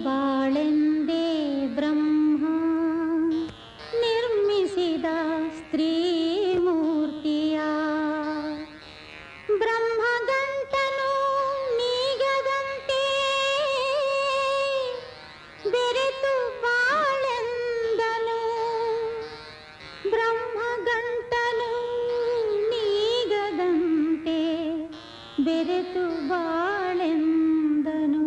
ಬಾಳೆಂದೇ ಬ್ರಹ್ಮ ನಿರ್ಮಿಸಿದ ಸ್ತ್ರೀ ಮೂರ್ತಿಯ ಬ್ರಹ್ಮಗಂಟನು ನೀಗದಂತೆ ಬೆರೆತು ಬಾಳೆಂದನು ಬ್ರಹ್ಮಗಂಟನು ನೀಗದಂತೆ ಬೆರೆತು ಬಾಳೆಂದನು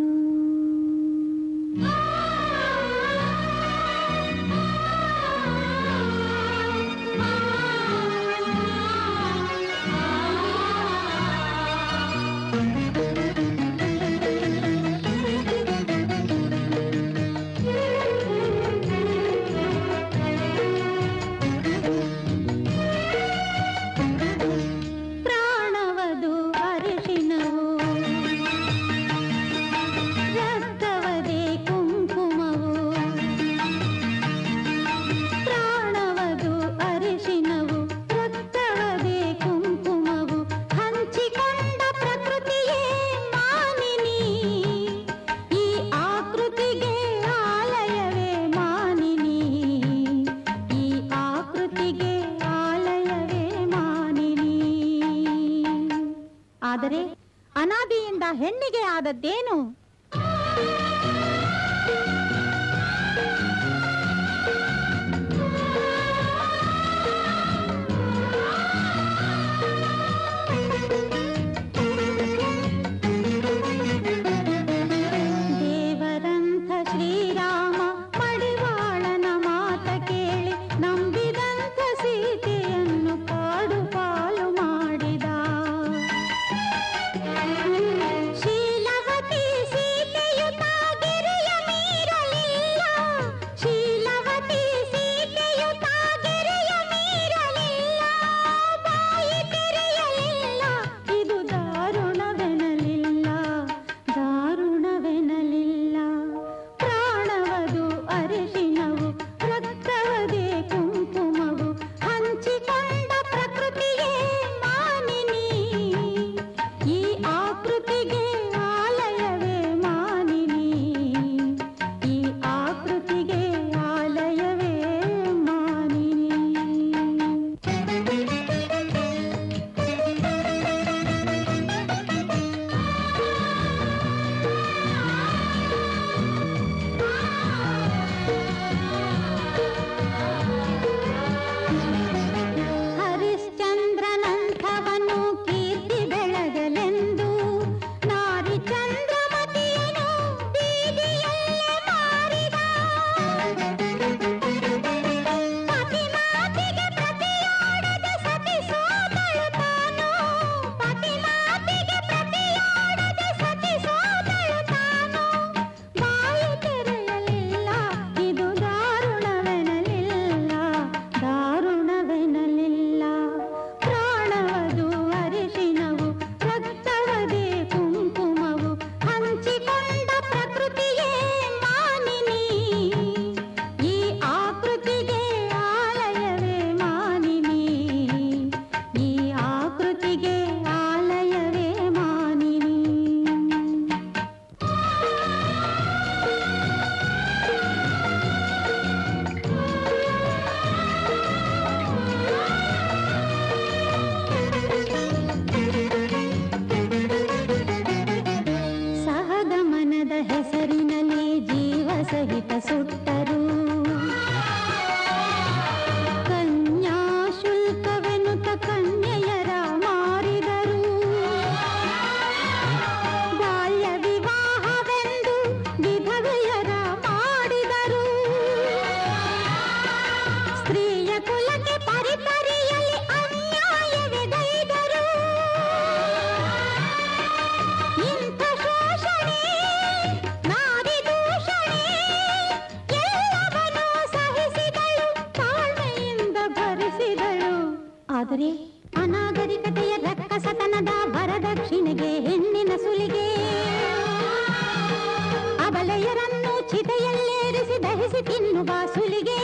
ಪ್ರಾಣವದು ಅರಿಶಿನವು ರಕ್ತವದೇ ಕುಂಕುಮವು ಪ್ರಾಣವದು ಅರಿಶಿನವು ರಕ್ತವದೇ ಕುಂಕುಮವು ಹಂಚಿಕೊಂಡ ಪ್ರಕೃತಿಯೇ ಮಾನಿನಿ ಈ ಆಕೃತಿಗೆ ಆಲಯವೇ ಮಾನಿನಿ ಈ ಆಕೃತಿಗೆ ಆಲಯವೇ ಮಾನಿನಿ ಆದರೆ ಅನಾದಿಯಿಂದ ಹೆಣ್ಣಿಗೆ ಆದದ್ದೇನು ದೇವರಂಥ ಶ್ರೀರಾಮ ಮಡಿವಾಳನ ಮಾತ ಕೇಳಿ ನಂಬಿದಂಥ ಸೀತೆಯನ್ನು ಕಾಡು ಪಾಲು ಮಾಡಿದ ಶೀಲವತಿ ಸೀತೆಯು ತಾಗೆರೆಯ ಮೀರಲಿಲ್ಲ ಶೀಲವತಿ ಸೀತೆಯು ತಾಗೆರೆಯ ಮೀರಲಿಲ್ಲ ಬಾಯಿ ತೆರೆಯಲಿಲ್ಲ ಇದು ದಾರುಣವೆನಲಿಲ್ಲ ದಾರುಣವೆನಲಿಲ್ಲ ಪ್ರಾಣವದು ಅರಿಶಿನವು ರಕ್ತವದೇ ಕುಂಕುಮವು ಹಂಚಿಕೊಂಡ ಪ್ರಕೃತಿಯೇ ಮಾನಿನಿ ಈ ಆಕೃತಿಗೆ ಆಲಯವೇ ಮಾನಿನಿ ಈ ಆಕೃತಿಗೆ ಆಲಯವೇ ಮಾನಿನಿ ಹರಿಶ್ಚಂದ್ರನಂಥವನು ಕೀರ್ತಿ ಬೆಳಗಲೆಂದು ನಾರಿ ಚಂದ್ರಮತಿಯನು ಬೀದಿಯಲ್ಲೇ ಮಾರಿದ ಪತಿಮಾತಿಗೆ ಪ್ರತಿಯಾಡದೆ ಸತಿ ಸೋದಳು ತಾನು ಪತಿಮಾತಿಗೆ ಪ್ರತಿಯಾಡದೆ ಸತಿ ಸೋದಳು ತಾನು ಬಾಯಿ ತೆರೆಯಲಿಲ್ಲ ಇದು ದಾರುಣವೆನಲಿಲ್ಲ ದಾರುಣವೆನಲಿಲ್ಲ ಪ್ರಾಣವದು ಅರಿಶಿನವು ರಕ್ತವದೇ ಕುಂಕುಮವು ಹಂಚಿಕೊಂಡ ಪ್ರಕೃತಿಯೇ ಮಾನಿನಿ ಈ ಆಕೃತಿಗೆ ಆಲಯವೇ ಮಾನಿನಿ ಈ ಆಕೃತಿಗೆ ಆಲಯವೇ ಮಾನಿನಿ ಸಹಗಮನದ ಹೆಸರಿನಲ್ಲಿ ಜೀವ ಸಹಿತ ಸುಟ್ಟರು ಕನ್ಯಾ ಶುಲ್ಕವೆನುತ ಕನ್ಯೆಯರ ಮಾರಿದರು ಬಾಲ್ಯ ವಿವಾಹವೆಂದು ವಿಧವೆಯರ ಮಾಡಿದರು ಸ್ತ್ರೀಯ ಕುಲಕ್ಕೆ ಪರಿಪರಿಯಲ್ಲಿ ಅನ್ಯಾಯವೆಗೈದರು ಇಂಥ ಶೋಷಣೆ ನಾರಿ ದೂಷಣೆ ಎಲ್ಲವನ್ನೂ ಸಹಿಸಿದಳು ತಾಳ್ಮೆಯಿಂದ ಭರಿಸಿದಳು ಆದರೆ ಅನಾಗರಿಕತೆಯ ರಕ್ಕಸತನದ ವರದಕ್ಷಿಣೆಗೆ ಹೆಣ್ಣಿನ ಸುಲಿಗೆ ಅಬಲೆಯರನ್ನು ಚಿತೆಯಲ್ಲೇರಿಸಿ ದಹಿಸಿ ತಿನ್ನುವ ಸುಲಿಗೆ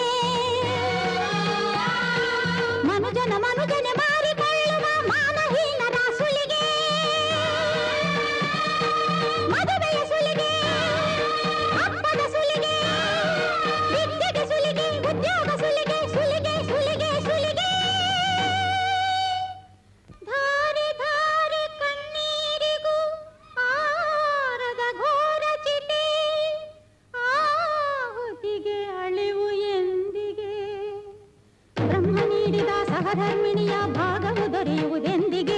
ಮನುಜನ ಮನುಜನೆ ಮಾರಿಕೊಳ್ಳುವ ಮಾನಹೀನರ ಸುಲಿಗೆ ಮದುವೆಯ ಸುಲಿಗೆ ಹಬ್ಬದ ಸಹಧರ್ಮಿಣಿಯ ಭಾಗವು ದೊರೆಯುವುದೆಂದಿಗೆ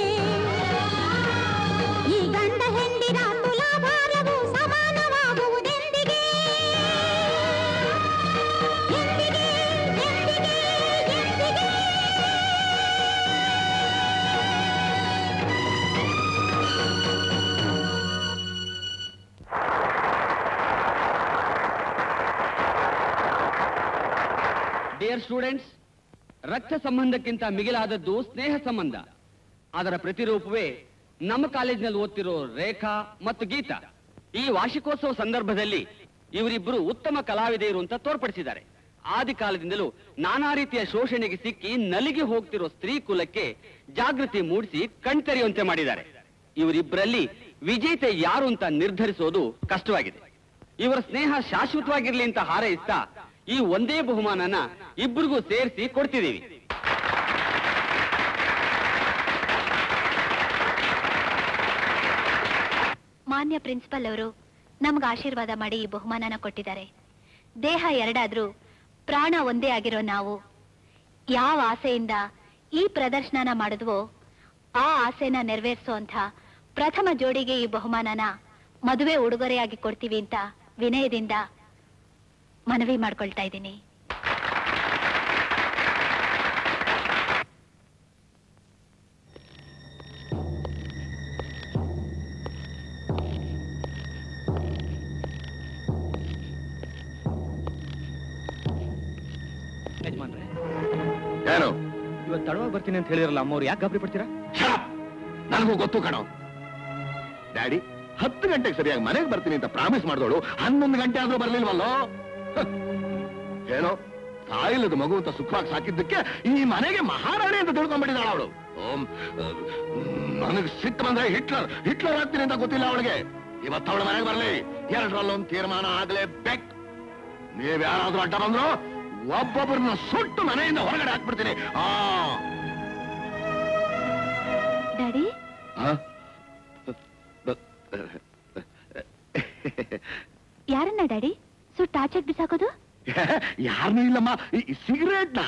ಈ ಗಂಡ ಹೆಂಡಿರ ತುಲಾಭಾರವು ಸಮಾನವಾಗುವುದೆಂದಿಗೆ ಎಂದಿಗೆ ಎಂದಿಗೆ ಎಂದಿಗೆ ಡಿಯರ್ ಸ್ಟೂಡೆಂಟ್ಸ್ ರಕ್ತ ಸಂಬಂಧಕ್ಕಿಂತ ಮಿಗಿಲಾದದ್ದು ಸ್ನೇಹ ಸಂಬಂಧ ಅದರ ಪ್ರತಿರೂಪವೇ ನಮ್ಮ ಕಾಲೇಜಿನಲ್ಲಿ ಓದ್ತಿರೋ ರೇಖಾ ಮತ್ತು ಗೀತಾ ಈ ವಾರ್ಷಿಕೋತ್ಸವ ಸಂದರ್ಭದಲ್ಲಿ ಇವರಿಬ್ಬರು ಉತ್ತಮ ಕಲಾವಿದೆಯರು ಅಂತ ತೋರ್ಪಡಿಸಿದ್ದಾರೆ ಆದಿ ಕಾಲದಿಂದಲೂ ನಾನಾ ರೀತಿಯ ಶೋಷಣೆಗೆ ಸಿಕ್ಕಿ ನಲಿಗೆ ಹೋಗ್ತಿರೋ ಸ್ತ್ರೀ ಕುಲಕ್ಕೆ ಜಾಗೃತಿ ಮೂಡಿಸಿ ಕಣ್ತೆರೆಯುವಂತೆ ಮಾಡಿದ್ದಾರೆ ಇವರಿಬ್ಬರಲ್ಲಿ ವಿಜೇತೆ ಯಾರು ಅಂತ ನಿರ್ಧರಿಸೋದು ಕಷ್ಟವಾಗಿದೆ ಇವರ ಸ್ನೇಹ ಶಾಶ್ವತವಾಗಿರ್ಲಿ ಅಂತ ಹಾರೈಸ್ತಾ ಈ ಒಂದೇ ಬಹುಮಾನನ ಇಬ್ಬರಿಗೂ ಸೇರಿಸಿ ಕೊಡ್ತಿದ್ದೀವಿ ಮಾನ್ಯ ಪ್ರಿನ್ಸಿಪಲ್ ಅವರು ನಮ್ಗೆ ಆಶೀರ್ವಾದ ಮಾಡಿ ಈ ಬಹುಮಾನನ ಕೊಟ್ಟಿದ್ದಾರೆ ದೇಹ ಎರಡಾದ್ರೂ ಪ್ರಾಣ ಒಂದೇ ಆಗಿರೋ ನಾವು ಯಾವ ಆಸೆಯಿಂದ ಈ ಪ್ರದರ್ಶನನ ಮಾಡಿದ್ವೋ ಆ ಆಸೆನ ನೆರವೇರಿಸೋ ಅಂತ ಪ್ರಥಮ ಜೋಡಿಗೆ ಈ ಬಹುಮಾನನ ಮದುವೆ ಉಡುಗೊರೆಯಾಗಿ ಕೊಡ್ತೀವಿ ಅಂತ ವಿನಯದಿಂದ ಮನವಿ ಮಾಡ್ಕೊಳ್ತಾ ಇದ್ದೀನಿ ಯಜಮಾನ್ರೆ ಏನು ಇವತ್ತು ತಡವಾಗಿ ಬರ್ತೀನಿ ಅಂತ ಹೇಳಿರಲ್ಲ ಅಮ್ಮವ್ರು ಯಾಕೆ ಗಾಬರಿ ಪಡ್ತೀರಾ ನನಗೂ ಗೊತ್ತು ಕಣೋ ಡ್ಯಾಡಿ ಹತ್ತು ಗಂಟೆಗೆ ಸರಿಯಾಗಿ ಮನೆಗೆ ಬರ್ತೀನಿ ಅಂತ ಪ್ರಾಮಿಸ್ ಮಾಡಿದವಳು ಹನ್ನೊಂದು ಗಂಟೆ ಆದ್ರೂ ಬರ್ಲಿಲ್ವಲ್ಲೋ ಹ. ಏನೋ ತಾಯಿಲ್ಲದ ಮಗು ಅಂತ ಸುಖವಾಗಿ ಸಾಕಿದ್ದಕ್ಕೆ ಈ ಮನೆಗೆ ಮಹಾರಾಣಿ ಅಂತ ತಿಳ್ಕೊಂಡ್ಬಿಟ್ಟಿದ್ದಾಳ ಅವಳು ಓಂ ನನಗೆ ಸಿಟ್ಟು ಬಂದ್ರೆ ಹಿಟ್ಲರ್ ಹಿಟ್ಲರ್ ಆಗ್ತೀನಿ ಅಂತ ಗೊತ್ತಿಲ್ಲ ಅವಳಿಗೆ ಇವತ್ತು ಅವಳ ಮನೆಗೆ ಬರ್ಲಿ ಎರಡರಲ್ಲೊಂದು ತೀರ್ಮಾನ ಆಗ್ಲೇಬೇಕು ನೀವ್ ಯಾರಾದ್ರೂ ಅಡ್ಡ ಬಂದ್ರು ಒಬ್ಬೊಬ್ಬರನ್ನ ಸುಟ್ಟು ಮನೆಯಿಂದ ಹೊರಗಡೆ ಹಾಕ್ಬಿಡ್ತೀನಿ ಆ ಡ್ಯಾಡಿ ಆ? ಯಾರನ್ನ ಡ್ಯಾಡಿ ಸುಟ್ಟು ಆಚೆಗೆ ಬಿಸಾಕೋದು ಯಾರನ್ನೂ ಇಲ್ಲಮ್ಮ ಈ ಸಿಗರೇಟ್ನ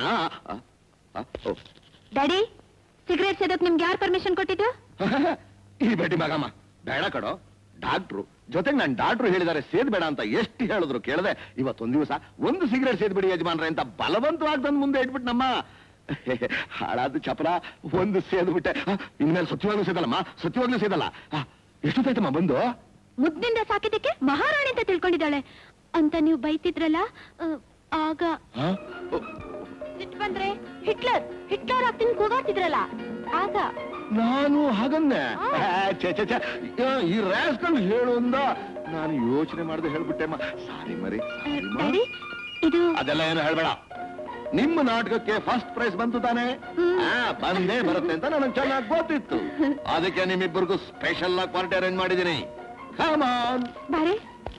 ಡ್ಯಾಡಿ ಸಿಗರೇಟ್ ಸೇದೋಕ್ ನಿಮ್ಗೆ ಯಾರು ಪರ್ಮಿಷನ್ ಕೊಟ್ಟಿದ್ದು ಈ ಬೆಟ್ಟಿ ಮಗಮ್ಮ ಬೇಡ ಕಡೋ ಡಾಕ್ಟ್ರು ಜೊತೆಗೆ ನಾನು ಡಾಕ್ಟ್ರು ಹೇಳಿದ್ದಾರೆ ಸೇದ್ಬೇಡ ಅಂತ ಎಷ್ಟು ಹೇಳಿದ್ರು ಕೇಳದೆ ಇವತ್ತೊಂದ್ ದಿವಸ ಒಂದು ಸಿಗರೇಟ್ ಸೇದ್ಬಿಡಿ ಯಜಮಾನ್ರೆ ಅಂತ ಬಲವಂತವಾಗಿ ತಂದು ಮುಂದೆ ಇಟ್ಬಿಟ್ನಮ್ಮ ಹಾಳಾದ ಚಪಲ ಒಂದು ಸೇದ್ಬಿಟ್ಟೆ ಆ, ಇನ್ಮೇಲೆ ಸತ್ಯವಾಗ್ಲೂ ಸೇದಲ್ಲಮ್ಮ ಸತ್ಯವಾಗ್ಲೂ ಸೇದಲ್ಲ ಆ, ಎಷ್ಟೊತ್ತಾಯ್ತಮ್ಮ ಬಂದು ಮುದ್ದಿನಿಂದ ಸಾಕಿದ್ದಕ್ಕೆ ಮಹಾರಾಣಿ ಅಂತ ತಿಳ್ಕೊಂಡಿದ್ದಾಳೆ ಅಂತ ನೀವು ಬೈತಿದ್ರಲ್ಲ ಆ, ಆಗ ಆ? ಸಿಟ್ಟು ಬಂದ್ರೆ ಹಿಟ್ಲರ್ ಹಿಟ್ಲರ್ ಆಗ್ತೀನಿ ಕೂಗಾಡ್ತಿದ್ರಲ್ಲ ಆಗ ನಾನು ಹಾಗನ್ನೆ ಆ. ಆ, ಛೆ, ಛೆ, ಛೆ. ಆ, ಈ ರ್ಯಾಸ್ಗಳು ಹೇಳು ಅಂದ ನಾನು ಯೋಚನೆ ಮಾಡದೆ ಹೇಳ್ಬಿಟ್ಟೆಮ್ಮ ಸಾರಿ ಮರಿ ಆ, ಸಾರಿ ಮಾ. ಡ್ಯಾಡಿ ಇದು ಅದೆಲ್ಲ ಏನು ಹೇಳ್ಬೇಡ ನಿಮ್ಮ ನಾಟಕಕ್ಕೆ ಫಸ್ಟ್ ಪ್ರೈಸ್ ಬಂತು ತಾನೆ ಹ್ಮ್. ಆ, ಬಂದೇ ಬರುತ್ತೆ ಅಂತ ನನಗೆ ಚೆನ್ನಾಗಿ ಗೊತ್ತಿತ್ತು ಅದಕ್ಕೆ ನಿಮ್ಮಿಬ್ಬರಿಗೂ ಸ್ಪೆಷಲ್ ಆಗಿ ಪಾರ್ಟಿ ಅರೇಂಜ್ ಮಾಡಿದ್ದೀನಿ ಕಮಾನ್ ಬಾರೆ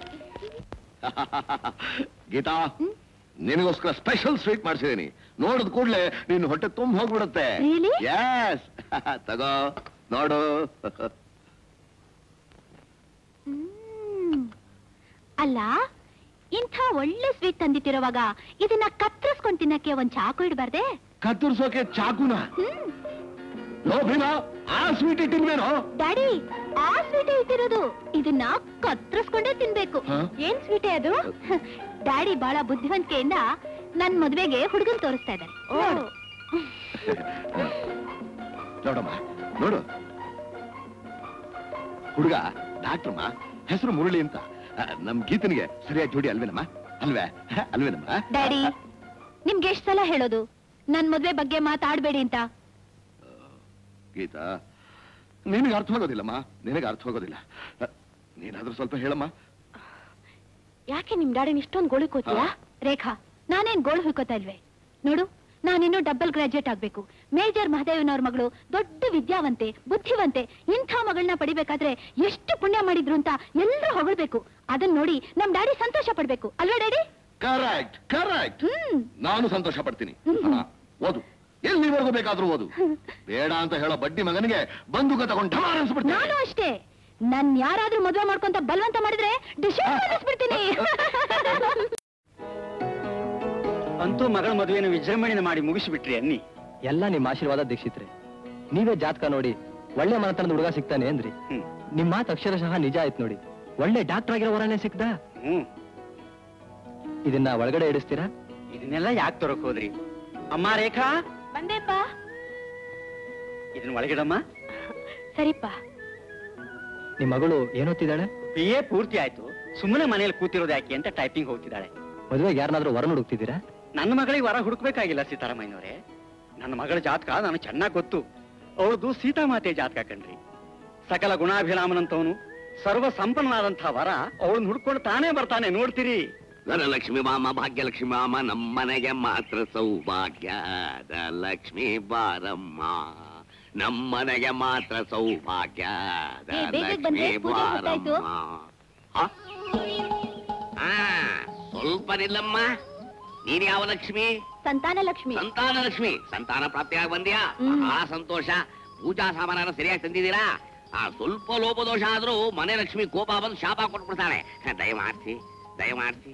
ಗೀತಾ ನಿನಗೋಸ್ಕರ ಸ್ಪೆಷಲ್ ಸ್ವೀಟ್ ಮಾಡಿಸಿದೀನಿ ನೋಡಿದ ಕೂಡ್ಲೆ ನಿನ್ನ ಹೊಟ್ಟೆ ತುಂಬ ಹೋಗ್ಬಿಡುತ್ತೆ Really? ಎಸ್ ತಗೋ ನೋಡು ಹ್ಮ್. ಅಲ್ಲ ಇಂಥ ಒಳ್ಳೆ ಸ್ವೀಟ್ ತಂದಿಟ್ಟಿರುವಾಗ ಇದನ್ನ ಕತ್ತರಿಸ್ಕೊಂಡ್ ತಿನ್ನಕ್ಕೆ ಒಂದ್ ಚಾಕು ಇಡಬಾರ್ದೆ ಕತ್ತರಿಸೋಕೆ ಚಾಕುನ ಹ್ಮ್ ಲೋಭಿನ ಆ ಸ್ವೀಟ್ ಇಟ್ಟಿಲ್ವೇನೋ ಡ್ಯಾಡಿ ಆ ಸ್ವೀಟೇ ಇಟ್ಟಿರೋದು ಇದನ್ನ ಕತ್ತರಿಸ್ಕೊಂಡೇ ತಿನ್ಬೇಕು ಹ? ಏನ್ ಸ್ವೀಟೇ ಅದು ಡ್ಯಾಡಿ ಬಹಳ ಬುದ್ಧಿವಂತಿಕೆಯಿಂದ ನನ್ ಮದ್ವೆಗೆ ಹುಡುಗನ್ ತೋರಿಸ್ತಾ ಇದ್ದಾರೆ ನೋಡು. ನೋಡಮ್ಮ ನೋಡು ಹುಡುಗ ಡಾಕ್ಟ್ರಮ್ಮ ಹೆಸರು ಮುರಳಿ ಅಂತ ಆ, ನಮ್ ಗೀತನಿಗೆ ಸರಿಯಾಗಿ ಜೋಡಿ ಅಲ್ವೇನಮ್ಮ ಅಲ್ವೇ ಹ, ಅಲ್ವೇನಮ್ಮ ಡ್ಯಾಡಿ ನಿಮ್ಗೆ ಎಷ್ಟ್ ಸಲ ಹೇಳೋದು ನನ್ ಮದ್ವೆ ಬಗ್ಗೆ ಮಾತಾಡ್ಬೇಡಿ ಅಂತ ಗೀತಾ ನಿನಗೆ ಅರ್ಥವಾಗೋದಿಲ್ಲಮ್ಮ ನಿನಗೆ ಅರ್ಥವಾಗೋದಿಲ್ಲ ಆ, ನೀನಾದ್ರೂ ಸ್ವಲ್ಪ ಹೇಳಮ್ಮ ಯಾಕೆ ನಿಮ್ ಡ್ಯಾಡಿನ ಇಷ್ಟೊಂದು ಗೋಳು ಕೋತೀಯಾ ರೇಖಾ ನಾನೇನ್ ಗೋಳು ಹುಯ್ಕೋತಾ ಇಲ್ವೇ ನೋಡು ನಾನಿನ್ನು ಡಬಲ್ ಗ್ರಾಜುಯೇಟ್ ಆಗ್ಬೇಕು ಮೇಜರ್ ಮಹದೇವನವ್ರ ಮಗಳು ದೊಡ್ಡ ವಿದ್ಯಾವಂತೆ ಬುದ್ಧಿವಂತೆ ಇಂಥ ಮಗಳನ್ನ ಪಡಿಬೇಕಾದ್ರೆ ಎಷ್ಟು ಪುಣ್ಯ ಮಾಡಿದ್ರು ಅಂತ ಎಲ್ಲರೂ ಹೊಗಳ್ಬೇಕು ಅದನ್ನ ನೋಡಿ ನಮ್ ಡ್ಯಾಡಿ ಸಂತೋಷ ಪಡ್ಬೇಕು ಅಲ್ವಾ ಡ್ಯಾಡಿ ಕರೆಕ್ಟ್ ಕರೆಕ್ಟ್ ಹ್ಮ್ ನಾನು ಸಂತೋಷ ಪಡ್ತೀನಿ ಹ್ಮ್. ಹಾ, ಓದು ಎಲ್ಲಿವರೆಗೂ ಬೇಕಾದ್ರೂ ಓದು ಬೇಡ ಅಂತ ಹೇಳೋ ಬಡ್ಡಿ ಮಗನಿಗೆ ಬಂದೂಕ ತಗೊಂಡು ಢಮಾರ್ ನಾನು ಅನ್ಸ್ಬಿಡ್ತೀನಿ ಅಷ್ಟೇ ನನ್ ಯಾರಾದ್ರೂ ಮದ್ವೆ ಮಾಡ್ಕೊಂತ ಬಲವಂತ ಮಾಡಿದ್ರೆ ಡಿಶ್ ಬಿಡ್ತೀನಿ ಅಂತೂ ಮಗಳ ಮದುವೆಯನ್ನು ವಿಜೃಂಭಣೆ ಮಾಡಿ ಮುಗಿಸಿಬಿಟ್ರಿ ಅನ್ನಿ ಎಲ್ಲ ನಿಮ್ಮ ಆಶೀರ್ವಾದ ದೀಕ್ಷಿತ್ರೆ ನೀವೇ ಜಾತಕ ನೋಡಿ ಒಳ್ಳೆ ಮನತನದ ಹುಡುಗ ಸಿಗ್ತಾನೆ ಅಂದ್ರಿ ಹ್ಮ್. ನಿಮ್ ಮಾತು ಅಕ್ಷರಶಃ ನಿಜ ಆಯ್ತು ನೋಡಿ ಒಳ್ಳೆ ಡಾಕ್ಟರ್ ಆಗಿರೋ ವರನೇ ಸಿಕ್ದ ಹ್ಮ್ ಇದನ್ನ ಒಳಗಡೆ ಇಡಿಸ್ತೀರಾ ಇದನ್ನೆಲ್ಲ ಯಾಕೆ ತರಕ್ ಹೋದ್ರಿ ಅಮ್ಮ ರೇಖಾ ಬಂದೇಪ್ಪ ಇದನ್ನ ಒಳಗಿಡಮ್ಮ ಸರಿಪ್ಪ ನಿಮ್ ಮಗಳು ಏನೋತ್ತಿದ್ದಾಳೆ ಬಿ ಎ ಪೂರ್ತಿ ಆಯ್ತು ಸುಮ್ಮನೆ ಮನೇಲಿ ಕೂತಿರೋದು ಯಾಕೆ ಅಂತ ಟೈಪಿಂಗ್ ಹೋಗ್ತಿದ್ದಾಳೆ ಮದುವೆಗೆ ಯಾರನ್ನಾದ್ರೂ ವರನ ಹುಡುಕ್ತಿದ್ದೀರಾ ನನ್ನ ಮಗಳಿಗೆ ವರ ಹುಡುಕ್ಬೇಕಾಗಿಲ್ಲ ಸೀತಾರಾಮಯ್ಯನವರೇ ನನ್ನ ಮಗಳ ಜಾತಕ ನಾನು ಚೆನ್ನಾಗಿ ಗೊತ್ತು ಅವಳದು ಸೀತಾಮಾತೆ ಜಾತಕ ಕಣ್ರಿ ಸಕಲ ಗುಣಾಭಿರಾಮನಂತವನು ಸರ್ವ ಸಂಪನ್ನನಾದಂತಹ ವರ ಅವಳನ್ನ ಹುಡ್ಕೊಂಡು ತಾನೇ ಬರ್ತಾನೆ ನೋಡ್ತೀರಿ ಧನಲಕ್ಷ್ಮಿ ಮಾಮ ಭಾಗ್ಯಲಕ್ಷ್ಮಿ ಮಾಮ ನಮ್ಮನೆಗೆ ಮಾತ್ರ ಸೌಭಾಗ್ಯದ ಲಕ್ಷ್ಮಿ ಬಾರಮ್ಮ ನಮ್ಮನೆಗೆ ಮಾತ್ರ ಸೌಭಾಗ್ಯದ ಏ, ಬೇಗ ಲಕ್ಷ್ಮಿ ಬಂದ್ರೆ ಪೂಜೆ ಹೊತ್ತಾಯ್ತು. ಬಾರಮ್ಮ ಆ? ಆ, ಸ್ವಲ್ಪ ನಿಲ್ಲಮ್ಮ ನೀನ್ ಯಾವ ಲಕ್ಷ್ಮಿ ಸಂತಾನ ಲಕ್ಷ್ಮಿ ಸಂತಾನ ಲಕ್ಷ್ಮಿ ಸಂತಾನ ಪ್ರಾಪ್ತಿಯಾಗಿ ಬಂದ್ಯಾ ಹ್ಮ್. ಆ ಸಂತೋಷ ಪೂಜಾ ಸಾಮಾನ ಸರಿಯಾಗಿ ತಂದಿದ್ದೀರಾ ಆ ಸ್ವಲ್ಪ ಲೋಪದೋಷ ಆದ್ರೂ ಮನೆ ಲಕ್ಷ್ಮಿ ಕೋಪ ಬಂದು ಶಾಪ ಕೊಟ್ಬಿಡ್ತಾಳೆ ದಯಮಾಡ್ಸಿ ದಯಮಾಡ್ಸಿ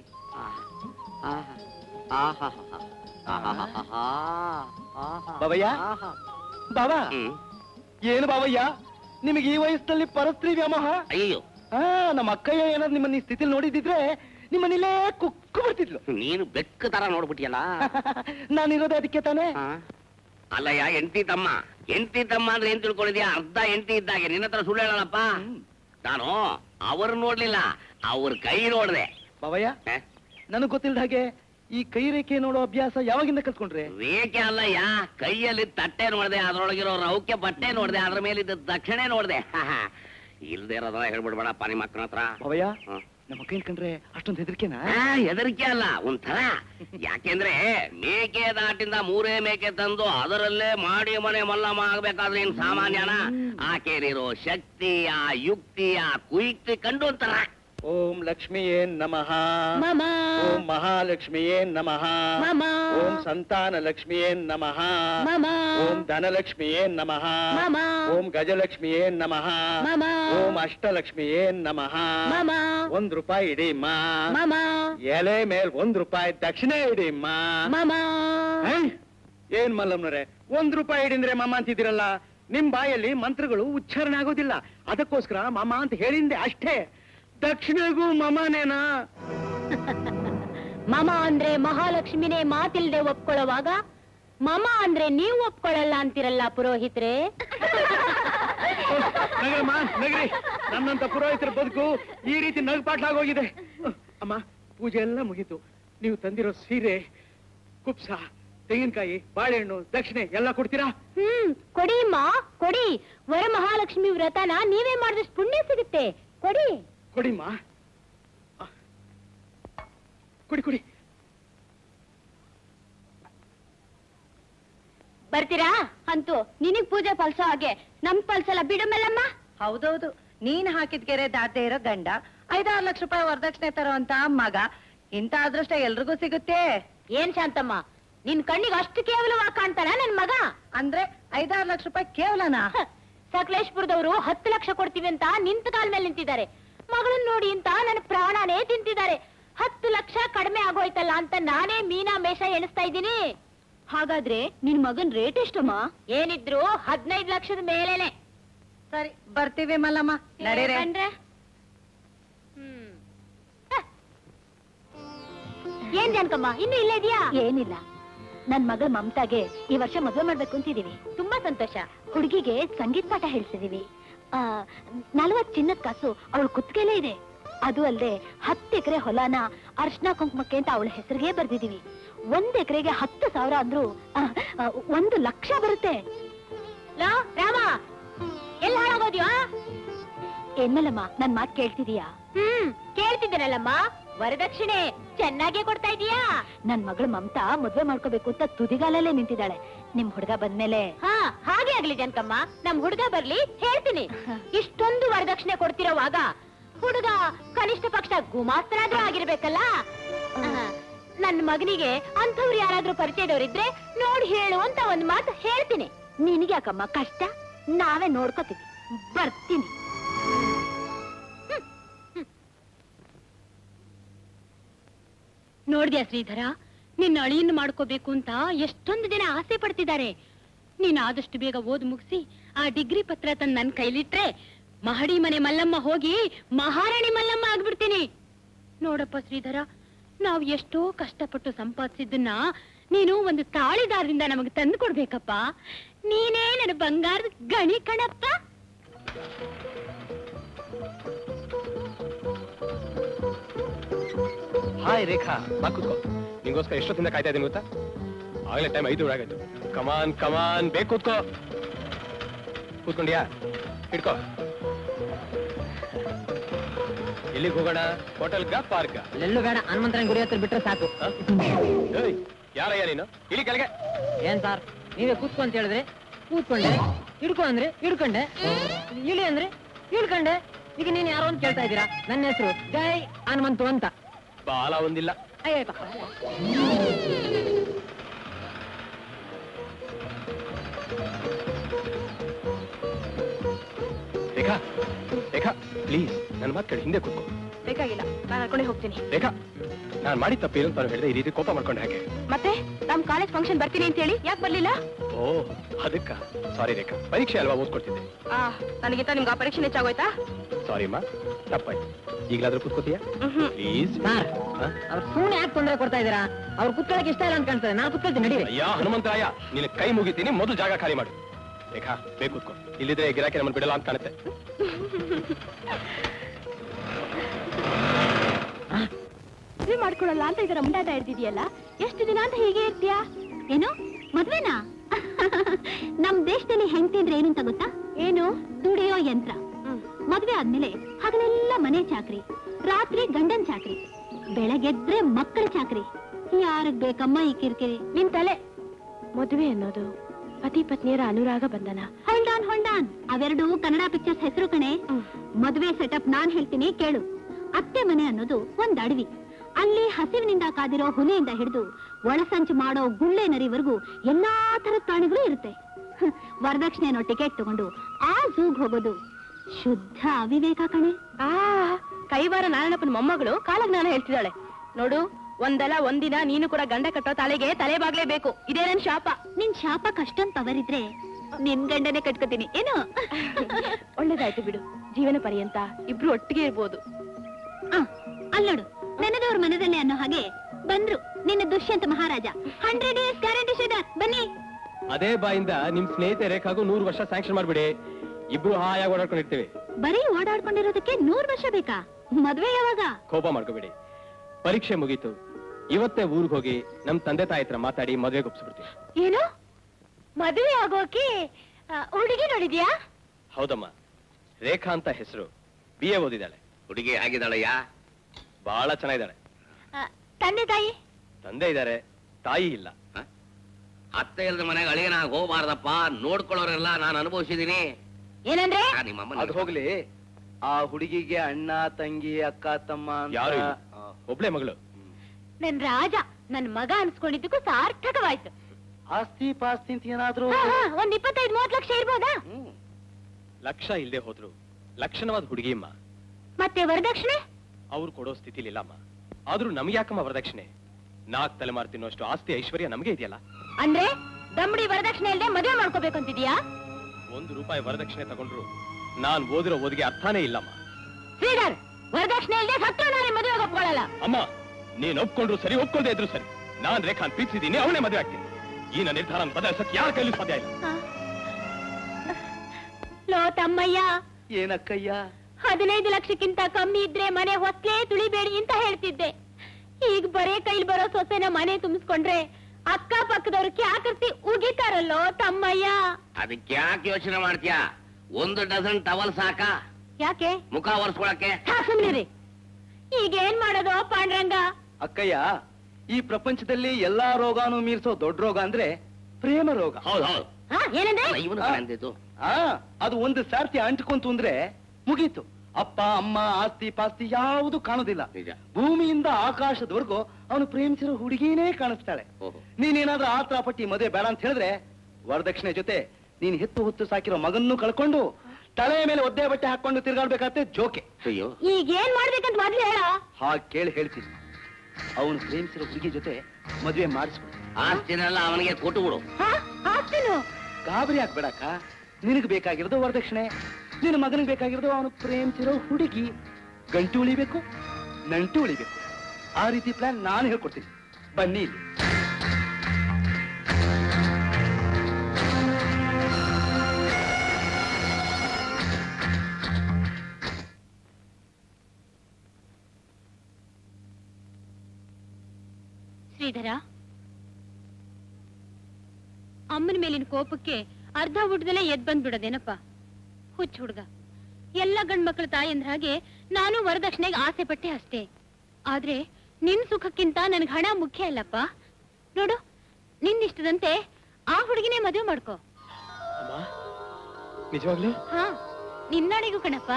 ಬಾಬಯ್ಯ ಬಾಬಾ ಹ್ಮ್ ಏನು ಬಾಬಯ್ಯ ನಿಮಗೆ ಈ ವಯಸ್ಸಿನಲ್ಲಿ ಪರಸ್ತ್ರೀ ವ್ಯಾಮೋಹ ಅಯ್ಯೋ ಆ ನಮ್ಮ ಅಕ್ಕಯ್ಯ ಏನಾದ್ರು ನಿಮ್ಮನ್ನ ಈ ಸ್ಥಿತಿಲಿ ನೋಡಿದಿದ್ರೆ ನಿಮ್ಮನ್ನಿಲ್ಲೇ ಕುಕ್ಕು ಬರ್ತಿದ್ಲು ನೀನು ಬೆಕ್ಕ ತರ ನೋಡ್ಬಿಟ್ಟಿಯಲ್ಲ ನಾನಿರೋದೇ ಅದಕ್ಕೆ ತಾನೇ ಆ? ಅಲ್ಲಯ್ಯ ಎಂಟಿ ತಮ್ಮ ಎಂಟಿ ತಮ್ಮ ಅಂದ್ರೆ ಏನ್ ತಿಳ್ಕೊಂಡಿದ್ಯಾ ಅರ್ಧ ಎಂಟಿ ಇದ್ದಾಗೆ ನಿನ್ನ ಹತ್ರ ಸುಳ್ಳು ಹೇಳಲ್ಲಪ್ಪ ನಾನು ಅವ್ರ ನೋಡ್ಲಿಲ್ಲ ಅವ್ರ ಕೈ ನೋಡ್ದೆ ಬಾಬಯ್ಯ ನನಗ್ ಗೊತ್ತಿಲ್ದ ಹಾಗೆ ಈ ಕೈ ರೇಖೆ ನೋಡೋ ಅಭ್ಯಾಸ ಯಾವಾಗಿಂದ ಕಲ್ತ್ಕೊಂಡ್ರೆ ರೇಖೆ ಅಲ್ಲಯ್ಯ ಕೈಯಲ್ಲಿ ತಟ್ಟೆ ನೋಡ್ದೆ ಅದ್ರೊಳಗಿರೋ ರೌಕೆ ಬಟ್ಟೆ ನೋಡ್ದೆ ಅದ್ರ ಮೇಲಿದ್ದ ದಕ್ಷಿಣೆ ನೋಡ್ದೆ ಇಲ್ದೇ ಇರೋದ್ರ ಹೇಳ್ಬಿಡ್ಬೇಡಪ್ಪ ನಿಮ್ಮ ಅಕ್ಕನ ಹತ್ರ ಬಾಬಯ್ಯ ಹ್ಮ್. ನಮ್ಮ ಅಕ್ಕ ಕಂಡ್ರೆ ಅಷ್ಟೊಂದು ಹೆದರಿಕೆನಾ ಆ, ಹೆದರಿಕೆ ಅಲ್ಲ ಒಂಥರ ಯಾಕೆಂದ್ರೆ ಮೇಕೆ ದಾಟಿಂದ ಮೂರೇ ಮೇಕೆ ತಂದು ಅದರಲ್ಲೇ ಮಾಡಿ ಮನೆ ಮಲ್ಲಮ್ಮ ಆಗ್ಬೇಕಾದ್ರೆ ಏನ್ ಸಾಮಾನ್ಯನ ಆಕೆಲಿರೋ ಶಕ್ತಿ ಆ ಯುಕ್ತಿ ಆ ಕುಯುಕ್ತಿ ಕಂಡು ಒಂಥರ ಓಂ ಲಕ್ಷ್ಮಿಯೇ ನಮಃ ಮಮ ಓಂ ಮಹಾಲಕ್ಷ್ಮಿಯೇ ನಮಃ ಮಮ ಓಂ ಸಂತಾನ ಲಕ್ಷ್ಮಿಯೇ ನಮಃ ಮಮ ಓಂ ಧನಲಕ್ಷ್ಮಿಯೇ ನಮಃ ಮಮ ಓಂ ಗಜಲಕ್ಷ್ಮಿಯೇ ನಮಃ ಮಮ ಓಂ ಅಷ್ಟಲಕ್ಷ್ಮಿಯೇ ನಮಃ ಮಮ ಒಂದ್ ರೂಪಾಯಿ ಇಡೀಮ್ಮ ಮಮ ಎಲೆ ಮೇಲ್ ಒಂದ್ ರೂಪಾಯಿ ದಕ್ಷಿಣೆ ಇಡೀಮ್ಮ ಮಮ ಹೇ? ಏನ್ ಮಲ್ಲಮ್ಮನವ್ರೆ ಒಂದ್ ರೂಪಾಯಿ ಇಡಿಂದ್ರೆ ಮಾಮ ಅಂತಿದ್ದೀರಲ್ಲ ನಿಮ್ ಬಾಯಲ್ಲಿ ಮಂತ್ರಗಳು ಉಚ್ಚಾರಣೆ ಆಗೋದಿಲ್ಲ ಅದಕ್ಕೋಸ್ಕರ ಮಾಮ ಅಂತ ಹೇಳಿಂದೆ ಅಷ್ಟೇ ದಕ್ಷಿಣೆಗೂ ಮಮನೇನಾ ಮಮ ಅಂದ್ರೆ ಮಹಾಲಕ್ಷ್ಮಿನೇ ಮಾತಿಲ್ದೆ ಒಪ್ಕೊಳ್ಳುವಾಗ ಮಮ ಅಂದ್ರೆ ನೀವು ಒಪ್ಕೊಳ್ಳಲ್ಲ ಅಂತಿರಲ್ಲ ಪುರೋಹಿತ್ರೆ ನಗರಮ್ಮ ನಗರಿ ನನ್ನಂತ ಪುರೋಹಿತರ ಬದುಕು ಈ ರೀತಿ ನಗ್ಪಾಟ್ಲಾಗೋಗಿದೆ ಅಮ್ಮ ಪೂಜೆ ಎಲ್ಲ ಮುಗೀತು ನೀವು ತಂದಿರೋ ಸೀರೆ ಕುಪ್ಸ ತೆಂಗಿನಕಾಯಿ ಬಾಳೆಹಣ್ಣು ದಕ್ಷಿಣೆ ಎಲ್ಲ ಕೊಡ್ತೀರಾ ಹ್ಮ್ ಕೊಡಿ ಅಮ್ಮ ಕೊಡಿ ವರ ಮಹಾಲಕ್ಷ್ಮಿ ವ್ರತನ ನೀವೇ ಮಾಡಿದಷ್ಟು ಪುಣ್ಯ ಸಿಗುತ್ತೆ ಕೊಡಿ ಕೊಡಿಮ್ಮ ಆ. ಕೊಡಿ ಕೊಡಿ ಬರ್ತೀರಾ ಅಂತೂ ನಿನಗ್ ಪೂಜೆ ಫಲ್ಸೋ ಹಾಗೆ ನಮ್ ಫಲ್ಸಲ್ಲ ಬಿಡು ಮೇಲಮ್ಮ ಹೌದೌದು ನೀನ್ ಹಾಕಿದ ಕೆರೆ ದಾಟದೆ ಇರೋ ಗಂಡ ಐದಾರು ಲಕ್ಷ ರೂಪಾಯಿ ವರದಕ್ಷಿಣೆ ತರೋ ಅಂತ ಮಗ ಇಂಥ ಅದೃಷ್ಟ ಎಲ್ರಿಗೂ ಸಿಗುತ್ತೆ ಏನ್ ಶಾಂತಮ್ಮ ನಿನ್ ಕಣ್ಣಿಗೆ ಅಷ್ಟು ಕೇವಲವಾಗಿ ಕಾಣ್ತಾನ ನನ್ ಮಗ ಅಂದ್ರೆ ಐದಾರು ಲಕ್ಷ ರೂಪಾಯಿ ಕೇವಲನಾ ಹ, ಸಕಲೇಶ್ಪುರದವರು ಹತ್ತು ಲಕ್ಷ ಕೊಡ್ತೀವಿ ಅಂತ ನಿಂತ ಕಾಲ ಮೇಲೆ ನಿಂತಿದ್ದಾರೆ ಮಗಳನ್ ನೋಡಿ ಅಂತ ನನ್ನ ಪ್ರಾಣನೇ ತಿಂತಿದ್ದಾರೆ ಹತ್ತು ಲಕ್ಷ ಕಡಿಮೆ ಆಗೋಯ್ತಲ್ಲ ಅಂತ ನಾನೇ ಮೀನಾ ಮೇಷ ಎಣಿಸ್ತಾ ಇದ್ದೀನಿ ಹಾಗಾದ್ರೆ ನಿನ್ ಮಗನ್ ರೇಟ್ ಎಷ್ಟಮ್ಮ ಏನಿದ್ರು ಹದಿನೈದು ಲಕ್ಷದ ಮೇಲೇನೆ ಸರಿ ಬರ್ತೀವಿ ಮಲ್ಲಮ್ಮ ನಡೀರೆ ಕಂಡ್ರೆ? ಹ್ಮ್. ಹ. ಏನ್ ಜಾನಕಮ್ಮ ಇನ್ನು ಇಲ್ಲೇ ಇದೆಯಾ ಏನಿಲ್ಲ ನನ್ ಮಗಳ ಮಮತಾಗೆ ಈ ವರ್ಷ ಮದ್ವೆ ಮಾಡ್ಬೇಕು ಅಂತಿದೀವಿ ತುಂಬಾ ಸಂತೋಷ ಹುಡುಗಿಗೆ ಸಂಗೀತ ಪಾಠ ಹೇಳ್ಸಿದೀವಿ ಆ ನಲ್ವತ್ ಚಿನ್ನದ ಕಾಸು ಅವಳ ಕುತ್ತಿಗೆಲೇ ಇದೆ ಅದು ಅಲ್ಲದೆ ಹತ್ತು ಎಕರೆ ಹೊಲನ ಅರ್ಶನ ಕುಂಕುಮಕ್ಕೆ ಅಂತ ಅವಳ ಹೆಸರಿಗೆ ಬರ್ದಿದೀವಿ ಒಂದ್ ಎಕರೆಗೆ ಹತ್ತು ಸಾವಿರ ಅಂದ್ರು ಆ, ಆ, ಒಂದು ಲಕ್ಷ ಬರುತ್ತೆ ಲೋ, ರಾಮ ಎಲ್ಲ ಹಾಳಾಗೋದ್ಯಾ ಏನ್ಮಲ್ಲಮ್ಮ ನನ್ ಮಾತ್ ಕೇಳ್ತಿದೀಯಾ ಹ್ಮ್ ಕೇಳ್ತಿದ್ದೀನಲ್ಲಮ್ಮ ವರದಕ್ಷಿಣೆ ಚೆನ್ನಾಗೇ ಕೊಡ್ತಾ ಇದೀಯಾ ನನ್ ಮಗಳು ಮಮತಾ ಮದ್ವೆ ಮಾಡ್ಕೋಬೇಕು ಅಂತ ತುದಿಗಾಲಲ್ಲೇ ನಿಂತಿದ್ದಾಳೆ ನಿಮ್ ಹುಡುಗ ಬಂದ್ಮೇಲೆ ಹಾ ಹಾಗೆ ಆಗ್ಲಿ ಜನಕಮ್ಮ ನಮ್ ಹುಡುಗ ಬರ್ಲಿ ಹೇಳ್ತೀನಿ ಇಷ್ಟೊಂದು ವರದಕ್ಷಿಣೆ ಕೊಡ್ತಿರೋವಾಗ ಹುಡುಗ ಕನಿಷ್ಠ ಪಕ್ಷ ಗುಮಾಸ್ತರಾದ್ರೂ ಆಗಿರ್ಬೇಕಲ್ಲ ಆ, ನನ್ ಮಗನಿಗೆ ಅಂಥವ್ರು ಯಾರಾದ್ರೂ ಪರಿಚಯದವರಿದ್ರೆ ನೋಡಿ ಹೇಳು ಅಂತ ಒಂದ್ ಮಾತು ಹೇಳ್ತೀನಿ ನಿನಗ್ಯಾಕಮ್ಮ ಕಷ್ಟ ನಾವೇ ನೋಡ್ಕೋತೀವಿ ಬರ್ತೀನಿ ನೋಡ್ದ್ಯಾ ಶ್ರೀಧರ ನಿನ್ನ ಅಳಿಯನ್ನು ಮಾಡ್ಕೋಬೇಕು ಅಂತ ಎಷ್ಟೊಂದು ಜನ ಆಸೆ ಪಡ್ತಿದ್ದಾರೆ ನೀನ್ ಆದಷ್ಟು ಬೇಗ ಓದ್ ಮುಗಿಸಿ ಆ ಡಿಗ್ರಿ ಪತ್ರ ತಂದು ನನ್ ಕೈಲಿಟ್ರೆ ಮಹಡಿ ಮನೆ ಮಲ್ಲಮ್ಮ ಹೋಗಿ ಮಹಾರಾಣಿ ಮಲ್ಲಮ್ಮ ಆಗ್ಬಿಡ್ತೀನಿ ನೋಡಪ್ಪ ಶ್ರೀಧರ ನಾವ್ ಎಷ್ಟೋ ಕಷ್ಟಪಟ್ಟು ಸಂಪಾದಿಸಿದ್ದನ್ನ ನೀನು ಒಂದು ತಾಳಿದಾರದಿಂದ ನಮಗೆ ತಂದು ಕೊಡ್ಬೇಕಪ್ಪ ನೀನೇ ನನ್ನ ಬಂಗಾರದ ಗಣಿ ಕಣಪ್ಪ ಹಾಯ್ ರೇಖಾ ಬಾ ಕೂತ್ಕೋ ನಿಂಗೋಸ್ಕರ ಎಷ್ಟೊತ್ತಿಂದ ಕಾಯ್ತಾ ಇದ್ದೀನಿ ಗೊತ್ತಾ ಆಗಲೇ ಟೈಮ್ ಐದು ಆಗೈತು ಕಮಾನ್ ಕಮಾನ್ ಬೇಕು ಕೂತ್ಕೋ ಕೂತ್ಕೊಂಡ್ಯಾ ಹಿಡ್ಕೋ ಎಲ್ಲಿಗೆ ಹೋಗೋಣ ಹೋಟೆಲ್ಗ ಪಾರ್ಕ್ ಎಲ್ಲೂ ಬೇಡ ಹನುಮಂತನ ಗುರಿ ಹತ್ರ ಬಿಟ್ರೆ ಸಾಕು ಯಾರಯ್ಯ ನೀನು ಇಲ್ಲಿ ಕೆಳಗೆ ಏನ್ ಸಾರ್ ನೀವೇ ಕೂತ್ಕೊ ಅಂತ ಹೇಳಿದ್ರೆ ಕೂತ್ಕೊಂಡೆ ಹಿಡ್ಕೊ ಅಂದ್ರೆ ಹಿಡ್ಕೊಂಡೆ ಇಳಿ ಅಂದ್ರೆ ಹಿಡ್ಕೊಂಡೆ ಈಗ ನೀನ್ ಯಾರೋ ಅಂತ ಕೇಳ್ತಾ ಇದ್ದೀರಾ ನನ್ನ ಹೆಸರು ಜೈ ಹನುಮಂತು ಅಂತ ಬಾಲ ಒಂದಿಲ್ಲ ಅಯ್ಯಪ್ಪ ರೇಖಾ ರೇಖಾ ಪ್ಲೀಸ್ ನನ್ನ ಮಾತು ಕೇಳಿ ಹಿಂದೆ ಕೂತ್ಕೋ ಬೇಕಾಗಿಲ್ಲ ನಾನು ಕರ್ಕೊಂಡೇ ಹೋಗ್ತೀನಿ ರೇಖಾ ನಾನು ಮಾಡಿ ತಪ್ಪೇನು ಅಂತ ಹೇಳಿದೆ ಈ ರೀತಿ ಕೋಪ ಮಾಡ್ಕೊಂಡೆ ಹಾಗೆ ಮತ್ತೆ ನಮ್ ಕಾಲೇಜ್ ಫಂಕ್ಷನ್ ಬರ್ತೀನಿ ಅಂತ ಹೇಳಿ ಯಾಕೆ ಬರ್ಲಿಲ್ಲ ಓ ಅದಕ್ಕ ಸಾರಿ ರೇಖಾ ಪರೀಕ್ಷೆ ಅಲ್ವಾ ಓದ್ಕೊಡ್ತಿದ್ದೆ ಆ ನನಗಿಂತ ನಿಮ್ಗೆ ಆ ಪರೀಕ್ಷೆ ಹೆಚ್ಚಾಗೋಯ್ತಾ ಸಾರಿ ಅಮ್ಮ ತಪ್ಪಾಯ್ತು ಈಗಲಾದ್ರೂ ಕೂತ್ಕೋತೀಯಾ ಪ್ಲೀಸ್ ಸಾರ್ ಅವ್ರು ಸುಮ್ಮನೆ ಯಾಕೆ ತೊಂದರೆ ಕೊಡ್ತಾ ಇದ್ದೀರಾ ಅವ್ರು ಕುತ್ಕೊಳಕ್ ಇಷ್ಟ ಇಲ್ಲ ಅಂತ ಕಾಣ್ತದೆ ನಾನು ಕುತ್ಕೊಳ್ತೀನಿ ನಡೀರಿ ಅಯ್ಯ ಹನುಮಂತರಾಯ ನಿನ್ನ ಕೈ ಮುಗಿತೀನಿ ಮೊದಲು ಜಾಗ ಖಾಲಿ ಮಾಡು ರೇಖಾ ಬೇಕು ಕೂತ್ಕೋ ಇಲ್ಲಿದ್ರೆ ಗಿರಾಕಿ ನಮ್ಮನ್ನು ಬಿಡಲ್ಲ ಅಂತ ಕಾಣುತ್ತೆ ಮದ್ವೆ ಮಾಡ್ಕೊಳಲ್ಲ ಅಂತ ಇದರ ಮುಂಡಾಟ ಹಿಡ್ದಿದ್ಯಲ್ಲ ಎಷ್ಟು ದಿನ ಅಂತ ಹೀಗೆ ಇರ್ತೀಯಾ ಏನು ಮದ್ವೆನಾ ನಮ್ ದೇಶದಲ್ಲಿ ಹೆಂಡ್ತಿದ್ರೆ ಏನು ಅಂತ ಗೊತ್ತಾ ಏನು ದುಡಿಯೋ ಯಂತ್ರ ಮದ್ವೆ ಆದ್ಮೇಲೆ ಹಗಲೆಲ್ಲ ಮನೆ ಚಾಕ್ರಿ ರಾತ್ರಿ ಗಂಡನ್ ಚಾಕ್ರಿ ಬೆಳಗೆದ್ರೆ ಮಕ್ಕಳ ಚಾಕ್ರಿ ಯಾರಿಗ್ ಬೇಕಮ್ಮ ಈ ಕಿರಿಕಿರಿ ನಿನ್ ತಲೆ ಮದುವೆ ಅನ್ನೋದು ಪತಿ ಪತ್ನಿಯರ ಅನುರಾಗ ಬಂಧನ ಹೊಲ್ಡಾನ್ ಹೊಲ್ಡಾನ್ ಅವೆರಡು ಕನ್ನಡ ಪಿಕ್ಚರ್ಸ್ ಹೆಸರು ಕಣೆ ಮದುವೆ ಸೆಟಪ್ ನಾನ್ ಹೇಳ್ತೀನಿ ಕೇಳು ಅತ್ತೆ ಮನೆ ಅನ್ನೋದು ಒಂದ್ ಅಡವಿ ಅಲ್ಲಿ ಹಸಿವಿನಿಂದ ಕಾದಿರೋ ಹುಲಿಯಿಂದ ಹಿಡಿದು ಒಳಸಂಚು ಮಾಡೋ ಗುಳ್ಳೆ ನರಿವರೆಗೂ ಎಲ್ಲಾ ತರದ ಪ್ರಾಣಿಗಳು ಇರುತ್ತೆ ಹ್ಮ್, ವರದಕ್ಷಿಣೆ ಅನ್ನೋ ಟಿಕೆಟ್ ತಗೊಂಡು ಆ ಝೂಗ್ ಹೋಗೋದು ಶುದ್ಧ ಅವಿವೇಕ ಕಣೆ ಆ ಕೈವಾರ ನಾರಾಯಣಪ್ಪನ ಮೊಮ್ಮಗಳು ಕಾಲಜ್ಞಾನ ಹೇಳ್ತಿದ್ದಾಳೆ ನೋಡು ಒಂದಲ್ಲ ಒಂದಿನ ನೀನು ಕೂಡ ಗಂಡ ಕಟ್ಟೋ ತಲೆಗೆ ತಲೆ ಬಾಗ್ಲೇಬೇಕು ಇದೇ ನನ್ ಶಾಪ ನಿನ್ ಶಾಪ ಕಷ್ಟೊಂದ್ ಪವರ್ ಇದ್ರೆ ನಿನ್ ಗಂಡನೆ ಕಟ್ಕೋತೀನಿ ಏನು ಒಳ್ಳೇದಾಯ್ತು ಬಿಡು ಜೀವನ ಪರ್ಯಂತ ಇಬ್ರು ಒಟ್ಟಿಗೆ ಇರ್ಬೋದು ಆ, ಅಲ್ಲೋಡು ನೆನೆದವ್ರ ಮನದಲ್ಲೇ ಅನ್ನೋ ಹಾಗೆ ಬಂದ್ರು ನಿನ್ನ Dushyanta maharaja hundred years guarantee Shridhar ಬನ್ನಿ ಅದೇ ಬಾಯಿಂದ ನಿಮ್ ಸ್ನೇಹಿತೆ ರೇಖಾಗೂ ನೂರು ವರ್ಷ ಸ್ಯಾಂಕ್ಷನ್ ಮಾಡ್ಬಿಡಿ ಇಬ್ರು ಹಾಯಾಗಿ ಓಡಾಡ್ಕೊಂಡಿರ್ತೀವಿ ಬರೀ ಓಡಾಡ್ಕೊಂಡಿರೋದಕ್ಕೆ ನೂರ್ ವರ್ಷ ಬೇಕಾ ಮದ್ವೆ ಯಾವಾಗ ಕೋಪ ಮಾಡ್ಕೋಬೇಡಿ ಪರೀಕ್ಷೆ ಮುಗೀತು ಇವತ್ತೇ ಊರಿಗೆ ಹೋಗಿ ನಮ್ ತಂದೆ ತಾಯಿ ಹತ್ರ ಮಾತಾಡಿ ಮದ್ವೆಗೆ ಒಪ್ಸ್ಬಿಡ್ತೀವಿ ಏನು ಮದುವೆ ಆಗೋಕೆ ಹುಡುಗಿ ನೋಡಿದ್ಯಾ ಹೌದಮ್ಮ ರೇಖಾ ಅಂತ ಹೆಸರು ಬಿ ಎ ಓದಿದ್ದಾಳೆ ಹುಡುಗಿ ಆಗಿದ್ದಾಳಯ್ಯ ಬಹಳ ಚೆನ್ನಾಗಿದ್ದಾಳೆ ತಂದೆ ತಾಯಿ ತಂದೆ ಇದ್ದಾರೆ ತಾಯಿ ಇಲ್ಲ ಅತ್ತೆ ಇಲ್ಲದ ಮನೆಗೆ ಅಳಿಯನ ಹೋಗ್ಬಾರ್ದಪ್ಪ ನೋಡ್ಕೊಳ್ಳೋರೆಲ್ಲ ನಾನು ಅನುಭವಿಸಿದೀನಿ ಏನಂದ್ರೆ ನಿಮ್ಮಮ್ಮ ಅದ್ ಹೋಗ್ಲಿ ಆ ಹುಡುಗಿಗೆ ಅಣ್ಣ ತಂಗಿ ಅಕ್ಕ ತಮ್ಮ ಅಂತ- ಯಾರು ಇಲ್ಲ ಆ, ಒಬ್ಳೆ ಮಗಳು ನನ್ ರಾಜ ನನ್ ಮಗ ಅನ್ಸ್ಕೊಂಡಿದ್ದಕ್ಕೂ ಸಾರ್ಥಕವಾಯ್ತು ಆಸ್ತಿ ಪಾಸ್ತಿ ಅಂತ ಏನಾದ್ರು ಹಾ, ಹಾ, ಒಂದ್ ಇಪ್ಪತ್ತೈದು ಮೂವತ್ ಲಕ್ಷ ಇರ್ಬೋದಾ ಹ್ಮ್. ಲಕ್ಷ ಇಲ್ಲದೆ ಹೋದ್ರು ಲಕ್ಷಣವಾದ ಹುಡುಗಿಯಮ್ಮ ಮತ್ತೆ ವರದಕ್ಷಿಣೆ ಅವ್ರು ಕೊಡೋ ಸ್ಥಿತಿಲಿಲ್ಲಮ್ಮ ಆದ್ರೂ ನಮ್ಗೆ ಯಾಕಮ್ಮ ವರದಕ್ಷಿಣೆ ನಾಲ್ಕು ತಲೆಮಾರು ತಿನ್ನುವಷ್ಟು ಆಸ್ತಿ ಐಶ್ವರ್ಯ ನಮಗೆ ಇದೆಯಲ್ಲ ಅಂದ್ರೆ ದಮ್ಮಡಿ ವರದಕ್ಷಿಣೆ ಇಲ್ಲದೆ ಮದುವೆ ಮಾಡ್ಕೋಬೇಕು ಅಂತಿದ್ಯಾ ಒಂದು ರೂಪಾಯಿ ವರದಕ್ಷಿಣೆ ತಗೊಂಡ್ರು ನಾನ್ ಓದಿರೋ ಓದಿಗೆ ಅರ್ಥನೇ ಇಲ್ಲಮ್ಮ ಶ್ರೀಧರ್ ವರದಕ್ಷಿಣೆ ಇಲ್ಲದೆ ಸತ್ತು ನಾನು ಮದುವೆ ಒಪ್ಕೊಳ್ಳಲ್ಲ ಅಮ್ಮ ನೀನ್ ಒಪ್ಕೊಂಡ್ರು ಸರಿ ಒಪ್ಕೊಳ್ದೇ ಇದ್ರು ಸರಿ ನಾನ್ ರೇಖಾನ್ ಪ್ರೀತಿಸಿದ್ದೀನಿ ಅವನೇ ಮದುವೆ ಆಗ್ತೀನಿ ಈ ನನ್ನ ನಿರ್ಧಾರ ಬದಲಿಸಕ್ ಯಾರ ಕೈಲೂ ಸಾಧ್ಯ ಇಲ್ಲ ಲೋ ತಮ್ಮಯ್ಯ ಏನಕ್ಕಯ್ಯ ಹದಿನೈದು ಲಕ್ಷಕ್ಕಿಂತ ಕಮ್ಮಿ ಇದ್ರೆ ಮನೆ ಹೊಸ್ಲೇ ತುಳಿಬೇಡಿ ಅಂತ ಹೇಳ್ತಿದ್ದೆ ಈಗ ಬರೇ ಕೈಲಿ ಬರೋ ಸೊಸೆನ ಮನೆ ತುಂಬಿಸ್ಕೊಂಡ್ರೆ ಅಕ್ಕ ಪಕ್ಕದವ್ರು ಕ್ಯಾಕರ್ತಿ ಉಗಿತಾರಲ್ಲೋ ತಮ್ಮಯ್ಯ ಅದಕ್ಕೆ ಯಾಕೆ ಯೋಚನೆ ಮಾಡ್ತೀಯಾ ಒಂದು ಡಜನ್ ಟವಲ್ ಸಾಕ ಯಾಕೆ ಮುಖ ಒರೆಸ್ಕೊಳಕ್ಕೆ ಸಾಕ್ ಸುಮ್ನಿರಿ ಈಗ ಏನ್ ಮಾಡೋದು ಪಾಂಡ್ರಂಗ ಅಕ್ಕಯ್ಯ ಈ ಪ್ರಪಂಚದಲ್ಲಿ ಎಲ್ಲಾ ರೋಗಾನು ಮೀರಿಸೋ ದೊಡ್ಡ ರೋಗ ಅಂದ್ರೆ ಪ್ರೇಮ ರೋಗ ಹೌದು ಹೌದು ಹಾ ಏನಂದ್ರೆ ಇವನು ಅಂದಿದ್ದು ಆ ಅದು ಒಂದು ಸಾರ್ತಿ ಅಂಟ್ಕೊಂತು ಅಂದ್ರೆ ಮುಗೀತು ಅಪ್ಪ ಅಮ್ಮ ಆಸ್ತಿ ಪಾಸ್ತಿ ಯಾವುದು ಕಾಣೋದಿಲ್ಲ ನಿಜ ಭೂಮಿಯಿಂದ ಆಕಾಶದವರೆಗೂ ಅವನು ಪ್ರೇಮಿಸಿರೋ ಹುಡುಗಿನೇ ಕಾಣಿಸ್ತಾಳೆ ಓಹೋ ನೀನೇನಾದ್ರೂ ಆತರ ಪಟ್ಟಿ ಮದುವೆ ಬೇಡ ಅಂತ ಹೇಳಿದ್ರೆ ವರದಕ್ಷಿಣೆ ಜೊತೆ ನೀನ್ ಹೆತ್ತು ಹೊತ್ತು ಸಾಕಿರೋ ಮಗನ್ನು ಕಳ್ಕೊಂಡು ತಲೆ ಮೇಲೆ ಒದ್ದೆ ಬಟ್ಟೆ ಹಾಕೊಂಡು ತಿರ್ಗಾಡ್ಬೇಕಾಗತ್ತೆ ಜೋಕೆ ಅಯ್ಯೋ ಈಗ ಏನ್ ಮಾಡ್ಬೇಕಂತ ಮೊದ್ಲು ಹೇಳ ಹಾಗೆ ಕೇಳಿ ಹೇಳ್ತೀನಿ ಅವನು ಪ್ರೇಮಿಸಿರೋ ಹುಡುಗಿ ಜೊತೆ ಮದುವೆ ಮಾಡಿಸ್ಬಿಡು ಆಸ್ತಿನೆಲ್ಲ ಅವನಿಗೆ ಕೊಟ್ಟು ಬಿಡು ಆಸ್ತಿನು ಗಾಬರಿ ಆಗ್ಬೇಡಕ್ಕ ನಿನಗೆ ಬೇಕಾಗಿರೋದು ವರದಕ್ಷಿಣೆ ನಿನ್ನ ಮಗನಿಗೆ ಬೇಕಾಗಿರೋದು ಅವನು ಪ್ರೇಮಿಸಿರೋ ಹುಡುಗಿ ಗಂಟು ಉಳಿಬೇಕು ನಂಟು ಉಳಿಬೇಕು ಆ ರೀತಿ ಪ್ಲಾನ್ ನಾನು ಹೇಳ್ಕೊಡ್ತೀನಿ ಬನ್ನಿ ಇಲ್ಲಿ ಶ್ರೀಧರ ಅಮ್ಮನ ಮೇಲಿನ ಕೋಪಕ್ಕೆ ಅರ್ಧ ಊಟದಲ್ಲೇ ಎದ್ ಬಂದ್ಬಿಡೋದೇನಪ್ಪ ಹುಚ್ಚ ಹುಡುಗ ಎಲ್ಲ ಗಂಡ್ ಮಕ್ಳ ತಾಯಂದ್ರ ಹಾಗೆ ನಾನು ವರದಕ್ಷಿಣೆಗೆ ಆಸೆ ಪಟ್ಟೆ ಅಷ್ಟೇ ಆದ್ರೆ ನಿನ್ ಸುಖಕ್ಕಿಂತ ನನ್ಗೆ ಹಣ ಮುಖ್ಯ ಅಲ್ಲಪ್ಪ ನೋಡು ನಿನ್ನಿಷ್ಟದಂತೆ ಆ ಹುಡುಗಿನೇ ಮದುವೆ ಮಾಡ್ಕೋ ಅಮ್ಮ ನಿಜವಾಗ್ಲೂ ಹಾ ನಿನ್ನಡೆಗೂ ಕಣಪ್ಪ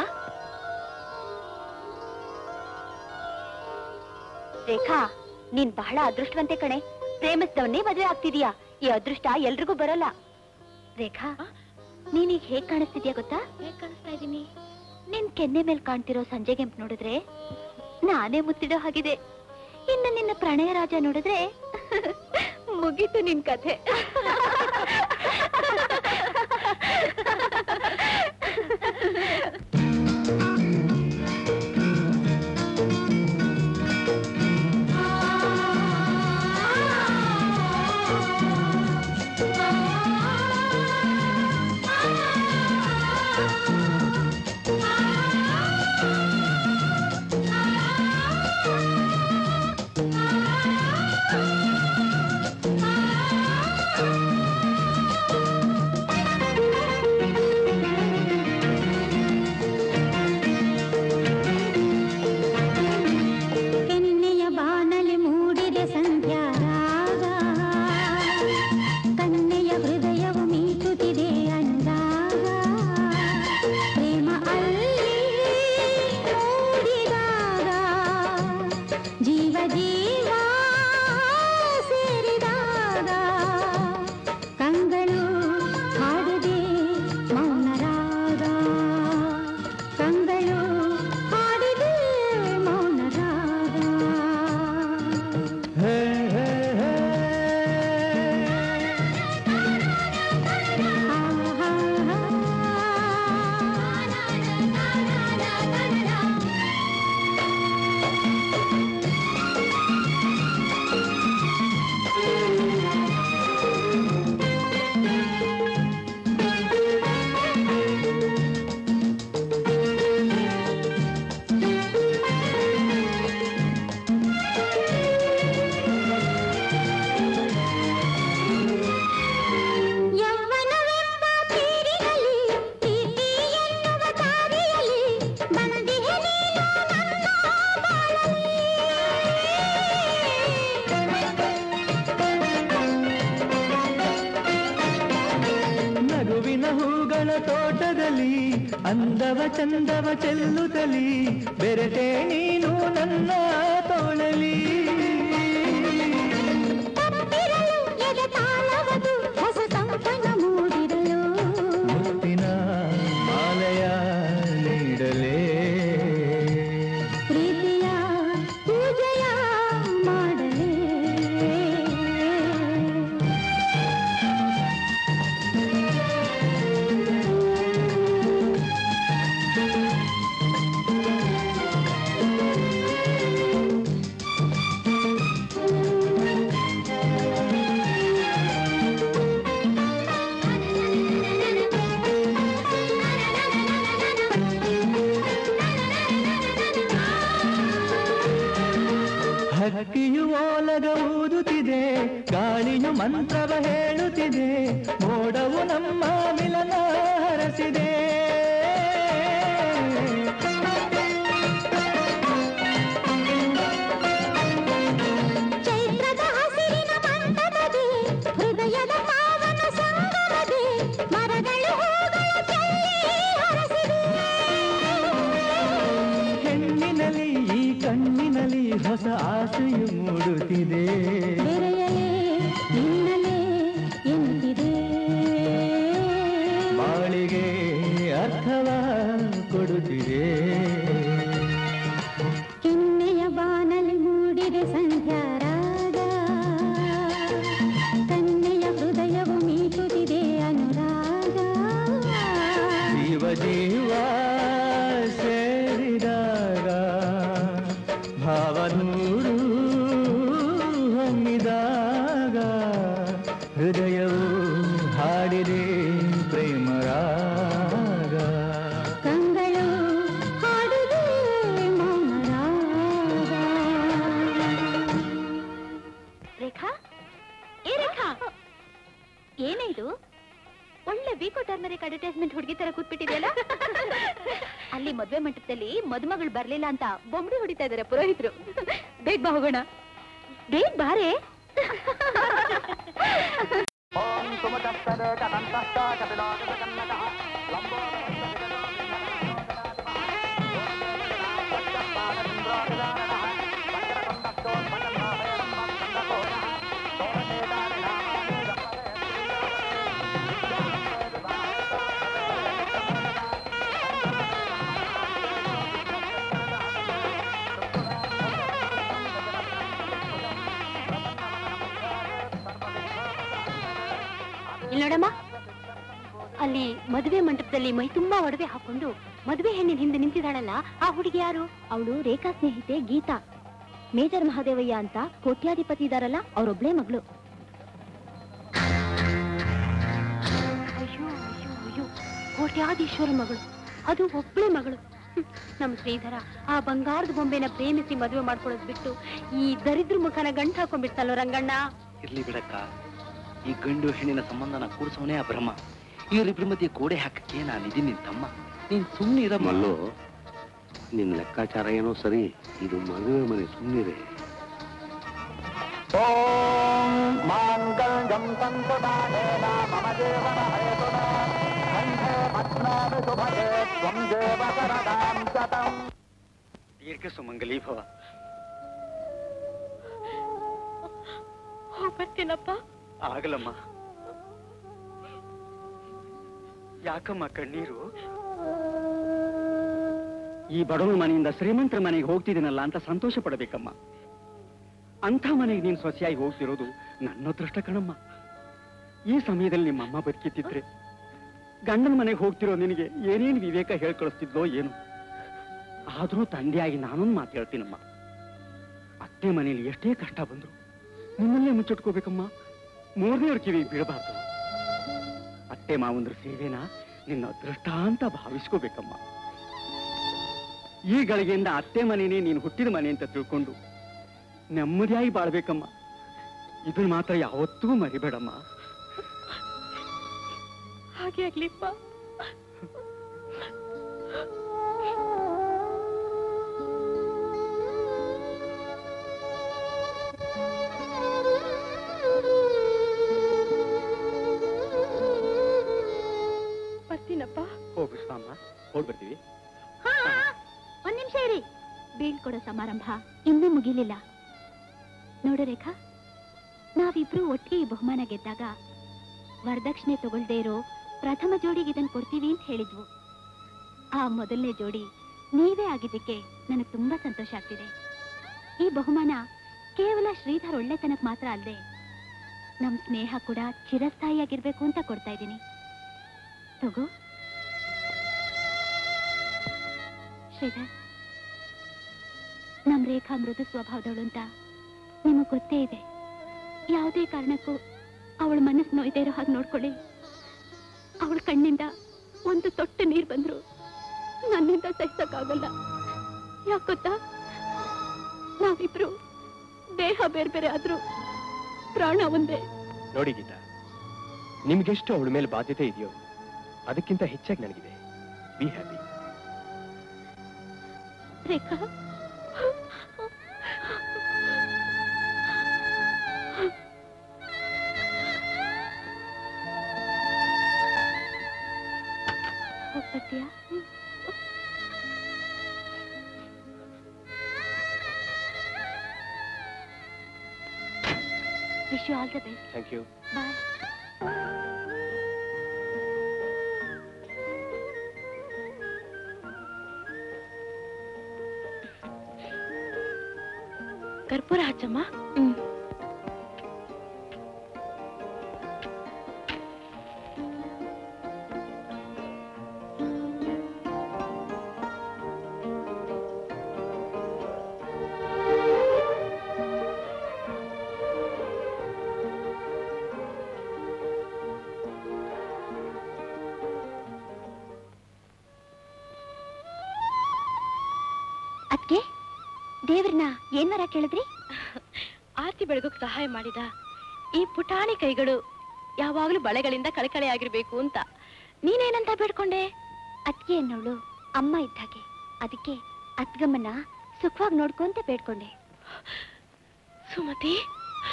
ರೇಖಾ ನೀನ್ ಬಹಳ ಅದೃಷ್ಟವಂತೆ ಕಣೆ ಪ್ರೇಮಿಸಿದವನ್ನೇ ಮದುವೆ ಆಗ್ತಿದೀಯಾ ಈ ಅದೃಷ್ಟ ಎಲ್ರಿಗೂ ಬರಲ್ಲ ರೇಖಾ ನೀನೀಗ ಹೇಗ್ ಕಾಣಿಸ್ತಿದ್ಯಾ ಗೊತ್ತಾ ಹೇಗ್ ಕಾಣಿಸ್ತಾ ಇದೀನಿ ನಿನ್ ಕೆನ್ನೆ ಮೇಲ್ ಕಾಣ್ತಿರೋ ಸಂಜೆ ಕೆಂಪ್ ನೋಡಿದ್ರೆ ನಾನೇ ಮುತ್ತಿಡೋ ಹಾಗಿದೆ ಇನ್ನು ನಿನ್ನ ಪ್ರಣಯ ರಾಜ ನೋಡಿದ್ರೆ ಮುಗೀತು ನಿನ್ ಕಥೆ ಕೆನ್ನೆಯ ಬಾನಲಿ ಮೂಡಿದೆ ಸಂಧ್ಯಾ ರಾಗ ಕನ್ನೆಯ ಹೃದಯವು ಮೀಟುತ್ತಿದೆ ಅಂದಾಗ ಪ್ರೇಮ ಅಲ್ಲಿ ಮೂಡಿದಾಗ ಜೀವ ಜೀವ ಸೇರಿದಾಗ ಕಂಗಳು ಹಾಡಿದೆ ಮೌನ ರಾಗ ಕಂಗಳು ಹಾಡಿದೆ ಮೌನ ರಾಗ ಯೌವನವೆಂಬ ತೀರಿನಲ್ಲಿ ಪ್ರೀತಿ ಎನ್ನುವ ದಾರಿಯಲ್ಲಿ ಬಂದಿಹೆ ನೀನು ನನ್ನ ನಗುವಿನ ಹೂಗಳ ತೋಟದಲ್ಲಿ ಅಂದವ ಚಂದವ ಚೆಲ್ಲುತ್ತಲಿ ಬೆರೆತೆ ನೀನು ನನ್ನ ತೋಳಲಿ ತಪ್ಪಿರಲು ಎದೆ ತಾಳವದು ಹೊಸ ಸಂಪನ್ನ ಮೂಡಿರಲು ಮುತ್ತಿನ ಮಾಲೆಯ ನೀಡಲೇ ಪ್ರೀತಿಯ ಪೂಜೆಯ ಮಾಡಲೇ ಹಕ್ಕಿಯು ಓಲಗ ಊದುತ್ತಿದೆ ಗಾಳಿಯು ಮಂತ್ರವ ಹೇಳುತ್ತಿದೆ ಮೋಡವು ನಮ್ಮ ಮಿಲನ ಹರಸಿದೆ ಚೈತ್ರದ ಹಸಿರಿನ ಮಂಟಪದೆ ಹೃದಯದ ಪಾವನ ಸಂಗಮದೆ ಮರಗಳು ಹೂಗಳ ಚೆಲ್ಲಿ ಹರಸಿದೆ ಹೆಣ್ಣಿನಲ್ಲಿ ಈ ಕಣ್ಣಿನಲ್ಲಿ ಹೊಸ ಆಸೆಯು ಮೂಡುತ್ತಿದೆ ಬೆರೆಯಲೇ ನಿನ್ನಲೇ ಎಂದಿದೆ ಬಾಳಿಗೆ ಅರ್ಥವ ಕೊಡುತ್ತಿದೆ ಕೆನ್ನೆಯ ಬಾನಲಿ ಮೂಡಿದೆ ಸಂಧ್ಯಾ ರಾಗ ಕನ್ನೆಯ ಹೃದಯವು ಮೀಟುತ್ತಿದೆ ಅನುರಾಗ ಹೃದಯವು ಹಾಡಿದೆ ಪ್ರೇಮ ರಾಗ ಕಂಗಳು ಹಾಡಿದೆ ಮೌನರಾಗ ರೇಖಾ ಏ ರೇಖಾ ಏನೇ ಇದು ಒಳ್ಳೆ ವೀಕೋ ಟರ್ಮರಿಕ್ ಅಡ್ವರ್ಟೈಸ್ಮೆಂಟ್ ಹುಡುಗಿ ತರ ಕೂತ್ಬಿಟ್ಟಿದೆಯಲ್ಲ ಅಲ್ಲಿ ಮದ್ವೆ ಮಂಟಪದಲ್ಲಿ ಮದುಮಗಳು ಬರ್ಲಿಲ್ಲ ಅಂತ ಬೊಂಬಡಿ ಹೊಡಿತಾ ಇದಾರೆ ಪುರೋಹಿತರು ಬೇಗ ಬಾ ಹೋಗೋಣ ಬೇಗ ಬಾರೆ ಇಲ್ಲಿ ನೋಡಮ್ಮ ಅಲ್ಲಿ ಮದುವೆ ಮಂಟಪದಲ್ಲಿ ಮೈ ತುಂಬಾ ಒಡವೆ ಹಾಕೊಂಡು ಮದುವೆ ಹೆಣ್ಣಿನ ಹಿಂದೆ ನಿಂತಿದ್ದಾಳಲ್ಲ ಆ ಹುಡುಗಿ ಯಾರು ಅವಳು ರೇಖಾ ಸ್ನೇಹಿತೆ ಗೀತಾ ಮೇಜರ್ ಮಹಾದೇವಯ್ಯ ಅಂತ ಕೋಟ್ಯಾಧಿಪತಿ ಇದಾರಲ್ಲ ಅವರೊಬ್ಳೇ ಮಗಳು ಅಯ್ಯೋ ಅಯ್ಯೋ ಅಯ್ಯೋ ಕೋಟ್ಯಾಧೀಶ್ವರ ಮಗಳು ಅದು ಒಬ್ಳೇ ಮಗಳು ಹ್ಮ್. ನಮ್ ಶ್ರೀಧರ ಆ ಬಂಗಾರದ ಬೊಂಬೆನ ಪ್ರೇಮಿಸಿ ಮದುವೆ ಮಾಡ್ಕೊಳ್ಳೋದ್ ಬಿಟ್ಟು ಈ ದರಿದ್ರ ಮುಖನ ಗಂಟ ಹಾಕೊಂಡ್ಬಿಡ್ತಲ್ಲೋ ರಂಗಣ್ಣ ಇರ್ಲಿ ಬಿಡಕ್ಕ ಈ ಗಂಡು ಹೆಣ್ಣಿನ ಸಂಬಂಧನ ಕೂಡ್ಸೋನೇ ಆ ಬ್ರಹ್ಮ ಇವರಿಬ್ರ ಮಧ್ಯೆ ಗೋಡೆ ಹಾಕಕ್ಕೆ ನಾನು ಇದೀನಿ ನಿನ್ ತಮ್ಮ ನೀನ್ ಸುಮ್ಮನೆ ಇರಮ್ಮ ಮಲ್ಲು ನಿನ್ ಲೆಕ್ಕಾಚಾರ ಏನೋ ಸರಿ ಇದು ಮದುವೆ ಮನೆ ಸುಮ್ಮನಿದೆ ದೀರ್ಘ ಸುಮಂಗಲಿ ಭವ ಬರ್ತೀನಪ್ಪ ಆಗಲಮ್ಮ ಯಾಕಮ್ಮ ಕಣ್ಣೀರು ಈ ಬಡವನ ಮನೆಯಿಂದ ಶ್ರೀಮಂತರ ಮನೆಗೆ ಹೋಗ್ತಿದ್ದೀನಲ್ಲ ಅಂತ ಸಂತೋಷ ಪಡಬೇಕಮ್ಮ ಅಂಥ ಮನೆಗೆ ನೀನು ಸೊಸೆಯಾಗಿ ಹೋಗ್ತಿರೋದು ನನ್ನ ಅದೃಷ್ಟ ಕಣಮ್ಮ ಈ ಸಮಯದಲ್ಲಿ ನಿಮ್ಮಮ್ಮ ಬದುಕಿತ್ತಿದ್ರೆ ಗಂಡನ ಮನೆಗೆ ಹೋಗ್ತಿರೋ ನಿನಗೆ ಏನೇನು ವಿವೇಕ ಹೇಳ್ ಕಳಿಸ್ತಿದ್ಲೋ ಏನು ಆದ್ರೂ ತಂದೆಯಾಗಿ ನಾನೊಂದು ಮಾತು ಹೇಳ್ತೀನಮ್ಮ ಅತ್ತೆ ಮನೆಯಲ್ಲಿ ಎಷ್ಟೇ ಕಷ್ಟ ಬಂದ್ರು ನಿಮ್ಮಲ್ಲೇ ಮುಚ್ಚಿಟ್ಕೋಬೇಕಮ್ಮ ಮೂರನೇವ್ರ ಕಿವಿಗೆ ಬೀಳಬಾರ್ದು ಅತ್ತೆ ಮಾವಂದ್ರ ಸೇವೆನ ನಿನ್ನ ಅದೃಷ್ಟ ಅಂತ ಭಾವಿಸ್ಕೋಬೇಕಮ್ಮ ಈ ಗಳಿಗೆಯಿಂದ ಅತ್ತೆ ಮನೆನೇ ನೀನು ಹುಟ್ಟಿದ ಮನೆ ಅಂತ ತಿಳ್ಕೊಂಡು ನೆಮ್ಮದಿಯಾಗಿ ಬಾಳ್ಬೇಕಮ್ಮ ಇದನ್ನ ಮಾತ್ರ ಯಾವತ್ತೂ ಮರಿಬೇಡಮ್ಮ ಹಾಗೆ ಆಗ್ಲಿಪ್ಪ ಬರ್ತೀನಪ್ಪ ಹೋಗ್ಬಿಡ್ತಮ್ಮ ಹೋಗ್ಬರ್ತೀವಿ ಒಂದ್ ನಿಮಿಷ ಇರಿ ಬೀಳ್ಕೊಡೋ ಸಮಾರಂಭ ಇನ್ನೂ ಮುಗಿಲಿಲ್ಲ ನೋಡು ರೇಖಾ ನಾವಿಬ್ರು ಒಟ್ಟಿಗೆ ಈ ಬಹುಮಾನ ಗೆದ್ದಾಗ ವರದಕ್ಷಿಣೆ ತಗೊಳ್ದೇ ಇರೋ ಪ್ರಥಮ ಜೋಡಿಗೆ ಇದನ್ ಕೊಡ್ತೀವಿ ಅಂತ ಹೇಳಿದ್ವು ಆ ಮೊದಲನೇ ಜೋಡಿ ನೀವೇ ಆಗಿದ್ದಕ್ಕೆ ನನಗೆ ತುಂಬಾ ಸಂತೋಷ ಆಗ್ತಿದೆ ಈ ಬಹುಮಾನ ಕೇವಲ ಶ್ರೀಧರ್ ಒಳ್ಳೆತನಕ್ ಮಾತ್ರ ಅಲ್ಲದೆ ನಮ್ ಸ್ನೇಹ ಕೂಡ ಚಿರಸ್ಥಾಯಿಯಾಗಿರ್ಬೇಕು ಅಂತ ಕೊಡ್ತಾ ಇದ್ದೀನಿ ತಗೋ ಶ್ರೀಧರ್ ನಮ್ ರೇಖಾ ಮೃದು ಸ್ವಭಾವದವಳು ಅಂತ ನಿಮಗ್ ಗೊತ್ತೇ ಇದೆ ಯಾವುದೇ ಕಾರಣಕ್ಕೂ ಅವಳ ಮನಸ್ಸು ನೋಯ್ದೇ ಇರೋ ಹಾಗೆ ನೋಡ್ಕೊಳ್ಳಿ ಅವಳ ಕಣ್ಣಿಂದ ಒಂದು ತೊಟ್ಟು ನೀರ್ ಬಂದ್ರು ನನ್ನಿಂದ ಸಹಿಸಕ್ಕಾಗಲ್ಲ ಯಾಕ್ ಗೊತ್ತಾ ನಾವಿಬ್ರು ದೇಹ ಬೇರೆ ಬೇರೆ ಆದ್ರೂ ಪ್ರಾಣ ಒಂದೇ ನೋಡಿ ಗೀತಾ ನಿಮ್ಗೆಷ್ಟು ಅವಳ ಮೇಲೆ ಬಾಧ್ಯತೆ ಇದೆಯೋ ಅದಕ್ಕಿಂತ ಹೆಚ್ಚಾಗಿ ನನಗಿದೆ ಬಿ ಹ್ಯಾಪಿ ರೇಖಾ ಹೋಗ್ಬರ್ತೀಯಾ wish you all the best thank you bye ಕರ್ಪೂರ ಹಚ್ಚಮ್ಮ ಹ್ಮ್ ಅದ್ಕೆ ದೇವ್ರನ್ನ ಏನ್ ವರ ಕೇಳಿದ್ರಿ ಆರ್ತಿ ಬೆಳಗೋಕ್ ಸಹಾಯ ಮಾಡಿದ ಈ ಪುಟಾಣಿ ಕೈಗಳು ಯಾವಾಗ್ಲೂ ಬಳೆಗಳಿಂದ ಕಳಕಳೆ ಆಗಿರ್ಬೇಕು ಅಂತ ನೀನೇನಂತ ಬೇಡ್ಕೊಂಡೆ ಅದ್ಕೆ ಅನ್ನೋಳು ಅಮ್ಮ ಇದ್ದಾಗೆ ಅದಕ್ಕೆ ಅತ್ಗಮ್ಮನ ಸುಖವಾಗಿ ನೋಡ್ಕೊಂತ ಬೇಡ್ಕೊಂಡೆ ಸುಮತಿ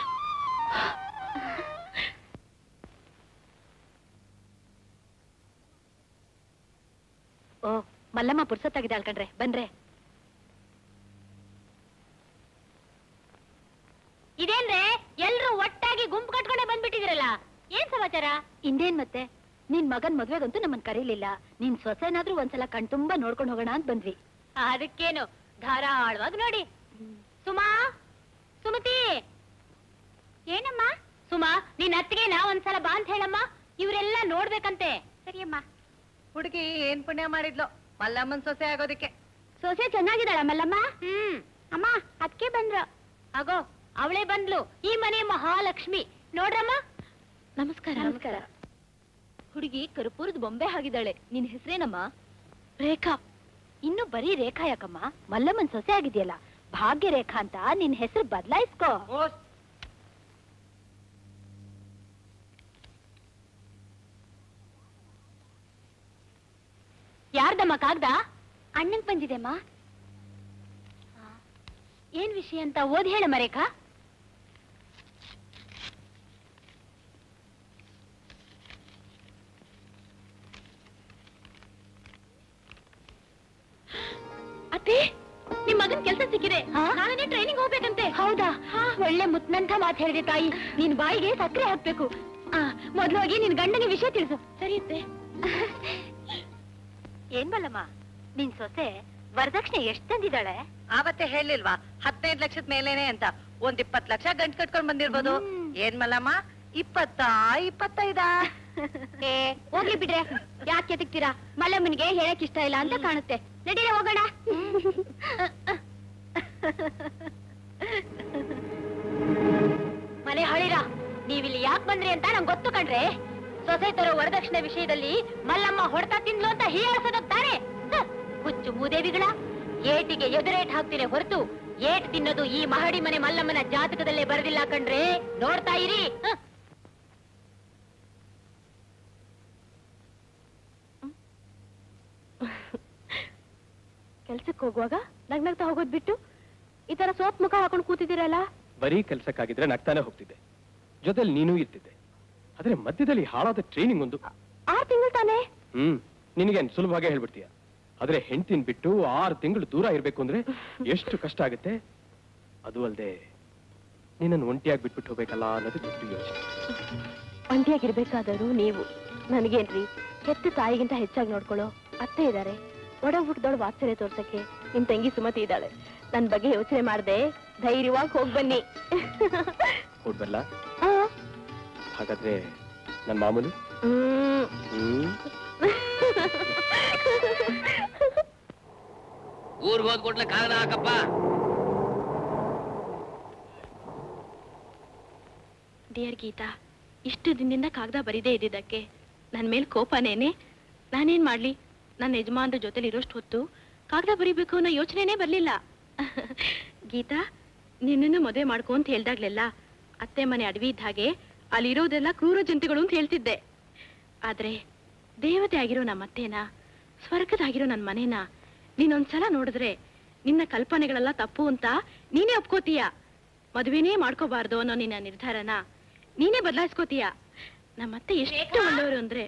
ಓ ಮಲ್ಲಮ್ಮ ಪುರ್ಸೊತ್ತಾಗಿದ್ದಾಳ್ ಕಣ್ರೆ ಬನ್ರೆ ಇದೇನ್ರೆ ಎಲ್ರು ಒಟ್ಟಾಗಿ ಗುಂಪು ಕಟ್ಕೊಂಡೆ ಬಂದ್ಬಿಟ್ಟಿದಿರಲ್ಲ ಏನ್ ಸಮಾಚಾರ ಇನ್ನೇನ್ ಮತ್ತೆ ನಿನ್ ಮಗನ್ ಮದ್ವೆಗಂತೂ ನಮ್ಮನ್ ಕರೀಲಿಲ್ಲ ನಿನ್ ಸೊಸೆನಾದ್ರೂ ಒಂದ್ಸಲ ಕಣ್ತುಂಬಾ ನೋಡ್ಕೊಂಡ್ ಹೋಗೋಣ ಅಂತ ಬಂದ್ವಿ ಅದಕ್ಕೇನು ಧಾರಾಳವಾಗಿ ನೋಡಿ ಸುಮಾ ಸುಮತಿ ಏನಮ್ಮ ಸುಮಾ ನಿನ್ ಅತ್ತಿಗೆ ನಾ ಒಂದ್ಸಲ ಬಾ ಅಂತ ಹೇಳಮ್ಮ ಇವರೆಲ್ಲ ನೋಡ್ಬೇಕಂತೆ ಸರಿಯಮ್ಮ ಹುಡುಗಿ ಏನ್ ಪುಣ್ಯ ಮಾಡಿದ್ಲು ಮಲ್ಲಮ್ಮನ್ ಸೊಸೆ ಆಗೋದಿಕ್ಕೆ ಸೊಸೆ ಚೆನ್ನಾಗಿದ್ದಾಳ ಮಲ್ಲಮ್ಮ ಹ್ಮ್ ಅಮ್ಮ ಅದಕ್ಕೆ ಬಂದ್ರು ಆಗೋ ಅವಳೇ ಬಂದ್ಲು ಈ ಮನೆ ಮಹಾಲಕ್ಷ್ಮಿ ನೋಡ್ರಮ್ಮ ನಮಸ್ಕಾರ ನಮಸ್ಕಾರ ಹುಡುಗಿ ಕರ್ಪೂರದ ಬೊಂಬೆ ಆಗಿದ್ದಾಳೆ ನಿನ್ ಹೆಸರೇನಮ್ಮ ರೇಖಾ ಇನ್ನು ಬರೀ ರೇಖಾ ಯಾಕಮ್ಮ ಮಲ್ಲಮ್ಮನ್ ಸೊಸೆ ಆಗಿದ್ಯಲ್ಲ ಭಾಗ್ಯ ರೇಖಾ ಅಂತ ನಿನ್ ಹೆಸರು ಬದಲಾಯಿಸ್ಕೋ ಯಾರ್ದಮ್ಮ ಕಾಗ್ದ ಅಣ್ಣನ್ ಬಂದಿದೆಮ್ಮ ಏನ್ ವಿಷಯ ಅಂತ ಓದಿ ಹೇಳಮ್ಮ ರೇಖಾ ಅತ್ತೆ ನಿಮ್ ಮಗನ್ ಕೆಲ್ಸ ಸಿಕ್ಕಿದೆ ನಾಳೆ ಟ್ರೈನಿಂಗ್ ಹೋಗ್ಬೇಕಂತೆ ಹೌದಾ ಒಳ್ಳೆ ಮುತ್ನಂತ ಮಾತು ಹೇಳಿದೆ ತಾಯಿ ನಿನ್ ಬಾಯಿಗೆ ಸಕ್ಕರೆ ಹಾಕ್ಬೇಕು ಆ, ಮೊದ್ಲು ಹೋಗಿ ನಿನ್ ಗಂಡನಿಗೆ ವಿಷಯ ತಿಳಿಸು ಸರಿ ಅತ್ತೆ ಏನ್ ಬಲ್ಲಮ್ಮ ನಿನ್ ಸೊಸೆ ವರದಕ್ಷಿಣೆ ಎಷ್ಟ್ ತಂದಿದ್ದಾಳೆ ಆವತ್ತೇ ಹೇಳಿಲ್ವಾ ಹದಿನೈದು ಲಕ್ಷದ ಮೇಲೇನೆ ಅಂತ ಒಂದ್ ಇಪ್ಪತ್ ಲಕ್ಷ ಗಂಟ್ ಕಟ್ಕೊಂಡ್ ಬಂದಿರ್ಬೋದು ಏನ್ ಮಲ್ಲಮ್ಮ ಇಪ್ಪತ್ತಾ ಇಪ್ಪತ್ತೈದಾ ಏ ಹೋಗ್ಲಿ ಬಿಡ್ರೆ ಯಾಕೆ ಕೆದಕ್ತೀರಾ ಮಲ್ಲಮ್ಮನಿಗೆ ಹೇಳಕ್ ಇಷ್ಟ ಇಲ್ಲ ಅಂತ ಕಾಣುತ್ತೆ ನಡೀರ ಹೋಗೋಣ ಮನೆ ಹಳಿರ ನೀವಿಲ್ಲಿ ಯಾಕೆ ಬಂದ್ರಿ ಅಂತ ನಂಗೆ ಗೊತ್ತು ಕಣ್ರೆ ಸೊಸೆ ತರೋ ವರದಕ್ಷಿಣೆ ವಿಷಯದಲ್ಲಿ ಮಲ್ಲಮ್ಮ ಹೊಡೆತ ತಿನ್ಲು ಅಂತ ಹೀಯಾಳ್ಸೋದಕ್ ತಾನೆ ಹ, ಹುಚ್ಚು ಮೂದೇವಿಗಳ ಏಟಿಗೆ ಎದುರೇಟ್ ಹಾಕ್ತೀನಿ ಹೊರತು ಏಟ್ ತಿನ್ನೋದು ಈ ಮಹಡಿ ಮನೆ ಮಲ್ಲಮ್ಮನ ಜಾತಕದಲ್ಲೇ ಬರದಿಲ್ಲ ಕಣ್ರೆ ನೋಡ್ತಾ ಇರಿ ಹ. ಕೆಲ್ಸಕ್ಕೆ ಹೋಗುವಾಗ ನಗ್ನಗ್ತಾ ಹೋಗೋದ್ ಬಿಟ್ಟು ಈ ತರ ಸೋಪ್ ಮುಖ ಹಾಕೊಂಡು ಕೂತಿದ್ದೀರಲ್ಲ ಬರೀ ಕೆಲ್ಸಕ್ಕಾಗಿದ್ರೆ ನಗ್ತಾನೆ ಹೋಗ್ತಿದ್ದೆ ಜೊತೆಲಿ ನೀನೂ ಇರ್ತಿದ್ದೆ ಆದ್ರೆ ಮಧ್ಯದಲ್ಲಿ ಹಾಳಾದ ಟ್ರೈನಿಂಗ್ ಒಂದು ಆರ್ ತಿಂಗಳು ತಾನೇ ಹ್ಮ್ ನಿನಗೇನ್ ಸುಲಭವಾಗಿ ಹೇಳ್ಬಿಡ್ತೀಯ ಆದ್ರೆ ಹೆಂಡ್ತಿನ್ ಬಿಟ್ಟು ಆರು ತಿಂಗಳು ದೂರ ಇರ್ಬೇಕು ಅಂದ್ರೆ ಎಷ್ಟು ಕಷ್ಟ ಆಗುತ್ತೆ ಅದು ಅಲ್ದೆ ನಿನ್ನನ್ನು ಒಂಟಿಯಾಗಿ ಬಿಟ್ಬಿಟ್ಟು ಹೋಗ್ಬೇಕಲ್ಲ ಅನ್ನೋದು ದೊಡ್ಡ ಯೋಚನೆ ಒಂಟಿಯಾಗಿರ್ಬೇಕಾದವರು ನೀವು ನನಗೇನ್ರಿ ಹೆತ್ತ ತಾಯಿಗಿಂತ ಹೆಚ್ಚಾಗಿ ನೋಡ್ಕೊಳ್ಳೋ ಅತ್ತೆ ಇದ್ದಾರೆ ಒಡ ಹುಟ್ಟದೊಳ ವಾತ್ಸಲ್ಯ ತೋರ್ಸಕ್ಕೆ ನಿಮ್ ತಂಗಿ ಸುಮತಿ ಇದ್ದಾಳೆ ನನ್ ಬಗ್ಗೆ ಯೋಚನೆ ಮಾಡ್ದೆ ಧೈರ್ಯವಾಗಿ ಹೋಗ್ ಬನ್ನಿ ಹೊಡ್ಬರ್ಲ ಆ, ಹಾಗಾದ್ರೆ ನನ್ ಮಾಮೂಲು ಹ್ಮ್. ಹ್ಮ್ ಊರ್ಗ್ ಹೋದ್ ಕೊಟ್ಲೆ ಕಾಗದ ಹಾಕಪ್ಪ ಡಿಯರ್ ಗೀತಾ ಇಷ್ಟು ದಿನದಿಂದ ಕಾಗದ ಬರೀದೇ ಇದ್ದಿದ್ದಕ್ಕೆ ನನ್ನ ಮೇಲೆ ಕೋಪನೇನೆ ನಾನೇನ್ ಮಾಡ್ಲಿ ನನ್ನ ಯಜಮಾನ್ರ ಜೊತೆಲಿ ಇರೋಷ್ಟು ಹೊತ್ತು ಕಾಗದ ಬರೀಬೇಕು ಅನ್ನೋ ಯೋಚನೆನೇ ಬರ್ಲಿಲ್ಲ ಗೀತಾ ನಿನ್ನನ್ನು ಮದುವೆ ಮಾಡ್ಕೊ ಅಂತ ಹೇಳ್ದಾಗ್ಲೆಲ್ಲ ಅತ್ತೆ ಮನೆ ಅಡವಿ ಇದ್ದ ಹಾಗೆ ಅಲ್ಲಿರೋದೆಲ್ಲ ಕ್ರೂರ ಜಂತುಗಳು ಅಂತ ಹೇಳ್ತಿದ್ದೆ ಆದ್ರೆ ದೇವತೆ ಆಗಿರೋ ನಮ್ಮ ಅತ್ತೇನ ಸ್ವರ್ಗದಾಗಿರೋ ನನ್ನ ಮನೇನ ನೀನೊಂದ್ಸಲ ನೋಡಿದ್ರೆ ನಿನ್ನ ಕಲ್ಪನೆಗಳೆಲ್ಲ ತಪ್ಪು ಅಂತ ನೀನೇ ಒಪ್ಕೋತೀಯ ಮದುವೆನೇ ಮಾಡ್ಕೋಬಾರ್ದು ಅನ್ನೋ ನಿನ್ನ ನಿರ್ಧಾರನ ನೀನೇ ಬದಲಾಯಿಸ್ಕೋತೀಯ ನಮ್ಮತ್ತೆ ಎಷ್ಟು ಒಳ್ಳೆಯವರು ಅಂದ್ರೆ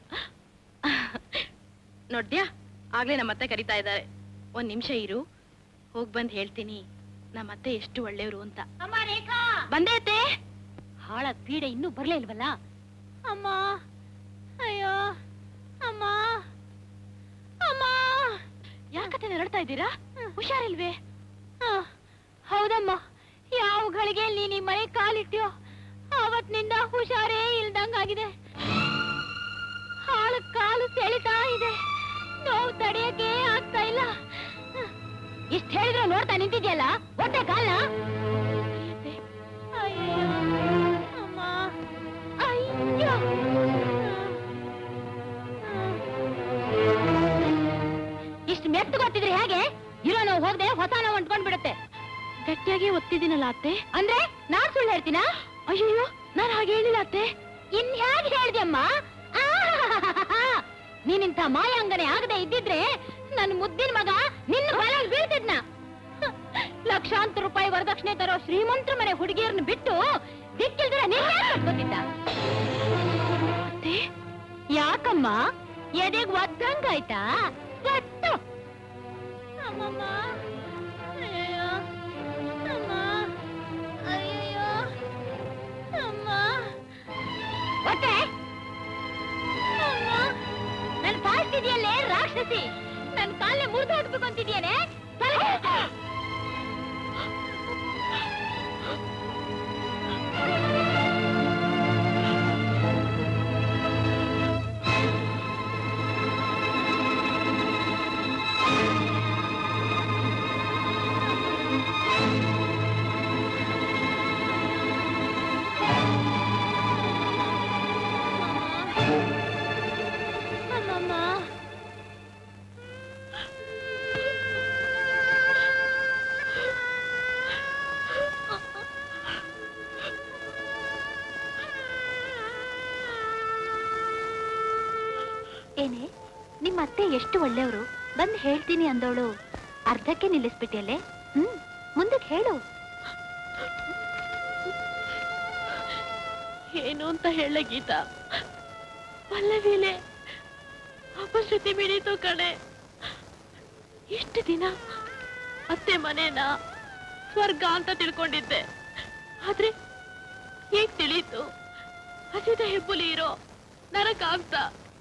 ನೋಡ್ದ್ಯಾ ಆಗ್ಲೇ ನಮ್ಮತ್ತೆ ಕರಿತಾ ಇದ್ದಾರೆ ಒಂದ್ ನಿಮಿಷ ಇರು ಹೋಗ್ ಬಂದ್ ಹೇಳ್ತೀನಿ ನಮ್ಮತ್ತೆ ಎಷ್ಟು ಒಳ್ಳೆಯವರು ಅಂತ ಬಂದೆ ಅತ್ತೆ ಹಾಳ ಪೀಡೆ ಇನ್ನೂ ಬರ್ಲೇ ಇಲ್ವಲ್ಲ ಅಮ್ಮ ಅಯ್ಯೋ ಅಮ್ಮ ಅಮ್ಮ ಯಾಕತ್ತೆ ನರಡ್ತಾ ಇದ್ದೀರಾ ಹುಷಾರಿಲ್ವೇ ಆ, ಹೌದಮ್ಮ ಯಾವ ಗಳಿಗೆ ನೀನ್ ಈ ಮನೆ ಕಾಲಿಟ್ಯೋ ಅವತ್ನಿಂದ ಹುಷಾರೇ ಇಲ್ದಂಗಾಗಿದೆ ಹಾಳು ಕಾಲು ಸೆಳಿತಾ ಇದೆ ನೋವು ತಡೆಯಕ್ಕೆ ಆಗ್ತಾ ಇಲ್ಲ ಇಷ್ಟ ಹೇಳಿದ್ರು ನೋಡ್ತಾ ನಿಂತಿದ್ಯಲ್ಲ ಹೊಟ್ಟೆ ಕಾಲ ಅಯ್ಯೋ ಅಮ್ಮ ಅಯ್ಯೋ ಇಷ್ಟು ಮೆತ್ತು ಗೊತ್ತಿದ್ರೆ ಹೇಗೆ ಇರೋ ನೋವು ಆಗದೆ ಹೊಸ ನೋವು ಅಂಟ್ಕೊಂಡ್ ಬಿಡುತ್ತೆ ಗಟ್ಟಿಯಾಗಿ ಒತ್ತಿದ್ದೀನಲ್ಲ ಅತ್ತೆ ಅಂದ್ರೆ ನಾನ್ ಸುಳ್ಳು ಹೇಳ್ತೀನ ಅಯ್ಯೋ ನಾನ್ ಹಾಗೆ ಹೇಳಿಲ್ಲ ಅತ್ತೆ ಇನ್ ಹೇಗೆ ಹೇಳ್ದೆಮ್ಮ ನೀನಿಂತ ಮಾಯಾಂಗನೆ ಆಗದೆ ಇದ್ದಿದ್ರೆ ನನ್ ಮುದ್ದಿನ ಮಗ ನಿನ್ನ ಬಲಲ್ಲಿ ಬೀಳ್ತಿದ್ನ ಲಕ್ಷಾಂತರ ರೂಪಾಯಿ ವರದಕ್ಷಿಣೆ ತರೋ ಶ್ರೀಮಂತರ ಮನೆ ಹುಡುಗಿಯರನ್ನ ಬಿಟ್ಟು ದಿಕ್ಕಿಲ್ದ್ರೆ ನಿನ್ನ ಕಟ್ಕೋತಿದ್ದ ಅತ್ತೆ, ಯಾಕಮ್ಮ ಎದೆಗ್ ಒದ್ದಂಗಾಯ್ತಾ ಸತ್ತು ಅಮ್ಮಮ್ಮ ಅಯ್ಯಯ್ಯೋ ಅಮ್ಮ ಅಯ್ಯಯ್ಯೋ ಅಮ್ಮ ಹೊಟ್ಟೆ ಅಮ್ಮ ನನ್ ಕಾಲ್ತಿದ್ಯಲ್ಲೇ ರಾಕ್ಷಸಿ ನನ್ ಕಾಲೇ ಮುರಿದು ಹಾಕ್ಬೇಕು ಅಂತಿದ್ಯೇನೆ ತಲೆಗೆ ಹಚ್ಚು. ಅಮ್ಮಮ್ಮ ಏನೇ ನಿಮ್ಮ ಅತ್ತೆ ಎಷ್ಟು ಒಳ್ಳೆಯವರು ಬಂದ್ ಹೇಳ್ತೀನಿ ಅಂದೋಳು ಅರ್ಧಕ್ಕೆ ನಿಲ್ಲಿಸ್ಬಿಟ್ಟಿಯಲ್ಲೇ ಹ್ಮ್ ಮುಂದಕ್ಕೆ ಹೇಳು ಏನು ಅಂತ ಹೇಳ ಗೀತಾ ಪಲ್ಲವಿಲೆ ಅಪಶ್ರುತಿ ಬಿಡೀತು ಕಣೆ ಇಷ್ಟು ದಿನ ಅತ್ತೆ ಮನೇನ ಸ್ವರ್ಗ ಅಂತ ತಿಳ್ಕೊಂಡಿದ್ದೆ ಆದ್ರೆ ಈಗ ತಿಳಿತು ಹಸಿದ ಹೆಬ್ಬುಲಿ ಇರೋ ನರಕ ಅಂತ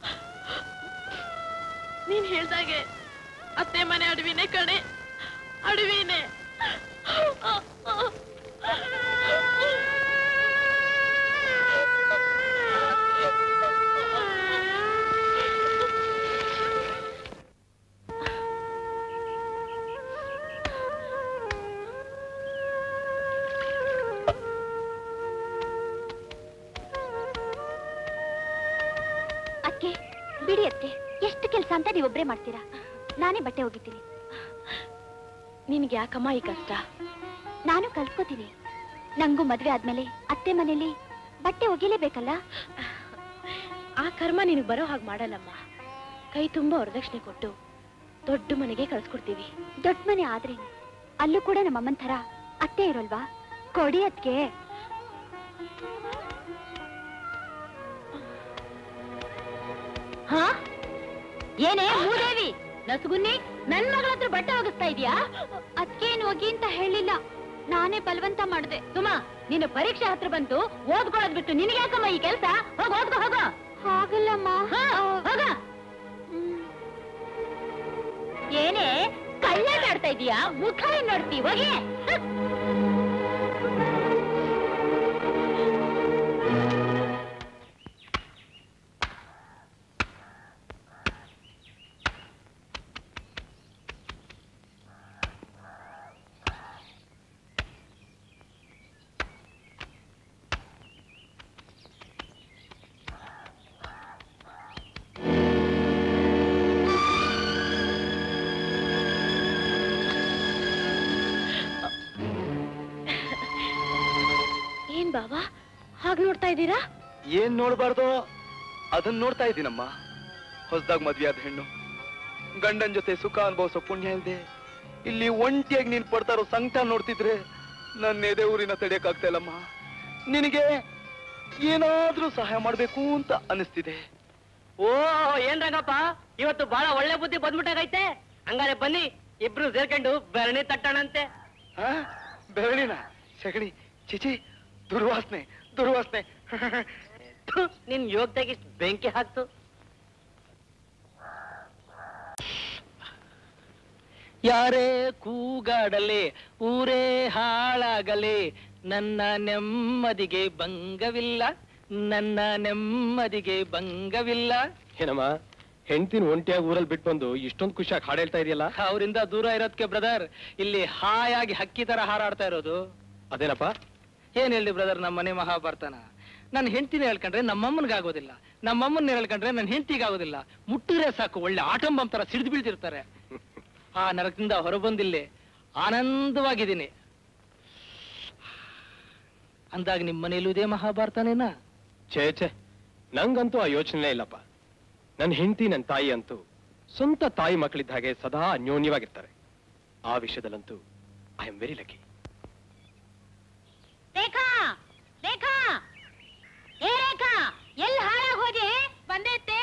ನೀನ್ ಹೇಳ್ದಾಗೆ ಅತ್ತೆ ಮನೆ ಅಡವಿನೇ ಕಣೆ ಅಡವಿನೇ ಅಕ್ಕೆ ಬಿಡಿ ಅತ್ತೆ ಎಷ್ಟು ಕೆಲಸ ಅಂತ ನೀವೊಬ್ರೇ ಮಾಡ್ತೀರಾ ನಾನೇ ಬಟ್ಟೆ ಒಗಿತೀನಿ ನಿನ್ಗೆ ಯಾಕಮ್ಮ ಈ ಕಷ್ಟ ನಾನು ಕಲ್ತ್ಕೋತೀನಿ ನಂಗೂ ಮದ್ವೆ ಆದ್ಮೇಲೆ ಅತ್ತೆ ಮನೇಲಿ ಬಟ್ಟೆ ಒಗಿಲೇಬೇಕಲ್ಲ ಆ ಕರ್ಮ ನಿನಗೆ ಬರೋ ಹಾಗೆ ಮಾಡಲ್ಲಮ್ಮ ಕೈ ತುಂಬಾ ವರದಕ್ಷಿಣೆ ಕೊಟ್ಟು ದೊಡ್ಡ ಮನೆಗೆ ಕಳ್ಸ್ಕೊಡ್ತೀವಿ ದೊಡ್ಡ ಮನೆ ಆದ್ರೆ ಅಲ್ಲೂ ಕೂಡ ನಮ್ಮಮ್ಮನ್ ಥರ ಅತ್ತೆ ಇರೋಲ್ವಾ ಕೊಡಿ ಅದ್ಕೆ ಹಾ ಏನೇ ಮೂದೇವಿ ನಸುಗುನ್ನಿ ನನ್ ಮಗಳ ಹತ್ರ ಬಟ್ಟೆ ಒಗಿಸ್ತಾ ಇದೀಯಾ ಅದ್ಕೇನು ಒಗಿ ಅಂತ ಹೇಳಿಲ್ಲ ನಾನೇ ಬಲವಂತ ಮಾಡ್ದೆ ಸುಮಾ ನಿನ್ನ ಪರೀಕ್ಷೆ ಹತ್ರ ಬಂತು ಓದ್ಕೊಳ್ಳೋದ್ ಬಿಟ್ಟು ನಿನಗೆ ಯಾಕಮ್ಮ ಈ ಕೆಲಸ ಹೋಗ ಓದ್ಕೋ ಹೋಗ ಹಾಗಲ್ಲಮ್ಮ ಹೋಗ ಏನೇ ಕಳ್ಳ ಆಡ್ತಾ ಇದೀಯಾ ಮುಖ ಏನ್ ನೋಡ್ತಿ ಹೋಗಿ ಏನ್ ಬಾವಾ ಹಾಗ್ ನೋಡ್ತಾ ಇದ್ದೀರಾ ಏನ್ ನೋಡ್ಬಾರ್ದು ಅದನ್ನ ನೋಡ್ತಾ ಇದ್ದೀನಮ್ಮ ಹೊಸದಾಗ ಮದ್ವೆ ಆದ ಹೆಣ್ಣು ಗಂಡನ್ ಜೊತೆ ಸುಖ ಅನುಭವಿಸೋ ಪುಣ್ಯ ಇಲ್ದೆ ಇಲ್ಲಿ ಒಂಟಿಯಾಗಿ ನೀನ್ ಪಡ್ತಾ ಇರೋ ಸಂಕಟ ನೋಡ್ತಿದ್ರೆ ನನ್ನ ಎದೆ ಊರಿನ ತಡೆಯಕ್ಕಾಗ್ತಾ ಇಲ್ಲಮ್ಮ ನಿನಗೆ ಏನಾದ್ರೂ ಸಹಾಯ ಮಾಡ್ಬೇಕು ಅಂತ ಅನಿಸ್ತಿದೆ ಓ ಏನ್ ರಂಗಪ್ಪ ಇವತ್ತು ಬಹಳ ಒಳ್ಳೆ ಬುದ್ಧಿ ಬಂದ್ಬಿಟ್ಟಾಗೈತೆ ಹಂಗಾರೆ ಬನ್ನಿ ಇಬ್ರು ಸೇರ್ಕೊಂಡು ಬೆರಣಿ ತಟ್ಟಣಂತೆ ಆ? ಬೆರಳಿನ ಸಗಣಿ ಚಿಚಿ ದುರ್ವಾಸನೆ ದುರ್ವಾಸನೆ ನಿನ್ ಯೋಗ್ಯದಾಗ ಇಷ್ಟು ಬೆಂಕಿ ಹಾಕ್ತು ಯಾರೇ ಕೂಗಾಡಲಿ ಊರೇ ಹಾಳಾಗಲಿ ನನ್ನ ನೆಮ್ಮದಿಗೆ ಭಂಗವಿಲ್ಲ ನನ್ನ ನೆಮ್ಮದಿಗೆ ಭಂಗವಿಲ್ಲ ಏನಮ್ಮ ಹೆಂಡತಿನ ಒಂಟಿಯಾಗಿ ಊರಲ್ಲಿ ಬಿಟ್ಟು ಬಂದು ಇಷ್ಟೊಂದು ಖುಷಿಯಾಗಿ ಹಾಡು ಹೇಳ್ತಾ ಇದೆಯಲ್ಲ ಅವರಿಂದ ದೂರ ಇರೋದಕ್ಕೆ ಬ್ರದರ್ ಇಲ್ಲಿ ಹಾಯಾಗಿ ಹಕ್ಕಿ ತರ ಹಾರಾಡ್ತಾ ಇರೋದು ಅದೇನಪ್ಪ ಏನ್ ಹೇಳಿ ಬ್ರದರ್ ನಮ್ಮ ಮನೆ ಮಹಾಭಾರತನ ನನ್ನ ಹೆಂಡತಿನ ಹೇಳ್ಕೊಂಡ್ರೆ ನಮ್ಮಮ್ಮನಿಗಾಗೋದಿಲ್ಲ ನಮ್ಮಮ್ಮನ ಹೇಳ್ಕೊಂಡ್ರೆ ನನ್ನ ಹೆಂಡತಿಗಾಗೋದಿಲ್ಲ ಮುಟ್ಟಿದ್ರೆ ಸಾಕು ಒಳ್ಳೆ ಆಟಂ ಬಾಂಬ್ ತರ ಸಿಡಿದು ಬೀಳ್ತಿರ್ತಾರೆ ಆ ನರಕದಿಂದ ಹೊರಬಂದಿಲ್ಲಿ ಆನಂದವಾಗಿದ್ದೀನಿ ಅಂದಾಗ ನಿಮ್ಮ ಮನೇಲೂ ಇದೇ ಮಹಾಭಾರತನೇನಾ ಛೇ ಛೇ ನಂಗಂತೂ ಆ ಯೋಚನೆ ಇಲ್ಲಪ್ಪ ನನ್ನ ಹೆಂಡತಿ ನನ್ನ ತಾಯಿ ಅಂತೂ ಸ್ವಂತ ತಾಯಿ ಮಕ್ಕಳಿದ್ದ ಹಾಗೆ ಸದಾ ಅನ್ಯೋನ್ಯವಾಗಿರ್ತಾರೆ ಆ ವಿಷಯದಲ್ಲಂತೂ I am very lucky Rekha Rekha ಏ ರೇಖಾ ಎಲ್ಲಿ ಹಾಳಾಗ್ ಹೋದೆ ಬಂದೈತೆ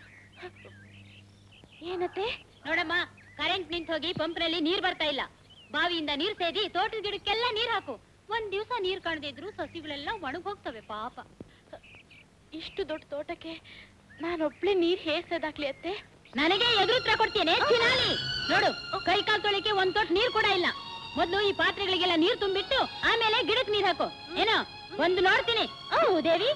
ಏನತ್ತೆ ನೋಡಮ್ಮ ಕರೆಂಟ್ ನಿಂತ ಹೋಗಿ ಪಂಪ್ನಲ್ಲಿ ನೀರ್ ಬರ್ತಾ ಇಲ್ಲ ಬಾವಿಯಿಂದ ನೀರ್ ಸೇದಿ ತೋಟದ ಗಿಡಕ್ಕೆಲ್ಲ ನೀರ್ ಹಾಕು ಒಂದ್ ದಿವ್ಸ ನೀರ್ ಕಾಣದಿದ್ರು ಸಸಿಗಳೆಲ್ಲ ಒಣಗ್ ಹೋಗ್ತವೆ ಪಾಪ ಇಷ್ಟು ದೊಡ್ಡ ತೋಟಕ್ಕೆ ನಾನೊಬ್ಳೆ ನೀರ್ ಹೇಗ್ ಸೇದಾಕ್ಲಿ ಅತ್ತೆ ನನಗೆ ಎದುರುತ್ರ ಕೊಡ್ತೇನೆ ಚಿನಾಲಿ ನೋಡು ಕೈ ಕಾಲ್ ತೊಳಿಕೆ ಒಂದ್ ತೊಟ್ಟು ನೀರ್ ಕೂಡ ಇಲ್ಲ ಮೊದ್ಲು ಈ ಪಾತ್ರೆಗಳಿಗೆಲ್ಲ ನೀರ್ ತುಂಬಿಟ್ಟು ಆಮೇಲೆ ಗಿಡಕ್ ನೀರ್ ಹಾಕು ಏನೋ ಒಂದು ನೋಡ್ತೀನಿ ಓ ದೇವಿ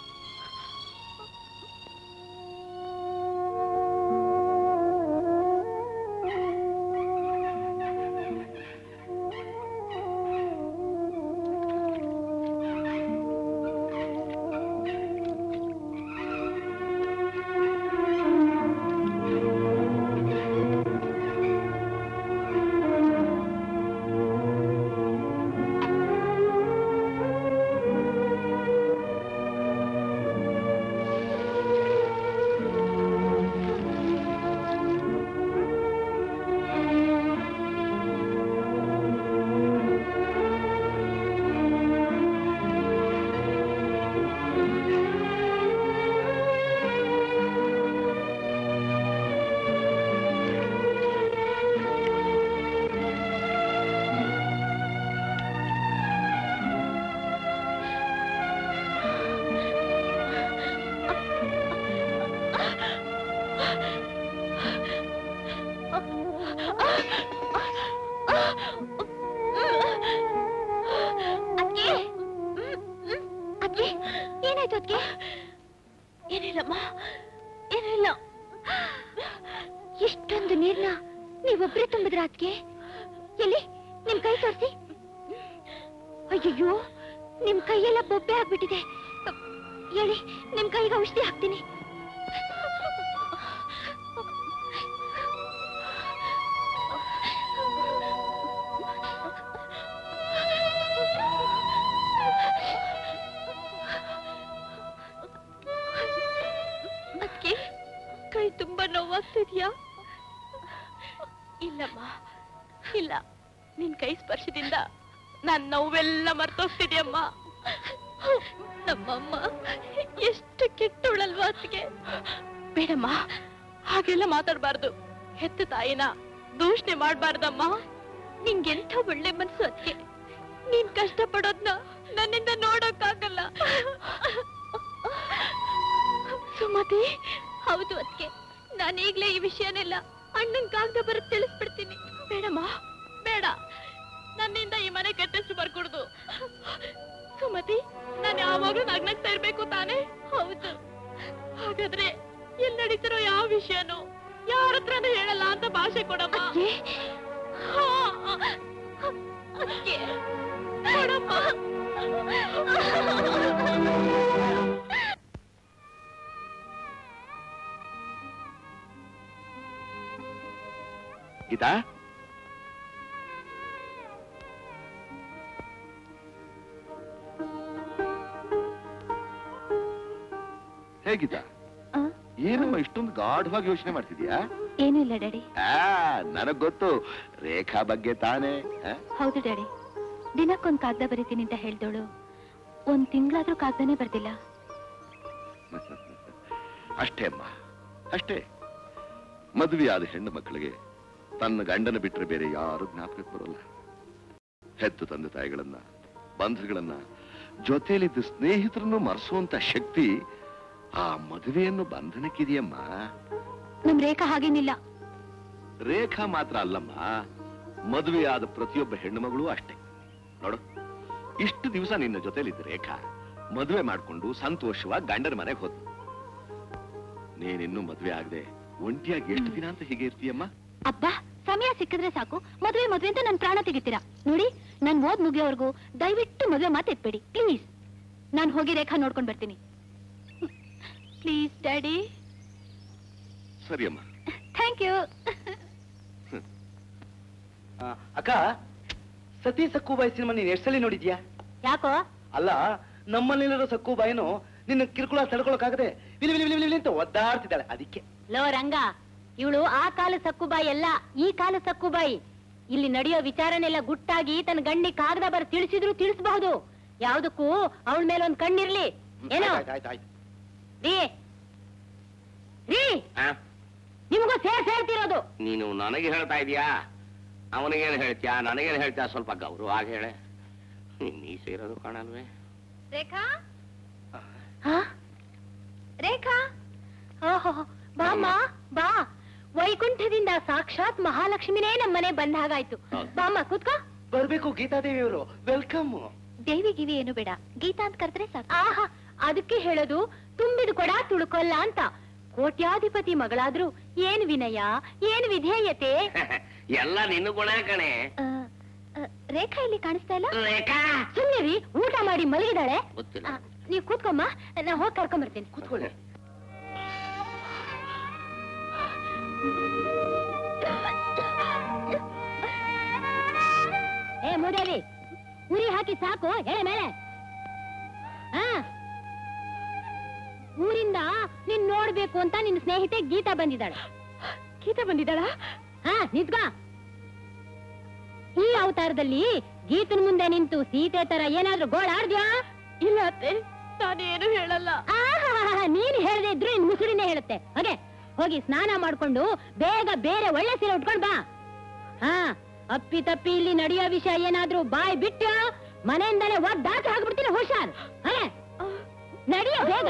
ಅದ್ಕೆ ಅದ್ಕೆ ಏನಾಯ್ತು ಅದ್ಕೆ ಏನಿಲ್ಲಮ್ಮ ಏನಿಲ್ಲ ಇಷ್ಟೊಂದು ನೀರ್ನ ನೀವೊಬ್ರೇ ತುಂಬಿದ್ರ ಅದ್ಕೆ ಎಲ್ಲಿ ನಿಮ್ ಕೈ ತೋರಿಸಿ ಅಯ್ಯಯ್ಯೋ ನಿಮ್ ಕೈಯೆಲ್ಲ ಬೊಬ್ಬೆ ಆಗ್ಬಿಟ್ಟಿದೆ ಹೇಳಿ ನಿಮ್ ಕೈಗೆ ಔಷಧಿ ಹಾಕ್ತೀನಿ ಅದಕ್ಕೆ ಕೈ ತುಂಬಾ ನೋವಾಗ್ತಿದ್ಯಾ ಇಲ್ಲಮ್ಮ ಇಲ್ಲ ನಿನ್ ಕೈ ಸ್ಪರ್ಶದಿಂದ ನಾನ್ ನೋವೆಲ್ಲ ಮರ್ತೋಗ್ತಿದ್ಯಮ್ಮ ನಮ್ಮಮ್ಮ ಎಷ್ಟು ಕೆಟ್ಟವಳಲ್ವಾ ಅದಕ್ಕೆ ಬೇಡಮ್ಮ ಹಾಗೆಲ್ಲ ಮಾತಾಡ್ಬಾರ್ದು ಹೆತ್ತ ತಾಯಿನ ದೂಷಣೆ ಮಾಡ್ಬಾರ್ದಮ್ಮ ನಿಂಗೆಂಥ ಒಳ್ಳೆ ಮನ್ಸು ಅದಕ್ಕೆ ನೀನ್ ಕಷ್ಟ ಪಡೋದ್ನ ನನ್ನಿಂದ ನೋಡೋಕ್ಕಾಗಲ್ಲ ಸುಮತಿ ಹೌದು ಅದಕ್ಕೆ ನಾನು ಈಗ್ಲೇ ಈ ವಿಷಯನೆಲ್ಲ ಅಣ್ಣನ್ ಕಾಗ್ದ ಬರತ್ ತಿಳಿಸ್ಬಿಡ್ತೀನಿ ಬೇಡಮ್ಮ ಬೇಡ ನನ್ನಿಂದ ಈ ಮನೆ ಕೆಟ್ಟಷ್ಟು ಬರ್ಕೊಡ್ದು ಸುಮತಿ ನಾನು ಯಾವಾಗ್ಲೂ ನಗ್ನಗ್ತಾ ಇರ್ಬೇಕು ತಾನೇ ಹೌದು ಹಾಗಾದ್ರೆ ಎಲ್ಲಿ ನಡೀತಿರೋ ಯಾವ ವಿಷಯನೂ ಯಾರ ಹತ್ರನೂ ಹೇಳಲ್ಲ ಅಂತ ಭಾಷೆ ಕೊಡಮ್ಮ ಹಾ, ಅದ್ಕೆ ಕೊಡಮ್ಮ ಗೀತಾ ಹೇಗಿತಾ ಆ? ಏನಮ್ಮ ಇಷ್ಟೊಂದು ಗಾಢವಾಗಿ ಯೋಚನೆ ಮಾಡ್ತಿದ್ಯಾ ಏನೂ ಇಲ್ಲ ಡ್ಯಾಡಿ ಆ ನನಗ್ ಗೊತ್ತು ರೇಖಾ ಬಗ್ಗೆ ತಾನೇ ಆ? ಹೌದು ಡ್ಯಾಡಿ ದಿನಕ್ಕೊಂದ್ ಕಾಗ್ದ ಬರೀತೀನಿ ಅಂತ ಹೇಳ್ದೋಳು ಒಂದ್ ತಿಂಗಳಾದ್ರೂ ಕಾಗ್ದನೇ ಬರ್ದಿಲ್ಲ ಅಷ್ಟೇ ಅಮ್ಮ ಅಷ್ಟೇ ಮದುವೆಯಾದ ಹೆಣ್ಣು ಮಕ್ಕಳಿಗೆ ತನ್ನ ಗಂಡನ ಬಿಟ್ಟರೆ ಬೇರೆ ಯಾರು ಜ್ಞಾಪಕಕ್ಕೆ ಬರೋಲ್ಲ ಹೆತ್ತು ತಂದೆ ತಾಯಿಗಳನ್ನ ಬಂಧುಗಳನ್ನ ಜೊತೆಯಲ್ಲಿದ್ದ ಸ್ನೇಹಿತರನ್ನು ಮರೆಸುವಂತ ಶಕ್ತಿ ಆ ಮದುವೆಯನ್ನು ಬಂಧನಕ್ಕಿದೆಯಮ್ಮ ನಮ್ ರೇಖಾ ಹಾಗೇನಿಲ್ಲ ರೇಖಾ ಮಾತ್ರ ಅಲ್ಲಮ್ಮ ಮದುವೆಯಾದ ಪ್ರತಿಯೊಬ್ಬ ಹೆಣ್ಣು ಮಗಳು ಅಷ್ಟೇ ನೋಡು ಇಷ್ಟು ದಿವಸ ನಿನ್ನ ಜೊತೆಲಿದ್ದ ರೇಖಾ ಮದುವೆ ಮಾಡ್ಕೊಂಡು ಸಂತೋಷವಾಗಿ ಗಂಡನ ಮನೆಗೆ ಹೋದ್ ನೀನಿನ್ನೂ ಮದುವೆ ಆಗದೆ ಒಂಟಿಯಾಗಿ ಎಷ್ಟು ದಿನ ಅಂತ ಹೀಗೆ ಇರ್ತೀಯಮ್ಮ ಅಬ್ಬಾ ಸಮಯ ಸಿಕ್ಕಿದ್ರೆ ಸಾಕು ಮದ್ವೆ ಮದ್ವೆ ಅಂತ ನನ್ ಪ್ರಾಣ ತೆಗಿತೀರಾ ನೋಡಿ ನನ್ ಓದ್ ಮುಗಿಯೋವರೆಗೂ ದಯವಿಟ್ಟು ಮದ್ವೆ ಮಾತು ಎತ್ಬೇಡಿ ಪ್ಲೀಸ್ ನಾನ್ ಹೋಗಿ ರೇಖಾ ನೋಡ್ಕೊಂಡ್ ಬರ್ತೀನಿ ಪ್ಲೀಸ್ ಡ್ಯಾಡಿ ಸರಿಯಮ್ಮ ಥ್ಯಾಂಕ್ ಯು ಆ, ಅಕ್ಕ ಸತಿ ಸಕ್ಕುಬಾಯಿ ಸಿನಿಮಾ ನೀನ್ ಎಷ್ಟು ಸಲ ನೋಡಿದ್ಯಾ ಯಾಕೋ ಅಲ್ಲ ನಮ್ಮಲ್ಲಿರೋ ಸಕ್ಕುಬಾಯಿನು ನಿನ್ನ ಕಿರುಕುಳ ತಡ್ಕೊಳಕ್ಕಾಗದೆ ವಿಲಿ ವಿಲಿ ವಿಲಿ ವಿಲಿ ಅಂತ ಒದ್ದಾಡ್ತಿದ್ದಾಳೆ ಅದಕ್ಕೆ ಲೋ ರಂಗ ಇವಳು ಆ ಕಾಲ ಸಕ್ಕುಬಾಯಿ ಅಲ್ಲ ಈ ಕಾಲ ಸಕ್ಕುಬಾಯಿ ಇಲ್ಲಿ ನಡೆಯೋ ವಿಚಾರನೆಲ್ಲ ಗುಟ್ಟಾಗಿ ತನ್ನ ಗಂಡಿ ಕಾಗದ ಬರ ತಿಳಿಸಿದ್ರು ತಿಳಿಸಬಹುದು ಯಾವ್ದಕ್ಕೂ ಅವಳ ಮೇಲೆ ಒಂದ್ ಕಣ್ಣಿರ್ಲಿ ಏನೋ ಆಯ್ತ್, ಆಯ್ತ್, ಆಯ್ತ್. ರೀ ರೀ ನಿಮ್ಗೂ ಸೇರ್ ಸೇರ್ತಿರೋದು ನೀನು ನನಗೆ ಹೇಳ್ತಾ ಇದೀಯಾ ಅವನಿಗೇನು ಹೇಳ್ತೀಯಾ ನನಗೇನು ಹೇಳ್ತೀಯಾ ಸ್ವಲ್ಪ ಗೌರವ ಆಗಿ ಹೇಳೆ ನೀ ಸೇರೋದು ಕಾಣಲ್ವೇ ರೇಖಾ ಹಾ? ರೇಖಾ ಓಹೋ ಬಾಮ್ಮ ಬಾ ವೈಕುಂಠದಿಂದ ಸಾಕ್ಷಾತ್ ಮಹಾಲಕ್ಷ್ಮಿನೇ ನಮ್ಮನೆ ಬಂದ ಹಾಗಾಯ್ತು ಹೌದು. ಬಾಮ್ಮ ಕೂತ್ಕೋ ಬರ್ಬೇಕು ಗೀತಾದೇವಿ ಅವರು ವೆಲ್ಕಮ್ ದೇವಿ ಗಿವಿ ಏನು ಬೇಡ ಗೀತಾ ಅಂತ ಕರೆದ್ರೆ ಸಾಕು ಆಹಾ ಅದಕ್ಕೆ ಹೇಳೋದು ತುಂಬಿದ ಕೊಡ ತುಳುಕೊಲ್ಲ ಅಂತ ಕೋಟ್ಯಾಧಿಪತಿ ಮಗಳಾದ್ರೂ ಏನ್ ವಿನಯ ಏನ್ ವಿಧೇಯತೆ ಎಲ್ಲ ನಿನ್ನ ಗುಣ ಕಣೆ ಆ, ಆ, ರೇಖಾ ಇಲ್ಲಿ ಕಾಣಿಸ್ತಾ ಇಲ್ಲ ರೇಖಾ ಸುಮ್ನೆ ರೀ ಊಟ ಮಾಡಿ ಮಲಗಿದಾಳೆ ಗೊತ್ತಿಲ್ಲ ಆ, ನೀವ್ ಕೂತ್ಕೊಮ್ಮ ನಾ ಹೋಗಿ ಕರ್ಕೊಂಬರ್ತೀನಿ ಕೂತ್ಕೊಳ್ಳಿ ಏ ಮೂದೇವಿ ಉರಿ ಹಾಕಿ ಸಾಕು ಹೇಳ ಮೇಲೆ ಆ ಊರಿಂದ ನೀನ್ ನೋಡ್ಬೇಕು ಅಂತ ನಿನ್ ಸ್ನೇಹಿತೆ ಗೀತಾ ಬಂದಿದ್ದಾಳೆ ಗೀತಾ ಬಂದಿದ್ದಾಳ ಹಾ ನಿಂತ್ಕೋ ಈ ಅವತಾರದಲ್ಲಿ ಗೀತನ ಮುಂದೆ ನಿಂತು ಸೀತೆ ತರ ಏನಾದ್ರೂ ಗೋಳಾಡ್ದ್ಯಾ ಇಲ್ಲ ಅತ್ತೆ ನಾನೇನು ಹೇಳಲ್ಲ ನೀನ್ ಹೇಳದೆ ಇದ್ರು ಇನ್ ಮುಸುಡಿನೇ ಹೇಳುತ್ತೆ ಹೋಗೆ ಹೋಗಿ ಸ್ನಾನ ಮಾಡ್ಕೊಂಡು ಬೇಗ ಬೇರೆ ಒಳ್ಳೆ ಸೀರೆ ಉಟ್ಕೊಂಡ್ ಬಾ ಹಾ ಅಪ್ಪಿ ತಪ್ಪಿ ಇಲ್ಲಿ ನಡೆಯೋ ವಿಷಯ ಏನಾದ್ರೂ ಬಾಯ್ ಬಿಟ್ಟು ಮನೆಯಿಂದಾನೆ ಒದ್ದಾಚೆ ಹಾಕ್ಬಿಡ್ತೀನಿ ಹುಷಾರ್ ಹೇ ನಡಿಯೋ ಬೇಗ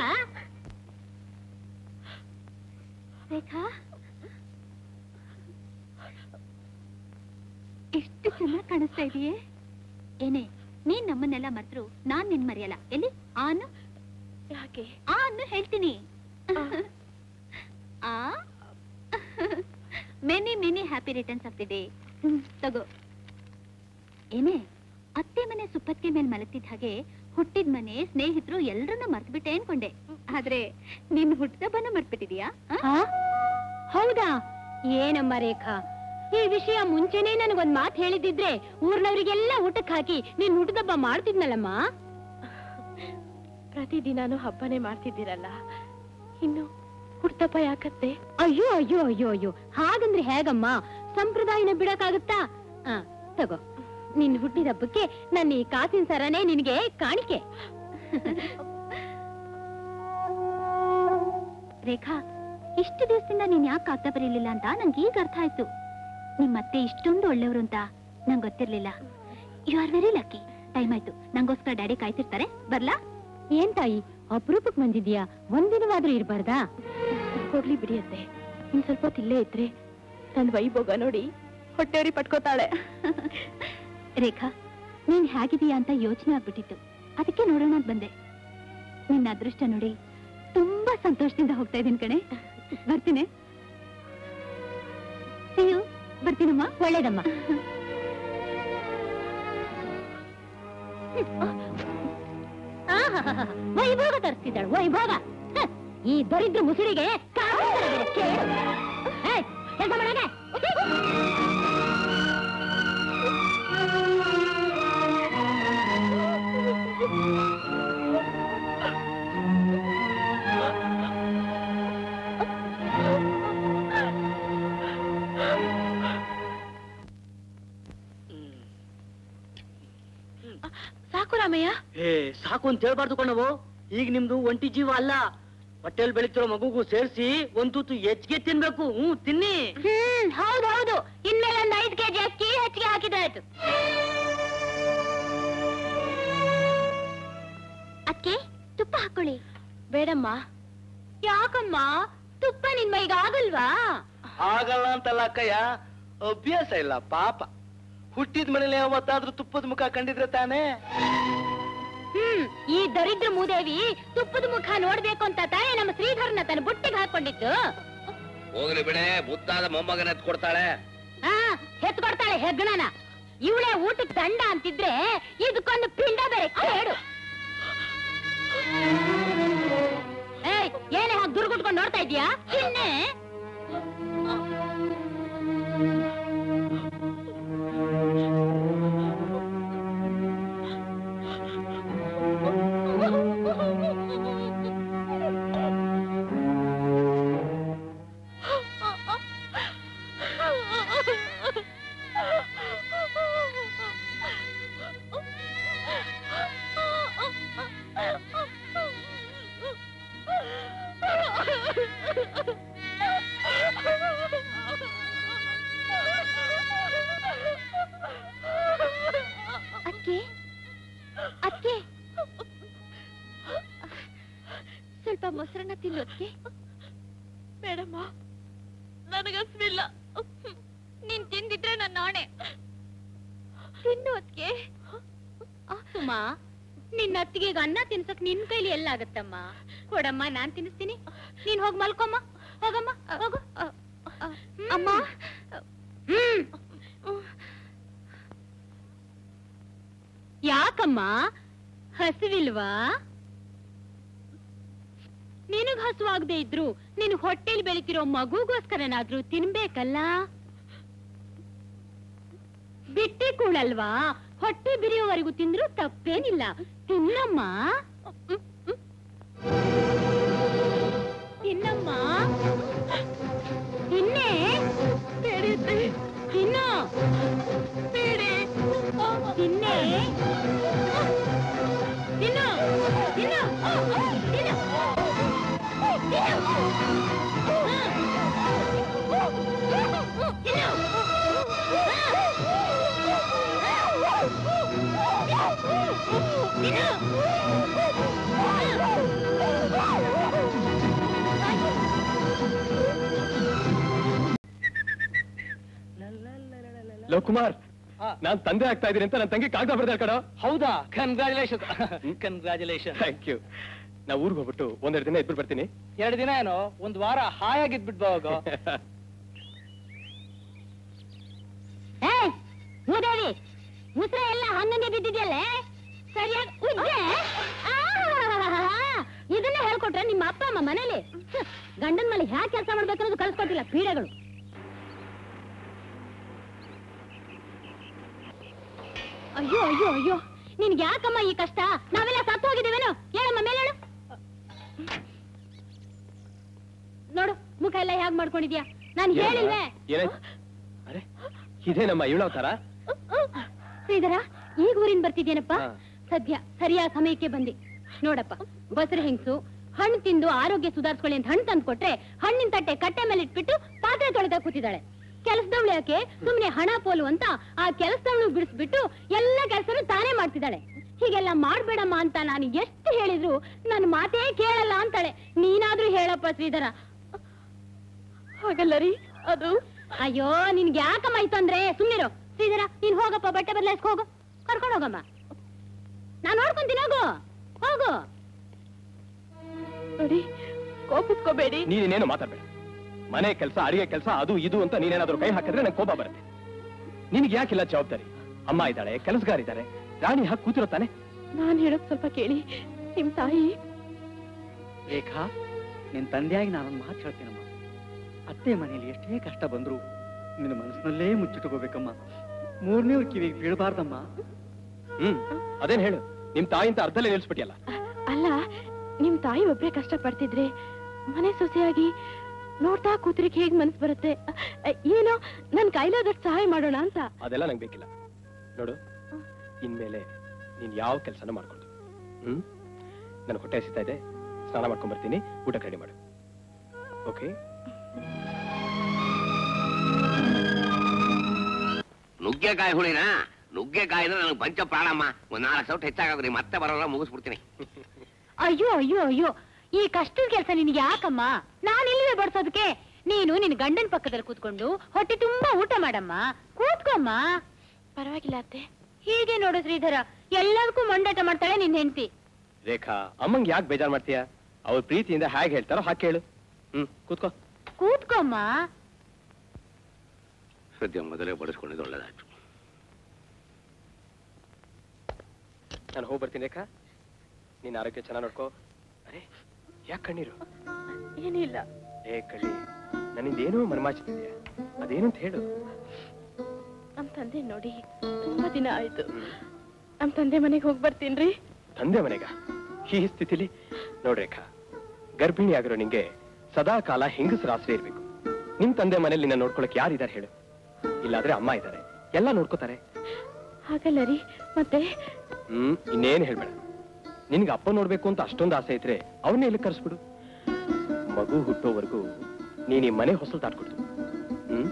ರೇಖಾ ಎಷ್ಟು ಚೆನ್ನಾಗಿ ಕಾಣಿಸ್ತಾ ಇದೆಯೇ ಏನೇ ನೀನ್ ನಮ್ಮನ್ನೆಲ್ಲ ಮರ್ತ್ರು ನಾನ್ ನಿನ್ ಮರೆಯಲ್ಲ ಎಲ್ಲಿ ಆನು ಯಾಕೆ ಆನು ಹೇಳ್ತೀನಿ ಆ many many happy returns of the day ತಗೋ ಏನೇ ಅತ್ತೆ ಮನೆ ಸುಪ್ಪತ್ತಿಗೆ ಮೇಲೆ ಮಲಗ್ತಿದ್ದ ಹಾಗೆ ಹುಟ್ಟಿದ ಮನೆ ಸ್ನೇಹಿತರು ಎಲ್ರನ್ನ ಮರ್ತ್ಬಿಟ್ಟೆ ಅನ್ಕೊಂಡೆ ಆದ್ರೆ ನಿನ್ ಹುಟ್ಟದಬ್ಬನ ಮರ್ತ್ಬಿಟ್ಟಿದ್ಯಾ ಆ? ಆ? ಹೌದಾ ಏನಮ್ಮ ರೇಖಾ ಈ ವಿಷಯ ಮುಂಚೆನೆ ನನಗೊಂದ್ ಮಾತ್ ಹೇಳಿದಿದ್ರೆ ಊರ್ನವರಿಗೆಲ್ಲ ಊಟಕ್ಕೆ ಹಾಕಿ ನೀನ್ ಊಟದಬ್ಬ ಮಾಡ್ತಿದ್ನಲ್ಲಮ್ಮ ಪ್ರತಿದಿನಾನು ಹಬ್ಬನೇ ಮಾಡ್ತಿದ್ದೀರಲ್ಲ ಇನ್ನು ಹುಡ್ತಪ್ಪ ಯಾಕತ್ತೆ ಅಯ್ಯೋ ಅಯ್ಯೋ ಅಯ್ಯೋ ಅಯ್ಯೋ ಹಾಗಂದ್ರೆ ಹೇಗಮ್ಮ ಸಂಪ್ರದಾಯನ ಬಿಡಕ್ಕಾಗುತ್ತಾ ಆ ತಗೋ ನಿನ್ ಹುಟ್ಟಿದಬ್ಬಕ್ಕೆ ನನ್ನ ಈ ಕಾಸಿನ ಸರನೇ ನಿನಗೆ ಕಾಣಿಕೆ ರೇಖಾ ಇಷ್ಟು ದಿವಸದಿಂದ ನೀನ್ ಯಾಕೆ ಕಾಗ್ದ ಬರೀಲಿಲ್ಲ ಅಂತ ನಂಗೆ ಈಗ ಅರ್ಥ ಆಯ್ತು ನಿಮ್ಮತ್ತೆ ಇಷ್ಟೊಂದು ಒಳ್ಳೆಯವರು ಅಂತ ನಂಗೆ ಗೊತ್ತಿರ್ಲಿಲ್ಲ you are very lucky time ಆಯ್ತು ನಂಗೋಸ್ಕರ ಡ್ಯಾಡಿ ಕಾಯ್ತಿರ್ತಾರೆ ಬರ್ಲಾ ಏನ್ ತಾಯಿ ಅಪರೂಪಕ್ ಬಂದಿದ್ಯಾ ಒಂದಿನವಾದ್ರೂ ಇರ್ಬಾರ್ದಾ ಹೋಗ್ಲಿ ಬಿಡಿಯತ್ತೆ ಇನ್ ಸ್ವಲ್ಪ ಹೊತ್ತು ಇಲ್ಲೇ ಇದ್ರೆ ನನ್ ವೈಭೋಗ ನೋಡಿ ಹೊಟ್ಟೆವ್ರಿ ಪಟ್ಕೋತಾಳೆ ರೇಖಾ ನೀನ್ ಹೇಗಿದೀಯಾ ಅಂತ ಯೋಚನೆ ಆಗ್ಬಿಟ್ಟಿತ್ತು ಅದಕ್ಕೆ ನೋಡೋಣ ಅಂತ ಬಂದೆ ನಿನ್ನ ಅದೃಷ್ಟ ನೋಡಿ ತುಂಬಾ ಸಂತೋಷದಿಂದ ಹೋಗ್ತಾ ಇದೀನಿ ಕಣೆ ಬರ್ತೀನಿ See you. ಬರ್ತೀನಮ್ಮ ಒಳ್ಳೇದಮ್ಮ ಆಹಾಹಾಹಾ, ವೈಭೋಗ ತರಿಸ್ತಿದ್ದಾಳೆ ವೈಭೋಗ ಹ, ಈ ದರಿದ್ರ ಮುಸುಡಿಗೆ ಕಾರಣ ಬೇರೆ ಕೇಳು ಏಯ್, ಕೆಲ್ಸ ಮಾಡಾಗೆ ಸಾಕು ರಾಮಯ್ಯ ಏ ಸಾಕು ಅಂತ ಹೇಳ್ಬಾರ್ದು ಕಣವು ಈಗ ನಿಮ್ದು ಒಂಟಿ ಜೀವ ಅಲ್ಲ ಹೊಟ್ಟೆಲ್ ಬೆಳಿತಿರೋ ಮಗುಗೂ ಸೇರಿಸಿ ಒಂದ್ ತುತ್ತು ಹೆಚ್ಚಿಗೆ ತಿನ್ಬೇಕು ಹ್ಞೂ ತಿನ್ನಿ ಹ್ಮ್ ಹೌದು ಹೌದು ಇನ್ಮೇಲೆ ಒಂದ್ ಐದು ಕೆಜಿ ಅಕ್ಕಿ ಹೆಚ್ಚಿಗೆ ಹಾಕಿದಾಯ್ತು ಅದಕ್ಕೆ ತುಪ್ಪ ಹಾಕೊಳ್ಳಿ ಬೇಡಮ್ಮ ಯಾಕಮ್ಮ ತುಪ್ಪ ನಿನ್ ಮೈಗೆ ಆಗಲ್ವಾ ಆಗಲ್ಲ ಅಂತಲ್ಲ ಅಕ್ಕಯ್ಯ ಅಭ್ಯಾಸ ಇಲ್ಲ ಪಾಪ ಹುಟ್ಟಿದ ಮನೇಲಿ ಯಾವತ್ತಾದ್ರೂ ತುಪ್ಪದ ಮುಖ ಕಂಡಿದ್ರೆ ತಾನೇ ಹ್ಮ್ ಈ ದರಿದ್ರ ಮೂದೇವಿ ತುಪ್ಪದ ಮುಖ ನೋಡ್ಬೇಕು ಅಂತ ತಾನೇ ನಮ್ಮ ಶ್ರೀಧರ್ನ ತನ್ನ ಬುಟ್ಟಿಗೆ ಹಾಕೊಂಡಿದ್ದು ಹೋಗ್ಲಿ ಬಿಡೆ ಮುದ್ದಾದ ಮೊಮ್ಮಗನ ಎತ್ಕೊಡ್ತಾಳೆ ಹಾ ಹೆತ್ಕೊಡ್ತಾಳೆ ಹೆಗ್ಗಣನ ಇವಳೇ ಊಟಕ್ಕೆ ದಂಡ ಅಂತಿದ್ರೆ ಇದಕ್ಕೊಂದು ಪಿಂಡ ಬೇರೆ ಕೇಳು ಏಯ್ ಏನೇ ಹಾಗೆ ದುರ್ಗುಟ್ಕೊಂಡು ನೋಡ್ತಾ ಇದೀಯಾ ಚಿನ್ನೆ ಅಕ್ಕೆ ಅಕ್ಕೆ ಸ್ವಲ್ಪ ಮೊಸರನ್ನ ತಿನ್ನು ಅಕ್ಕೆ ಬೇಡಮ್ಮ ನನಗಸ್ವಿಲ್ಲ ನೀನ್ ತಿಂದಿದ್ರೆ ನನ್ನ ಆಣೆ ತಿನ್ನು ಅದ್ಕೆ ಸುಮ್ಮ ನಿನ್ನ ಅತ್ತಿಗೆ ಅನ್ನ ತಿನ್ಸಕ್ ನಿನ್ ಕೈಲಿ ಎಲ್ಲ ಆಗತ್ತಮ್ಮ ಕೊಡಮ್ಮ ನಾನ್ ತಿನ್ನಿಸ್ತೀನಿ ನೀನ್ ಹೋಗ್ ಮಲ್ಕೊಮ್ಮ ಹೋಗಮ್ಮ ಹೋಗು ಅಮ್ಮ ಹ್ಮ್ ಯಾಕಮ್ಮ ಹಸಿವಿಲ್ವಾ ನಿನಗ್ ಹಸುವಾಗದೆ ಇದ್ರು ನಿನ್ ಹೊಟ್ಟೆಲ್ ಬೆಳಿತಿರೋ ಮಗುಗೋಸ್ಕರನಾದ್ರೂ ತಿನ್ಬೇಕಲ್ಲ ಬಿಟ್ಟಿ ಕೂಳಲ್ವಾ ಹೊಟ್ಟೆ ಬಿರಿಯೋವರೆಗೂ ತಿಂದ್ರು ತಪ್ಪೇನಿಲ್ಲ ತಿನ್ನಮ್ಮ ತಿನ್ನಮ್ಮ ತಿನ್ನೇ ಬೇಡಿದ್ರಿ ತಿನ್ನು ಬೇಡಿ ತಿನ್ನೆ ತಿನ್ನು ತಿನ್ನು ತಿನ್ನು ಲೋ ಕುಮಾರ್ ಆ. ನಾನ್ ತಂದೆ ಆಗ್ತಾ ಇದೀನಿ ಅಂತ ನನ್ನ ತಂಗಿ ಕಾಗದ ಬರ್ದಾರ ಕಣ ಹೌದಾ ಕನ್ಗ್ರಾಚುಲೇಷನ್ ಕನ್ಗ್ರಾಚುಲೇಷನ್ ಥ್ಯಾಂಕ್ ಯು ನಾ ಊರ್ಗ್ ಹೋಗ್ಬಿಟ್ಟು ಒಂದೆರಡು ದಿನ ಇದ್ಬಿಟ್ಟು ಬರ್ತೀನಿ ಎರಡು ದಿನ ಏನೋ ಒಂದ್ ವಾರ ಹಾಯಾಗಿದ್ಬಿಟ್ ಹೋಗೋ ಏಯ್ ಭೂದೇವಿ ಉಸಿರ ಎಲ್ಲ ಹಂಗಂಗೆ ಬಿದ್ದಿದ್ಯಲ್ಲೇ ಸರಿಯಾಗಿ ಉಜ್ಜೆ ಆಹಾಹಾಹಾ. ಇದನ್ನ ಹೇಳ್ಕೊಟ್ರೆ ನಿಮ್ಮ ಅಪ್ಪ ಅಮ್ಮ ಮನೇಲಿ ಹ್ಮ್. ಗಂಡನ್ ಮೇಲೆ ಹ್ಯಾಕ್ ಕೆಲಸ ಮಾಡ್ಬೇಕನ್ನೋದು ಕಲ್ಸ್ಕೊಟ್ಟಿಲ್ಲ ಪೀಡೆಗಳು ಅಯ್ಯೋ ಅಯ್ಯೋ ಅಯ್ಯೋ ನಿನ್ಗೆ ಯಾಕಮ್ಮ ಈ ಕಷ್ಟ ನಾವೆಲ್ಲ ಸತ್ತು ಹೋಗಿದ್ದೀವೇನೋ ಹೇಳಮ್ಮ ಮೇಲೆ ಹೇಳು ನೋಡು ಮುಖ ಎಲ್ಲ ಹೇಗ್ ಮಾಡ್ಕೊಂಡಿದ್ಯಾ ನಾನು ಹೇಳಿಲ್ವೇ ಏನಾಯ್ತು ಅರೆ ಇದೇ ನಮ್ಮ ಇವಳವತಾರ ಶ್ರೀಧರ ಈಗ ಊರಿನ್ ಬರ್ತಿದ್ಯೇನಪ್ಪ ಹಾ. ಸದ್ಯ ಸರಿಯಾದ ಸಮಯಕ್ಕೆ ಬಂದಿ ನೋಡಪ್ಪ ಬಸರು ಹೆಂಗ್ಸು ಹಣ್ಣು ತಿಂದು ಆರೋಗ್ಯ ಸುಧಾರಿಸ್ಕೊಳ್ಳಿ ಅಂತ ಹಣ್ಣು ತಂದು ಕೊಟ್ರೆ ಹಣ್ಣಿನ ತಟ್ಟೆ ಕಟ್ಟೆ ಮೇಲೆ ಇಟ್ಬಿಟ್ಟು ಪಾತ್ರೆ ತೊಳೆದ ಕೂತಿದ್ದಾಳೆ ಕೆಲಸದವಳು ಯಾಕೆ ಸುಮ್ನೆ ಹಣ ಪೋಲು ಅಂತ ಆ ಕೆಲಸದವಳು ಬಿಡಿಸ್ಬಿಟ್ಟು ಎಲ್ಲ ಕೆಲಸನೂ ತಾನೇ ಮಾಡ್ತಿದ್ದಾಳೆ ಹೀಗೆಲ್ಲ ಮಾಡ್ಬೇಡಮ್ಮ ಅಂತ ನಾನು ಎಷ್ಟು ಹೇಳಿದ್ರು ನನ್ನ ಮಾತೇ ಕೇಳಲ್ಲ ಅಂತಾಳೆ ನೀನಾದ್ರೂ ಹೇಳಪ್ಪ ಶ್ರೀಧರ ಹಾಗಲ್ಲ ರೀ ಅದು ಅಯ್ಯೋ ನಿನ್ಗೆ ಯಾಕಮ್ಮ ಈ ತೊಂದ್ರೆ ಸುಮ್ನಿರು ಶ್ರೀಧರ ನೀನ್ ಹೋಗಪ್ಪ ಬಟ್ಟೆ ಬದಲಾಯಿಸ್ಕೊ ಹೋಗು ಕರ್ಕೊಂಡು ಹೋಗಮ್ಮ ನಾನ್ ನೋಡ್ಕೊಂತೀನಿ ಹೋಗು ಹೋಗು ನೋಡಿ ಕೋಪಿಸ್ಕೋಬೇಡಿ ನೀನೇನು ಮಾತಾಡ್ಬೇಡ ಮನೆ ಕೆಲಸ ಅಡಿಗೆ ಕೆಲಸ ಅದು ಇದು ಅಂತ ನೀನೇನಾದ್ರೂ ಕೈ ಹಾಕಿದ್ರೆ ನಂಗೆ ಕೋಪ ಬರುತ್ತೆ ನಿನಗೆ ಯಾಕಿಲ್ಲ ಜವಾಬ್ದಾರಿ ಅಮ್ಮ ಇದ್ದಾಳೆ ಕೆಲಸಗಾರ ಇದ್ದಾರೆ ರಾಣಿ ಹಾಕಿ ಕೂತಿರೋ ತಾನೆ ನಾನ್ ಹೇಳೋದ್ ಸ್ವಲ್ಪ ಕೇಳಿ ನಿಮ್ ತಾಯಿ ರೇಖಾ ನಿನ್ ತಂದೆಯಾಗಿ ನಾನೊಂದು ಮಾತು ಹೇಳ್ತೀನಮ್ಮ ಅತ್ತೆ ಮನೇಲಿ ಎಷ್ಟೇ ಕಷ್ಟ ಬಂದ್ರು ನಿನ್ನ ಮನಸ್ಸಿನಲ್ಲೇ ಮುಚ್ಚಿಟ್ಕೋಬೇಕಮ್ಮ ಮೂರನೇವ್ರ ಕಿವಿಗೆ ಬೀಳಬಾರ್ದಮ್ಮ ಹ್ಮ್ ಅದೇನ್ ಹೇಳು ನಿಮ್ ತಾಯಿ ಅಂತ ಅರ್ಧಲ್ಲೇ ನಿಲ್ಸ್ಬಿಟ್ಟಿಯಲ್ಲ ಅಲ್ಲ ನಿಮ್ ತಾಯಿ ಒಬ್ರೇ ಕಷ್ಟ ಪಡ್ತಿದ್ರೆ ಮನೆ ಸೊಸೆಯಾಗಿ ನೋಡ್ತಾ ಕೂತ್ರಿಗೆ ಹೇಗ್ ಮನ್ಸ್ ಬರುತ್ತೆ ಅ, ಏನೋ ನನ್ ಕೈಲಾದಷ್ಟು ಸಹಾಯ ಮಾಡೋಣ ಅಂತ ಅದೆಲ್ಲ ನಂಗೆ ಬೇಕಿಲ್ಲ ನೋಡು ಇನ್ಮೇಲೆ ನೀನ್ ಯಾವ ಕೆಲಸನ ಮಾಡ್ಕೊಂಡು ಹ್ಮ್ ನನ್ ಹೊಟ್ಟೆ ಹಸಿತಾ ಇದೆ ಸ್ನಾನ ಮಾಡ್ಕೊಂಡ್ ಬರ್ತೀನಿ ಊಟ ರೆಡಿ ಮಾಡು ಓಕೆ ನುಗ್ಗೆಕಾಯಿ ಹುಳಿನ ನುಗ್ಗೆಕಾಯಿ ಅಂದ್ರೆ ನನಗೆ ಪಂಚ ಪ್ರಾಣಮ್ಮ ಒಂದ್ ನಾಲ್ಕು ಸೌಟ್ ಹೆಚ್ಚಾಗೋದ್ರಿ ಮತ್ತೆ ಬರೋಲ್ಲ ಮುಗಿಸ್ಬಿಡ್ತೀನಿ ಅಯ್ಯೋ ಅಯ್ಯೋ ಅಯ್ಯೋ ಈ ಕಷ್ಟದ ಕೆಲಸ ನಿನ್ಗೆ ಯಾಕಮ್ಮ ನಾನು ಇಲ್ಲಿವೆ ಬಡ್ಸೋದಕ್ಕೆ ನೀನು ನಿನ್ ಗಂಡನ ಪಕ್ಕದಲ್ಲಿ ಕೂತ್ಕೊಂಡು ಹೊಟ್ಟೆ ತುಂಬಾ ಊಟ ಮಾಡಮ್ಮ ಕೂತ್ಕೊಮ್ಮ ಪರವಾಗಿಲ್ಲ ಅತ್ತೆ ಹೀಗೆ ನೋಡು ಶ್ರೀಧರ ಎಲ್ಲದಕ್ಕೂ ಮಂಡಾಟ ಮಾಡ್ತಾಳೆ ನಿನ್ ಹೆಂಡತಿ ರೇಖಾ ಅಮ್ಮಂಗ್ ಯಾಕೆ ಬೇಜಾರ್ ಮಾಡ್ತೀಯ ಅವ್ರ ಪ್ರೀತಿಯಿಂದ ಹೇಗೆ ಹೇಳ್ತಾರೋ ಹಾಗೆ ಕೇಳು ಹ್ಮ್ ಕೂತ್ಕೋ ಕೂತ್ಕೊಮ್ಮ ಸದ್ಯ ಮೊದಲೇ ಬಡಿಸ್ಕೊಂಡಿದ್ದು ಒಳ್ಳೇದಾಯ್ತು ನಾನು ಹೋಗಿ ಬರ್ತೀನಿ ರೇಖಾ ನೀನ್ ಆರೋಗ್ಯ ಚೆನ್ನಾಗಿ ನೋಡ್ಕೋ ಅರೆ ಯಾಕೆ ಕಣ್ಣೀರು ಏನಿಲ್ಲ ಏ ಕಳ್ಳಿ ನನ್ನಿಂದ ಏನೋ ಮನಮಾಚಿದ್ಯಾ ಅದೇನು ಅಂತ ಹೇಳು ನಮ್ ತಂದೆ ನೋಡಿ ತುಂಬಾ ದಿನ ಆಯ್ತು ನಮ್ ತಂದೆ ಮನೆಗೆ ಹೋಗಿ ಬರ್ತೀನ್ರಿ ತಂದೆ ಮನೆಗ ಈ ಸ್ಥಿತಿಲಿ ನೋಡ್ರೇಖಾ ಗರ್ಭಿಣಿ ಆಗಿರೋ ನಿಂಗೆ ಸದಾ ಕಾಲ ಹೆಂಗಸರ ಆಶ್ರಯ ಇರ್ಬೇಕು ನಿಮ್ ತಂದೆ ಮನೇಲಿ ನಿನ್ನ ನೋಡ್ಕೊಳಕ್ ಯಾರಿದ್ದಾರೆ ಹೇಳು ಇಲ್ಲಾದ್ರೆ ಅಮ್ಮ ಇದ್ದಾರೆ ಎಲ್ಲ ನೋಡ್ಕೋತಾರೆ ಹಾಗಲ್ಲ ರೀ ಮತ್ತೆ ಹ್ಮ್ ಇನ್ನೇನ್ ಹೇಳ್ಬೇಡ ನಿನ್ಗೆ ಅಪ್ಪ ನೋಡ್ಬೇಕು ಅಂತ ಅಷ್ಟೊಂದು ಆಸೆ ಇದ್ರೆ ಅವನ್ನೇ ಇಲ್ಲಿ ಕರ್ಸ್ಬಿಡು ಮಗು ಹುಟ್ಟೋವರೆಗೂ ನೀನ್ ಈ ಮನೆ ಹೊಸಲು ದಾಟ್ಕೊಡ್ತು ಹ್ಮ್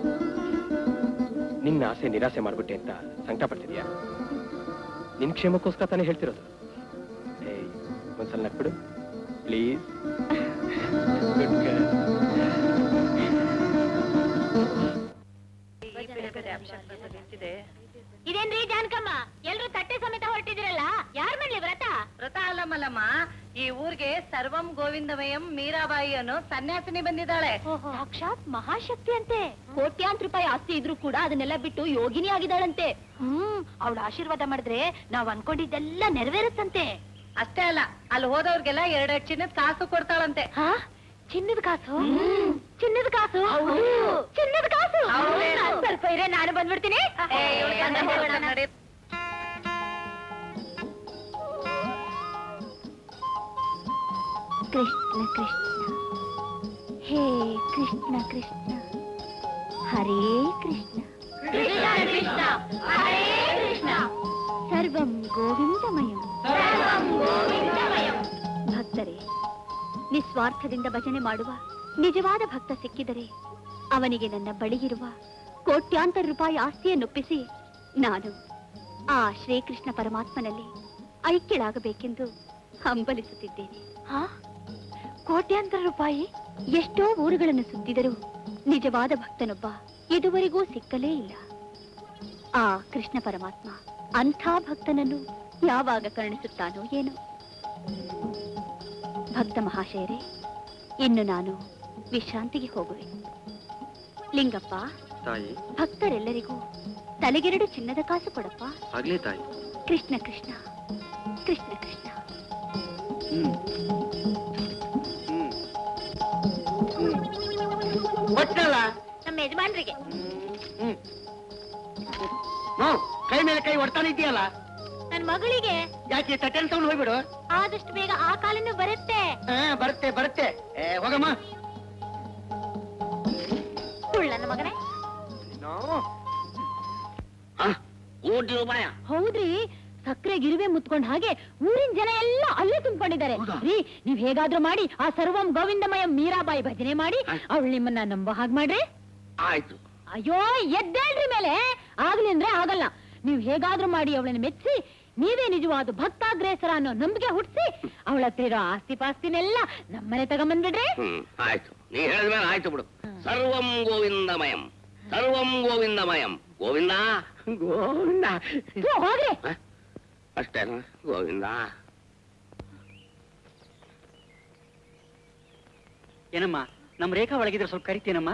ನಿನ್ನ ಆಸೆ ನಿರಾಸೆ ಮಾಡ್ಬಿಟ್ಟೆ ಅಂತ ಸಂಕಟ ಪಡ್ತಿದ್ಯಾ ನಿನ್ ಕ್ಷೇಮಕ್ಕೋಸ್ಕರ ತಾನೇ ಹೇಳ್ತಿರೋದು ಏಯ್ ಒಂದ್ಸಲ ನಕ್ಬಿಡು ಪ್ಲೀಸ್ ಗುಡ್ ಗರ್ಲ್ ಇದೇನ್ರಿ ಜಾನಕಮ್ಮ ಎಲ್ರು ತಟ್ಟೆ ಸಮೇತ ಹೊರಟಿದಿರಲ್ಲ ಯಾರ್ ಮಾಡ್ಲಿ ವ್ರತ ವ್ರತ ಅಲ್ಲ ಮಲ್ಲಮ್ಮ ಈ ಊರಿಗೆ ಸರ್ವಂ ಗೋವಿಂದಮಯಂ ಮೀರಾಬಾಯಿ ಅನ್ನೋ ಸನ್ಯಾಸಿನಿ ಬಂದಿದ್ದಾಳೆ ಸಾಕ್ಷಾತ್ ಮಹಾಶಕ್ತಿ ಅಂತೆ ಕೋಟ್ಯಾಂತರ ರೂಪಾಯಿ ಆಸ್ತಿ ಇದ್ರೂ ಕೂಡ ಅದನ್ನೆಲ್ಲ ಬಿಟ್ಟು ಯೋಗಿನಿ ಆಗಿದ್ದಾಳಂತೆ ಹ್ಮ್ ಅವಳ ಆಶೀರ್ವಾದ ಮಾಡಿದ್ರೆ ನಾವ್ ಅನ್ಕೊಂಡಿದ್ದೆಲ್ಲ ನೆರವೇರುತ್ತಂತೆ ಅಷ್ಟೇ ಅಲ್ಲ ಅಲ್ಲಿ ಹೋದವ್ರಿಗೆಲ್ಲ ಎರಡೆರಡು ಚಿನ್ನದ ಕಾಸು ಕೊಡ್ತಾಳಂತೆ ಹಾ ಚಿನ್ನದ ಕಾಸು ಚಿನ್ನದ ಕಾಸು ಚಿನ್ನದ ಕಾಸು ಹೌದೇನು? ಸ್ವಲ್ಪ ಇರೇ ನಾನು ಬಂದ್ಬಿಡ್ತೀನಿ ಏ, ಇವ್ಳಿಗೆ ಅನ್ನ ಹೋಗೋಣ ನಡಿ. ಕೃಷ್ಣ ಕೃಷ್ಣ ಹೇ ಕೃಷ್ಣ ಕೃಷ್ಣ ಹರೇ ಕೃಷ್ಣ ಕೃಷ್ಣ ಕೃಷ್ಣ ಹರೇ ಕೃಷ್ಣ ಸರ್ವಂ ಗೋವಿಂದಮಯಂ ಸರ್ವಂ ಗೋವಿಂದಮಯಂ ಭಕ್ತರೇ ನಿಸ್ವಾರ್ಥದಿಂದ ಭಜನೆ ಮಾಡುವ ನಿಜವಾದ ಭಕ್ತ ಸಿಕ್ಕಿದರೆ ಅವನಿಗೆ ನನ್ನ ಬಳಿಯಿರುವ ಕೋಟ್ಯಾಂತರ ರೂಪಾಯಿ ಆಸ್ತಿಯನ್ನೊಪ್ಪಿಸಿ ನಾನು ಆ ಶ್ರೀಕೃಷ್ಣ ಪರಮಾತ್ಮನಲ್ಲಿ ಐಕ್ಯಳಾಗಬೇಕೆಂದು ಹಂಬಲಿಸುತ್ತಿದ್ದೇನೆ ಹಾ ಕೋಟ್ಯಾಂತರ ರೂಪಾಯಿ ಎಷ್ಟೋ ಊರುಗಳನ್ನು ಸುತ್ತಿದರೂ ನಿಜವಾದ ಭಕ್ತನೊಬ್ಬ ಇದುವರೆಗೂ ಸಿಕ್ಕಲೇ ಇಲ್ಲ ಆ ಕೃಷ್ಣ ಪರಮಾತ್ಮ ಅಂಥ ಭಕ್ತನನ್ನು ಯಾವಾಗ ಕರುಣಿಸುತ್ತಾನೋ ಏನೋ ಭಕ್ತ ಮಹಾಶಯರೇ ಇನ್ನು ನಾನು ವಿಶ್ರಾಂತಿಗೆ ಹೋಗುವೆ ಲಿಂಗಪ್ಪ ತಾಯಿ ಭಕ್ತರೆಲ್ಲರಿಗೂ ತಲೆಗೆರಡು ಚಿನ್ನದ ಕಾಸು ಕೊಡಪ್ಪ ಆಗ್ಲೇ ತಾಯಿ ಕೃಷ್ಣ ಕೃಷ್ಣ ಕೃಷ್ಣ ಕೃಷ್ಣ ಒಟ್ಟಲ್ಲ ನಮ್ಮ ಯಜಮಾನ್ರಿಗೆ ನಾವು ಕೈ ಮೇಲೆ ಕೈ ಹೊಡ್ತಾನೆ ಇದೆಯಲ್ಲ ನನ್ ಮಗಳಿಗೆ ಯಾಕೆ ತಟ್ಟೆಲ್ ತಗೊಂಡು ಹೋಗ್ಬಿಡು ಆದಷ್ಟು ಬೇಗ ಆ ಕಾಲನ್ನು ಬರುತ್ತೆ ಹಾ ಬರುತ್ತೆ ಬರುತ್ತೆ ಏ ಹೋಗಮ್ಮ ಸುಳ್ಳ ನನ್ನ ಮಗನೇ ಕೋಟಿ ರೂಪಾಯ ಹೌದ್ರಿ ಸಕ್ಕರೆ ಗಿರುವೆ ಮುತ್ಕೊಂಡ್ ಹಾಗೆ ಊರಿನ ಜನ ಎಲ್ಲ ಅಲ್ಲೇ ತುಂಬಿಕೊಂಡಿದ್ದಾರೆ ರೀ ನೀವ್ ಹೇಗಾದ್ರೂ ಮಾಡಿ ಆ ಸರ್ವಂ ಗೋವಿಂದಮಯ ಮೀರಾಬಾಯಿ ಭಜನೆ ಮಾಡಿ ಅವಳು ನಿಮ್ಮನ್ನ ನಂಬೋ ಹಾಗೆ ಮಾಡ್ರಿ ಆಯ್ತು ಅಯ್ಯೋ ಎದ್ದೇಳ್ರಿ ಮೇಲೆ ಆಗ್ಲಿ ಅಂದ್ರೆ ಆಗಲ್ಲ ನೀವ್ ಹೇಗಾದ್ರೂ ಮಾಡಿ ಅವಳನ್ನ ಮೆಚ್ಚಿಸಿ ನೀವೇ ನಿಜವಾದ ಭಕ್ತಾಗ್ರೇಸರ ಅನ್ನೋ ನಂಬಿಕೆ ಹುಟ್ಟಿಸಿ ಅವಳ ಹತ್ರ ಇರೋ ಆಸ್ತಿ ಪಾಸ್ತಿನೆಲ್ಲ ನಮ್ಮನೆ ತಗೊಂಬಂದ್ಬಿಡ್ರಿ ಹ್ಮ್ ಆಯ್ತು ನೀ ಹೇಳಿದ್ಮೇಲೆ ಆಯ್ತು ಬಿಡು ಸರ್ವಂ ಗೋವಿಂದಮಯಂ ಸರ್ವಂ ಗೋವಿಂದಮಯಂ ಗೋವಿಂದ ಗೋವಿಂದ ಥು, ಹೋಗ್ರಿ ಅಷ್ಟೇನಾ ಗೋವಿಂದ ಏನಮ್ಮ ನಮ್ಮ ರೇಖಾ ಒಳಗಿದ್ರೆ ಸ್ವಲ್ಪ ಕರಿತೇನಮ್ಮ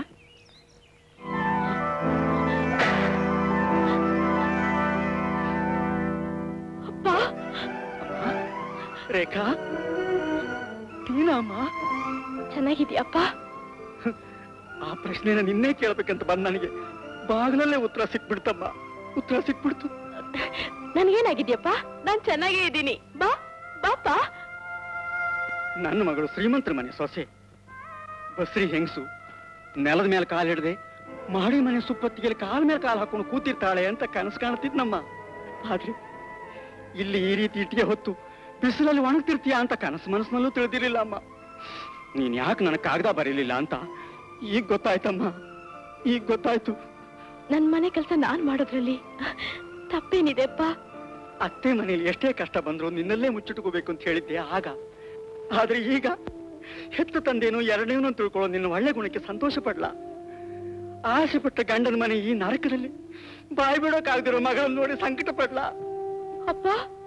ರೇಖಾ ನೀನಮ್ಮ ಚೆನ್ನಾಗಿದ್ಯಪ್ಪ ಆ ಪ್ರಶ್ನೆನ ನಿನ್ನೆ ಕೇಳ್ಬೇಕಂತ ಬಂದ ನನಗೆ ಬಾಗಿಲಲ್ಲೇ ಉತ್ತರ ಸಿಕ್ಬಿಡ್ತಮ್ಮ ಉತ್ತರ ಸಿಕ್ಬಿಡ್ತು ನನ್ಗೇನಾಗಿದ್ಯಪ್ಪ ನಾನ್ ಚೆನ್ನಾಗೇ ಇದ್ದೀನಿ ಬಾ ಬಾಪ ನನ್ನ ಮಗಳು ಶ್ರೀಮಂತರ ಮನೆ ಸೊಸೆ ಬಸ್ರಿ ಹೆಂಗಸು ನೆಲದ ಮೇಲೆ ಕಾಲು ಹಿಡ್ದೆ ಮಾಡಿ ಮನೆ ಸುಪ್ಪತ್ತಿಗೆ ಕಾಲ್ ಮೇಲೆ ಕಾಲು ಹಾಕೊಂಡು ಕೂತಿರ್ತಾಳೆ ಅಂತ ಕನಸು ಕಾಣ್ತಿದ್ನಮ್ಮ ಆದ್ರೆ ಇಲ್ಲಿ ಈ ರೀತಿ ಇಟ್ಟಿಗೆ ಹೊತ್ತು ಬಿಸಿಲಲ್ಲಿ ಒಣಗ್ತಿರ್ತೀಯ ಅಂತ ಕನಸು ಮನಸ್ಸಿನಲ್ಲೂ ತಿಳಿದಿರಲಿಲ್ಲ ಅಮ್ಮ ನೀನ್ ಯಾಕೆ ನನಗೆ ಕಾಗದ ಬರೀಲಿಲ್ಲ ಅಂತ ಈಗ ಗೊತ್ತಾಯ್ತಮ್ಮ ಈಗ ಗೊತ್ತಾಯ್ತು ನನ್ ಮನೆ ಕೆಲಸ ನಾನ್ ಮಾಡೋದ್ರಲ್ಲಿ ತಪ್ಪೇನಿದೆಪ್ಪ ಅತ್ತೆ ಮನೇಲಿ ಎಷ್ಟೇ ಕಷ್ಟ ಬಂದ್ರು ನಿನ್ನಲ್ಲೇ ಮುಚ್ಚಿಟ್ಕೋಬೇಕು ಅಂತ ಹೇಳಿದ್ದೆ ಆಗ ಆದ್ರೆ ಈಗ ಹೆತ್ತ ತಂದೇನು ಎರಡನೇನು ತಿಳ್ಕೊಳ್ಳೋ ನಿನ್ನ ಒಳ್ಳೆ ಗುಣಕ್ಕೆ ಸಂತೋಷ ಪಡ್ಲ ಆಸೆ ಪಟ್ಟ ಗಂಡನ ಮನೆ ಈ ನರಕದಲ್ಲಿ ಬಾಯಿ ಬಿಡೋಕಾಗ್ದಿರೋ ಮಗಳನ್ನು ನೋಡಿ ಸಂಕಟ ಪಡ್ಲ ಅಪ್ಪ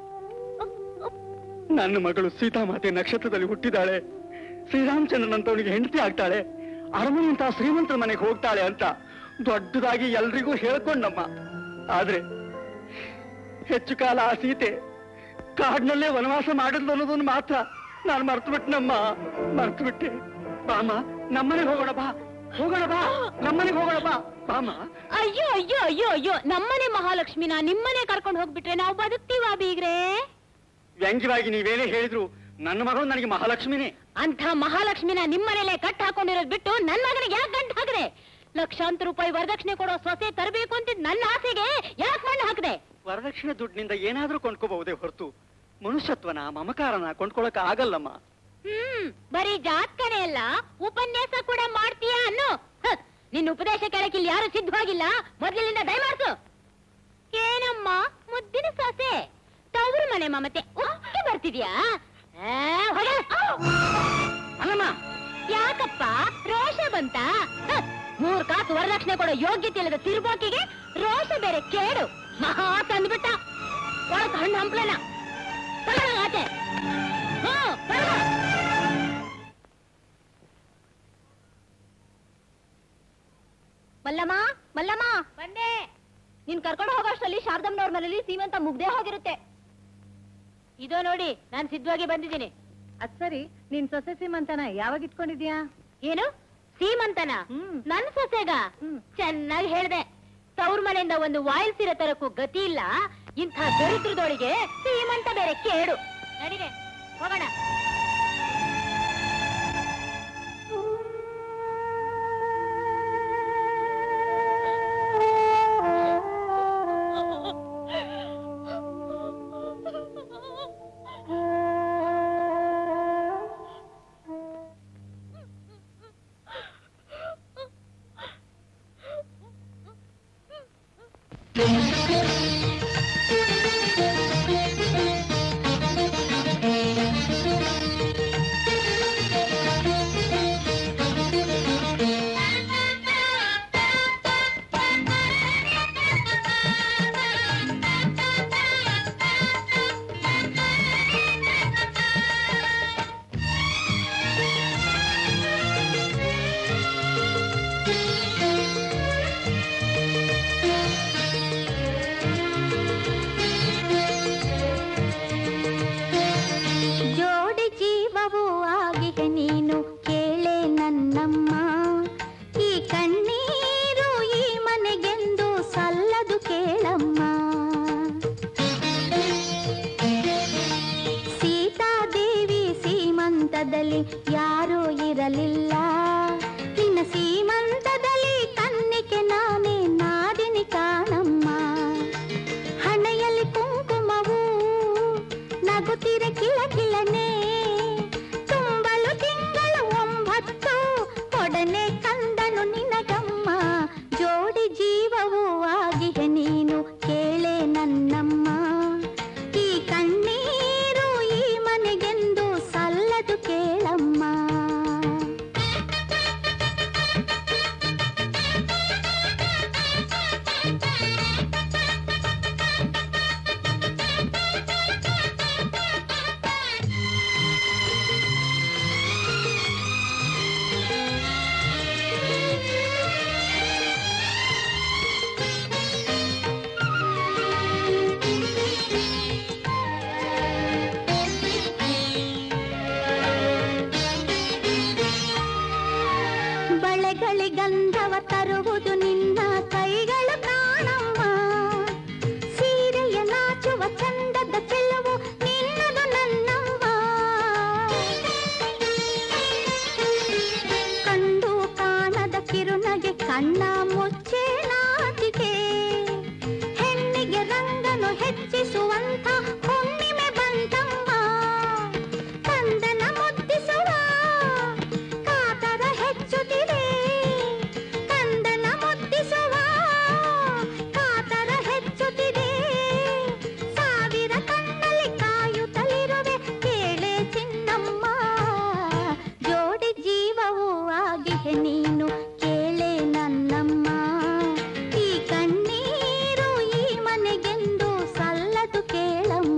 ನನ್ನ ಮಗಳು ಸೀತಾಮಾತೆ ನಕ್ಷತ್ರದಲ್ಲಿ ಹುಟ್ಟಿದಾಳೆ ಶ್ರೀರಾಮಚಂದ್ರನಂತವನಿಗೆ ಹೆಂಡತಿ ಆಗ್ತಾಳೆ ಅರಮನೆಯಂತ ಶ್ರೀಮಂತರ ಮನೆಗೆ ಹೋಗ್ತಾಳೆ ಅಂತ ದೊಡ್ಡದಾಗಿ ಎಲ್ರಿಗೂ ಹೇಳ್ಕೊಂಡಮ್ಮ ಆದ್ರೆ ಹೆಚ್ಚು ಕಾಲ ಆ ಸೀತೆ ಕಾಡಿನಲ್ಲೇ ವನವಾಸ ಮಾಡಿದ್ಲು ಅನ್ನೋದನ್ನು ಮಾತ್ರ ನಾನು ಮರ್ತು ಬಿಟ್ಟನಮ್ಮ ಮರ್ತು ಬಿಟ್ಟೆ ಬಾಮ ನಮ್ಮನೆಗೆ ಹೋಗೋಣ ಬಾ ಹೋಗೋಣ ಬಾ ನಮ್ಮನೆಗೆ ಹೋಗೋಣ ಬಾ ಬಾಮ ಅಯ್ಯೋ ಅಯ್ಯೋ ಅಯ್ಯೋ ಅಯ್ಯೋ ನಮ್ಮನೆ ಮಹಾಲಕ್ಷ್ಮಿನ ನಿಮ್ಮನೆ ಕರ್ಕೊಂಡು ಹೋಗ್ಬಿಟ್ರೆ ನಾವು ಬದುಕ್ತೀವ ಬೀಗ್ರೆ ವ್ಯಂಗ್ಯವಾಗಿ ನೀವೇನೇ ಹೇಳಿದ್ರು ನನ್ನ ಮಗಳು ನನಗೆ ಮಹಾಲಕ್ಷ್ಮಿನೇ ಅಂತ ಮಹಾಲಕ್ಷ್ಮಿನ ನಿಮ್ಮನೇಲೆ ಕಟ್ ಹಾಕೊಂಡಿರೋದ್ ಬಿಟ್ಟು ನನ್ ಮಗನಿಗೆ ಯಾಕೆ ಗಂಟು ಹಾಕದೆ ಲಕ್ಷಾಂತರ ರೂಪಾಯಿ ವರದಕ್ಷಿಣೆ ಕೊಡೋ ಸೊಸೆ ತರಬೇಕು ಅಂತ ನನ್ನ ಆಸೆಗೆ ಯಾಕೆ ಮಣ್ಣು ಹಾಕದೆ ವರದಕ್ಷಿಣೆ ದುಡ್ಡಿನಿಂದ ಏನಾದ್ರೂ ಕೊಂಡ್ಕೋಬಹುದೇ ಹೊರತು ಮನುಷ್ಯತ್ವನ ಮಮಕಾರನ ಕೊಂಡ್ಕೊಳಕ್ ಆಗಲ್ಲಮ್ಮ ಹ್ಮ್ ಬರೀ ಜಾತ್ಕನೆ ಅಲ್ಲ ಉಪನ್ಯಾಸ ಕೂಡ ಮಾಡ್ತೀಯಾ ಅನ್ನು ಹ, ನಿನ್ನ ಉಪದೇಶ ಕೇಳಕ್ಕೆ ಇಲ್ಲಿ ಯಾರು ಸಿದ್ಧವಾಗಿಲ್ಲ ಮೊದಲಿನಿಂದ ದಯಮಾಡ್ಸು ಏನಮ್ಮ ಮುದ್ದಿನ ಸೊಸೆ ತವರು ಮನೆ ಮಮತೆ ಉಕ್ಕಿ ಬರ್ತಿದ್ಯಾ ಆ, ಹೊಡೆ. ಅಲ್ಲಮ್ಮ ಯಾಕಪ್ಪ ರೋಷ ಬಂತ ಹ, ಮೂರ್ ಕಾಸು ವರದಕ್ಷಿಣೆ ಕೊಡೋ ಯೋಗ್ಯತೆ ಇಲ್ಲದ ತಿರುಬೋಕಿಗೆ ರೋಷ ಬೇರೆ ಕೇಡು ಮಹಾ ತಂದ್ಬಿಟ್ಟ ಒಳಗ್ ಹಣ್ಣು ಹಂಪ್ಲನ ತಗೊಳ್ಳೋ ಆಚೆ ಹ್ಮ್ ತಗೊಳ್ಳೋ. ಮಲ್ಲಮ್ಮ ಮಲ್ಲಮ್ಮ ಬಂದೆ ನೀನ್ ಕರ್ಕೊಂಡು ಹೋಗೋಷ್ಟರಲ್ಲಿ ಶಾರದಮ್ಮನವ್ರ ಮನೇಲಿ ಸೀಮಂತ ಮುಗ್ದೇ ಹೋಗಿರುತ್ತೆ ಇದೋ ನೋಡಿ ನಾನ್ ಸಿದ್ಧವಾಗಿ ಬಂದಿದ್ದೀನಿ ಅದ್ ಸರಿ ನೀನ್ ಸೊಸೆ ಸೀಮಂತನ ಯಾವಾಗ ಇಟ್ಕೊಂಡಿದ್ಯಾ ಏನು ಸೀಮಂತನ ಹ್ಮ್. ನನ್ ಸೊಸೆಗ ಹ್ಮ್. ಚೆನ್ನಾಗಿ ಹೇಳ್ದೆ ತವ್ರ ಮನೆಯಿಂದ ಒಂದು ವಾಯಿಲ್ ಸೀರೆ ತರಕ್ಕೂ ಗತಿ ಇಲ್ಲ ಇಂಥ ದರಿದ್ರದೊಳಗೆ ಸೀಮಂತ ಬೇರೆ ಕೇಡು ನಡಿಗೆ ಹೋಗೋಣ ಜೋಡಿ ಜೀವವೂ ಆಗಿಗೆ ನೀನು ಕೇಳೆ ನನ್ನಮ್ಮ ಈ ಕಣ್ಣೀರು ಈ ಮನೆಗೆಂದು ಸಲ್ಲದು ಕೇಳಮ್ಮ ಸೀತಾದೇವಿ ಸೀಮಂತದಲ್ಲಿ ಯಾರೂ ಇರಲಿಲ್ಲ ನಿನ್ನ ಸೀಮಂತದಲ್ಲಿ ಕನ್ನಿಕೆ ನಾನೇ ನಾದಿನಿ ಕಾಣಮ್ಮ ಹಣೆಯಲ್ಲಿ ಕುಂಕುಮವು ನಗುತ್ತಿರ ಕಿಲ ಕಿಲನೆ ತುಂಬಲು ತಿಂಗಳು ಒಂಬತ್ತು ಒಡನೆ ಕಂದನು ನಿನಗಮ್ಮ ಜೋಡಿ ಜೀವವೂ ಆಗಿಗೆ ನೀನು ಕೇಳೆ ನನ್ನಮ್ಮ ಈ ಕಣ್ಣೀರು ಈ ಮನೆಗೆಂದು ಸಲ್ಲದು ಕೇಳಮ್ಮ ಬಳೆಗಳಿಗಂಧವ ತರುವುದು ನಿನ್ನ ಕೈಗಳು ಕಾಣಮ್ಮ ಸೀರೆಯ ನಾಚುವ ಚಂದದ ಚೆಲುವು ನಿನ್ನದು ನನ್ನಮ್ಮ ಕಂಡು ಕಾಣದ ಕಿರುನಗೆ ಕಣ್ಣ ಮುಚ್ಚೆ ನಾಚಿಕೆ ಹೆಣ್ಣಿಗೆ ರಂಗನು ಹೆಚ್ಚಿಸುವಂತ ಹುಣ್ಣಿಮೆ ಬಂತಮ್ಮ ಕಂದನ ಮುದ್ದಿಸುವ ಕಾತರ ಹೆಚ್ಚುತ್ತಿದೆ ಕಂದನ ಮುದ್ದಿಸುವ ಕಾತರ ಹೆಚ್ಚುತ್ತಿದೆ ಸಾವಿರ ಕಣ್ಣಲ್ಲಿ ಕಾಯುತ್ತಲಿರುವೆ ಕೇಳೆ ಚಿನ್ನಮ್ಮ ಜೋಡಿ ಜೀವವೂ ಆಗಿಹೆ ನೀನು ಕೇಳೆ ನನ್ನಮ್ಮ ಈ ಕಣ್ಣೀರು ಈ ಮನೆಗೆಂದು ಸಲ್ಲದು ಕೇಳಮ್ಮ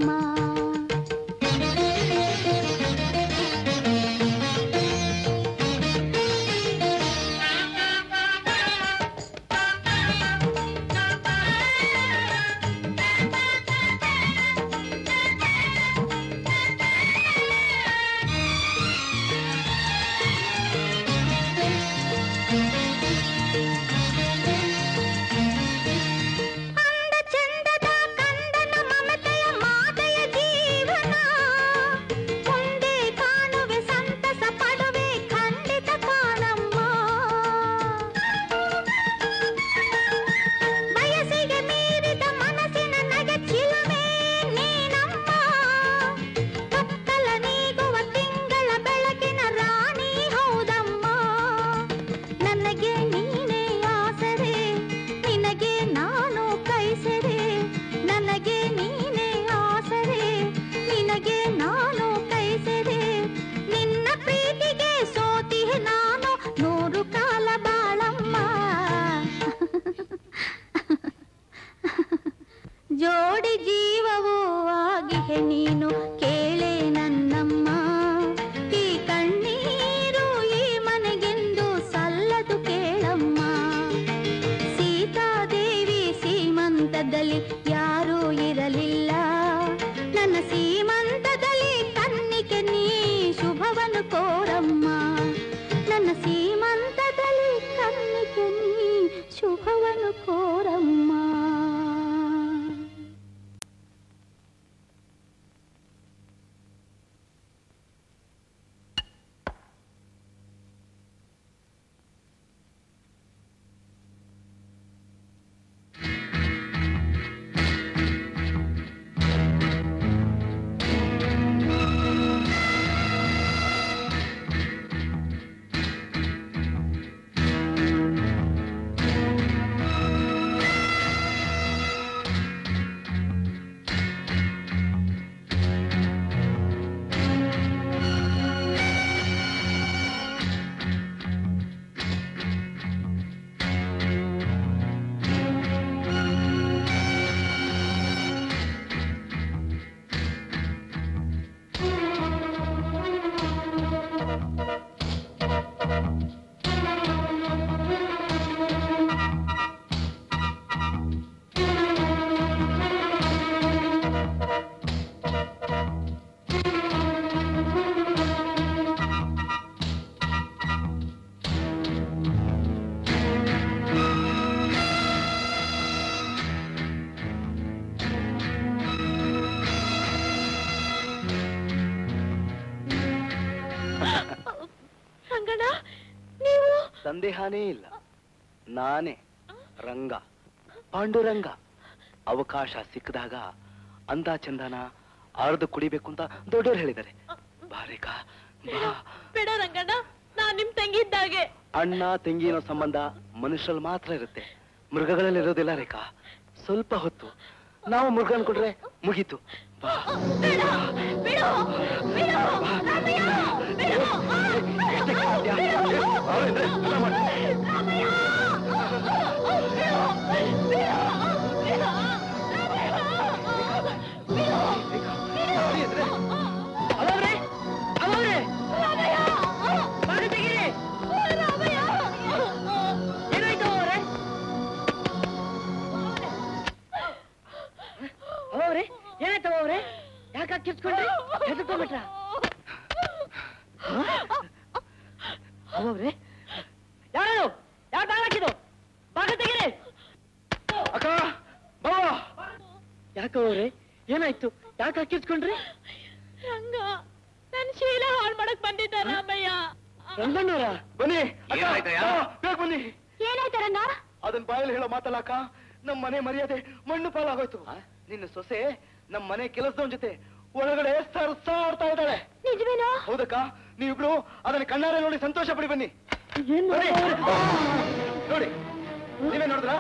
ವರವನು ಕೋರಮ್ಮ ರಂಗಣ್ಣ ನೀವು ಸಂದೇಹನೇ ಇಲ್ಲ ನಾನೇ ರಂಗ ಪಾಂಡುರಂಗ ಅವಕಾಶ ಸಿಕ್ಕಿದಾಗ ಅಂದ ಚಂದನ ಆರ್ದು ಕುಡಿಬೇಕು ಅಂತ ದೊಡ್ಡವ್ರು ಹೇಳಿದ್ದಾರೆ ಬಾರೇಕಾ ಬಾ ಬೇಡ ರಂಗಣ್ಣ ನಾನ್ ನಿಮ್ ತಂಗಿ ಇದ್ದಾಗೆ ಅಣ್ಣ ತಂಗಿನೋ ಸಂಬಂಧ ಮನುಷ್ಯರಲ್ಲಿ ಮಾತ್ರ ಇರುತ್ತೆ ಮೃಗಗಳಲ್ಲಿ ಇರೋದಿಲ್ಲ ರೇಖಾ ಸ್ವಲ್ಪ ಹೊತ್ತು ನಾವು ಮೃಗ ಅನ್ಕೊಂಡ್ರೆ ಮುಗೀತು ಬಾ ಬಿಡು ಬಿಡು ಬಿಡು ರಾಮಯ್ಯ ಬಿಡು ಅವರೇ ಅವರೇ ಬಾಗಿಲು ತೆಗೀರಿ ಏನಾಯ್ತು ಅವರೇ ಅವರೇ ಏನಾಯ್ತು ಅವರೇ ಯಾಕೆ ಕಿರ್ಚ್ಕೊಂಡ್ರಿ ಹೆದರ್ಕೊಂಡ್ಬಿಟ್ರ ಅವರೇ ಯಾರು ಯಾರು ಬಾಗಿಲು ಹಾಕಿದ್ದು ಬಾಗಿಲು ತೆಗೀರಿ ಅಕ್ಕ ಬಾವ ಯಾಕೆ ಅವರೇ ಏನಾಯ್ತು ಯಾಕೆ ಕಿರ್ಚ್ಕೊಂಡ್ರಿ ರಂಗ ನನ್ ಶೀಲ ಹಾಳು ಮಾಡಕ್ ಬಂದಿದ್ದ ರಾಮಯ್ಯ ರಂಗಣ್ಣವ್ರ ಬನ್ನಿ ಅಕ್ಕ, ಏನಾಯ್ತಯ್ಯ? ಬಾ, ಬೇಗ ಬನ್ನಿ ಏನಾಯ್ತು ರಂಗ ಅದನ್ ಬಾಯಲ್ಲಿ ಹೇಳೋ ಮಾತಲ್ಲ ಅಕ್ಕ ನಮ್ ಮನೆ ಮರ್ಯಾದೆ ಮಣ್ಣು ಪಾಲಾಗೋಯ್ತು ನಿನ್ನ ಸೊಸೆ ನಮ್ ಮನೆ ಕೆಲಸದವನ್ ಜೊತೆ ಒಳಗಡೆ ಸರ್ಸಾಡ್ತಾ ಇದ್ದಾಳೆ ನಿಜವೇನೋ ಹೌದಕ್ಕ ನೀವಿಬ್ರು ಅದನ್ನ ಕಣ್ಣಾರೆ ನೋಡಿ ಸಂತೋಷ ಪಡಿ ಬನ್ನಿ ಬನ್ನಿ. ನೋಡಿ ನೀವೇ ನೋಡಿದ್ರಾ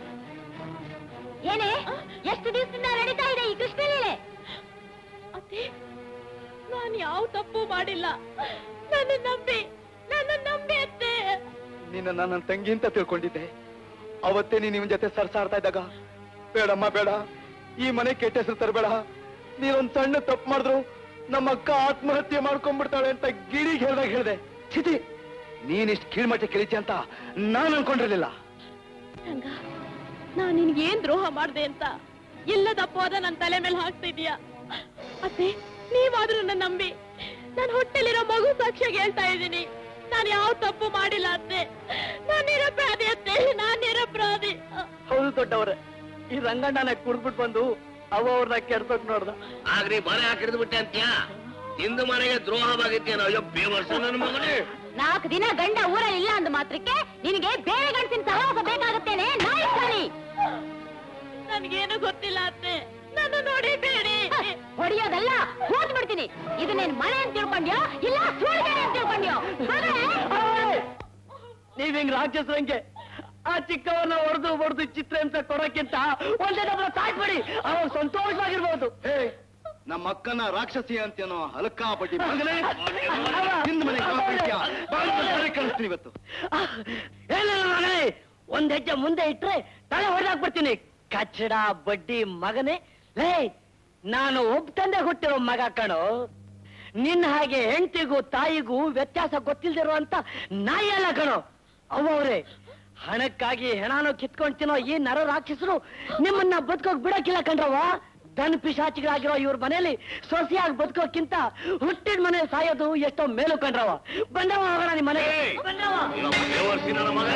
ಏನೇ ಎಷ್ಟು ದಿವಸದಿಂದ ನಡೀತಾ ಇದೆ ಈ ಕೃಷ್ಣ ಲೀಲೆ ಅತ್ತೆ ನಾನ್ ಯಾವ ತಪ್ಪು ಮಾಡಿಲ್ಲ ನನ್ನ ನಂಬಿ ನನ್ನ ನಂಬಿ ಅತ್ತೆ ನಿನ್ನ ನನ್ನ ತಂಗಿ ಅಂತ ತಿಳ್ಕೊಂಡಿದ್ದೆ ಅವತ್ತೇ ನೀನ್ ನಿಮ್ ಜೊತೆ ಸರ್ಸಾಡ್ತಾ ಇದ್ದಾಗ ಬೇಡಮ್ಮ ಬೇಡ ಈ ಮನೆ ಕೆಟ್ಟ ಹೆಸರು ತರಬೇಡ ನೀನೊಂದ್ ಸಣ್ಣ ತಪ್ಪು ಮಾಡಿದ್ರು ನಮ್ಮ ಅಕ್ಕ ಆತ್ಮಹತ್ಯೆ ಮಾಡ್ಕೊಂಡ್ಬಿಡ್ತಾಳೆ ಅಂತ ಗಿರಿಗೆ ಹೇಳ್ದಾಗ ಹೇಳ್ದೆ ಚಿತಿ ನೀನಿಷ್ಟು ಕೀಳ್ಮಟ್ಟಕ್ಕೆ ಇಳಿತಿ ಅಂತ ನಾನು ಅನ್ಕೊಂಡಿರ್ಲಿಲ್ಲ ರಂಗ ನಾನ್ ನಿನ್ಗೆ ಏನ್ ದ್ರೋಹ ಮಾಡ್ದೆ ಅಂತ ಇಲ್ಲದ ಅಪವಾದ ನನ್ ತಲೆ ಮೇಲೆ ಹಾಕ್ತಿದ್ಯಾ ಅತ್ತೆ ನೀವಾದ್ರೂ ನನ್ನ ನಂಬಿ ನಾನ್ ಹೊಟ್ಟೆಲಿರೋ ಮಗು ಸಾಕ್ಷಿಯಾಗಿ ಹೇಳ್ತಾ ಇದ್ದೀನಿ ನಾನ್ ಯಾವ ತಪ್ಪು ಮಾಡಿಲ್ಲ ಅತ್ತೆ ನಾನ್ ನಿರಪರಾಧಿ ಅತ್ತೆ ನಾನ್ ನಿರಪರಾಧಿ ಹೌದು ದೊಡ್ಡವ್ರೆ ಈ ರಂಗಣ್ಣನ ಕುಡ್ದ್ಬಿಟ್ಟು ಬಂದು ಅವ ಅವ್ರನ್ನ ಕೆಡ್ಸೋಕ್ ನೋಡ್ದ ಆಗ್ರಿ ಮನೆ ಹಾಕಿಡ್ದು ಬಿಟ್ಟೆ ಅಂತ್ಯಾ ಹಿಂದು ಮನೆಗೆ ದ್ರೋಹವಾಗಿತ್ತೇನೋ ಅಯ್ಯೋ ಬೇವರ್ಸ ನನ್ನ ಮಗನೇ ನಾಲ್ಕು ದಿನ ಗಂಡ ಊರಲ್ಲಿ ಇಲ್ಲ ಅಂದ ಮಾತ್ರಕ್ಕೆ ನಿನಗೆ ಬೇರೆ ಗಂಡಸಿನ ಸಹವಾಸ ಬೇಕಾಗುತ್ತೇನೆ ನಾಯಿ ಸರಿ ನನ್ಗೇನು ಗೊತ್ತಿಲ್ಲ ಅತ್ತೆ ನನ್ನ ನೋಡಿ ಬೇಡಿ ಹೊಡಿಯೋದಲ್ಲ ಹೋದ್ ಬಿಡ್ತೀನಿ ಇದು ನೀನ್ ಮನೆ ಅಂತ ತಿಳ್ಕೊಂಡ್ಯೋ ಇಲ್ಲ ಸೂರ್ಯನೆ ಅಂತ ತಿಳ್ಕೊಂಡ್ಯೋ ಮಗನೇ? ನೀವ್ ಹಿಂಗ್ ರಾಕ್ಷಸರಂಗೆ ಆ ಚಿಕ್ಕವನ್ನ ಹೊಡೆದು ಹೊಡೆದು ಚಿತ್ರ ಅಂತ ಕೊಡಕ್ಕಿಂತ ಒಂದೇ ನಮ್ಮ ಸಾಯ್ಬಿಡಿ ಅವಾಗ ಸಂತೋಷವಾಗಿರ್ಬೋದು ನಮ್ಮ ಅಕ್ಕನ ರಾಕ್ಷಸಿ ಅಂತೇನೋ ಹಲಕಾಪಟ್ಟಿ ಮಗನೇ ಹಿಂದ್ ಮನೆ ಕಳಿಸ್ತೀನಿ ಇವತ್ತು ಏನಿಲ್ಲ ಮಗನೇ ಒಂದ್ ಹೆಜ್ಜೆ ಮುಂದೆ ಇಟ್ರೆ ತಲೆ ಹೊಡೆದಾಕ್ಬಿಡ್ತೀನಿ ಕಚ್ಚಡ ಬಡ್ಡಿ ಮಗನೇ ಲೇ ನಾನು ಒಬ್ಬ ತಂದೆ ಹುಟ್ಟಿರೋ ಮಗ ಕಣೋ ನಿನ್ನ ಹಾಗೆ ಹೆಂಡತಿಗೂ ತಾಯಿಗೂ ವ್ಯತ್ಯಾಸ ಗೊತ್ತಿಲ್ದಿರೋ ಅಂತ ನಾಯಿ ಅಲ್ಲ ಕಣೋ ಅವರೇ ಹಣಕ್ಕಾಗಿ ಹೆಣಾನೋ ಕಿತ್ಕೊಂಡ್ ತಿನ್ನೋ ಈ ನರ ರಾಕ್ಷಸರು ನಿಮ್ಮನ್ನ ಬದುಕೋಕ್ ಬಿಡಕ್ಕಿಲ್ಲ ಕಣ್ರವ ದನ್ ಪಿಶಾಚಿಗಳಾಗಿರೋ ಇವ್ರ ಮನೇಲಿ ಸೊಸೆಯಾಗಿ ಬದುಕೋಕ್ಕಿಂತ ಹುಟ್ಟಿದ ಮನೆ ಸಾಯೋದು ಎಷ್ಟೋ ಮೇಲು ಕಂಡ್ರವ ಬಂದವ ಹೋಗೋಣ ನಿಮ್ ಮನೆಗೆ ಬಂದವ ಬೇವರ್ಸಿ ನನ್ನ ಮಗನೇ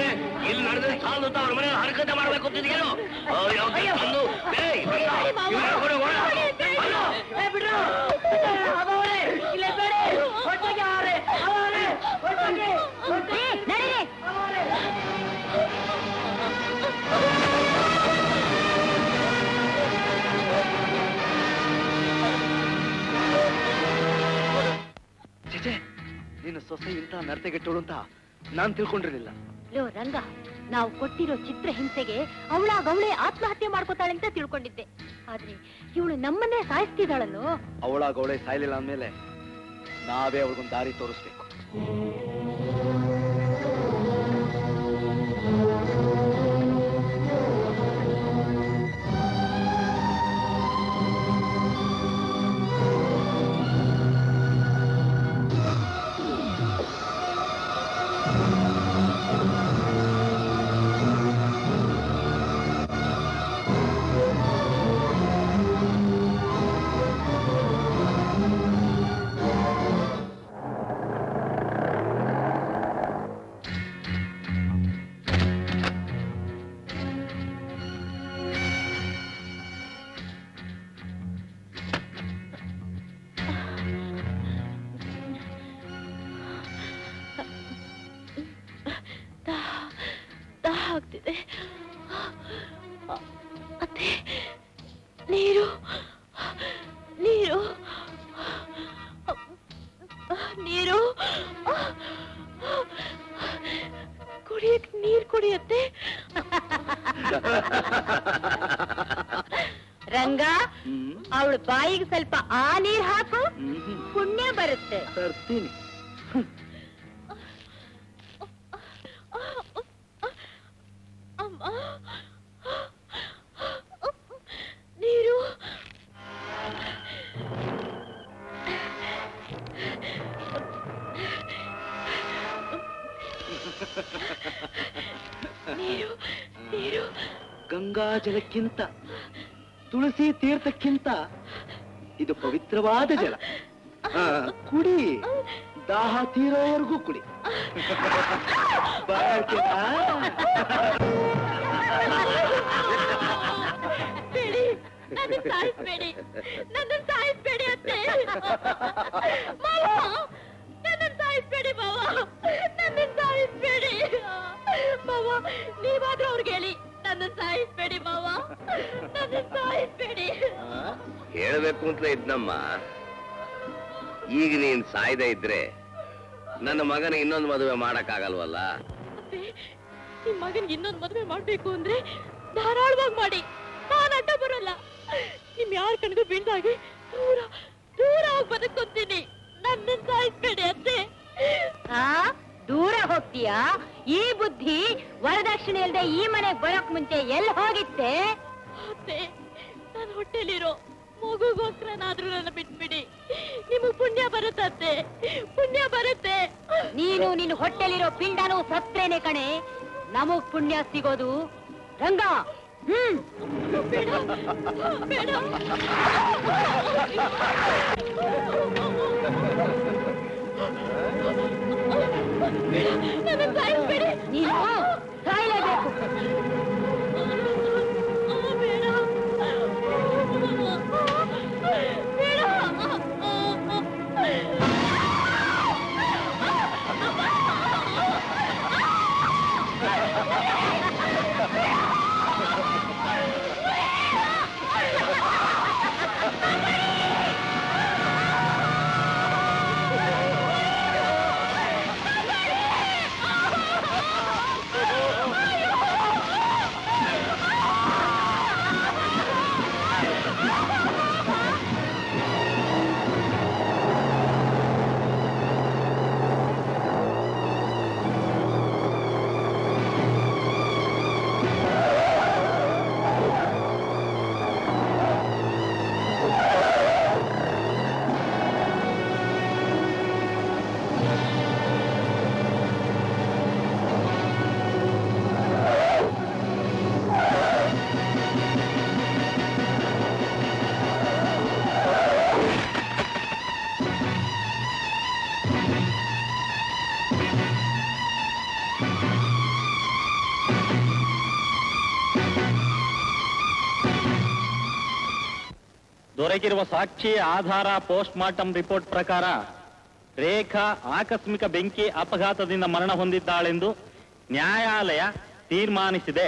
ಇಲ್ಲಿ ನಡೆದ್ರೆ ಸಾಲದು ಅಂತ ಅವ್ರ ಮನೆ ಹರಕತೆ ಮಾಡ್ಬೇಕು ಅಂತಿದ್ಯೇನು ಅಯ್ಯೋ, ಬಂದು, ಏಯ್, ಬಂದ, ಇವ್ನ ಕೂಡ ಓಡ. ಬಂದು. ಚಿಚೆ ನಿನ್ನ ಸೊಸೆ ಇಂಥ ನರತೆಗೆಟ್ಟೋಳು ಅಂತ ನಾನ್ ತಿಳ್ಕೊಂಡಿರ್ಲಿಲ್ಲ ಲೋ ರಂಗ ನಾವು ಕೊಟ್ಟಿರೋ ಚಿತ್ರ ಹಿಂಸೆಗೆ ಅವಳಾಗವಳೆ ಆತ್ಮಹತ್ಯೆ ಮಾಡ್ಕೋತಾಳೆ ಅಂತ ತಿಳ್ಕೊಂಡಿದ್ದೆ ಆದ್ರೆ ಇವಳು ನಮ್ಮನ್ನೇ ಸಾಯಿಸ್ತಿದ್ದಾಳಲ್ಲೋ ಅವಳಾಗ ಅವಳೆ ಸಾಯ್ಲಿಲ್ಲ ಅಂದ್ಮೇಲೆ ನಾವೇ ಅವ್ರಿಗೊಂದು ದಾರಿ ತೋರಿಸ್ಬೇಕು ದಾಹ ಆಗ್ತಿದೆ ಅತ್ತೆ ನೀರು ನೀರು ನೀರು ಕುಡಿಯಕ್ ನೀರ್ ಕುಡಿಯತ್ತೆ ರಂಗ ಅವಳ ಬಾಯಿಗೆ ಸ್ವಲ್ಪ ಆ ನೀರ್ ಹಾಕು ಪುಣ್ಯ ಬರುತ್ತೆ ತರ್ತೀನಿ ಅಮ್ಮ ನೀರು ನೀರು ನೀರು ಗಂಗಾ ಜಲಕ್ಕಿಂತ ತುಳಸಿ ತೀರ್ಥಕ್ಕಿಂತ ಇದು ಪವಿತ್ರವಾದ ಜಲ ಆ, ಕುಡಿ ದಾಹ ತೀರೋವರೆಗೂ ಕುಡಿ ಬಾಳ್ಕೆನಾ? ಬೇಡಿ ನನ್ನ ಸಾಯಿಸ್ಬೇಡಿ ನನ್ನ ಸಾಯಿಸ್ಬೇಡಿ ಅತ್ತೆ ಮಾವ ನನ್ನ ಸಾಯಿಸ್ಬೇಡಿ ಮಾವ ನನ್ನ ಸಾಯಿಸ್ಬೇಡಿ ಮಾವ ನೀವಾದ್ರೂ ಅವ್ರಿಗೆ ಹೇಳಿ ನನ್ನ ಸಾಯಿಸ್ಬೇಡಿ ಮಾವ ನನ್ನ ಸಾಯಿಸ್ಬೇಡಿ ಹೇಳ್ಬೇಕು ಅಂತಲೇ ಇದ್ನಮ್ಮ ಈಗ ನೀನ್ ಸಾಯ್ದೆ ಇದ್ರೆ ನನ್ನ ಮಗನ ಇನ್ನೊಂದು ಮದುವೆ ಮಾಡಕ್ಕಾಗಲ್ವಲ್ಲ ಅತ್ತೆ ನಿಮ್ ಮಗನ್ಗೆ ಇನ್ನೊಂದ್ ಮದ್ವೆ ಮಾಡ್ಬೇಕು ಅಂದ್ರೆ ಧಾರಾಳವಾಗಿ ಮಾಡಿ ನಾನ್ ಅಡ್ಡ ಬರಲ್ಲ ನಿಮ್ ಯಾರ ಕಣ್ಗೂ ಬೀಳ್ದಾಗೆ ದೂರ ದೂರ ಹೋಗಿ ಬದುಕೊಂತೀನಿ ನನ್ನ ಸಾಯಿಸ್ಬೇಡಿ ಅತ್ತೆ ಆ ದೂರ ಹೋಗ್ತೀಯಾ ಈ ಬುದ್ಧಿ ವರದಕ್ಷಿಣೆ ಇಲ್ದೆ ಈ ಮನೆಗ್ ಬರೋಕ್ ಮುಂಚೆ ಎಲ್ಲಿ ಹೋಗಿತ್ತೆ ಅತ್ತೆ ನನ್ ಹೊಟ್ಟೆಲಿರೋ ಮಗುಗೋಸ್ಕರನಾದ್ರೂ ನನ್ನ ಬಿಟ್ಬಿಡಿ ನಿಮಗ್ ಪುಣ್ಯ ಬರುತ್ತತ್ತೆ ಪುಣ್ಯ ಬರುತ್ತೆ ನೀನು ನಿನ್ನ ಹೊಟ್ಟೆಲಿರೋ ಪಿಂಡನು ಸತ್ರೇನೆ ಕಣೆ ನಮಗ್ ಪುಣ್ಯ ಸಿಗೋದು ರಂಗ ಹ್ಮ್ ಬೇಡ ಬೇಡ ನನ್ನ ಸಾಯಿಸ್ಬೇಡಿ ನೀನು ಸಾಯ್ಲೇಬೇಕು ಬೇಡ ಆ ದೊರಕಿರುವ ಸಾಕ್ಷಿ ಆಧಾರ ಪೋಸ್ಟ್ ಮಾರ್ಟಂ ರಿಪೋರ್ಟ್ ಪ್ರಕಾರ ರೇಖಾ ಆಕಸ್ಮಿಕ ಬೆಂಕಿ ಅಪಘಾತದಿಂದ ಮರಣ ಹೊಂದಿದ್ದಾಳೆಂದು ನ್ಯಾಯಾಲಯ ತೀರ್ಮಾನಿಸಿದೆ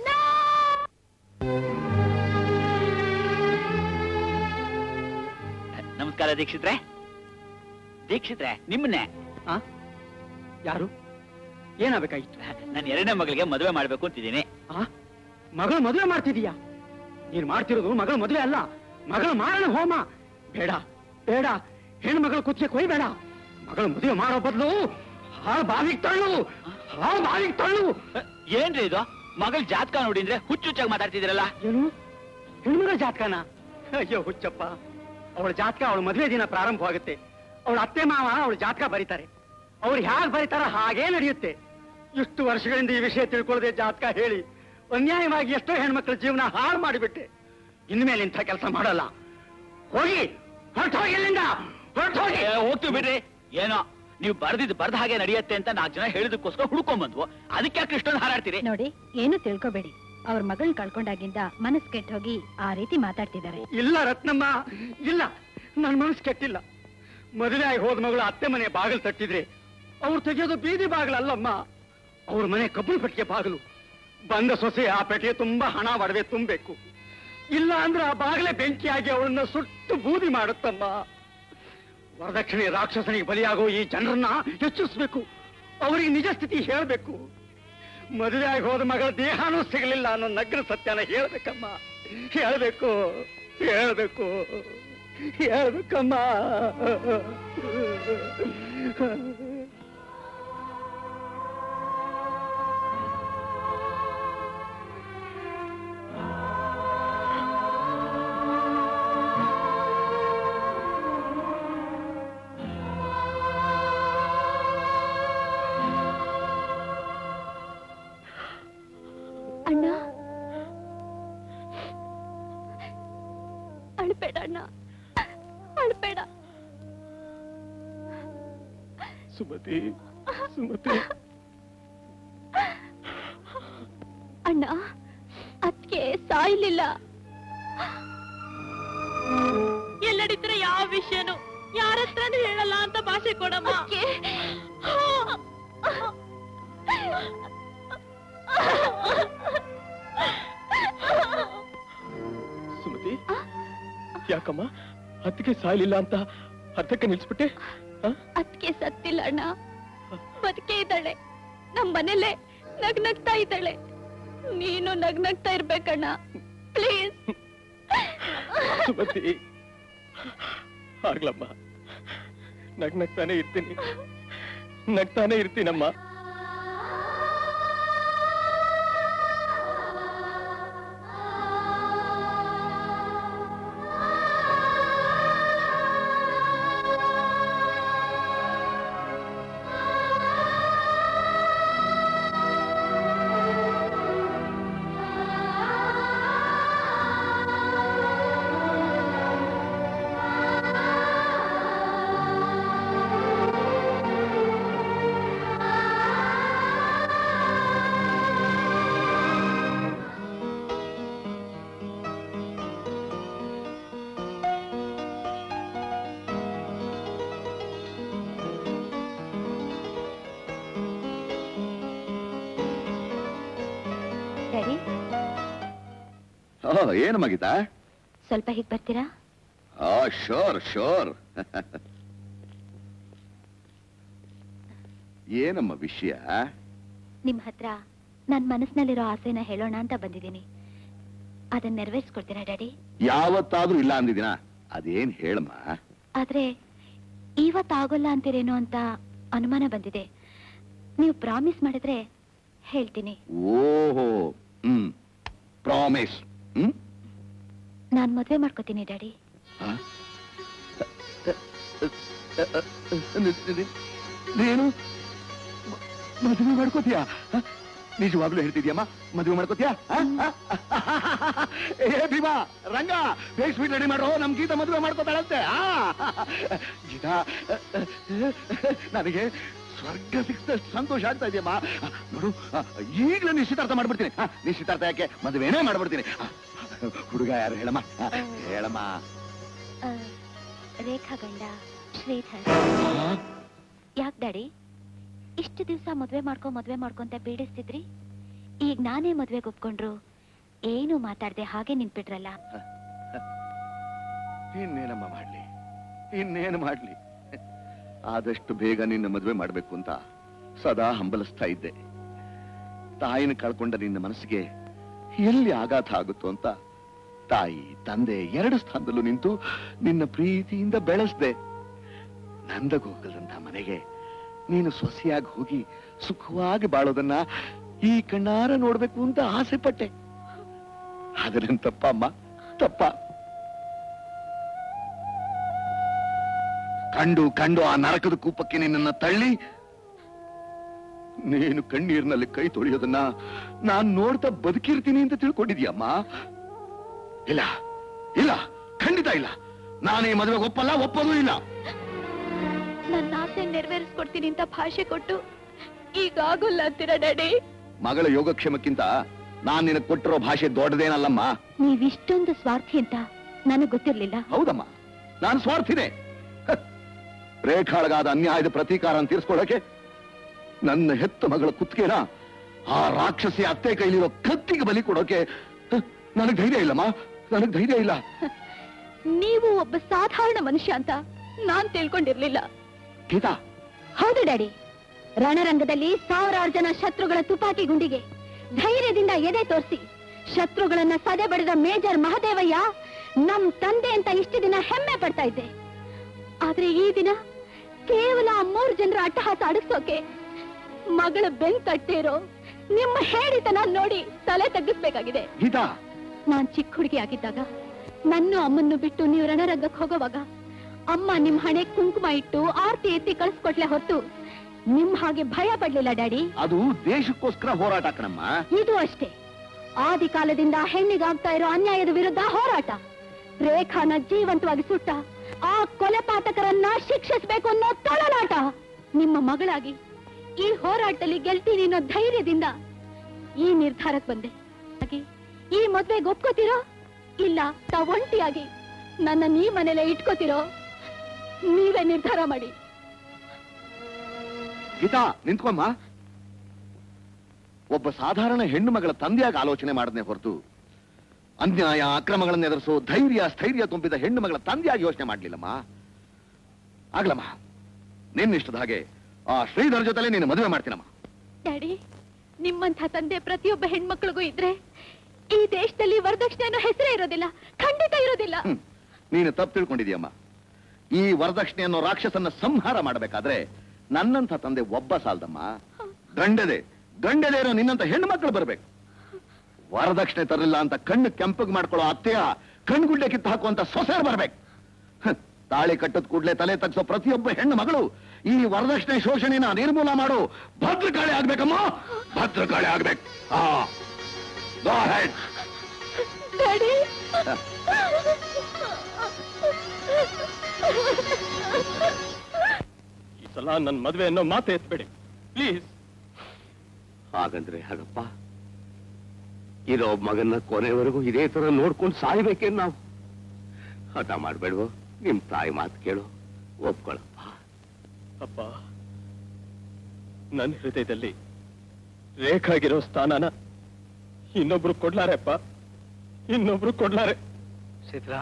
ನಮಸ್ಕಾರ ದೀಕ್ಷಿತ್ರೆ ದೀಕ್ಷಿತ್ರೆ ನಿಮ್ಮನ್ನೇ ಯಾರು ಏನಾಗಬೇಕಾಗಿತ್ತು ನನ್ನ ಎರಡನೇ ಮಗಳಿಗೆ ಮದುವೆ ಮಾಡ್ಬೇಕು ಅಂತಿದ್ದೀನಿ ಮಗಳು ಮದುವೆ ಮಾಡ್ತಿದೀಯಾ ನೀನ್ ಮಾಡ್ತಿರೋದು ಮಗಳ ಮದುವೆ ಅಲ್ಲ ಮಗಳ ಮಾರಣ ಹೋಮ ಬೇಡ ಬೇಡ ಹೆಣ್ಣು ಮಗಳ ಕುತ್ತಿಗೆ ಕೊಯ್ಬೇಡ ಮಗಳ ಮದುವೆ ಮಾಡೋ ಬದಲು ಹಾಳು ಬಾವಿಗೆ ತಳ್ಳು ಹಾಳು ಬಾವಿಗೆ ತಳ್ಳು ಏನ್ರಿ ಇದು ಮಗಳ ಜಾತಕ ನೋಡಿದ್ರೆ ಹುಚ್ಚುಚ್ಚಾಗಿ ಮಾತಾಡ್ತಿದ್ದೀರಲ್ಲ ಏನು ಹೆಣ್ಮಗಳ ಜಾತಕನ ಅಯ್ಯೋ ಹುಚ್ಚಪ್ಪ ಅವಳ ಜಾತಕ ಅವಳ ಮದುವೆ ದಿನ ಪ್ರಾರಂಭವಾಗುತ್ತೆ ಅವಳ ಅತ್ತೆ ಮಾವ ಅವಳ ಜಾತಕ ಬರೀತಾರೆ ಅವ್ರು ಹೇಗೆ ಬರೀತಾರ ಹಾಗೇ ನಡೆಯುತ್ತೆ ಇಷ್ಟು ವರ್ಷಗಳಿಂದ ಈ ವಿಷಯ ತಿಳ್ಕೊಳ್ಳದೆ ಜಾತಕ ಹೇಳಿ ಅನ್ಯಾಯವಾಗಿ ಎಷ್ಟೋ ಹೆಣ್ಮಕ್ಳ ಜೀವನ ಹಾಳು ಮಾಡಿಬಿಟ್ಟೆ ಇನ್ಮೇಲೆ ಇಂಥ ಕೆಲಸ ಮಾಡಲ್ಲ ಹೋಗಿ ಹೊರಟು ಹೋಗಿ ಇಲ್ಲಿಂದ ಹೊರಟು ಹೋಗಿ ಏ, ಹೋಗ್ತೀವಿ ಬಿಡ್ರಿ ಏನೋ ನೀವು ಬರ್ದಿದ್ದು ಬರ್ದ ಹಾಗೆ ನಡೆಯುತ್ತೆ ಅಂತ ನಾಲ್ಕು ಜನ ಹೇಳಿದಕ್ಕೋಸ್ಕರ ಹುಡ್ಕೊಂಡ್ ಬಂದ್ವು ಅದಕ್ಕೆ ಯಾಕೆ ಇಷ್ಟೊಂದು ಹಾರಾಡ್ತೀರಿ ನೋಡಿ ಏನು ತಿಳ್ಕೊಬೇಡಿ ಅವ್ರ ಮಗಳ್ ಕಳ್ಕೊಂಡಾಗಿಂದ ಮನಸ್ ಕೆಟ್ಟ ಹೋಗಿ ಆ ರೀತಿ ಮಾತಾಡ್ತಿದ್ದಾರೆ ಇಲ್ಲ ರತ್ನಮ್ಮ ಇಲ್ಲ ನನ್ನ ಮನಸ್ಸು ಕೆಟ್ಟಿಲ್ಲ ಮದುವೆ ಆಗಿ ಹೋದ ಮಗಳು ಅತ್ತೆ ಮನೆ ಬಾಗಿಲು ತಟ್ಟಿದ್ರೆ ಅವ್ರು ತೆಗೆಯೋದು ಬೀದಿ ಬಾಗಿಲಲ್ಲಮ್ಮ ಅವ್ರ ಮನೆ ಕಬ್ಬು ಪೆಟ್ಟಿಗೆ ಬಾಗಿಲು ಬಂದ ಸೊಸೆ ಆ ಪೆಟ್ಟಿಗೆ ತುಂಬಾ ಹಣ ಒಡವೆ ತುಂಬಬೇಕು ಇಲ್ಲ ಅಂದ್ರೆ ಆ ಬಾಗಿಲೇ ಬೆಂಕಿಯಾಗಿ ಅವಳನ್ನ ಸುಟ್ಟು ಬೂದಿ ಮಾಡುತ್ತಮ್ಮ ವರದಕ್ಷಿಣೆ ರಾಕ್ಷಸನಿಗೆ ಬಲಿಯಾಗೋ ಈ ಜನರನ್ನ ಹೆಚ್ಚಿಸ್ಬೇಕು ಅವರಿಗೆ ನಿಜ ಸ್ಥಿತಿ ಹೇಳ್ಬೇಕು ಮದುವೆ ಆಗಿ ಹೋದ ಮಗಳ ದೇಹನೂ ಸಿಗಲಿಲ್ಲ ಅನ್ನೋ ನಗ್ರ ಸತ್ಯನ ಹೇಳ್ಬೇಕಮ್ಮ ಹೇಳ್ಬೇಕು ಹೇಳ್ಬೇಕು ಹೇಳ್ಬೇಕಮ್ಮ ಅಣ್ಣ ಅಳ್ಬೇಡ ಅಣ್ಣ ಅಳ್ಬೇಡ ಸುಮತಿ ಸುಮತಿ ಅಣ್ಣ ಅದಕ್ಕೆ ಸಾಯ್ಲಿಲ್ಲ ಎಲ್ಲಡಿದ್ರೆ ಯಾವ ವಿಷಯನು ಯಾರ ಹತ್ರನೂ ಹೇಳಲ್ಲ ಅಂತ ಭಾಷೆ ಕೊಡಮ್ಮ ಸುಮತಿ ಯಾಕಮ್ಮ ಹತ್ತಿಗೆ ಸಾಯ್ಲಿಲ್ಲ ಅಂತ ಅರ್ಧಕ್ಕೆ ನಿಲ್ಸ್ಬಿಟ್ಟೆ ಅದಕ್ಕೆ ಸತ್ತಿಲ್ಲ ಅಣ್ಣ ಬದುಕೆ ಇದ್ದಾಳೆ ನಮ್ ಮನೇಲೆ ನಗ್ನಗ್ತಾ ಇದ್ದಾಳೆ ನೀನು ನಗ್ನಗ್ತಾ ಇರ್ಬೇಕಣ್ಣ ಪ್ಲೀಸ್ ಸುಮತಿ ಆಗ್ಲಮ್ಮ ನಗ್ ನಗ್ತಾನೆ ಇರ್ತೀನಿ ನಗ್ತಾನೆ ಇರ್ತೀನಮ್ಮ ಡ್ಯಾಡಿ ಓ ಏನಮ್ಮ ಗೀತಾ ಸ್ವಲ್ಪ ಹೀಗ್ ಬರ್ತೀರಾ ಆ ಶೋರ್ ಶೋರ್ ಏನಮ್ಮ ವಿಷಯ ನಿಮ್ ಹತ್ರ ನನ್ ಮನಸ್ಸಿನಲ್ಲಿರೋ ಆಸೆನ ಹೇಳೋಣ ಅಂತ ಬಂದಿದ್ದೀನಿ ಅದನ್ನ ನೆರವೇರಿಸ್ಕೊಡ್ತೀರಾ ಡ್ಯಾಡಿ ಯಾವತ್ತಾದ್ರೂ ಇಲ್ಲ ಅಂದಿದ್ದೀನ ಅದೇನ್ ಹೇಳಮ್ಮ ಆದ್ರೆ ಇವತ್ತಾಗೋಲ್ಲ ಅಂತೀರೇನೋ ಅಂತ ಅನುಮಾನ ಬಂದಿದೆ ನೀವು ಪ್ರಾಮಿಸ್ ಮಾಡಿದ್ರೆ ಹೇಳ್ತೀನಿ ಓಹೋ ಹ್ಮ್ ಪ್ರಾಮಿಸ್ ಹ್ಮ್ ನಾನ್ ಮದ್ವೆ ಮಾಡ್ಕೋತೀನಿ ಡ್ಯಾಡಿ ಆ? ನೀನು ಮ- ಮದುವೆ ಮಾಡ್ಕೋತೀಯಾ ಆ? ನಿಜವಾಗ್ಲೂ ಹೇಳ್ತಿದ್ಯಮ್ಮ ಮದುವೆ ಮಾಡ್ಕೋತೀಯಾ ಆ? ಆ? ಏ ಭೀಮಾ ರಂಗ ಬೇಗ ಸ್ವೀಟ್ ರೆಡಿ ಮಾಡೋ ನಮ್ ಗೀತಾ ಮದುವೆ ಮಾಡ್ಕೋತಾಳಂತೆ ಆ? ಗೀತಾ ನನಗೆ ಸ್ವರ್ಗ ಸಿಕ್ತಷ್ಟು ಸಂತೋಷ ಆಗ್ತಾ ಇದೆಯಮ್ಮ ಆ, ನೋಡು ಆ, ಈಗ್ಲೇ ನಿಶ್ಚಿತಾರ್ಥ ಮಾಡ್ಬಿಡ್ತೀನಿ ಆ, ನಿಶ್ಚಿತಾರ್ಥ ಯಾಕೆ ಮದುವೆನೇ ಮಾಡ್ಬಿಡ್ತೀನಿ ಆ, ಹುಡುಗ ಯಾರು ಹೇಳಮ್ಮ ಆ, ಹೇಳಮ್ಮ ಆ, ರೇಖಾ ಗಂಡ ಶ್ರೀಧರ್ ಯಾಕ್ ಡ್ಯಾಡಿ ಇಷ್ಟು ದಿವಸ ಮದ್ವೆ ಮಾಡ್ಕೊ ಮದ್ವೆ ಮಾಡ್ಕೊಂತ ಪೀಡಿಸ್ತಿದ್ರಿ ಈಗ ನಾನೇ ಮದ್ವೆಗೆ ಒಪ್ಕೊಂಡ್ರು ಏನು ಮಾತಾಡ್ದೆ ಹಾಗೆ ನಿಂತ್ಬಿಟ್ರಲ್ಲ ಇನ್ನೇನಮ್ಮ ಮಾಡ್ಲಿ ಇನ್ನೇನು ಮಾಡ್ಲಿ ಆದಷ್ಟು ಬೇಗ ನಿನ್ನ ಮದುವೆ ಮಾಡ್ಬೇಕು ಅಂತ ಸದಾ ಹಂಬಲಿಸ್ತಾ ಇದ್ದೆ ತಾಯಿನ ಕಳ್ಕೊಂಡ ನಿನ್ನ ಮನಸ್ಸಿಗೆ ಎಲ್ಲಿ ಆಘಾತ ಆಗುತ್ತೋ ಅಂತ ತಾಯಿ ತಂದೆ ಎರಡು ಸ್ಥಾನದಲ್ಲೂ ನಿಂತು ನಿನ್ನ ಪ್ರೀತಿಯಿಂದ ಬೆಳೆಸ್ದೆ ನಂದಗೋಕದಂತ ಮನೆಗೆ ನೀನು ಸೊಸೆಯಾಗಿ ಹೋಗಿ ಸುಖವಾಗಿ ಬಾಳೋದನ್ನ ಈ ಕಣ್ಣಾರ ನೋಡ್ಬೇಕು ಅಂತ ಆಸೆ ಪಟ್ಟೆ ಆದ್ರೆ ನನ್ ತಪ್ಪ ಅಮ್ಮ ತಪ್ಪ ಕಂಡು ಕಂಡು ಆ ನರಕದ ಕೂಪಕ್ಕೆ ನಿನ್ನನ್ನ ತಳ್ಳಿ ನೀನು ಕಣ್ಣೀರಿನಲ್ಲಿ ಕೈ ತೊಳೆಯೋದನ್ನ ನಾನ್ ನೋಡ್ತಾ ಬದುಕಿರ್ತೀನಿ ಅಂತ ತಿಳ್ಕೊಂಡಿದ್ಯಮ್ಮ ಇಲ್ಲ ಇಲ್ಲ ಖಂಡಿತ ಇಲ್ಲ ನಾನೇ ಮದುವೆಗೆ ಒಪ್ಪಲ್ಲ ಒಪ್ಪೋದು ಇಲ್ಲ ನನ್ನ ಆಸೆ ನೆರವೇರಿಸ್ಕೊಡ್ತೀನಿ ಅಂತ ಭಾಷೆ ಕೊಟ್ಟು ಈಗ ಆಗೋಲ್ಲ ಅಂತೀರಾ ಡ್ಯಾಡಿ ಮಗಳ ಯೋಗಕ್ಷೇಮಕ್ಕಿಂತ ನಾನ್ ನಿನಗೆ ಕೊಟ್ಟಿರೋ ಭಾಷೆ ದೊಡ್ಡದೇನಲ್ಲಮ್ಮ ನೀವಿಷ್ಟೊಂದು ಸ್ವಾರ್ಥಿ ಅಂತ ನನಗ್ ಗೊತ್ತಿರ್ಲಿಲ್ಲ ಹೌದಮ್ಮ ನಾನು ಸ್ವಾರ್ಥಿದೆ ಹ. ರೇಖಾಳಗಾದ ಅನ್ಯಾಯದ ಪ್ರತೀಕಾರ ತೀರಿಸ್ಕೊಳ್ಳೋಕೆ ನನ್ನ ಹೆತ್ತ ಮಗಳ ಕುತ್ತಿಗೆನ ಆ ರಾಕ್ಷಸಿ ಅತ್ತೆ ಕೈಲಿರೋ ಕತ್ತಿಗೆ ಬಲಿ ಕೊಡೋಕೆ ಹ, ನನಗ್ ಧೈರ್ಯ ಇಲ್ಲಮ್ಮ ನನಗ್ ಧೈರ್ಯ ಇಲ್ಲ ನೀವು ಒಬ್ಬ ಸಾಧಾರಣ ಮನುಷ್ಯ ಅಂತ ನಾನ್ ತಿಳ್ಕೊಂಡಿರ್ಲಿಲ್ಲ ಗೀತಾ ಹೌದು ಡ್ಯಾಡಿ ರಣರಂಗದಲ್ಲಿ ಸಾವಿರಾರು ಜನ ಶತ್ರುಗಳ ತುಪಾಕಿ ಗುಂಡಿಗೆ ಧೈರ್ಯದಿಂದ ಎದೆ ತೋರಿಸಿ ಶತ್ರುಗಳನ್ನ ಸದೆ ಬಡಿದ ಮೇಜರ್ ಮಹದೇವಯ್ಯ ನಮ್ ತಂದೆ ಅಂತ ಇಷ್ಟು ದಿನ ಹೆಮ್ಮೆ ಪಡ್ತಾ ಇದ್ದೆ ಆದ್ರೆ ಈ ದಿನ ಕೇವಲ ಆ ಮೂರು ಜನರ ಅಟ್ಟಹಾಸ ಅಡಗಿಸೋಕೆ ಮಗಳ ಬೆನ್ ತಟ್ಟಿರೋ ನಿಮ್ಮ ಹೇಳಿತನ ನೋಡಿ ತಲೆ ತಗ್ಗಿಸ್ಬೇಕಾಗಿದೆ ಗೀತಾ ನಾನ್ ಚಿಕ್ಕ ಹುಡುಗಿ ಆಗಿದ್ದಾಗ ನನ್ನ ಅಮ್ಮನ್ನು ಬಿಟ್ಟು ನೀವು ರಣರಂಗಕ್ಕೆ ಹೋಗೋವಾಗ ಅಮ್ಮ ನಿಮ್ ಹಣೆ ಕುಂಕುಮ ಇಟ್ಟು ಆರ್ತಿ ಎತ್ತಿ ಕಳಿಸ್ಕೊಟ್ಲೆ ಹೊತ್ತು ನಿಮ್ ಹಾಗೆ ಭಯ ಪಡ್ಲಿಲ್ಲ ಡ್ಯಾಡಿ ಅದು ದೇಶಕ್ಕೋಸ್ಕರ ಹೋರಾಟ ಕಣಮ್ಮ ಇದು ಅಷ್ಟೇ ಆದಿ ಕಾಲದಿಂದ ಹೆಣ್ಣಿಗಾಗ್ತಾ ಇರೋ ಅನ್ಯಾಯದ ವಿರುದ್ಧ ಹೋರಾಟ ರೇಖಾನ ಜೀವಂತವಾಗಿ ಸುಟ್ಟ ಆ ಕೊಲೆಪಾತಕರನ್ನ ಶಿಕ್ಷಿಸ್ಬೇಕು ಅನ್ನೋ ತೊಳಲಾಟ ನಿಮ್ಮ ಮಗಳಾಗಿ ಈ ಹೋರಾಟದಲ್ಲಿ ಗೆಲ್ತೀನಿ ಅನ್ನೋ ಧೈರ್ಯದಿಂದ ಈ ನಿರ್ಧಾರಕ್ಕೆ ಬಂದೆ ಹಾಗೆ ಈ ಮದ್ವೆಗೆ ಒಪ್ಕೋತಿರೋ ಇಲ್ಲ ತಾವ್ ಒಂಟಿಯಾಗಿ ನನ್ನ ನೀ ಮನೇಲೆ ಇಟ್ಕೋತಿರೋ ನೀವೇ ನಿರ್ಧಾರ ಮಾಡಿ ಗೀತಾ ನಿಂತ್ಕೊಮ್ಮ ಒಬ್ಬ ಸಾಧಾರಣ ಹೆಣ್ಣು ಮಗಳ ತಂದೆಯಾಗಿ ಆಲೋಚನೆ ಮಾಡದ್ನೇ ಹೊರತು ಅನ್ಯಾಯ ಅಕ್ರಮಗಳನ್ನು ಎದುರಿಸೋ ಧೈರ್ಯ ಸ್ಥೈರ್ಯ ತುಂಬಿದ ಹೆಣ್ಣು ಮಗಳ ತಂದೆಯಾಗಿ ಯೋಚನೆ ಮಾಡ್ಲಿಲ್ಲಮ್ಮ ಆಗ್ಲಮ್ಮ ನಿನ್ನಿಷ್ಟದ ಹಾಗೆ ಆ ಶ್ರೀಧರ್ ಜೊತೆಲೆ ನೀನು ಮದುವೆ ಮಾಡ್ತೀನಮ್ಮ ಡ್ಯಾಡಿ ನಿಮ್ಮಂಥ ತಂದೆ ಪ್ರತಿಯೊಬ್ಬ ಹೆಣ್ಮಕ್ಳಿಗೂ ಇದ್ರೆ ಈ ದೇಶದಲ್ಲಿ ವರದಕ್ಷಿಣೆ ಅನ್ನೋ ಹೆಸರೇ ಇರೋದಿಲ್ಲ ಖಂಡಿತ ಇರೋದಿಲ್ಲ ಹ್ಮ್. ನೀನು ತಪ್ಪು ತಿಳ್ಕೊಂಡಿದ್ಯಮ್ಮ ಈ ವರದಕ್ಷಿಣೆ ಅನ್ನೋ ರಾಕ್ಷಸನ್ನ ಸಂಹಾರ ಮಾಡಬೇಕಾದ್ರೆ ನನ್ನಂಥ ತಂದೆ ಒಬ್ಬ ಸಾಲ್ದಮ್ಮ ಗಂಡದೆ ಗಂಡದೆ ಇರೋ ನಿನ್ನಂತ ಹೆಣ್ಣು ಮಕ್ಕಳು ಬರ್ಬೇಕು ವರದಕ್ಷಿಣೆ ತರಲಿಲ್ಲ ಅಂತ ಕಣ್ಣು ಕೆಂಪಗ್ ಮಾಡ್ಕೊಳ್ಳೋ ಅತ್ತೆಯ ಕಣ್ಗುಡ್ಡೆ ಕಿತ್ತು ಹಾಕುವಂತ ಸೊಸೆಯರ್ ಬರ್ಬೇಕು ಹ, ತಾಳಿ ಕಟ್ಟದ ಕೂಡ್ಲೆ ತಲೆ ತಗ್ಸೋ ಪ್ರತಿಯೊಬ್ಬ ಹೆಣ್ಣು ಮಗಳು ಈ ವರದಕ್ಷಿಣೆ ಶೋಷಣೆನ ನಿರ್ಮೂಲ ಮಾಡು ಭದ್ರಕಾಳಿ ಆಗ್ಬೇಕಮ್ಮ ಭದ್ರಕಾಳಿ ಆಗ್ಬೇಕು ಹಾ Go ahead. ಡ್ಯಾಡಿ ಈ ಸಲ ನನ್ನ ಮದುವೆ ಅನ್ನೋ ಮಾತು ಎತ್ಬೇಡಿ ಪ್ಲೀಸ್ ಹಾಗಂದ್ರೆ ಹಾಗಪ್ಪ ಇರೋ ಮಗನ್ನ ಕೊನೆವರೆಗೂ ಇದೇ ತರ ನೋಡ್ಕೊಂಡು ಸಾಯ್ಬೇಕೇನ್ ನಾವು ಹಠ ಮಾಡ್ಬೇಡ್ವೋ ನಿಮ್ ತಾಯಿ ಮಾತು ಕೇಳು ಒಪ್ಕೊಳಪ್ಪ ಅಪ್ಪ ನನ್ನ ಹೃದಯದಲ್ಲಿ ರೇಖಾಗಿರೋ ಸ್ಥಾನನ ಇನ್ನೊಬ್ರು ಕೊಡ್ಲಾರೆ ಅಪ್ಪ ಇನ್ನೊಬ್ರು ಕೊಡ್ಲಾರೆ ಸೇತ್ರ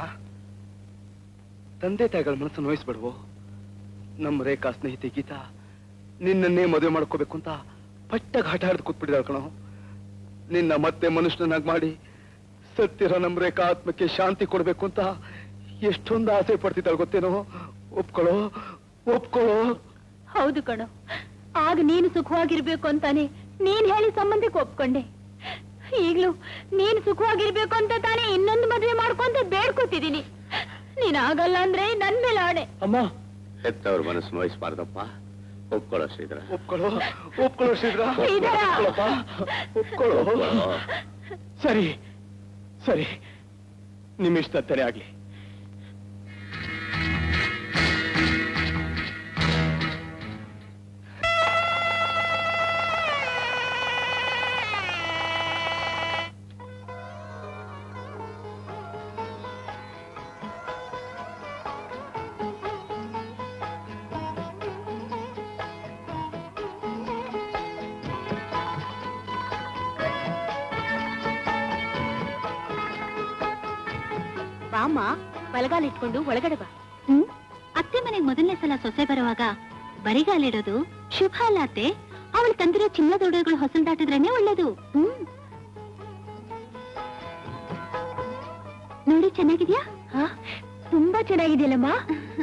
ತಂದೆ ತಾಯಿಗಳ ಮನಸ್ಸು ನೋಯಿಸ್ಬೇಡ್ವೋ ನಮ್ಮ ರೇಖಾ ಸ್ನೇಹಿತೆ ಗೀತಾ ನಿನ್ನನ್ನೇ ಮದುವೆ ಮಾಡ್ಕೋಬೇಕು ಅಂತ ಪಟ್ಟಾಗ ಹಠ ಹಿಡಿದು ಕೂತ್ಬಿಟ್ಟಿದಾಳ ಕಣೋ ನಿನ್ನ ಮತ್ತೆ ಮನುಷ್ಯನಾಗಿ ಮಾಡಿ ಸತ್ತಿರೋ ನಮ್ಮ ರೇಖಾ ಆತ್ಮಕ್ಕೆ ಶಾಂತಿ ಕೊಡ್ಬೇಕು ಅಂತ ಎಷ್ಟೊಂದು ಆಸೆ ಪಡ್ತಿದ್ದಾಳೆ ಗೊತ್ತೇನೋ ಒಪ್ಕೊಳ್ಳೋ ಒಪ್ಕೊಳ್ಳೋ ಹೌದು ಕಣೋ ಆಗ ನೀನು ಸುಖವಾಗಿರ್ಬೇಕು ಅಂತಾನೆ ನೀನ್ ಹೇಳಿ ಸಂಬಂಧಕ್ಕೆ ಒಪ್ಕೊಂಡೆ ಈಗ್ಲೂ ನೀನ್ ಸುಖವಾಗಿರ್ಬೇಕು ಅಂತ ತಾನೇ ಇನ್ನೊಂದು ಮದ್ವೆ ಮಾಡ್ಕೊಂತ ಬೇಡ್ಕೊತಿದೀನಿ ನೀನ್ ಆಗಲ್ಲ ಅಂದ್ರೆ ನನ್ ಮೇಲೆ ಆಣೆ ಅಮ್ಮ ಹೆತ್ತವ್ರ ಮನಸ್ಸು ನೋಯಿಸ್ಬಾರ್ದಪ್ಪ ಒಪ್ಕೊಳ್ಳೋ ಶ್ರೀಧರ ಒಪ್ಕೊಳ್ಳೋ ಒಪ್ಕೊಳ್ಳೋ ಶ್ರೀಧರ ಶ್ರೀಧರ. ಒಪ್ಕೊಳ್ಳಪ್ಪ ಒಪ್ಕೊಳ್ಳೋ ಒಪ್ಕೊಳ್ಳೋ. ಸರಿ ಸರಿ ನಿಮ್ಮಿಷ್ಟ ತೆರೆ ಆಗ್ಲಿ ಬಾಮ್ಮ ಬಲಗಾಲ ಇಟ್ಕೊಂಡು ಒಳಗಡೆ ಬಾ ಹ್ಮ್ ಅತ್ತೆ ಮನೆಗ್ ಮೊದಲನೇ ಸಲ ಸೊಸೆ ಬರುವಾಗ ಬರಿಗಾಲಿಡೋದು ಶುಭ ಅಲ್ಲ ಅತ್ತೆ ಅವಳು ತಂದಿರೋ ಚಿನ್ನದ ಒಡವೆಗಳು ಹೊಸಲ್ ದಾಟಿದ್ರೇನೆ ಒಳ್ಳೇದು ಹ್ಮ್ ನೋಡಿ ಚೆನ್ನಾಗಿದ್ಯಾ ಹಾ ತುಂಬಾ ಚೆನ್ನಾಗಿದೆಯಲ್ಲಮ್ಮ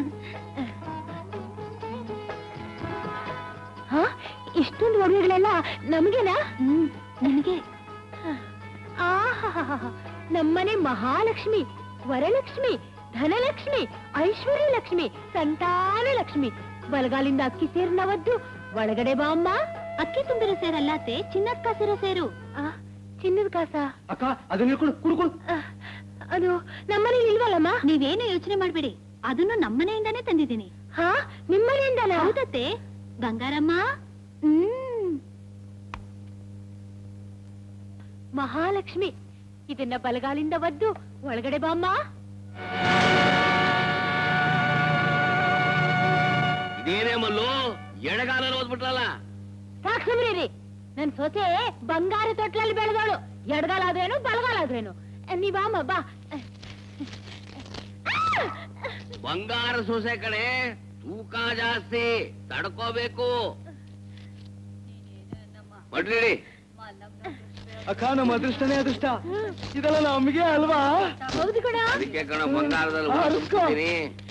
ಹಾ ಇಷ್ಟೊಂದು ಒಡವೆಗಳೆಲ್ಲ ನಮಗೇನಾ ಹ್ಮ್ ನಿನಗೆ ಆಹಾಹಾಹಾ. ನಮ್ಮನೆ ಮಹಾಲಕ್ಷ್ಮಿ ವರಲಕ್ಷ್ಮಿ ಧನಲಕ್ಷ್ಮಿ ಐಶ್ವರ್ಯ ಲಕ್ಷ್ಮಿ ಸಂತಾನ ಲಕ್ಷ್ಮಿ ಬಲಗಾಲಿಂದ ಅಕ್ಕಿ ಸೇರು ನವದ್ದು ಒಳಗಡೆ ಬಾ ಅಮ್ಮ ಅಕ್ಕಿ ತುಂಬಿರೋ ಸೇರಲ್ಲ ಅತ್ತೆ ಚಿನ್ನದ ಕಾಸಿರೋ ಸೇರು ಆ, ಚಿನ್ನದ ಕಾಸ ಅಕ್ಕ ಅದನ್ನ ಹಿಡ್ಕೊಂಡು ಕುಡ್ಕೊಳು ಆ, ಅದು ನಮ್ಮನೇಲಿ ಇಲ್ವಲ್ಲಮ್ಮ ನೀವೇನು ಯೋಚನೆ ಮಾಡ್ಬೇಡಿ ಅದನ್ನು ನಮ್ಮನೆಯಿಂದಾನೇ ತಂದಿದ್ದೀನಿ ಹಾ ನಿಮ್ಮನೆಯಿಂದನಾ ಹೌದತ್ತೆ ಬಂಗಾರಮ್ಮ ಹ್ಮ್ ಮಹಾಲಕ್ಷ್ಮಿ ಇದನ್ನ ಬಲಗಾಲಿಂದ ಒದ್ದು ಒಳಗಡೆ ಬಾಮ್ಮ ಇದೇನೇ ಮಲ್ಲು ಎಡಗಾಲಲ್ಲಿ ಓದ್ಬಿಟ್ರಲ್ಲ ಸಾಕ್ ಸುಮ್ನಿರಿ ನನ್ ಸೊಸೆ ಬಂಗಾರ ತೊಟ್ಲಲ್ಲಿ ಬೆಳೆದವಳು ಎಡಗಾಲ ಆದ್ರೇನು ಬಲಗಾಲ ಆದ್ರೇನು ನೀವಾಮ ಬಾ ಬಂಗಾರ ಸೊಸೆ ಕಡೆ ತೂಕ ಜಾಸ್ತಿ ತಡ್ಕೋಬೇಕು ಹೊಡ್ರಿ ಅಕ್ಕ ನಮ್ಮ ಅದೃಷ್ಟನೇ ಅದೃಷ್ಟ ಇದೆಲ್ಲ ನಮಗೆ ಅಲ್ವಾ ಹೌದು ಕೂಡ ಅದಕ್ಕೆ ಕಣ ಬಂಗಾರದಲ್ಲಿ ಆ, ಹುಳ ಅರ್ಸ್ಕೊ. ತುಂಬ್ತೀನಿ.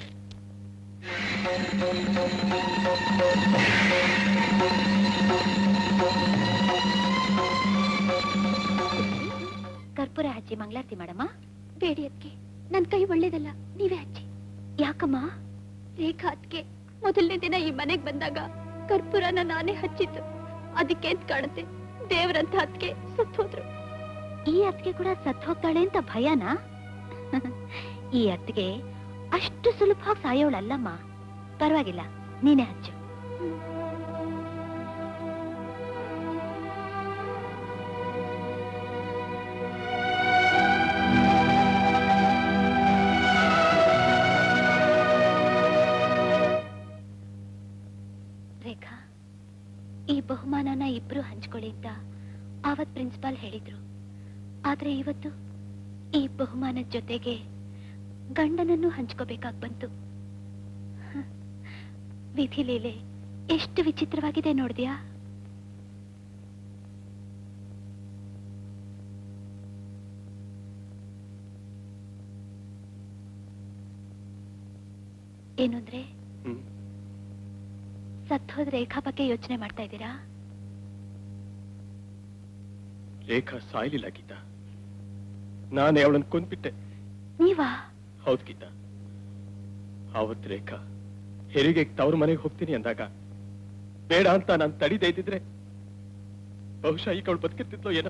ಕರ್ಪೂರ ಹಚ್ಚಿ ಮಂಗಳಾರತಿ ಮಾಡಮ್ಮ ಬೇಡಿ ಅದಕ್ಕೆ ನನ್ ಕೈ ಒಳ್ಳೇದಲ್ಲ ನೀವೇ ಹಚ್ಚಿ ಯಾಕಮ್ಮ ರೇಖಾ ಅದಕ್ಕೆ ಮೊದಲನೇ ದಿನ ಈ ಮನೆಗ್ ಬಂದಾಗ ಕರ್ಪೂರನ ನಾನೇ ಹಚ್ಚಿದ್ದು ಅದಕ್ಕೆ ಅಂತ ಕಾಣುತ್ತೆ ದೇವ್ರಂತ ಅದಕ್ಕೆ ಸತ್ ಹೋದ್ರು ಈ ಅತ್ತಿಗೆ ಕೂಡ ಸತ್ ಹೋಗ್ತಾಳೆ ಅಂತ ಭಯನಾ ಈ ಅತ್ತಿಗೆ ಅಷ್ಟು ಸುಲಭವಾಗಿ ಸಾಯೋಳಲ್ಲಮ್ಮ ಪರವಾಗಿಲ್ಲ ನೀನೇ ಹಚ್ಚು ರೇಖಾ ಈ ಬಹುಮಾನನ ಇಬ್ರು ಹಂಚ್ಕೊಳ್ಳಿ ಅಂತ ಆವತ್ ಪ್ರಿನ್ಸಿಪಾಲ್ ಹೇಳಿದ್ರು ಆದ್ರೆ ಇವತ್ತು ಈ ಬಹುಮಾನದ ಜೊತೆಗೆ ಗಂಡನನ್ನು ಹಂಚ್ಕೋಬೇಕಾಗ್ ಬಂತು ಹ. ವಿಧಿ ಲೀಲೆ ಎಷ್ಟು ವಿಚಿತ್ರವಾಗಿದೆ ನೋಡಿದ್ಯಾ ಏನು ಅಂದ್ರೆ ಹ್ಮ್ ಸತ್ತೋದ್ ರೇಖಾ ಬಗ್ಗೆ ಯೋಚನೆ ಮಾಡ್ತಾ ಇದ್ದೀರಾ ರೇಖಾ ಸಾಯ್ಲಿಲ್ಲ ಗೀತಾ ನಾನೇ ಅವಳನ್ನು ಕೊಂದ್ಬಿಟ್ಟೆ ನೀವಾ ಹೌದು ಗೀತಾ ಆವತ್ ರೇಖಾ ಹೆರಿಗೆ ತವ್ರ ಮನೆಗೆ ಹೋಗ್ತೀನಿ ಅಂದಾಗ ಬೇಡ ಅಂತ ನಾನು ತಡಿದೇ ಇದ್ದಿದ್ರೆ ಬಹುಶಃ ಈಗ ಅವಳು ಬದುಕಿರ್ತಿದ್ಲೋ ಏನೋ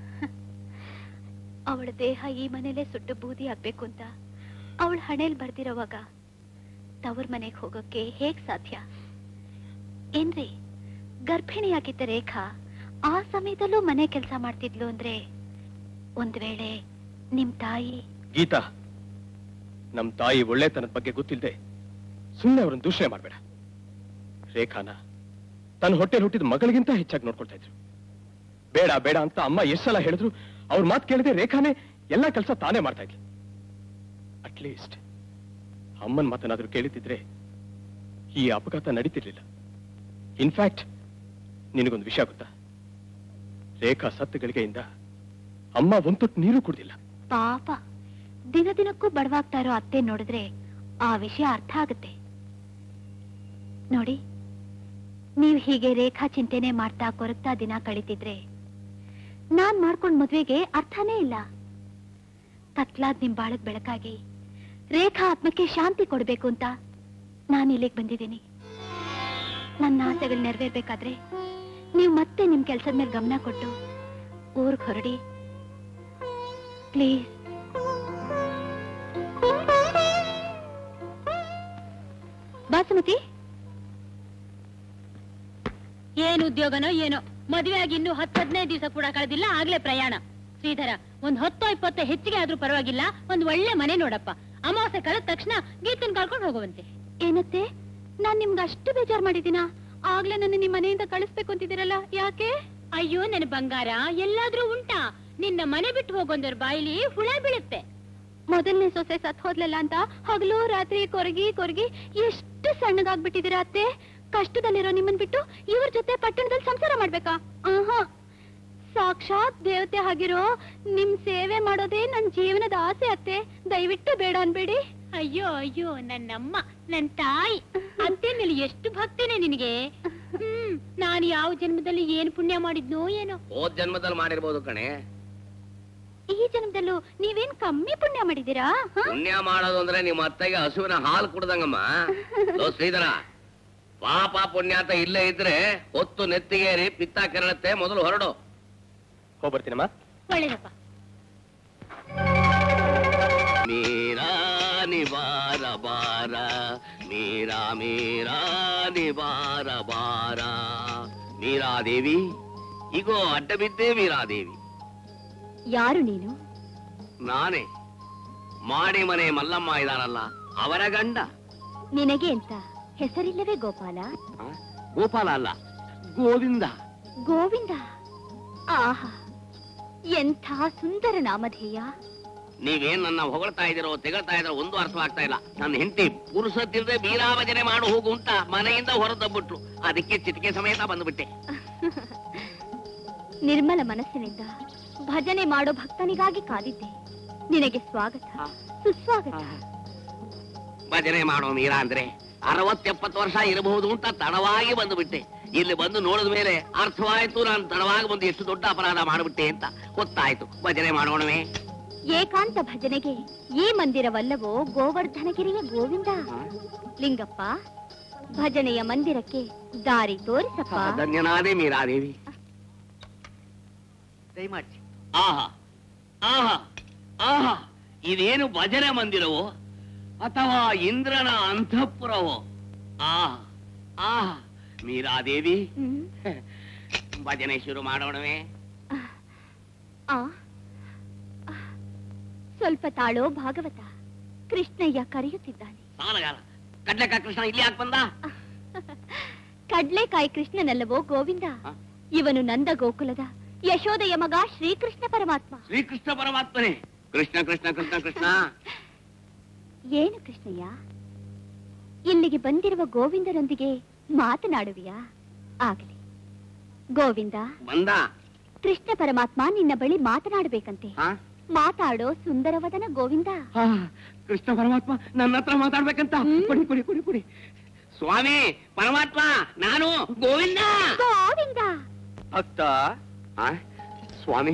ಅವಳ ದೇಹ ಈ ಮನೇಲೆ ಸುಟ್ಟು ಬೂದಿ ಆಗ್ಬೇಕು ಅಂತ ಅವಳ ಹಣೆಲ್ ಬರ್ದಿರೋವಾಗ ತವ್ರ ಮನೆಗ್ ಹೋಗೋಕೆ ಹೇಗ್ ಸಾಧ್ಯ ಏನ್ರಿ ಗರ್ಭಿಣಿಯಾಗಿದ್ದ ರೇಖಾ ಆ ಸಮಯದಲ್ಲೂ ಮನೆ ಕೆಲಸ ಮಾಡ್ತಿದ್ಲು ಅಂದ್ರೆ ಒಂದ್ ವೇಳೆ ನಿಮ್ ತಾಯಿ ಗೀತಾ ನಮ್ ತಾಯಿ ಒಳ್ಳೆತನದ ಬಗ್ಗೆ ಗೊತ್ತಿಲ್ಲದೆ ಸುಮ್ಮನೆ ಅವ್ರನ್ನ ದೂಷಣೆ ಮಾಡ್ಬೇಡ ರೇಖಾನ ತನ್ನ ಹೊಟ್ಟೆ ಹುಟ್ಟಿದ ಮಗಳಿಗಿಂತ ಹೆಚ್ಚಾಗಿ ನೋಡ್ಕೊಳ್ತಾ ಇದ್ರು ಬೇಡ ಬೇಡ ಅಂತ ಅಮ್ಮ ಎಷ್ಟ್ ಸಲ ಹೇಳಿದ್ರು ಅವ್ರ ಮಾತು ಕೇಳಿದೆ ರೇಖಾನೇ ಎಲ್ಲಾ ಕೆಲಸ ತಾನೇ ಮಾಡ್ತಾ ಇದ್ಲು ಅಟ್ಲೀಸ್ಟ್ ಅಮ್ಮನ್ ಮಾತನಾದ್ರೂ ಕೇಳಿತಿದ್ರೆ ಈ ಅಪಘಾತ ನಡೀತಿರ್ಲಿಲ್ಲ ಇನ್ಫ್ಯಾಕ್ಟ್ ನಿನಗೊಂದು ವಿಷಯ ಗೊತ್ತಾ ರೇಖಾ ಸತ್ತ ಗಳಿಗೆಯಿಂದ ಅಮ್ಮ ಒಂದ್ ತೊಟ್ಟು ನೀರು ಕುಡ್ದಿಲ್ಲ ಪಾಪ ದಿನ ದಿನಕ್ಕೂ ಬಡವಾಗ್ತಾ ಇರೋ ಅತ್ತೆ ನೋಡಿದ್ರೆ ಆ ವಿಷಯ ಅರ್ಥ ಆಗುತ್ತೆ ನೋಡಿ ನೀವ್ ಹೀಗೆ ರೇಖಾ ಚಿಂತೆನೆ ಮಾಡ್ತಾ ಕೊರಗ್ತಾ ದಿನ ಕಳೀತಿದ್ರೆ ನಾನ್ ಮಾಡ್ಕೊಂಡ್ ಮದ್ವೆಗೆ ಅರ್ಥನೇ ಇಲ್ಲ ಕತ್ಲಾದ್ ನಿಮ್ ಬಾಳಕ್ ಬೆಳಕಾಗಿ ರೇಖಾ ಆತ್ಮಕ್ಕೆ ಶಾಂತಿ ಕೊಡ್ಬೇಕು ಅಂತ ನಾನು ಇಲ್ಲಿಗೆ ಬಂದಿದ್ದೀನಿ ನನ್ನ ಆಸೆಗಳು ನೆರವೇರ್ಬೇಕಾದ್ರೆ ನೀವು ಮತ್ತೆ ನಿಮ್ ಕೆಲ್ಸದ ಮೇಲೆ ಗಮನ ಕೊಟ್ಟು ಊರ್ಗ್ ಹೊರಡಿ ಪ್ಲೀಸ್ ಬಾಸುಮತಿ ಏನ್ ಉದ್ಯೋಗನೋ ಏನೋ ಮದುವೆ ಆಗಿ ಇನ್ನು ಹತ್ತು ಹದಿನೈದು ದಿವಸ ಕೂಡ ಕಳೆದಿಲ್ಲ ಆಗ್ಲೇ ಪ್ರಯಾಣ ಶ್ರೀಧರ ಒಂದ್ ಹತ್ತೋ ಇಪ್ಪತ್ತೋ ಹೆಚ್ಚಿಗೆ ಆದ್ರೂ ಪರವಾಗಿಲ್ಲ ಒಂದ್ ಒಳ್ಳೆ ಮನೆ ನೋಡಪ್ಪ ಅಮಾವಾಸ್ಯೆ ಕಳೆದ ತಕ್ಷಣ ಗೀತನ್ ಕರ್ಕೊಂಡು ಹೋಗುವಂತೆ ಏನತ್ತೆ ನಾನ್ ನಿಮ್ಗೆ ಅಷ್ಟು ಬೇಜಾರ್ ಮಾಡಿದೀನಾ ಆಗ್ಲೇ ನನ್ನ ನಿಮ್ ಮನೆಯಿಂದ ಕಳಿಸ್ಬೇಕು ಅಂತಿದ್ದೀರಲ್ಲ ಯಾಕೆ ಅಯ್ಯೋ ನನ್ನ ಬಂಗಾರ ಎಲ್ಲಾದ್ರೂ ಉಂಟಾ ನಿನ್ನ ಮನೆ ಬಿಟ್ಟು ಹೋಗೊಂದವ್ರ ಬಾಯಿಲಿ ಹುಳ ಬೀಳುತ್ತೆ ಮೊದಲನೇ ಸೊಸೆ ಸತ್ ಹೋದ್ಲಲ್ಲ ಅಂತ ಹಗಲು ರಾತ್ರಿ ಕೊರಗಿ ಕೊರಗಿ ಎಷ್ಟು ಸಣ್ಣಗಾಗ್ಬಿಟ್ಟಿದ್ದೀರಾ ಅತ್ತೆ ಕಷ್ಟದಲ್ಲಿರೋ ನಿಮ್ಮನ್ ಬಿಟ್ಟು ಇವ್ರ ಜೊತೆ ಪಟ್ಟಣದಲ್ಲಿ ಸಂಸಾರ ಮಾಡ್ಬೇಕಾ ಆಹಾ ಸಾಕ್ಷಾತ್ ದೇವತೆ ಆಗಿರೋ ನಿಮ್ ಸೇವೆ ಮಾಡೋದೇ ನನ್ ಜೀವನದ ಆಸೆ ಅತ್ತೆ ದಯವಿಟ್ಟು ಬೇಡ ಅನ್ಬೇಡಿ ಅಯ್ಯೋ ಅಯ್ಯೋ ನನ್ನಮ್ಮ ನನ್ ತಾಯಿ ಅತ್ತೆ ಮೇಲೆ ಎಷ್ಟು ಭಕ್ತಿನೇ ನಿನಗೆ ಹ್ಮ್ ನಾನು ಯಾವ ಜನ್ಮದಲ್ಲಿ ಏನ್ ಪುಣ್ಯ ಮಾಡಿದ್ನೋ ಏನೋ ಹೋದ್ ಜನ್ಮದಲ್ಲಿ ಮಾಡಿರ್ಬೋದು ಕಣೆ ಈ ಜನ್ಮದಲ್ಲೂ ನೀವೇನ್ ಕಮ್ಮಿ ಪುಣ್ಯ ಮಾಡಿದೀರಾ ಹ? ಪುಣ್ಯ ಮಾಡೋದು ಅಂದ್ರೆ ನಿಮ್ಮ ಅತ್ತೆಗೆ ಹಸುವಿನ ಹಾಲು ಕುಡ್ದಂಗಮ್ಮ ಲೋ ಶ್ರೀಧರ ಪಾಪ ಪುಣ್ಯ ಅಂತ ಇಲ್ಲೇ ಇದ್ರೆ ಹೊತ್ತು ನೆತ್ತಿಗೇರಿ ಪಿತ್ತ ಕೆರಳತ್ತೆ ಮೊದಲು ಹೊರಡು ಹೋಗ್ಬರ್ತೀನಮ್ಮ ಒಳ್ಳೇದಪ್ಪ ಮೀರಾ ನಿವಾರ ಬಾರ ಮೀರಾ ಮೀರಾ ನಿವಾರ ಬಾರ ಮೀರಾದೇವಿ ಈಗೋ ಅಡ್ಡ ಬಿದ್ದೆ ಮೀರಾದೇವಿ ಯಾರು ನೀನು ನಾನೇ ಮಾಡಿ ಮನೆ ಮಲ್ಲಮ್ಮ ಇದಾರಲ್ಲ ಅವರ ಗಂಡ ನಿನಗೆ ಅಂತ ಹೆಸರಿಲ್ಲವೇ ಗೋಪಾಲ ಗೋಪಾಲ ಅಲ್ಲ ಗೋವಿಂದ ಗೋವಿಂದ ಆಹಾ ಎಂಥ ಸುಂದರ ನಾಮಧೇಯ ನೀವೇನ್ ನನ್ನ ಹೊಗಳ್ತಾ ಇದೀರೋ ತೆಗಳ್ತಾ ಇದೀರೋ ಒಂದು ಅರ್ಥವಾಗ್ತಾ ಇಲ್ಲ ನನ್ನ ಹೆಂಡತಿ ಪುರುಷ ತಿರ್ದೆ ಭಜನೆ ಮಾಡು ಹೋಗು ಅಂತ ಮನೆಯಿಂದ ಹೊರದಬ್ಬಿಟ್ರು ಅದಕ್ಕೆ ಚಿಟಿಕೆ ಸಮೇತ ಬಂದ್ಬಿಟ್ಟೆ ನಿರ್ಮಲ ಮನಸ್ಸಿನಿಂದ ಭಜನೆ ಮಾಡೋ ಭಕ್ತನಿಗಾಗಿ ಕಾದಿದ್ದೆ ನಿನಗೆ ಸ್ವಾಗತ ಸುಸ್ವಾಗತ ಭಜನೆ ಮಾಡೋ ಮೀರಾ ಅಂದ್ರೆ ಅರವತ್ತೆಪ್ಪತ್ತು ವರ್ಷ ಇರಬಹುದು ಅಂತ ತಡವಾಗಿ ಬಂದುಬಿಟ್ಟೆ ಇಲ್ಲಿ ಬಂದು ನೋಡಿದ ಮೇಲೆ ಅರ್ಥವಾಯ್ತು ನಾನು ತಡವಾಗಿ ಬಂದು ಎಷ್ಟು ದೊಡ್ಡ ಅಪರಾಧ ಮಾಡಿಬಿಟ್ಟೆ ಅಂತ ಗೊತ್ತಾಯ್ತು ಭಜನೆ ಮಾಡೋಣವೇ ಏಕಾಂತ ಭಜನೆಗೆ ಈ ಮಂದಿರವಲ್ಲವೋ ಗೋವರ್ಧನಗಿರಿಯ ಗೋವಿಂದ ಲಿಂಗಪ್ಪ ಭಜನೆಯ ಮಂದಿರಕ್ಕೆ ದಾರಿ ತೋರಿಸಪ್ಪ ಧನ್ಯನಾದೆ ಮೀರಾದೇವಿ ದಯಮಾಡಿ ಆಹಾ ಆಹಾ ಆಹಾ ಇದೇನು ಭಜನೆ ಮಂದಿರವೋ ಅಥವಾ ಇಂದ್ರನ ಅಂತಃಪುರವೋ ಆಹಾ ಆಹಾ ಮೀರಾದೇವಿ ಭಜನೆ ಶುರು ಮಾಡೋಣವೇ ಆ ಸ್ವಲ್ಪ ತಾಳೋ ಭಾಗವತ ಕೃಷ್ಣಯ್ಯ ಕರೆಯುತ್ತಿದ್ದಾನೆ ಸಾಲಗಾಲ ಕಡ್ಲೆಕಾಯಿ ಕೃಷ್ಣ ಇಲ್ಲಿ ಯಾಕೆ ಬಂದ ಕಡ್ಲೆಕಾಯಿ ಕೃಷ್ಣನಲ್ಲವೋ ಗೋವಿಂದ ಇವನು ನಂದ ಗೋಕುಲದ ಯಶೋದೆಯ ಮಗ ಶ್ರೀಕೃಷ್ಣ ಪರಮಾತ್ಮ ಶ್ರೀಕೃಷ್ಣ ಪರಮಾತ್ಮನೇ ಕೃಷ್ಣ ಕೃಷ್ಣ ಕೃಷ್ಣ ಕೃಷ್ಣ ಏನು ಕೃಷ್ಣಯ್ಯ ಇಲ್ಲಿಗೆ ಬಂದಿರುವ ಗೋವಿಂದನೊಂದಿಗೆ ಮಾತನಾಡುವಿಯಾ ಆಗಲಿ ಗೋವಿಂದ ಬಂದ ಕೃಷ್ಣ ಪರಮಾತ್ಮ ನಿನ್ನ ಬಳಿ ಮಾತನಾಡಬೇಕಂತೆ ಹಾ? ಮಾತಾಡೋ ಸುಂದರವದನ ಗೋವಿಂದ ಆ, ಕೃಷ್ಣ ಪರಮಾತ್ಮ ನನ್ನ ಹತ್ರ ಮಾತಾಡ್ಬೇಕಂತ ಕೊಡಿ ಕೊಡಿ ಕೊಡಿ ಕೊಡಿ ಸ್ವಾಮಿ ಪರಮಾತ್ಮ ನಾನು ಗೋವಿಂದ ಗೋವಿಂದ ಭಕ್ತ ಆ, ಸ್ವಾಮಿ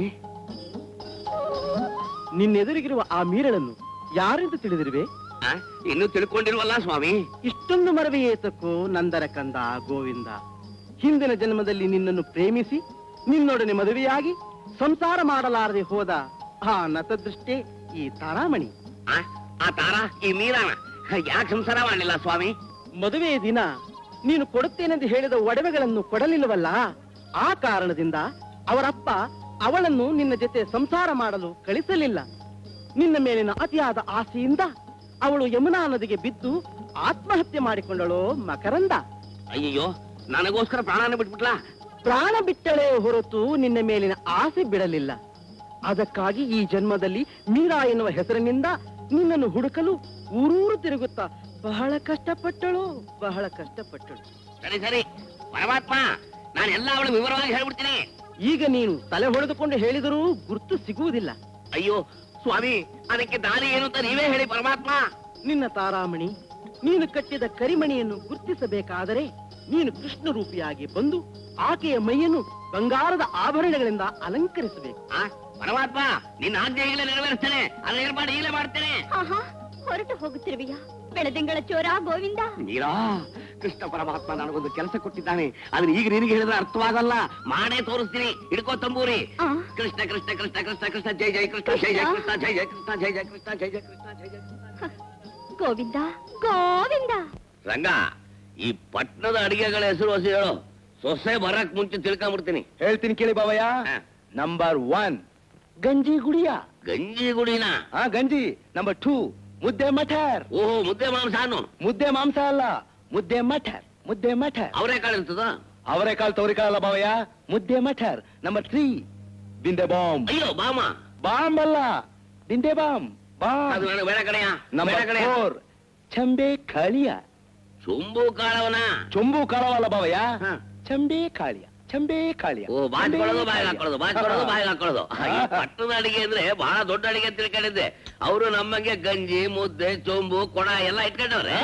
ನಿನ್ನೆದುರಿಗಿರುವ ಆ ಮೀರಳನ್ನು ಯಾರೆಂದು ತಿಳಿದಿರುವೆ ಆ, ಇನ್ನೂ ತಿಳ್ಕೊಂಡಿಲ್ವಲ್ಲ ಸ್ವಾಮಿ ಇಷ್ಟೊಂದು ಮರವೇ ಏತಕ್ಕೋ ನಂದರ ಕಂದ ಗೋವಿಂದ ಹಿಂದಿನ ಜನ್ಮದಲ್ಲಿ ನಿನ್ನನ್ನು ಪ್ರೇಮಿಸಿ ನಿನ್ನೊಡನೆ ಮದುವೆಯಾಗಿ ಸಂಸಾರ ಮಾಡಲಾರದೆ ಹೋದ ಆ ನತದೃಷ್ಟೇ ಈ ತಾರಾಮಣಿ ಆ, ಆ ತಾರ ಈ ಮೀರಾಣ ಯಾಕೆ ಸಂಸಾರ ಮಾಡಲಿಲ್ಲ ಸ್ವಾಮಿ ಮದುವೆಯ ದಿನ ನೀನು ಕೊಡುತ್ತೇನೆಂದು ಹೇಳಿದ ಒಡವೆಗಳನ್ನು ಕೊಡಲಿಲ್ಲವಲ್ಲ ಆ ಕಾರಣದಿಂದ ಅವರಪ್ಪ ಅವಳನ್ನು ನಿನ್ನ ಜೊತೆ ಸಂಸಾರ ಮಾಡಲು ಕಳಿಸಲಿಲ್ಲ ನಿನ್ನ ಮೇಲಿನ ಅತಿಯಾದ ಆಸೆಯಿಂದ ಅವಳು ಯಮುನಾ ನದಿಗೆ ಬಿದ್ದು ಆತ್ಮಹತ್ಯೆ ಮಾಡಿಕೊಂಡಳು ಮಕರಂದ ಅಯ್ಯಯ್ಯೋ ನನಗೋಸ್ಕರ ಪ್ರಾಣನ ಬಿಟ್ಬಿಟ್ಲಾ ಪ್ರಾಣ ಬಿಟ್ಟಳೇ ಹೊರತು ನಿನ್ನ ಮೇಲಿನ ಆಸೆ ಬಿಡಲಿಲ್ಲ ಅದಕ್ಕಾಗಿ ಈ ಜನ್ಮದಲ್ಲಿ ಮೀರಾ ಎನ್ನುವ ಹೆಸರಿನಿಂದ ನಿನ್ನನ್ನು ಹುಡುಕಲು ಊರೂರು ತಿರುಗುತ್ತಾ ಬಹಳ ಕಷ್ಟಪಟ್ಟಳು ಬಹಳ ಕಷ್ಟಪಟ್ಟಳು ಸರಿ ಸರಿ ಪರಮಾತ್ಮ ನಾನು ಎಲ್ಲ ಅವಳು ವಿವರವಾಗಿ ಹೇಳ್ಬಿಡ್ತೀನಿ ಈಗ ನೀನು ತಲೆ ಹೊಡೆದುಕೊಂಡು ಹೇಳಿದರೂ ಗುರ್ತು ಸಿಗುವುದಿಲ್ಲ ಅಯ್ಯೋ ಸ್ವಾಮಿ ಅದಕ್ಕೆ ದಾರಿ ಏನು ಅಂತ ನೀವೇ ಹೇಳಿ ಪರಮಾತ್ಮ ನಿನ್ನ ತಾರಾಮಣಿ ನೀನು ಕಟ್ಟಿದ ಕರಿಮಣಿಯನ್ನು ಗುರ್ತಿಸಬೇಕಾದರೆ ನೀನು ಕೃಷ್ಣ ರೂಪಿಯಾಗಿ ಬಂದು ಆಕೆಯ ಮೈಯನ್ನು ಬಂಗಾರದ ಆಭರಣಗಳಿಂದ ಅಲಂಕರಿಸಬೇಕು ಆ, ಪರಮಾತ್ಮ ನಿನ್ನ ಆಜ್ಞೆ ಈಗಲೇ ನೆರವೇರಿಸ್ತೇನೆ ಅದನ್ನ ಏರ್ಪಾಡು ಈಗಲೇ ಮಾಡ್ತೇನೆ ಆಹಾ ಹೊರಟು ಹೋಗುತ್ತಿರುವೆಯಾ ಬೆಳದಿಂಗಳ ಚೋರ ಗೋವಿಂದ ಮೀರಾ ಕೃಷ್ಣ ಪರಮಾತ್ಮ ನನಗೊಂದು ಕೆಲಸ ಕೊಟ್ಟಿದ್ದಾನೆ ಅದನ್ನ ಈಗ ನಿನಗೆ ಹೇಳಿದ್ರೆ ಅರ್ಥವಾಗಲ್ಲ ಮಾಡೇ ತೋರಿಸ್ತೀನಿ ಹಿಡ್ಕೋ ತಂಬೂರಿ ಆ. ಕೃಷ್ಣ ಕೃಷ್ಣ ಕೃಷ್ಣ ಕೃಷ್ಣ ಕೃಷ್ಣ ಜೈ ಜೈ ಕೃಷ್ಣ ಜೈ ಜೈ ಕೃಷ್ಣ ಜೈ ಜೈ ಕೃಷ್ಣ ಜೈ ಜೈ ಕೃಷ್ಣ ಜೈ ಜೈ ಕೃಷ್ಣ ಜೈ ಜೈ ಕೃಷ್ಣ ಗೋವಿಂದ ಗೋವಿಂದ ರಂಗ ಈ ಪಟ್ನದ ಅಡಿಗೆಗಳ ಹೆಸರು ಹಸಿ ಹೇಳು ಸೊಸೆ ಬರಕ್ ಮುಂಚೆ ತಿಳ್ಕೊಂಡ್ಬಿಡ್ತೀನಿ ಹೇಳ್ತೀನಿ ಕೇಳಿ ಬಾವಯ್ಯ ನಂಬರ್ ಒನ್ ಗಂಜಿ ಗುಡಿಯ ಗಂಜಿ ಗುಡಿನ ಆ ಗಂಜಿ ನಂಬರ್ ಟೂ ಮುದ್ದೆ ಮಠರ್ ಓಹೋ ಮುದ್ದೆ ಮಾಂಸ ಅನ್ನು ಮುದ್ದೆ ಮಾಂಸ ಅಲ್ಲ ಮುದ್ದೆ ಮಠರ್ ಮುದ್ದೆ ಮಠರ್ ಅವರೇ ಕಾಳು ಇರ್ತದ ಅವರೆಕಾಳು ತವರಿಕಾಳಲ್ಲ ಬಾವಯ್ಯ ಮುದ್ದೆ ಮಠರ್ ನಂಬರ್ ತ್ರೀ ಬಿಂದೆ ಬಾಂಬ್ ಅಯ್ಯೋ ಬಾಮ ಬಾಂಬ್ ಅಲ್ಲ ಬಿಂದೆ ಬಾಂಬ್ ಬಾ ಅದು ನನಗೆ ಬೇಡ ಕಣಯ್ಯ ಬೇಡ ನಂಬರ್ ಕಣಯ್ಯ ಫೋರ್ ಚಂಬೆ ಕಾಳಿಯ ಚುಂಬು ಕಾಳವನ ಚೊಂಬು ಕಾಳವಲ್ಲ ಬಾವಯ್ಯ ಚಂಬೆ ಕಾಳಿಯ ಚಂಬೆ ಕಾಳಿಯ ಓ ಬಾಚ್ಕೊಳ್ಳೋದು ಚಂಬೆ ಬಾಯಿಗೆ ಕಾಳಿಯ. ಹಾಕೊಳ್ಳೋದು ಬಾಚ್ಕೊಳ್ಳೋದು ಹಾ. ಬಾಯಿಗೆ ಹಾಕೊಳ್ಳೋದು ಈ ಪಟ್ಟಣದ ಅಡಿಗೆ ಅಂದ್ರೆ ಬಹಳ ದೊಡ್ಡ ಅಡಿಗೆ ಅಂತ ತಿಳ್ಕೊಂಡಿದ್ದೆ ಅವರು ನಮ್ಮಂಗೆ ಗಂಜಿ ಮುದ್ದೆ ಚೊಂಬು ಕೊಡ ಎಲ್ಲ ಇಟ್ಕೊಂಡವ್ರೆ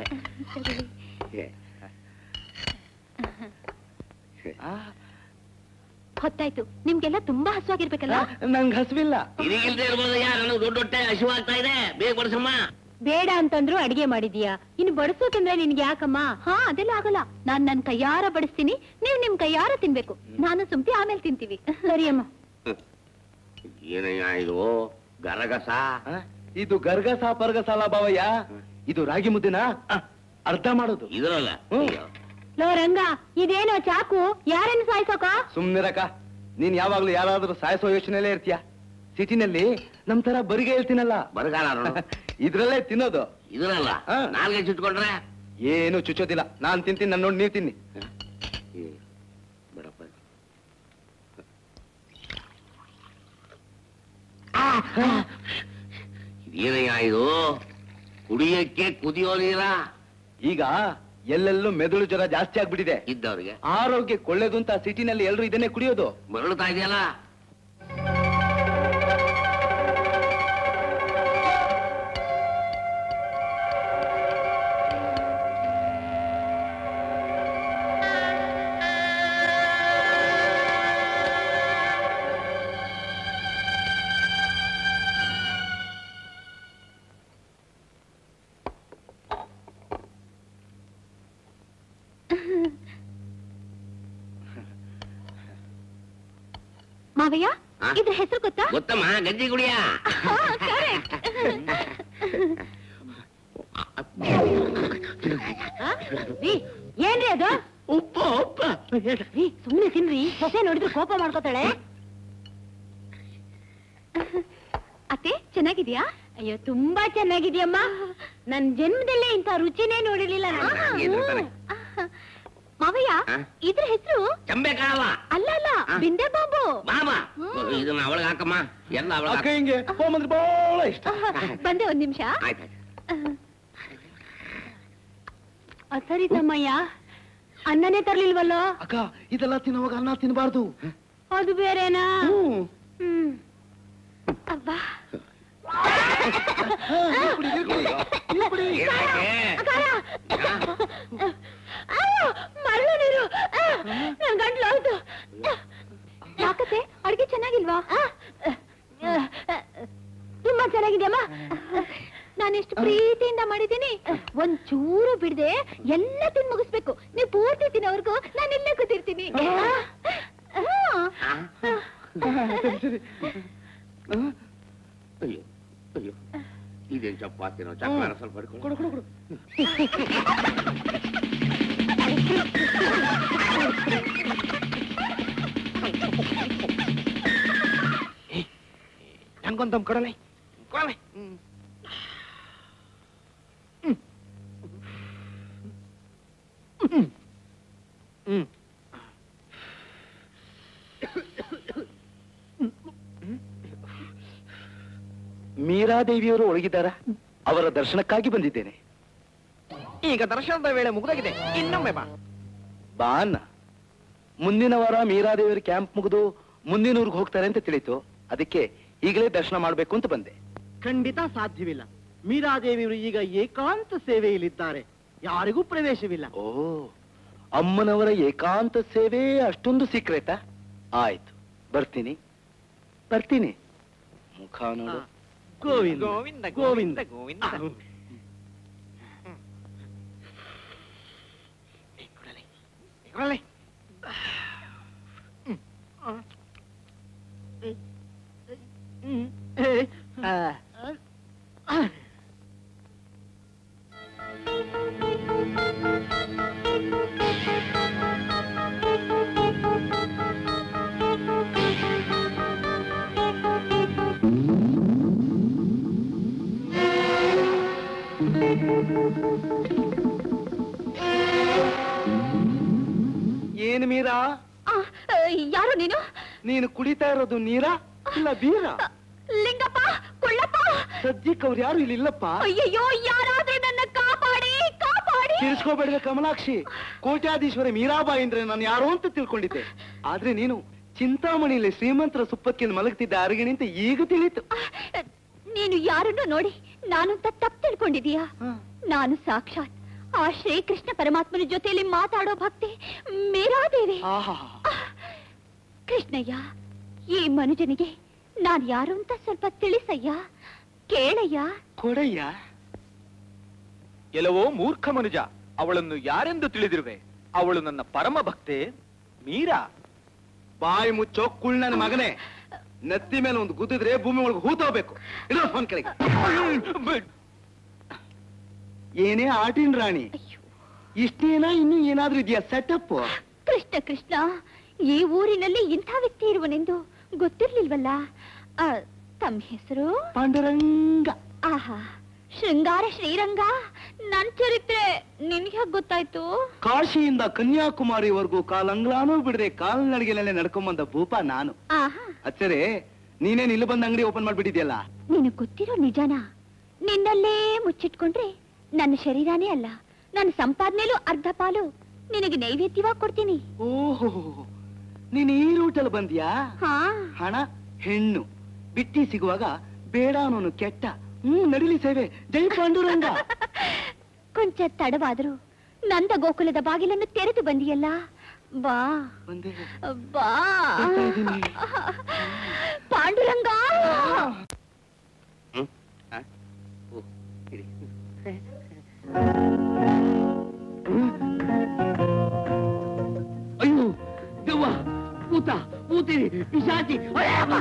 ಹೊತ್ತಾಯ್ತು ನಿಮ್ಗೆಲ್ಲ ತುಂಬಾ ಹಸುವಾಗಿರ್ಬೇಕಲ್ಲ ನಂಗ್ ಹಸುವಿಲ್ಲ ಇದೀಗಿಲ್ದೇ ಇರ್ಬೋದು ಯಾ ನನಗೆ ದೊಡ್ಡ ಹೊಟ್ಟೆ ಹಸಿವಾಗ್ತಾ ಇದೆ ಬೇಗ ಬಡಿಸಮ್ಮ ಬೇಡ ಅಂತಂದ್ರು ಅಡಿಗೆ ಮಾಡಿದೀಯಾ ಇನ್ನು ಬಡಿಸೋಕಂದ್ರೆ ನಿನ್ಗೆ ಯಾಕಮ್ಮ ಹಾ ಅದೆಲ್ಲ ಆಗಲ್ಲ ನಾನ್ ನನ್ ಕೈಯಾರ ಬಡಿಸ್ತೀನಿ ನೀವ್ ನಿಮ್ ಕೈಯಾರ ತಿನ್ಬೇಕು ನಾನು ಸುಮ್ತಿ ಆಮೇಲೆ ತಿಂತೀವಿ ಸರಿಯಮ್ಮ ಏನಯ್ಯ ಇದು ಗರಗಸ ಆ? ಇದು ಗರ್ಗಸ ಪರ್ಗಸ ಅಲ್ಲ ಬಾವಯ್ಯ ಇದು ರಾಗಿ ಮುದ್ದಿನ ಆ, ಅರ್ಧ ಮಾಡೋದು ಇದ್ರಲ್ಲ ಹ್ಮ್. ಅಯ್ಯೋ. ಲೋ ರಂಗ ಇದೇನೋ ಚಾಕು ಯಾರನ್ನು ಸಾಯ್ಸೋಕ ಸುಮ್ನಿರಕ ನೀನ್ ಯಾವಾಗ್ಲೂ ಯಾರಾದ್ರೂ ಸಾಯಿಸೋ ಯೋಚನೆಯಲ್ಲೇ ಇರ್ತೀಯ ಸಿಟಿನಲ್ಲಿ ನಮ್ ತರ ಬರಿಗೆ ಹೇಳ್ತೀನಲ್ಲ ಬರಗಾಲ ನೋಡು. ಇದ್ರಲ್ಲೇ ತಿನ್ನೋದು ಇದ್ರಲ್ಲ ಹಾ. ನಾಲ್ಗೆ ಚುಟ್ಕೊಂಡ್ರೆ ಏನು ಚುಚ್ಚೋದಿಲ್ಲ ನಾನ್ ತಿಂತೀನಿ ನನ್ನ ನೋಡಿ ನೀವ್ ತಿನ್ನಿ ಏ, ಬಿಡಪ್ಪ ಇದೇನಯ್ಯ ಇದು ಕುಡಿಯಕ್ಕೆ ಕುದಿಯೋ ನೀರ ಈಗ ಎಲ್ಲೆಲ್ಲೂ ಮೆದುಳು ಜ್ವರ ಜಾಸ್ತಿ ಆಗ್ಬಿಟ್ಟಿದೆ ಇದ್ದವ್ರಿಗೆ ಆರೋಗ್ಯ ಒಳ್ಳೇದು ಅಂತ ಸಿಟಿನಲ್ಲಿ ಎಲ್ರು ಇದನ್ನೇ ಕುಡಿಯೋದು ಮರಳುತ್ತಾ ಇದೆಯಲ್ಲ ಮಾವಯ್ಯ ಆ? ಇದ್ರ ಹೆಸರು ಗೊತ್ತಾ ಗೊತ್ತಮ್ಮ ಗಂಜಿ ಕುಡಿಯ ಹಾ, correct. ರೀ ಏನ್ರಿ ಅದು ಉಪ್ಪ ಉಪ್ಪ ರೀ ಸುಮ್ನೆ ತಿನ್ರಿ ಸೊಸೆ ನೋಡಿದ್ರೆ ಕೋಪ ಮಾಡ್ಕೋತಾಳೆ ಅತ್ತೆ ಚೆನ್ನಾಗಿದ್ಯಾ ಅಯ್ಯೋ ತುಂಬಾ ಚೆನ್ನಾಗಿದ್ಯಮ್ಮ ನನ್ ಜನ್ಮದಲ್ಲೇ ಇಂಥ ರುಚಿನೇ ನೋಡಿರ್ಲಿಲ್ಲ ನಾನು ಏನ್ ಹೇಳ್ತಾನೆ? ಮಾವಯ್ಯ ಆ? ಇದ್ರ ಹೆಸರು ಚಂಬೆ ಕಾಳವ ಅಲ್ಲ ಅಲ್ಲ ಆ? ಬಿಂದೆ ಬಾಂಬು ಮಾಮ ಇದನ್ನ ಅವಳಿಗೆ ಹಾಕಮ್ಮ ಎಲ್ಲ ಅವಳ ಅಕ್ಕ ಹಿಂಗೆ ಹೋಮಂದ್ರೆ ಬಹಳ ಇಷ್ಟ ಬಂದೆ ಒಂದ್ ನಿಮಿಷ ಆಯ್ತಾಯ್ತು ಸರಿ ತಮ್ಮಯ್ಯ ಅನ್ನನೇ ತರ್ಲಿಲ್ವಲ್ಲೋ ಅಕ್ಕ ಇದೆಲ್ಲ ತಿನ್ನುವಾಗ ಅನ್ನ ತಿನ್ನಬಾರ್ದು ಅದು ಬೇರೆನಾ ಹ್ಮ್ ಅಬ್ಬಾ ಅಯ್ಯೋ, ಮರಳು ನೀರು ಆ, ನನ್ ಗಂಟ್ಲು ಹೌದು ಯಾಕತ್ತೆ ಅಡ್ಗೆ ಚೆನ್ನಾಗಿಲ್ವಾ ತುಂಬಾ ಚೆನ್ನಾಗಿದ್ಯಮ್ಮ ನಾನೆಷ್ಟು ಪ್ರೀತಿಯಿಂದ ಮಾಡಿದ್ದೀನಿ ಒಂದ್ ಚೂರು ಬಿಡದೆ ಎಲ್ಲ ತಿಂದು ಮುಗಿಸ್ಬೇಕು ನೀವು ಪೂರ್ತಿ ತಿನ್ನೋವರೆಗೂ ನಾನು ಇಲ್ಲೇ ಕೂತಿರ್ತೀನಿ ಅಯ್ಯೋ ಅಯ್ಯೋ ಇದೇನ್ ಚಪಾತಿನೋ ಚಕ್ರ ಸ್ವಲ್ಪ ಹಿಡ್ಕೊಂಡು ನಂಗೊಂದಮ್ ಕೊಡಲೆ ಕೊಡಲೆ ಹ್ಮ್ ಮೀರಾದೇವಿಯವರು ಒಳಗಿದ್ದಾರ ಅವರ ದರ್ಶನಕ್ಕಾಗಿ ಬಂದಿದ್ದೇನೆ ಈಗ ದರ್ಶನದ ವೇಳೆ ಮುಗಿದಾಗಿದೆ ಇನ್ನೊಮ್ಮೆ ಬಾ ಬಾ ಅನ್ನ ಮುಂದಿನ ವಾರ ಮೀರಾದೇವಿಯರ ಕ್ಯಾಂಪ್ ಮುಗಿದು ಮುಂದಿನ ಊರಿಗೆ ಹೋಗ್ತಾರೆ ಅಂತ ತಿಳಿತು ಅದಕ್ಕೆ ಈಗಲೇ ದರ್ಶನ ಮಾಡ್ಬೇಕು ಅಂತ ಬಂದೆ ಖಂಡಿತ ಸಾಧ್ಯವಿಲ್ಲ ಮೀರಾದೇವಿಯವರು ಈಗ ಏಕಾಂತ ಸೇವೆಯಲ್ಲಿದ್ದಾರೆ ಯಾರಿಗೂ ಪ್ರವೇಶವಿಲ್ಲ ಓ ಅಮ್ಮನವರ ಏಕಾಂತ ಸೇವೆ ಅಷ್ಟೊಂದು ಸೀಕ್ರೆಟಾ ಆಯ್ತು ಬರ್ತೀನಿ ಬರ್ತೀನಿ ಮುಖ ನೋಡು ಗೋವಿಂದ ಗೋವಿಂದ ಗೋವಿಂದ ಗೋವಿಂದ ಏನು ಮೀರಾ ಆ, ಯಾರು ನೀನು ನೀನು ಕುಡಿತಾ ಇರೋದು ನೀರಾ ಇಲ್ಲ ಬೀರಾ ಲಿಂಗಪ್ಪ ಕುಳ್ಳಪ್ಪ ಸದ್ಯಕ್ಕೆ ಅವ್ರು ಯಾರು ಇಲ್ಲಿ ಇಲ್ಲಪ್ಪ ಅಯ್ಯಯ್ಯೋ ಯಾರಾದ್ರೂ ನನ್ನ ಕಾಪಾಡಿ ಕಾಪಾಡಿ ತಿರ್ಸ್ಕೋಬೇಡ ಕಮಲಾಕ್ಷಿ ಕೋಟ್ಯಾಧೀಶ್ವರ ಮೀರಾಬಾಯಿ ಅಂದ್ರೆ ನಾನು ಯಾರೋ ಅಂತ ತಿಳ್ಕೊಂಡಿದ್ದೆ ಆದ್ರೆ ನೀನು ಚಿಂತಾಮಣಿಯಲ್ಲಿ ಶ್ರೀಮಂತರ ಸುಪ್ಪಕ್ಕಿಂದ ಮಲಗ್ತಿದ್ದ ಅರಗಿಣಿ ಅಂತ ಈಗ ತಿಳಿತು ನೀನು ಯಾರನ್ನು ನೋಡಿ ನಾನು ಅಂತ ತಪ್ಪು ತಿಳ್ಕೊಂಡಿದೀಯಾ ನಾನು ಸಾಕ್ಷಾತ್ ಆ ಶ್ರೀಕೃಷ್ಣ ಪರಮಾತ್ಮನ ಜೊತೆಯಲ್ಲಿ ಮಾತಾಡೋ ಭಕ್ತಿ ಮೀರಾದೇವಿ ಕೃಷ್ಣಯ್ಯ ಈ ಮನುಜನಿಗೆ ನಾನ್ ಯಾರು ಅಂತ ಸ್ವಲ್ಪ ತಿಳಿಸಯ್ಯ ಕೇಳಯ್ಯ ಕೊಡಯ್ಯ ಎಲ್ಲವೋ ಮೂರ್ಖ ಮನುಜ ಅವಳನ್ನು ಯಾರೆಂದು ತಿಳಿದಿರುವೆ ಅವಳು ನನ್ನ ಪರಮ ಭಕ್ತೆ ಮೀರಾ ಬಾಯಿ ಮುಚ್ಚೋ ಕುಳ್ ನನ್ನ ಮಗನೇ ನತ್ತಿ ಮೇಲೆ ಒಂದು ಗುದ್ದಿದ್ರೆ ಭೂಮಿ ಒಳಗೆ ಹೂತೋಗ್ಬೇಕು ಇಡೋ ಫೋನ್ ಕೆಳಗೆ ಏನೇ ಆಟಿನ್ ರಾಣಿ ಇಷ್ಟೇನಾ ಇನ್ನು ಏನಾದ್ರೂ ಇದೆಯಾ ಸೆಟಪ್ ಕೃಷ್ಣ ಕೃಷ್ಣ ಈ ಊರಿನಲ್ಲಿ ಇಂಥ ವ್ಯಕ್ತಿ ಇರುವನೆಂದು ಗೊತ್ತಿರ್ಲಿಲ್ವಲ್ಲ ಆ, ತಮ್ಮ ಹೆಸರು ಪಾಂಡುರಂಗ ಆಹಾ ಶೃಂಗಾರ ಶ್ರೀರಂಗ ನನ್ ಚರಿತ್ರೆ ನಿನ್ಗೆ ಗೊತ್ತಾಯ್ತು ಕಾಶಿಯಿಂದ ಕನ್ಯಾಕುಮಾರಿವರೆಗೂ ಕಾಲಂಗ್ಲಾನೂ ಬಿಡದೆ ಕಾಲ್ನಡಿಗೆನಲ್ಲೇ ನಡ್ಕೊಂಬಂದ ಭೂಪ ನಾನು ಆಹಾ ಅಚ್ಚರೆ ನೀನೇನ್ ಇಲ್ಲಿ ಬಂದ ಅಂಗಡಿ ಓಪನ್ ಮಾಡ್ಬಿಟ್ಟಿದ್ಯಲ್ಲ ನಿನಗ್ ಗೊತ್ತಿರೋ ನಿಜಾನ ನಿನ್ನಲ್ಲೇ ಮುಚ್ಚಿಟ್ಕೊಂಡ್ರೆ ನನ್ನ ಶರೀರನೇ ಅಲ್ಲ ನನ್ನ ಸಂಪಾದನೆಲೂ ಅರ್ಧ ಪಾಲು ನಿನಗೆ ನೈವೇದ್ಯವಾಗಿ ಕೊಡ್ತೀನಿ ಓಹೋ ನೀನ್ ಈ ರೂಟಲ್ಲಿ ಬಂದ್ಯಾ ಹಾ ಹಣ ಹೆಣ್ಣು ಬಿಟ್ಟಿ ಸಿಗುವಾಗ ಬೇಡ ಅನ್ನೋನು ಕೆಟ್ಟ ಹ್ಮ್ ನಡಿಲಿ ಸೇವೆ ಜೈ ಪಾಂಡುರಂಗ ಕೊಂಚ ತಡವಾದ್ರು ನಂದ ಗೋಕುಲದ ಬಾಗಿಲನ್ನು ತೆರೆದು ಬಂದಿಯಲ್ಲ ಬಾ ಬಂದೆ ಬಾ ಬರ್ತಾ ಇದೀನಿ. ಪಾಂಡುರಂಗ ಅಯ್ಯೋ ದೆವ್ವ ಭೂತ ಭೂತಿನಿ ಪಿಶಾಚಿ ಅಯ್ಯಪ್ಪ!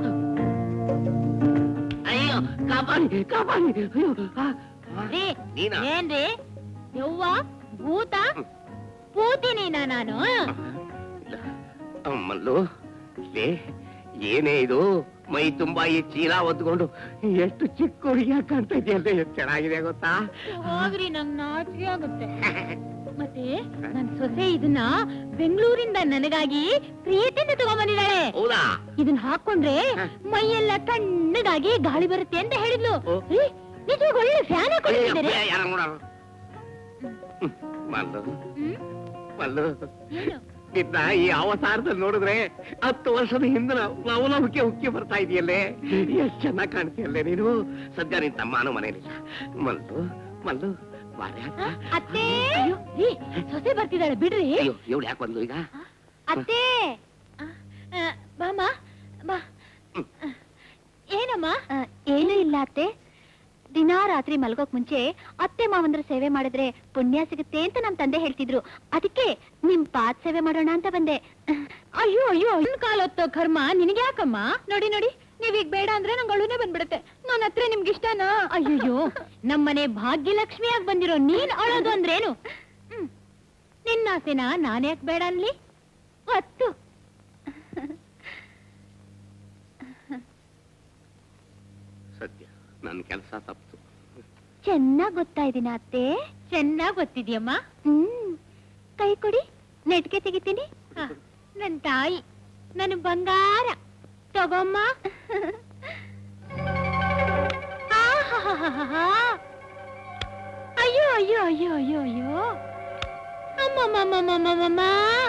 ಅಯ್ಯೋ ಕಾಪಾಡಿ ಕಾಪಾಡಿ ಅಯ್ಯೋ ಆ, ರೀ ನೀನಾ? ಏನ್ರಿ ಯವ್ವ ಭೂತ ಪೂತಿನೀನ ನಾನು ಮಲ್ಲು ಲೇ ಏನೇ ಇದು ಮೈ ತುಂಬಾ ಈ ಚೀಲ ಒದ್ಕೊಂಡು ಎಷ್ಟು ಚಿಕ್ಕ ಹುಡುಗಿ ಕಾಣ್ತಾ ಇದೆಯಲ್ಲ ಎಷ್ಟು ಚೆನ್ನಾಗಿದೆ ಗೊತ್ತಾ ಹೋಗ್ರಿ ನಂಗ್ ನಾಚಿಕೆ ಆಗುತ್ತೆ ಮತ್ತೆ ನನ್ ಸೊಸೆ ಇದನ್ನ ಬೆಂಗಳೂರಿಂದ ನನಗಾಗಿ ಪ್ರೀತಿಯಿಂದ ತಗೊಂಬಂದಿದ್ದಾಳೆ ಹೌದಾ ಇದನ್ನ ಹಾಕೊಂಡ್ರೆ ಮೈಯೆಲ್ಲ ತಣ್ಣಗಾಗಿ ಗಾಳಿ ಬರುತ್ತೆ ಅಂತ ಹೇಳಿದ್ಲು ರೀ, ನಿಜವಾಗ ಒಳ್ಳೆ ಫ್ಯಾನ್ ಹಾಕೊಂಡಿದ್ದಾರೆ ಯಾರ ನೋಡೋಣ ಮಲ್ಲು ಮಲ್ಲು ನಿನ್ನ ಈ ಅವತಾರದಲ್ಲಿ ನೋಡಿದ್ರೆ ಹತ್ತು ವರ್ಷದ ಹಿಂದಿನ ಲವಲವಿಕೆ ಉಕ್ಕಿ ಬರ್ತಾ ಇದೆಯಲ್ಲೇ ಎಷ್ಟು ಚೆನ್ನಾಗಿ ಕಾಣ್ತೀಯಲ್ಲೇ ನೀನು ಸದ್ಯ ನಿನ್ ತಮ್ಮನೂ ಮನೇಲಿಲ್ಲ ಮಲ್ಲು ಮಲ್ಲು ಬಾರೆ ಅಕ್ಕ. ಅತ್ತೆ ಅಯ್ಯೋ, ರೀ, ಸೊಸೆ ಬರ್ತಿದ್ದಾಳೆ ಬಿಡ್ರಿ ಅಯ್ಯೋ ಇವಳು ಯಾಕೆ ಬಂದು ಈಗ ಅತ್ತೆ ಆ, ಆ, ಬಾಮ್ಮ ಬಾ ಏನಮ್ಮ ಆ, ಏನೂ ಇಲ್ಲ ಅತ್ತೆ ದಿನಾ ರಾತ್ರಿ ಮಲ್ಗೋಕ್ ಮುಂಚೆ ಅತ್ತೆ ಮಾವಂದ್ರ ಸೇವೆ ಮಾಡಿದ್ರೆ ಪುಣ್ಯ ಸಿಗುತ್ತೆ ಅಂತ ನಮ್ ತಂದೆ ಹೇಳ್ತಿದ್ರು ಅದಕ್ಕೆ ನಿಮ್ ಪಾತ್ ಸೇವೆ ಮಾಡೋಣ ಅಂತ ಬಂದೆ ಅಯ್ಯೋ ಅಯ್ಯೋ ಇನ್ ಕಾಲೊತ್ತೋ ಕರ್ಮ ನಿನಗೆ ಯಾಕಮ್ಮ ನೋಡಿ ನೋಡಿ ನೀವೀಗ ಬೇಡ ಅಂದ್ರೆ ನಂಗೆ ಅಳುನೇ ಬಂದ್ಬಿಡುತ್ತೆ ನನ್ನ ಹತ್ರ ನಿಮ್ಗೆ ಇಷ್ಟನಾ ಅಯ್ಯಯ್ಯೋ ನಮ್ಮನೆ ಭಾಗ್ಯಲಕ್ಷ್ಮಿಯಾಗಿ ಬಂದಿರೋ ನೀನ್ ಅಳೋದು ಅಂದ್ರೇನು ಹ್ಮ್. ನಿನ್ನ ಆಸೆನ ನಾನ್ ಯಾಕೆ ಬೇಡ ಅನ್ಲಿ ಹತ್ತು ಸದ್ಯ ನನ್ನ ಕೆಲಸ ತಪ್ಪಿತು ಚೆನ್ನಾಗ್ ಗೊತ್ತಾ ಇದೀನ ಅತ್ತೆ ಚೆನ್ನಾಗ್ ಗೊತ್ತಿದ್ಯಮ್ಮ ಹ್ಮ್ ಕೈ ಕೊಡಿ ನೆಟ್ಗೆ ತೆಗಿತೀನಿ ಹ, ನನ್ ತಾಯಿ ನನ್ನ ಬಂಗಾರ ತಗೊಮ್ಮ ಆಹಾಹಾಹಾಹಾ. ಅಯ್ಯೋ ಅಯ್ಯೋ ಅಯ್ಯೋ ಅಯ್ಯೋ ಅಯ್ಯೋ ಅಮ್ಮಮ್ಮಮ್ಮಮ್ಮಮ್ಮಮ್ಮ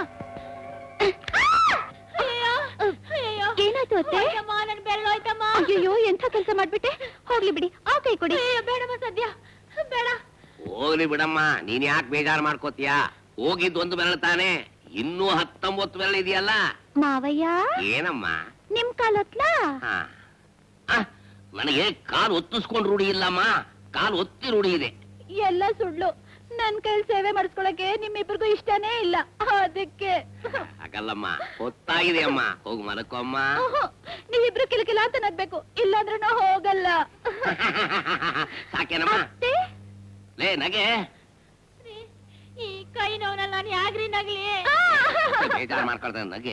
ಅಯ್ಯೋ ಅಯ್ಯೋ ಏನಾಯ್ತು ಅತ್ತೆ ಹೋಯ್ತಮ್ಮ, ನನ್ ಬೆರಳೋಯ್ತಮ್ಮ ಅಯ್ಯೋ ಎಂಥ ಕೆಲಸ ಮಾಡ್ಬಿಟ್ಟೆ ಹೋಗ್ಲಿ ಬಿಡಿ ಆ ಕೈ ಕೊಡಿ ಅಯ್ಯೋ, ಬೇಡಮ್ಮ ಸದ್ಯ ಬೇಡ ಹೋಗ್ಲಿ ಬಿಡಮ್ಮ ನೀನ್ ಯಾಕೆ ಬೇಜಾರು ಮಾಡ್ಕೋತೀಯ ಹೋಗಿದ್ದು ಒಂದು ಬೆರಳು ತಾನೆ ಇನ್ನೂ ಹತ್ತೊಂಬತ್ತು ಬೆರಳು ಇದೆಯಲ್ಲ ಮಾವಯ್ಯ ಏನಮ್ಮ ನಿಮ್ ಕಾಲೊತ್ಲಾ ಹಾ ಆ, ನನಗೆ ಕಾಲು ಒತ್ತಿಸ್ಕೊಂಡು ರೂಢಿ ಇಲ್ಲಮ್ಮ ಕಾಲು ಒತ್ತಿ ರೂಢಿ ಇದೆ ಎಲ್ಲ ಸುಳ್ಳು ನನ್ ಕೈಲಿ ಸೇವೆ ಮಾಡಿಸ್ಕೊಳಕ್ಕೆ ನಿಮ್ಮಿಬ್ಬರಿಗೂ ಇಷ್ಟನೇ ಇಲ್ಲ ಅದಕ್ಕೆ ಹಾಗಲ್ಲಮ್ಮ ಹೊತ್ತಾಗಿದೆ ಅಮ್ಮ ಹೋಗು ಮಲಕ್ಕಮ್ಮ ಆಹಾ, ನೀವಿಬ್ರು ಕಿಲಕಿಲ ಅಂತ ನಗ್ಬೇಕು ಇಲ್ಲಾಂದ್ರೆ ನಾ ಹೋಗಲ್ಲ ಸಾಕೇನಮ್ಮ ಅತ್ತೆ ಲೇ ನಗೆ ಈ ಕೈ ನೋವಲ್ಲಿ ನಾನು ಯಾಗ್ರಿ ನಗ್ಲಿ ಬೇಜಾರು ಮಾಡ್ಕೊಳ್ತಾನೆ ನಗೆ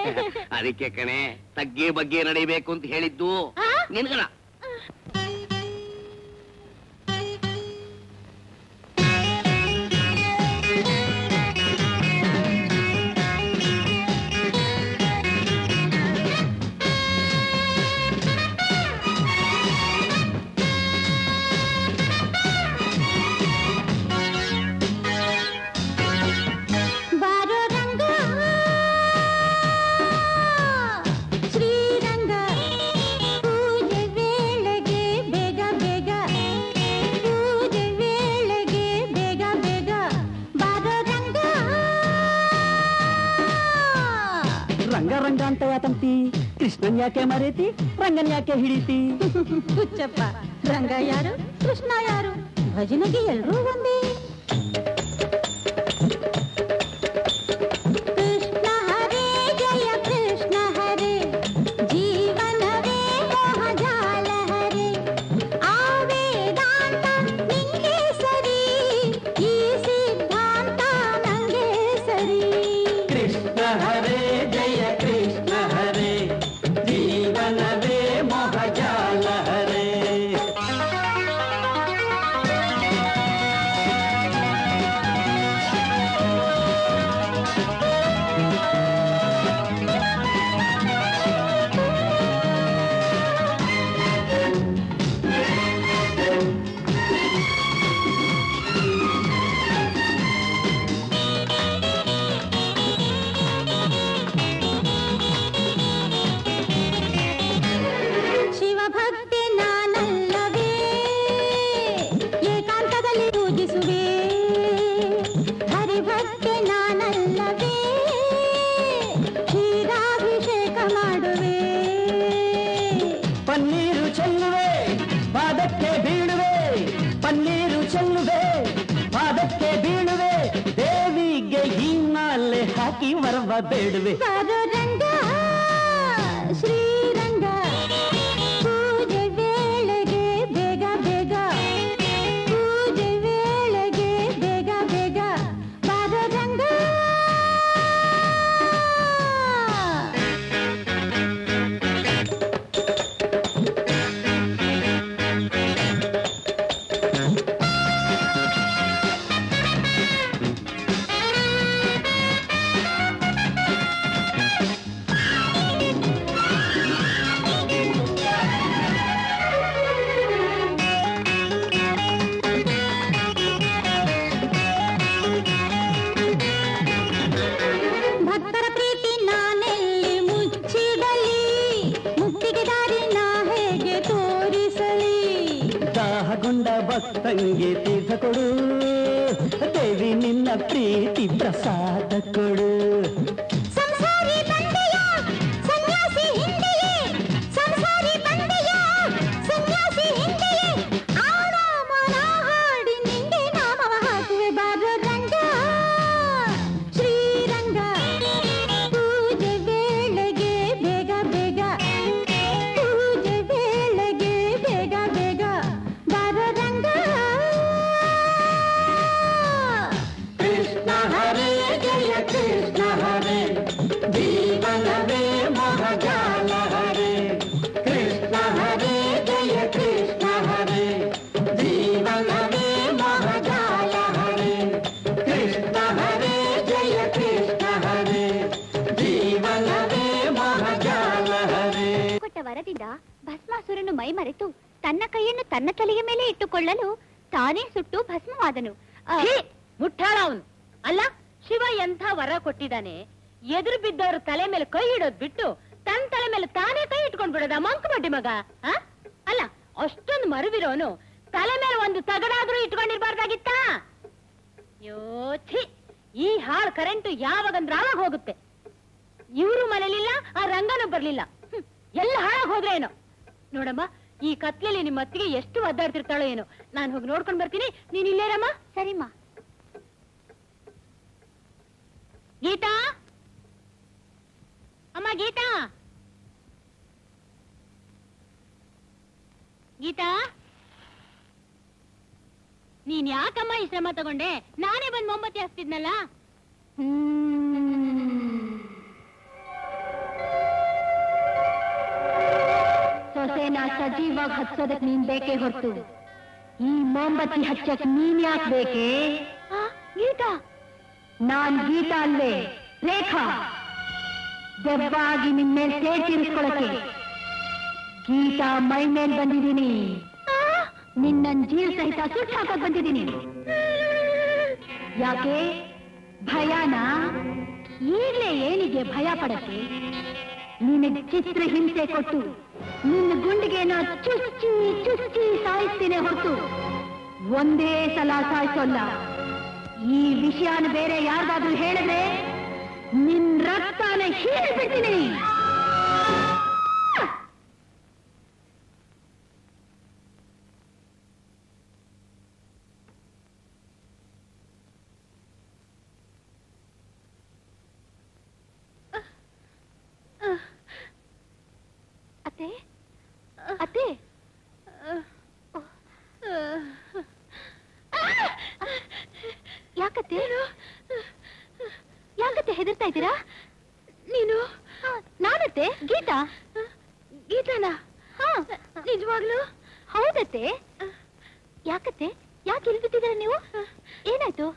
ಅದಕ್ಕೆ ಕಣೆ ತಗ್ಗೆ ಬಗ್ಗೆ ನಡಿಬೇಕು ಅಂತ ಹೇಳಿದ್ದು ನಿನ್ಗನ ಬಾರೋ ರಂಗ ಶ್ರೀರಂಗ ಪೂಜೆ ವೇಳೆಗೆ ಬೇಗ ಬೇಗ ಪೂಜೆ ವೇಳೆಗೆ ಬೇಗ ಬೇಗ ಬಾರೋ ರಂಗ ರಂಗ ರಂಗ ಅಂತ ಯಾತಂತಿ ಕೃಷ್ಣನ್ ಯಾಕೆ ಮರೇತಿ ರಂಗನ್ ಯಾಕೆ ಹಿಡಿತಿ ಹುಚ್ಚಪ್ಪ ರಂಗ ಯಾರು ಕೃಷ್ಣ ಯಾರು ಭಜನೆಗೆ ಎಲ್ರೂ ಒಂದೇ ಕೃಷ್ಣ ಹರೇ ಜಯ ಕೃಷ್ಣ ಹರೇ ಜೀವನವೇ ಮೋಹಜಾಲ ಹರೇ ಆ ವೇದಾಂತ ನಿಂಗೆ ಸರಿ ಈ ಸಿದ್ಧಾಂತ ನಂಗೆ ಸರಿ ಕೃಷ್ಣ ಹರೇ ಜಯ ಕೃಷ್ಣ ಹರೇ ಜೀವನವೇ ಮೊಹಜಾಲ ಹರೇ ಶಿವಭಕ್ತಿ ನಾನಲ್ಲವೇ ಏಕಾಂತದಲ್ಲಿ ಪೂಜಿಸುವೆ ಹರಿಭಕ್ತಿ ನಾನಲ್ಲವೇ ಕ್ಷೀರಾಭಿಷೇಕ ಮಾಡುವೆ ಪನ್ನೀರು ಚೆಲ್ಲುವೆ ಪಾದಕ್ಕೆ ಬೀಳುವೆ ಪನ್ನೀರು ಚೆಲ್ಲುವೆ ಪಾದಕ್ಕೆ ಬೀಳುವೆ ದೇವಿಗೆ ಹಿನ್ನಾಲೆ ಹಾಕಿ ವರವ ಬೇಡುವೆ ಬಾರೋ ರಂಗ ಶ್ರೀರಂಗ ಪೂಜೆ ವೇಳೆಗೆ ಬೇಗ ಬೇಗ ಪೂಜೆ ವೇಳೆಗೆ ಬೇಗ ಬೇಗ ಬಾರೋ ರಂಗ ಭಕ್ತರ ಪ್ರೀತಿ ನಾನೆಲ್ಲಿ ಮುಚ್ಚಿಡಲಿ ಮುಕ್ತಿಗೆ ದಾರಿ ನಾ ಹೇಗೆ ತೋರಿಸಲಿ ದಾಹಗೊಂಡ ಭಕ್ತಂಗೆ ತೀರ್ಥ ಕೊಡು ದೇವಿ ನಿನ್ನ ಪ್ರೀತಿ ಪ್ರಸಾದ ಕೊಡು ಸಂಸಾರಿ ಬಂದೆಯ ಸನ್ಯಾಸಿ ಹಿಂದೆಯೇ ಸಂಸಾರಿ ಬಂದೆಯ ಸನ್ಯಾಸಿ ಹಿಂದೆಯೇ ಆ ನಾಮನ ಹಾಡಿ ನಿಂಗೆ ನಾಮವ ಹಾಕುವೆ ಬಾರೋ ರಂಗ ಶ್ರೀರಂಗ ಪೂಜೆ ವೇಳೆಗೆ ಬೇಗ ಬೇಗ ಪೂಜೆ ವೇಳೆಗೆ ಬೇಗ ಬೇಗ ಬಾರೋ ರಂಗ ಕೃಷ್ಣ ಹರೇ ಜಯ ಕೃಷ್ಣ ಹರೇ ಜೀವನವೇ ಮೊಹಜಾಲ ಹರೇ ಕೃಷ್ಣ ಹರೇ ಜಯ ಕೃಷ್ಣ ಹರೇ ಜೀವನವೇ ಮೊಹಜಾಲ ಹರೇ ಕೃಷ್ಣ ಹರೇ ಜಯ ಕೃಷ್ಣ ಹರೇ ಜೀವನವೇ ಮೊಹಜಾಲ ಹರೇ ಕೊಟ್ಟ ವರದಿಂದ ಭಸ್ಮಾಸುರನು ಮೈ ಮರೆತು ತನ್ನ ಕೈಯನ್ನು ತನ್ನ ತಲೆಯ ಮೇಲೆ ಇಟ್ಟುಕೊಳ್ಳಲು ತಾನೇ ಸುಟ್ಟು ಭಸ್ಮವಾದನು ಆ, ಮುಟ್ಟಾಳ ಅವನು ಅಲ್ಲ ಶಿವ ಎಂಥ ವರ ಕೊಟ್ಟಿದ್ದಾನೆ ಎದುರು ಬಿದ್ದವ್ರ ತಲೆ ಮೇಲೆ ಕೈ ಇಡೋದ್ ಬಿಟ್ಟು ತನ್ನ ತಲೆ ಮೇಲೆ ತಾನೇ ಕೈ ಇಟ್ಕೊಂಡ್ ಬಿಡೋದ ಮಂಕ ಬಡ್ಡಿ ಮಗ ಆ? ಅಲ್ಲ ಅಷ್ಟೊಂದು ಮರುವಿರೋನು ತಲೆ ಮೇಲೆ ಒಂದು ತಗಡಾದ್ರೂ ಇಟ್ಕೊಂಡಿರ್ಬಾರ್ದಾಗಿತ್ತ ಯೋಚಿ ಈ ಹಾಳ್ ಕರೆಂಟ್ ಯಾವಾಗಂದ್ರ ಆವಾಗ ಹೋಗುತ್ತೆ ಇವರು ಮನೇಲಿಲ್ಲ ಆ ರಂಗನೂ ಬರ್ಲಿಲ್ಲ ಹ್ಮ್, ಎಲ್ಲ ಹಾಳಾಗ್ ಹೋದ್ರೆ ಏನೋ ನೋಡಮ್ಮ ಈ ಕತ್ಲೆಯಲ್ಲಿ ನಿಮ್ಮ ಅತ್ತಿಗೆ ಎಷ್ಟು ಒದ್ದಾಡ್ತಿರ್ತಾಳೋ ಏನೋ ನಾನು ಹೋಗಿ ನೋಡ್ಕೊಂಡ್ ಬರ್ತೀನಿ ನೀನ್ ಇಲ್ಲೇರಮ್ಮ ಸರಿಮ್ಮ ಗೀತಾ ಅಮ್ಮ ಗೀತಾ ಗೀತಾ ನೀನ್ ಯಾಕಮ್ಮ ಈ ಶ್ರಮ ತಗೊಂಡೆ ನಾನೇ ಬಂದ್ ಮೊಂಬತ್ತಿ ಹಚ್ತಿದ್ನಲ್ಲ ಸಜೀವಾಗಿ ಹಚ್ಚೋದಕ್ ನೀನ್ ಬೇಕೇ ಹೊರತು ಈ ಮೊಂಬತ್ತಿ ಹಚ್ಚಕ್ ನೀನ್ ಯಾಕೆ ಬೇಕೇ ಗೀತಾ ನಾನ್ ಗೀತಾ ಅಲ್ವೇ ರೇಖಾ ದೆವ್ವಾಗಿ ನಿನ್ ಮೇಲೆ ಸೇರ್ ತೀರಿಸ್ಕೊಳಕ್ಕೆ ಗೀತಾ ಮೈ ಮೇಲ್ ಬಂದಿದ್ದೀನಿ ನಿನ್ನ ಜೀಲ್ ಸಹಿತ ಸುಟ್ಟು ಹಾಕಕ್ ಬಂದಿದ್ದೀನಿ ಯಾಕೆ ಭಯನಾ ಈಗ್ಲೇ ಏನಿಗೆ ಭಯ ಪಡಕ್ಕೆ ನಿನಗೆ ಚಿತ್ರ ಹಿಂಸೆ ಕೊಟ್ಟು ನಿನ್ನ ಗುಂಡಿಗೆನ ಚುಚ್ಚಿ ಚುಚ್ಚಿ ಸಾಯಿಸ್ತೀನಿ ಹೊರತು ಒಂದೇ ಸಲ ಸಾಯಿಸೋಲ್ಲ ಈ ವಿಷಯನ ಬೇರೆ ಯಾರಿಗಾದ್ರೂ ಹೇಳಿದ್ರೆ ನಿನ್ ರಕ್ತನ ಹೀರಿಬಿಡ್ತೀನಿ ಅತ್ತೆ ಅತ್ತೆ ಯಾಕತ್ತೆ ಯಾಕತ್ತೆ ಹೆದರ್ತಾ ಇದ್ದೀರಾ ನೀನು ನಾನತ್ತೆ ಗೀತಾ ಗೀತಾನ ನಿಜವಾಗ್ಲು ಹೌದತ್ತೆ ಯಾಕತ್ತೆ ಯಾಕೆ ಇಲ್ಲಿ ಬಿಟ್ಟಿದ್ದೀರ ನೀವು ಏನಾಯ್ತು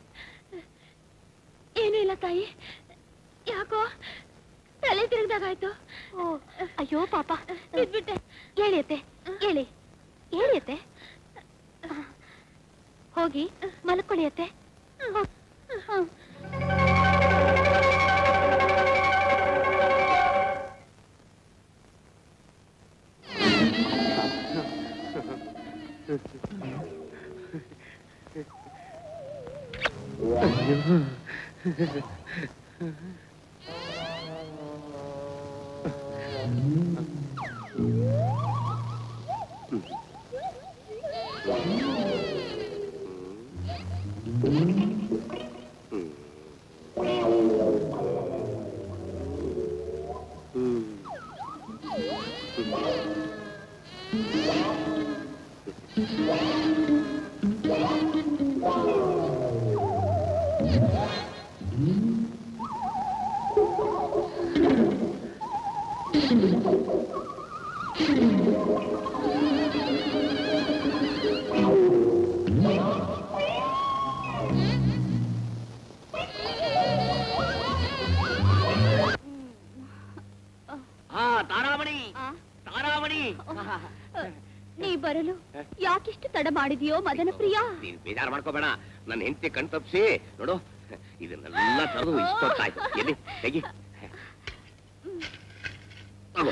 ಏನೂ ಇಲ್ಲ ತಾಯಿ ಯಾಕೋ ತಲೆ ತಿರುಗ್ದಾಗಾಯ್ತು ಅಯ್ಯೋ ಪಾಪ ಬಿಟ್ಬಿಟ್ಟೆ ಹೇಳಿಯತ್ತೆ ಹೇಳಿ ಹೇಳಿಯತ್ತೆ ಹೋಗಿ ಮಲ್ಕೊಳ್ಳಿಯತ್ತೆ ಹಾ ತಾರಾಮಣಿ ತಾರಾಮಣಿ ನೀ ಬರಲು ಯಾಕಿಷ್ಟು ತಡ ಮಾಡಿದ್ಯೋ ಮದನ ಪ್ರಿಯ ನೀನ್ ಬೇಜಾರು ಮಾಡ್ಕೋಬೇಡ ನನ್ನ ಹೆಂಡತಿ ಕಣ್ ತಪ್ಸಿ ನೋಡು ಇದನ್ನೆಲ್ಲ ತರದು ಇಷ್ಟೊತ್ತಾಯ್ತು ಎಲ್ಲಿ ತೆಗಿ ತಗೋ.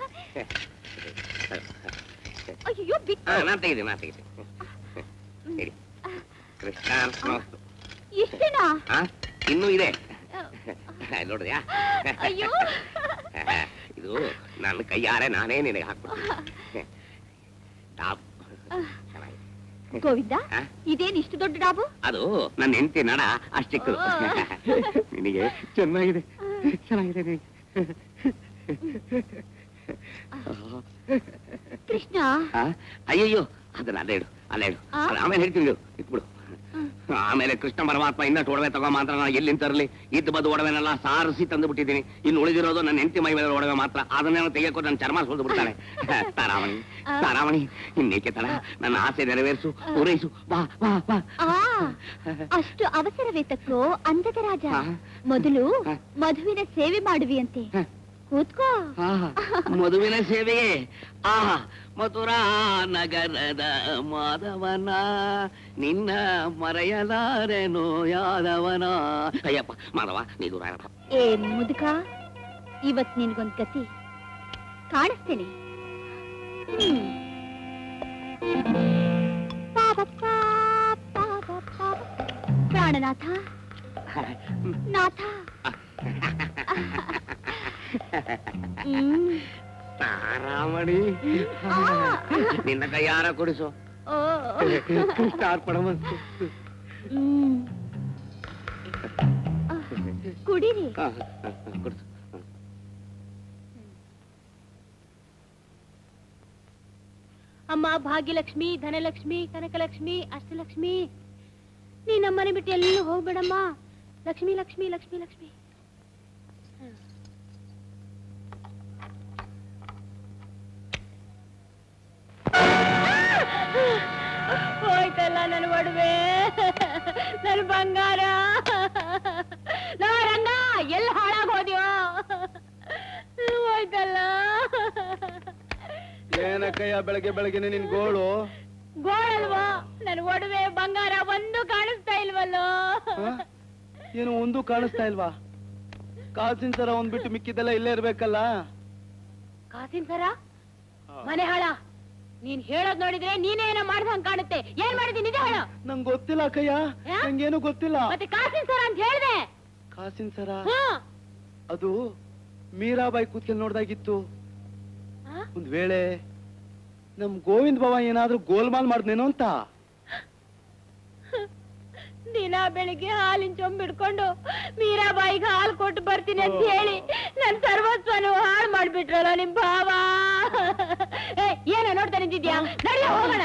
ಅಯ್ಯೋ ಬಿಟ್ಟು ಹಾ, ನಾನ್ ತೆಗಿತೀನಿ ನಾನ್ ತೆಗಿತೀನಿ ಹೇಳಿ ಕೃಷ್ಣಾರ್ಪಣಮಸ್ತು. ಇಷ್ಟೇನಾ ಹಾ ಇನ್ನೂ ಇದೆ ನೋಡಿದ್ಯಾ ಅಯ್ಯೋ ಇದು ನನ್ನ ಕೈಯಾರೆ ನಾನೇ ನಿನಗೆ ಹಾಕ್ಬಿಡ್ತೀನಿ ಟಾಪ್ ಗೋವಿಂದ ಹಾ? ಇದೇನ್ ಇಷ್ಟು ದೊಡ್ಡ ಡಾಬು ಅದು ನನ್ನ ಹೆಂಡತಿ ನಡ ಅಷ್ಟಿಕ್ಕು ನಿನಗೆ ಚೆನ್ನಾಗಿದೆ ಚೆನ್ನಾಗಿದೆ ನಿನಗೆ. ಕೃಷ್ಣ ಆ? ಅಯ್ಯಯ್ಯೋ ಅದನ್ನ ಅಲ್ಲೇ ಇಡು ಅಲ್ಲೇ ಇಡು ಆ? ಅದು ಆಮೇಲೆ ಹೇಳ್ತೀನಿ ಇಡು ಇಟ್ಬಿಡು ಆಮೇಲೆ ಕೃಷ್ಣ ಪರಮಾತ್ಮ ಇನ್ನಷ್ಟು ಒಡವೆ ತಗೋ ಮಾತ್ರ ನಾನು ಎಲ್ಲಿಂದ ತರಲಿ ಇದ್ದು ಬದ್ದು ಒಡವೆನೆಲ್ಲ ಸಾರಿಸಿ ತಂದು ಬಿಟ್ಟಿದ್ದೀನಿ ಇನ್ನು ಉಳಿದಿರೋದು ನನ್ನ ಹೆಂಡತಿ ಮೈ ಮೇಲೆ ಒಡವೆ ಮಾತ್ರ ಅದನ್ನೇನೋ ತೆಗೆಯಕ್ಕೋ ನನ್ನ ಚರ್ಮ ಸುಲ್ದು ಬಿಡ್ತಾಳೆ ತಾರಾಮಣಿ ತಾರಾಮಣಿ ಇನ್ನೇಕೆ ತಡ ನನ್ನ ಆಸೆ ನೆರವೇರಿಸು ಪೂರೈಸು ಬಾ ಬಾ ಬಾ ಆ ಅಷ್ಟು ಅವಸರವೇತಕ್ಕೋ ಅಂದದ ರಾಜ ಮೊದಲು ಮಧುವಿನ ಸೇವೆ ಮಾಡುವಿಯಂತೆ ಕೂತ್ಕೋ ಆಹಾ, ಮದುವಿನ ಸೇವೆಯೇ ಆಹಾ ಮಥುರಾ ನಗರದ ಮಾಧವನ ನಿನ್ನ ಮರೆಯಲಾರೆನೋ ಯಾದವನ ಅಯ್ಯಪ್ಪ ಮಾಧವ ನೀ ದೂರ ಇರಪ್ಪ. ಏ ಮುದುಕ ಇವತ್ ನಿನ್ಗೊಂದ್ ಗತಿ ಕಾಣಿಸ್ತೇನೆ ಹ್ಮ್. ಪಾಪಪ್ಪ, ಪಾಪಪ್ಪ. ಪ್ರಾಣನಾಥ ನಾಥ ಹ್ಮ್. ತಾರಾಮಣಿ ನಿನ್ನ ಕೈಯಾರ ಕೊಡಿಸು ಓ. ಕೃಷ್ಣಾರ್ಪಣಮಸ್ತು. ಹ್ಮ್. ಕುಡೀರಿ ಆ, ಆ, ಆ, ಕೊಡಿಸು ಅಮ್ಮ ಭಾಗ್ಯಲಕ್ಷ್ಮಿ ಧನಲಕ್ಷ್ಮಿ ಕನಕಲಕ್ಷ್ಮಿ ಅಷ್ಟಲಕ್ಷ್ಮಿ ನೀ ನಮ್ಮನೆ ಬಿಟ್ಟು ಎಲ್ಲೂ ಹೋಗ್ಬೇಡಮ್ಮ ಲಕ್ಷ್ಮಿ ಲಕ್ಷ್ಮಿ ಲಕ್ಷ್ಮಿ ಲಕ್ಷ್ಮಿ ಒಡವೆ ನನ್ ಬಂಗಾರ ಲೋ ರಂಗ ಎಲ್ಲಿ ಹಾಳಾಗೋದ್ಯೋ ಹೋಯ್ತಲ್ಲ ಏನಕ್ಕಯ್ಯ ಬೆಳಗ್ಗೆ ಬೆಳಗ್ಗೆನೆ ನಿನ್ ಗೋಳು ಗೋಳಲ್ವಾ ನನ್ ಒಡವೆ ಬಂಗಾರ ಒಂದು ಕಾಣಿಸ್ತಾ ಇಲ್ವಲ್ಲೋ ಹ? ಏನು ಒಂದು ಕಾಣಿಸ್ತಾ ಇಲ್ವಾ ಕಾಸಿನ ಸರ ಒಂದ್ ಬಿಟ್ಟು ಮಿಕ್ಕಿದ್ದೆಲ್ಲ ಇಲ್ಲೇ ಇರ್ಬೇಕಲ್ಲ ಕಾಸಿನ ಸರ ಮನೆ ಹಾಳ ನೀನ್ ಹೇಳೋದ್ ನೋಡಿದ್ರೆ ನೀನೇ ಏನೋ ಮಾಡ್ದಂಗ್ ಕಾಣುತ್ತೆ ಏನ್ ಮಾಡಿದಿ ನಿಜ ಹೇಳು ನಂಗ್ ಗೊತ್ತಿಲ್ಲ ಅಕ್ಕಯ್ಯ ನಂಗೇನು ಗೊತ್ತಿಲ್ಲ ಮತ್ತೆ ಕಾಸಿನ ಸರ ಅಂತ ಹೇಳ್ದೆ ಕಾಸಿನ ಸರ ಹಾ ಅದು ಮೀರಾಬಾಯಿ ಕೂತ್ಕೆಲ್ ನೋಡ್ದಾಗಿತ್ತು ಆ? ಒಂದ್ ವೇಳೆ ನಮ್ ಗೋವಿಂದ ಬಾವ ಏನಾದ್ರೂ ಗೋಲ್ಮಾಲ್ ಮಾಡ್ದೇನೋ ಅಂತ ದಿನ ಬೆಳಿಗ್ಗೆ ಹಾಲಿನ ಚೊಂಬ್ ಹಿಡ್ಕೊಂಡು ಮೀರಾಬಾಯಿಗೆ ಹಾಲು ಕೊಟ್ಟು ಬರ್ತೀನಿ ಅಂತ ಹೇಳಿ ನನ್ ಸರ್ವಸ್ವನು ಹಾಳು ಮಾಡ್ಬಿಟ್ರಲ್ಲ ನಿಮ್ ಭಾವ ಏ, ಏನೋ ನೋಡ್ತಾ ನಿಂತಿದ್ಯಾ ನಡಿಯ ಹೋಗೋಣ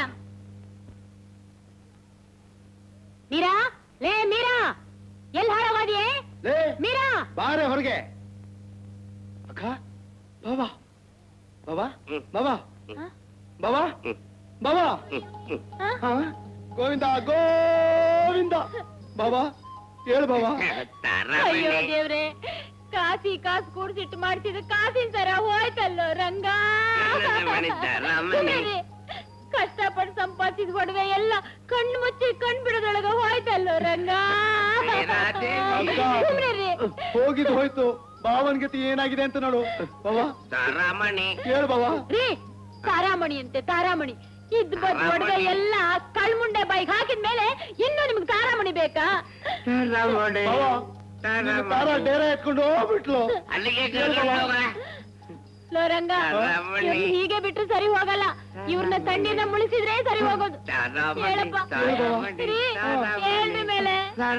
ಮೀರಾ ಲೇ ಮೀರಾ ಎಲ್ಲಿ ಹಾಳಾಗೋದಿಯೇ ಲೇ ಮೀರಾ ಬಾರೆ ಹೊರಗೆ ಅಕ್ಕ ಬಾಬಾ ಬಾಬಾ ಬಾಬಾ ಬಾಬಾ ಬಾಬಾ ಹಾ? ಗೋವಿಂದ ಗೋವಿಂದ ಬಾಬಾ ಹೇಳು ಬಾಬಾ ಅಯ್ಯೋ ದೇವ್ರೆ ಕಾಸಿ ಕಾಸು ಕೂಡ್ಸಿಟ್ಟು ಮಾಡ್ತಿದ್ದು ಕಾಸಿನ ಸರ ಹೋಯ್ತಲ್ಲೋ ರಂಗ ಸುಮ್ನಿರಿ. ಕಷ್ಟಪಟ್ಟು ಸಂಪಾದಿಸಿದ ಒಡವೆ ಎಲ್ಲ ಕಣ್ಣು ಮುಚ್ಚಿ ಕಣ್ ಬಿಡೋದೊಳಗ ಹೋಯ್ತಲ್ಲೋ ರಂಗ ಅಕ್ಕ, ಸುಮ್ನಿರಿ. ಹೋಗಿದ್ ಹೋಯ್ತು ಬಾವನ್ ಗತಿ ಏನಾಗಿದೆ ಅಂತ ನೋಡು ಬಾಬಾ ತಾರಾಮಣಿ ಹೇಳು ಬಾಬಾ ರೀ ತಾರಾಮಣಿ ಅಂತೆ ತಾರಾಮಣಿ ಇದ್ ಬದ್ ಒಡವೆ ಎಲ್ಲ ಕಳ್ಮುಂಡೆ ಬೈಕ್ ಹಾಕಿದ್ಮೇಲೆ ಇನ್ನು ನಿಮ್ಗೆ ತಾರಾಮಣಿ ಬೇಕಾ ಬಾವಾ ನಿನ್ನ ತಾರ ಡೇರ ಎತ್ಕೊಂಡು ಹೋಗ್ಬಿಟ್ಲು ಅಲ್ಲಿಗೆ ಹೇಳು ಬಾವಾ. ಲೋ ರಂಗ ತಾರಾಮಣಿ. ಇವ್ರ್ನ ಹೀಗೆ ಬಿಟ್ರೆ ಸರಿ ಹೋಗಲ್ಲ ಇವ್ರನ್ನ ತಣ್ಣೀರ್ನ ಮುಳಿಸಿದ್ರೆ ಸರಿ ಹೋಗೋದು ಹೇಳಪ್ಪ ರೀ, ಹೇಳ್ರಿ ಮೇಲೆ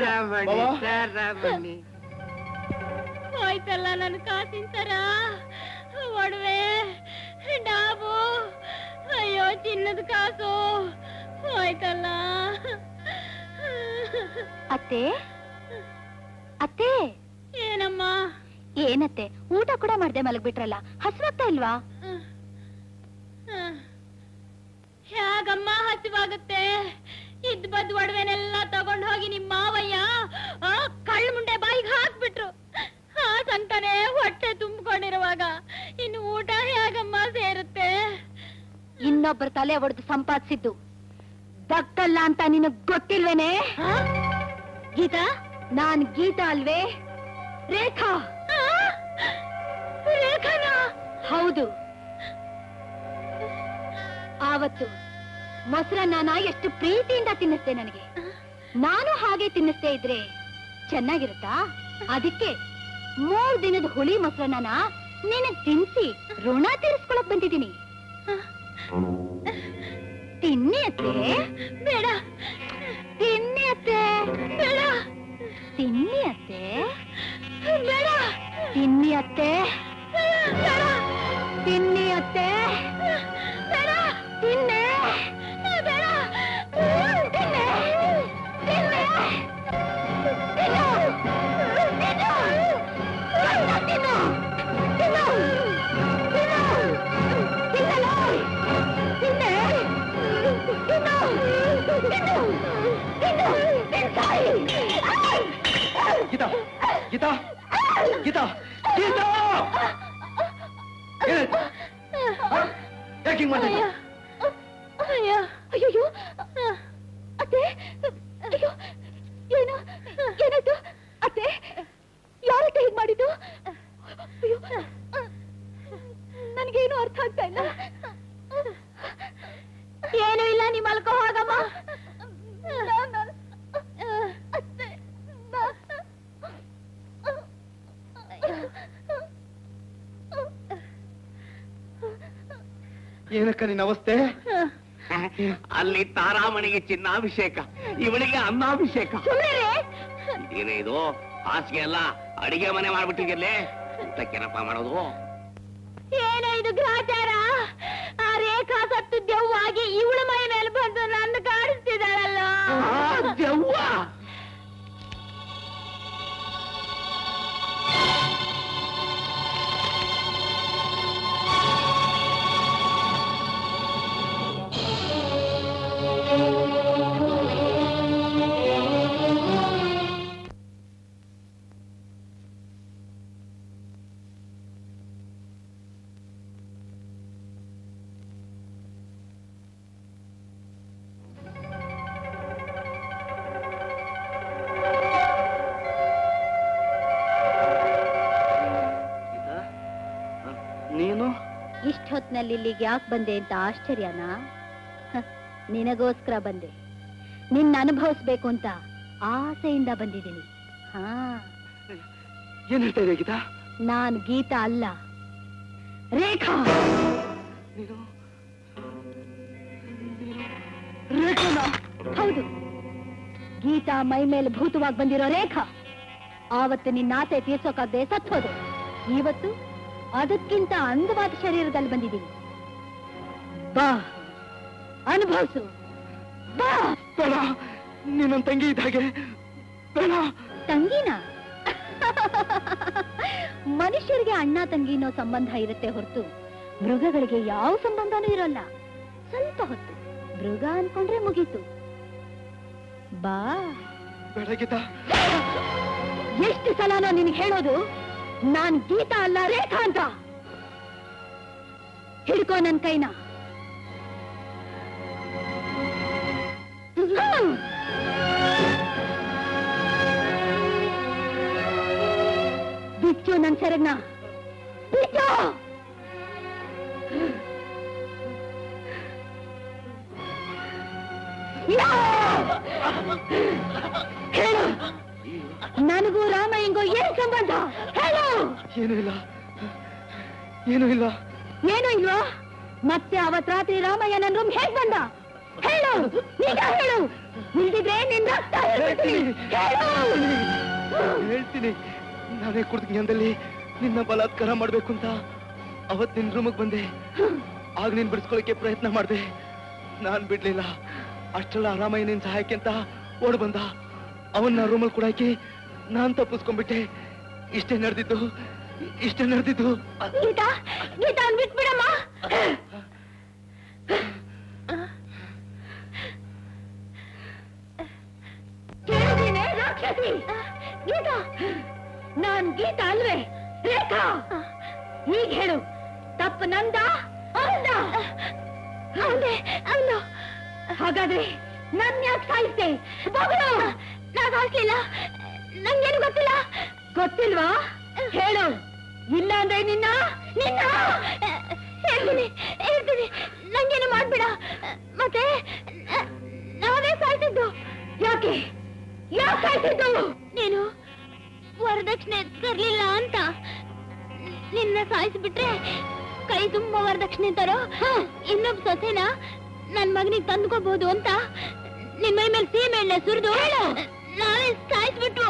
ಹೋಯ್ತಲ್ಲ ನನ್ ಕಾಸಿನ ಸರ ಒಡವೆ ಡಾಬು ಅಯ್ಯೋ ಚಿನ್ನದ ಕಾಸು ಹೋಯ್ತಲ್ಲ ಅತ್ತೆ ಅತ್ತೆ ಏನಮ್ಮ ಏನತ್ತೆ ಊಟ ಕೂಡ ಮಾಡ್ದೆ ಮಲಗ್ಬಿಟ್ರಲ್ಲ ಹಸ್ವಾಗ್ತಾ ಇಲ್ವಾ ಹೇಗಮ್ಮ ಹಸಿವಾಗುತ್ತೆ ಇದ್ ಬದ್ ಒಡವೆನೆಲ್ಲ ತಗೊಂಡ್ ಹೋಗಿ ನಿಮ್ ಮಾವಯ್ಯ ಆ ಕಳ್ಳ ಮುಂಡೆ ಬಾಯಿಗೆ ಹಾಕ್ಬಿಟ್ರು ಆ ಸಂಕನೆ ಹೊಟ್ಟೆ ತುಂಬಿಕೊಂಡಿರುವಾಗ ಇನ್ನು ಊಟ ಹೇಗಮ್ಮ ಸೇರುತ್ತೆ ಇನ್ನೊಬ್ಬರ ತಲೆ ಒಡೆದು ಸಂಪಾದಿಸಿದ್ದು ದಕ್ಕಲ್ಲ ಅಂತ ನಿನಗ್ ಗೊತ್ತಿಲ್ವೇನೆ ಗೀತಾ ನಾನ್ ಗೀತಾ ಅಲ್ವೇ ರೇಖಾ ರೇಖಾನಾ ಹೌದು ಆವತ್ತು ಮೊಸರನ್ನ ಎಷ್ಟು ಪ್ರೀತಿಯಿಂದ ತಿನ್ನಿಸ್ದೆ ನನಗೆ ನಾನು ಹಾಗೆ ತಿನ್ನಿಸ್ದೇ ಇದ್ರೆ ಚೆನ್ನಾಗಿರುತ್ತಾ ಅದಕ್ಕೆ ಮೂರ್ ದಿನದ ಹುಳಿ ಮೊಸರನ್ನ ನಿನಗ್ ತಿನ್ಸಿ ಋಣ ತೀರಿಸ್ಕೊಳಕ್ ಬಂದಿದ್ದೀನಿ ತಿನ್ನಿ ಅತ್ತೆ ಬೇಡ ತಿನ್ನಿ ಅತ್ತೆ ಬೇಡ ತಿನ್ನಿ ಅತ್ತೆ ಬೇಡ ತಿನ್ನಿ ಅತ್ತೆ ಬೇಡ ತಿನ್ನಿ ಅತ್ತೆ ಬೇಡ ತಿನ್ನೆ ಬೇಡ ತಿನ್ನೆ ತಿನ್ನೆ ತಿನ್ನು ತಿನ್ನು ಅನ್ನ ತಿನ್ನು ತಿನ್ನು ತಿನ್ನು ತಿನ್ನಲು ತಿನ್ನೆ ತಿನ್ನು ತಿನ್ನು ತಿನ್ನು ತಿನ್ಸಾಯಿ ಗೀತಾ ಗೀತಾ ಗೀತಾ ಗೀತಾ ಏನಾಯ್ತು? ಹ? ಯಾಕೆ ಹಿಂಗ್ ಮಾಡ್ತಾ ಇದ್ದ? ಅಯ್ಯೋ ಅಯ್ಯೋ ಅತ್ತೆ ಅಯ್ಯೋ ಏನು ಏನಾಯ್ತು ಅತ್ತೆ ಯಾರತ್ತೆ ಹೀಗ್ ಮಾಡಿದ್ದು ಅಯ್ಯೋ ನನಗೇನು ಅರ್ಥ ಆಗ್ತಾ ಇಲ್ಲ ಏನು ಇಲ್ಲ ನೀ ಮಲ್ಕೋ ಹೋಗಮ್ಮ ಅತ್ತೆ ಏನಕ್ಕ ನಿನ್ನ ಅವಸ್ಥೆ ಅಲ್ಲಿ ತಾರಾಮಣಿಗೆ ಚಿನ್ನಾಭಿಷೇಕ ಇವಳಿಗೆ ಅನ್ನಾಭಿಷೇಕ ಇದೇನೇ ಇದು ಹಾಸಿಗೆ ಎಲ್ಲ ಅಡಿಗೆ ಮನೆ ಮಾಡ್ಬಿಟ್ಟಿದ್ಯಲ್ಲೇ ಊಟಕ್ಕೇನಪ್ಪ ಮಾಡೋದು ಏನೋ ಇದು ಗ್ರಾಚಾರ ಆ ರೇಖಾ ಸತ್ತು ದೆವ್ವಾಗಿ ಇವಳ ಮೈ ಮೇಲೆ ಬಂದು ನನ್ನ ಕಾಡಿಸ್ತಿದ್ದಾಳಲ್ಲ ದೆವ್ವ ಆ ನೀನು ಇಷ್ಟೊತ್ನಲ್ಲಿ ಇಲ್ಲಿಗೆ ಯಾಕೆ ಬಂದೆ ಅಂತ ಆಶ್ಚರ್ಯನಾ ಹ, ನಿನಗೋಸ್ಕರ ಬಂದೆ ನಿನ್ನ ಅನುಭವಿಸ್ಬೇಕು ಅಂತ ಆಸೆಯಿಂದ ಬಂದಿದ್ದೀನಿ ಹಾ ಏನ್ ಹೇಳ್ತಾ ಇದೆ ಗೀತಾ ನಾನ್ ಗೀತಾ ಅಲ್ಲ ರೇಖಾ ಹೌದು ಗೀತಾ ಮೈ ಮೇಲೆ ಭೂತವಾಗಿ ಬಂದಿರೋ ರೇಖಾ ಆವತ್ತು ನಿನ್ನ ಆಸೆ ತೀರ್ಸೋಕಾಗದೆ ಸತ್ತೋದೆ ಇವತ್ತು ಅದಕ್ಕಿಂತ ಅಂದವಾದ ಶರೀರದಲ್ಲಿ ಬಂದಿದ್ದೀನಿ ಬಾ ಅನುಭವಿಸು ಬಾ ಬೇಡ ನೀನೊಂದ್ ತಂಗಿ ಇದ್ದ ಹಾಗೆ ಬೇಡ ತಂಗಿನ ಮನುಷ್ಯರಿಗೆ ಅಣ್ಣ ತಂಗಿ ಅನ್ನೋ ಸಂಬಂಧ ಇರುತ್ತೆ ಹೊರತು ಮೃಗಗಳಿಗೆ ಯಾವ ಸಂಬಂಧನೂ ಇರಲ್ಲ ಸ್ವಲ್ಪ ಹೊತ್ತು ಮೃಗ ಅನ್ಕೊಂಡ್ರೆ ಮುಗೀತು ಬಾ ಬೇಡ ಗೀತಾ ಎಷ್ಟು ಸಲನೋ ನಿನಗೆ ಹೇಳೋದು ನಾನ್ ಗೀತಾ ಅಲ್ಲ ರೇಖಾ ಅಂತ ಹಿಡ್ಕೋ ನನ್ ಕೈನ ಹ್ಮ್. ಬಿಚ್ಚು ನನ್ ಸೆರಗ್ನ ಬಿಚ್ಚು ಯಾ! ಹೇಳು ನನಗೂ ರಾಮಯ್ಯಂಗೂ ಏನ್ ಸಂಬಂಧ ಹೇಳು ಏನೂ ಇಲ್ಲ ಏನೂ ಇಲ್ಲ ಏನು ಇಲ್ವಾ ಮತ್ತೆ ಅವತ್ ರಾತ್ರಿ ರಾಮಯ್ಯ ನನ್ ರೂಮ್ ಹೇಗ್ ಬಂದ ಹೇಳು ನಿಜ ಹೇಳು ಇಲ್ದಿದ್ರೆ ನಿನ್ ರಕ್ತ ಹೀರ್ಬಿಡ್ತೀನಿ. ಹೇಳು ಹೇಳ್ತೀನಿ ನಾನೇ ಕುಡ್ದ ಜ್ಞಾನದಲ್ಲಿ ನಿನ್ನ ಬಲಾತ್ಕಾರ ಮಾಡ್ಬೇಕು ಅಂತ ಅವತ್ ನಿನ್ ರೂಮಿಗೆ ಬಂದೆ ಆಗ ನೀನ್ ಬಿಡಿಸ್ಕೊಳಕ್ಕೆ ಪ್ರಯತ್ನ ಮಾಡ್ದೆ ನಾನ್ ಬಿಡ್ಲಿಲ್ಲ ಅಷ್ಟೆಲ್ಲ ಆರಾಮಾಗಿ ನಿನ್ ಸಹಾಯಕ್ಕೆ ಅಂತ ಓಡ್ ಬಂದ ಅವನ್ನ ರೂಮಲ್ಲಿ ಕೂಡಾಕಿ ನಾನ್ ತಪ್ಪಿಸ್ಕೊಂಡ್ಬಿಟ್ಟೆ ಇಷ್ಟೇ ನಡೆದಿದ್ದು ಇಷ್ಟೇ ನಡೆದಿದ್ದು ಗೀತಾ ಗೀತಾ ಬಿಟ್ಬಿಡಮ್ಮ ಕೇಳಿದೀನೆ ರಾಕ್ಷಸಿ ಗೀತಾ ನಾನ್ ಗೀತಾ ಅಲ್ವೇ ರೇಖಾ ಈಗ ಹೇಳು ತಪ್ಪು ನಂದ ಅವನ ಹೌದೇ ಅವನು ಹಾಗಾದ್ರೆ ನನ್ ಯಾಕೆ ಸಾಯಿಸ್ದೆ ಬಗಳು ನಾ ಸಾಯಿಸ್ಲಿಲ್ಲ ನಂಗೇನು ಗೊತ್ತಿಲ್ಲ ಗೊತ್ತಿಲ್ವಾ ಹೇಳು ಇಲ್ಲ ಅಂದ್ರೆ ನಿನ್ನ ನಿನ್ನ ಹೇಳ್ತೀನಿ ಹೇಳ್ತೀನಿ ನಂಗೇನು ಮಾಡ್ಬೇಡ ಮತ್ತೆ ನಾವೇ ಸಾಯ್ತಿದ್ದು ಯಾಕೆ ಯಾಕೆ ಸಾಯ್ತಿದ್ದು ನೀನು ವರದಕ್ಷಿಣೆ ತರ್ಲಿಲ್ಲ ಅಂತ ನಿನ್ನ ಸಾಯಿಸ್ಬಿಟ್ರೆ ಕೈ ತುಂಬಾ ವರದಕ್ಷಿಣೆ ತರೋ ಇನ್ನೊಬ್ಬ ಸೊಸೆನ ನನ್ ಮಗನಿಗೆ ತಂದ್ಕೋಬಹುದು ಅಂತ ನಿನ್ ಮೈ ಮೇಲೆ ಸೀಮೆ ಎಣ್ಣೆ ಸುರಿದು ನಾವೇ ಸಾಯಿಸ್ಬಿಟ್ಟು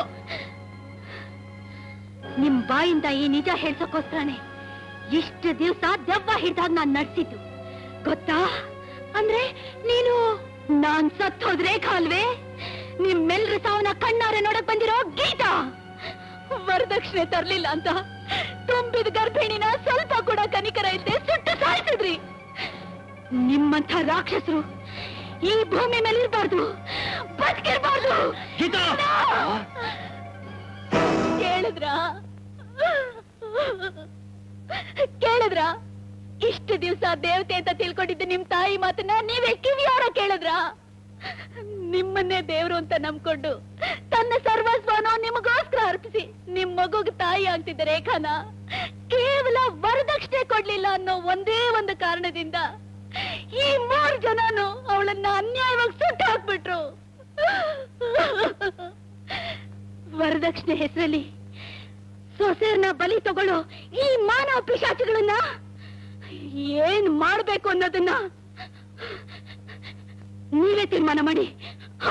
ನಿಮ್ ಬಾಯಿಂದ ಈ ನಿಜ ಹೇಳ್ಸಕ್ಕೋಸ್ಕರನೇ ಇಷ್ಟು ದಿವಸ ದೆವ್ವ ಹಿಡ್ದಾಗ ನಾನ್ ನಡ್ಸಿದ್ದು ಗೊತ್ತಾ ಅಂದ್ರೆ ನೀನು ನಾನ್ ಸತ್ತೋದ್ ರೇಖಾ ಅಲ್ವೇ ನಿಮ್ಮೆಲ್ರ ಸಾವನ್ನ ಕಣ್ಣಾರೆ ನೋಡಕ್ ಬಂದಿರೋ ಗೀತಾ ವರದಕ್ಷಿಣೆ ತರ್ಲಿಲ್ಲ ಅಂತ ತುಂಬಿದ ಗರ್ಭಿಣಿನ ಸ್ವಲ್ಪ ಕೂಡ ಕನಿಕರ ಇಲ್ಲದೆ ಸುಟ್ಟು ಸಾಯಿಸಿದ್ರಿ ನಿಮ್ಮಂಥ ರಾಕ್ಷಸರು ಈ ಭೂಮಿ ಮೇಲೆ ಇರಬಾರ್ದು ಬದುಕಿರ್ಬಾರ್ದು ಕೇಳಿದ್ರ ಕೇಳಿದ್ರ ಇಷ್ಟು ದಿವಸ ದೇವತೆ ಅಂತ ತಿಳ್ಕೊಂಡಿದ್ದ ನಿಮ್ ತಾಯಿ ಮಾತನ್ನ ನೀವೇ ಕಿವಿಯಾರ ಕೇಳಿದ್ರ ನಿಮ್ಮನ್ನೇ ದೇವ್ರು ಅಂತ ನಂಬ್ಕೊಂಡು ತನ್ನ ಸರ್ವಸ್ವನೋ ನಿಮಗೋಸ್ಕರ ಅರ್ಪಿಸಿ ನಿಮ್ ಮಗುಗ್ ತಾಯಿ ಆಗ್ತಿದ್ದ ರೇಖಾನ ಕೇವಲ ವರದಕ್ಷಿಣೆ ಕೊಡ್ಲಿಲ್ಲ ಅನ್ನೋ ಒಂದೇ ಒಂದು ಕಾರಣದಿಂದ ಈ ಮೂರ್ ಜನನು ಅವಳನ್ನ ಅನ್ಯಾಯವಾಗಿ ಸುಟ್ಟು ಹಾಕ್ಬಿಟ್ರು ವರದಕ್ಷಿಣೆ ಹೆಸರಲ್ಲಿ ಸೊಸೆಯರ್ನ ಬಲಿ ತಗೊಳ್ಳೋ ಈ ಮಾನವ ಪಿಶಾಚಿಗಳನ್ನ ಏನ್ ಮಾಡ್ಬೇಕು ಅನ್ನೋದನ್ನ ನೀವೇ ತೀರ್ಮಾನ ಮಾಡಿ ಹಾ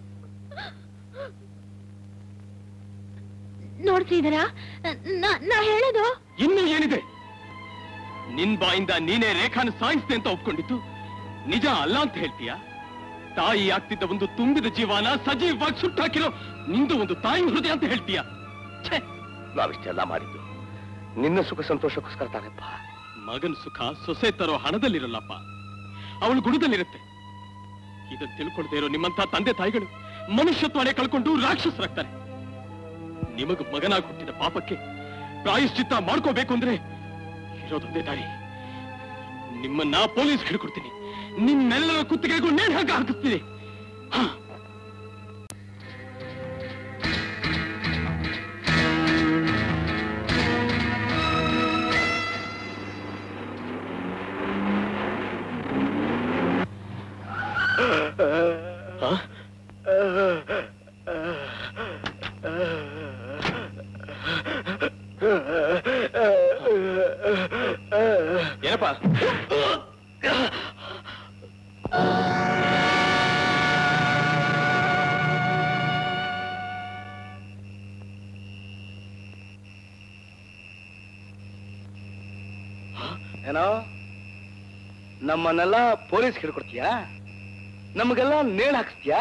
ನೋಡ್ತಿದ್ದೀರಾ ನಾ ಹೇಳೋದು ಇನ್ನು ಏನಿದೆ ನಿನ್ ಬಾಯಿಂದ ನೀನೇ ರೇಖಾನ ಸಾಯಿಸ್ತೆ ಅಂತ ಒಪ್ಕೊಂಡಿದ್ದು ನಿಜ ಅಲ್ಲ ಅಂತ ಹೇಳ್ತೀಯ ತಾಯಿ ಆಗ್ತಿದ್ದ ಒಂದು ತುಂಬಿದ ಜೀವನ ಸಜೀವವಾಗಿ ಸುಟ್ಟಾಕಿರೋ ನಿಂದು ಒಂದು ತಾಯಿ ಹೃದಯ ಅಂತ ಹೇಳ್ತೀಯ ನಾವಿಷ್ಟೆಲ್ಲ ಮಾಡಿದ್ದು ನಿನ್ನ ಸುಖ ಸಂತೋಷಕ್ಕೋಸ್ಕರ ತಾನೆಪ್ಪ ಮಗನ ಸುಖ ಸೊಸೆ ತರೋ ಹಣದಲ್ಲಿರಲ್ಲಪ್ಪ ಅವಳು ಗುಣದಲ್ಲಿರುತ್ತೆ ಇದನ್ನ ತಿಳ್ಕೊಳ್ದೇ ಇರೋ ನಿಮ್ಮಂತ ತಂದೆ ತಾಯಿಗಳು ಮನುಷ್ಯತ್ವನೇ ಕಳ್ಕೊಂಡು ರಾಕ್ಷಸರಾಗ್ತಾರೆ ನಿಮಗ ಮಗನಾಗಿ ಹುಟ್ಟಿದ ಪಾಪಕ್ಕೆ ಪ್ರಾಯಶ್ಚಿತ್ತ ಮಾಡ್ಕೋಬೇಕು ಅಂದ್ರೆ ಇರೋದೊಂದೇ ದಾರಿ ನಿಮ್ಮನ್ನ ಪೊಲೀಸ್ ಹಿಡ್ಕೊಡ್ತೀನಿ ನಿಮ್ಮೆಲ್ಲರ ಕುತ್ತಿಗೆಗೂ ನೇಣು ಹಾಕಿ ಹಾಕಿಸ್ತೀನಿ ಹಾ ಏನಪ್ಪ ಏನೋ ನಮ್ಮನ್ನೆಲ್ಲ ಪೊಲೀಸ್ ಹಿಡ್ಕೊಡ್ತೀಯಾ ನಮಗೆಲ್ಲ ನೇಣ್ ಹಾಕ್ಸ್ತೀಯಾ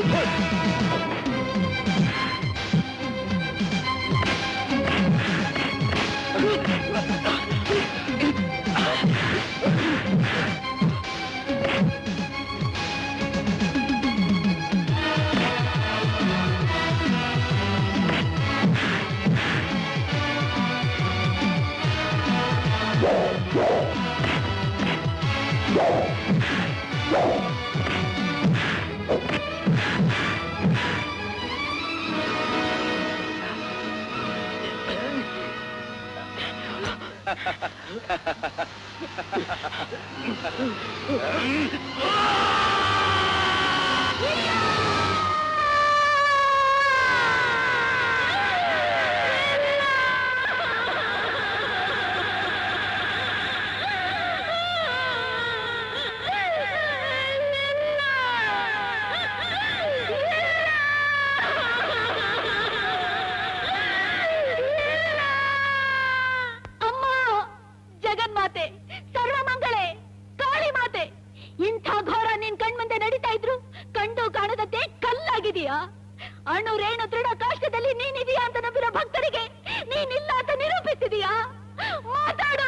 ಅಮ್ಮ ಜಗನ್ಮಾತೆ ಸರ್ವಮಂಗಳೆ ಕಾಳಿ ಮಾತೆ ಇಂಥ ಘೋರ ನಿನ್ ಕಣ್ಮುಂದೆ ನಡೀತಾ ಇದ್ರು ಕಂಡು ಕಾಣದಂತೆ ಕಲ್ಲಾಗಿದೀಯಾ ಅಣು ರೇಣು ದೃಢ ಕಾಷ್ಟದಲ್ಲಿ ನೀನಿದೀಯಾ ಅಂತ ನಂಬಿರೋ ಭಕ್ತರಿಗೆ ನೀನಿಲ್ಲ ಅಂತ ನಿರೂಪಿಸಿದೀಯಾ ಮಾತಾಡು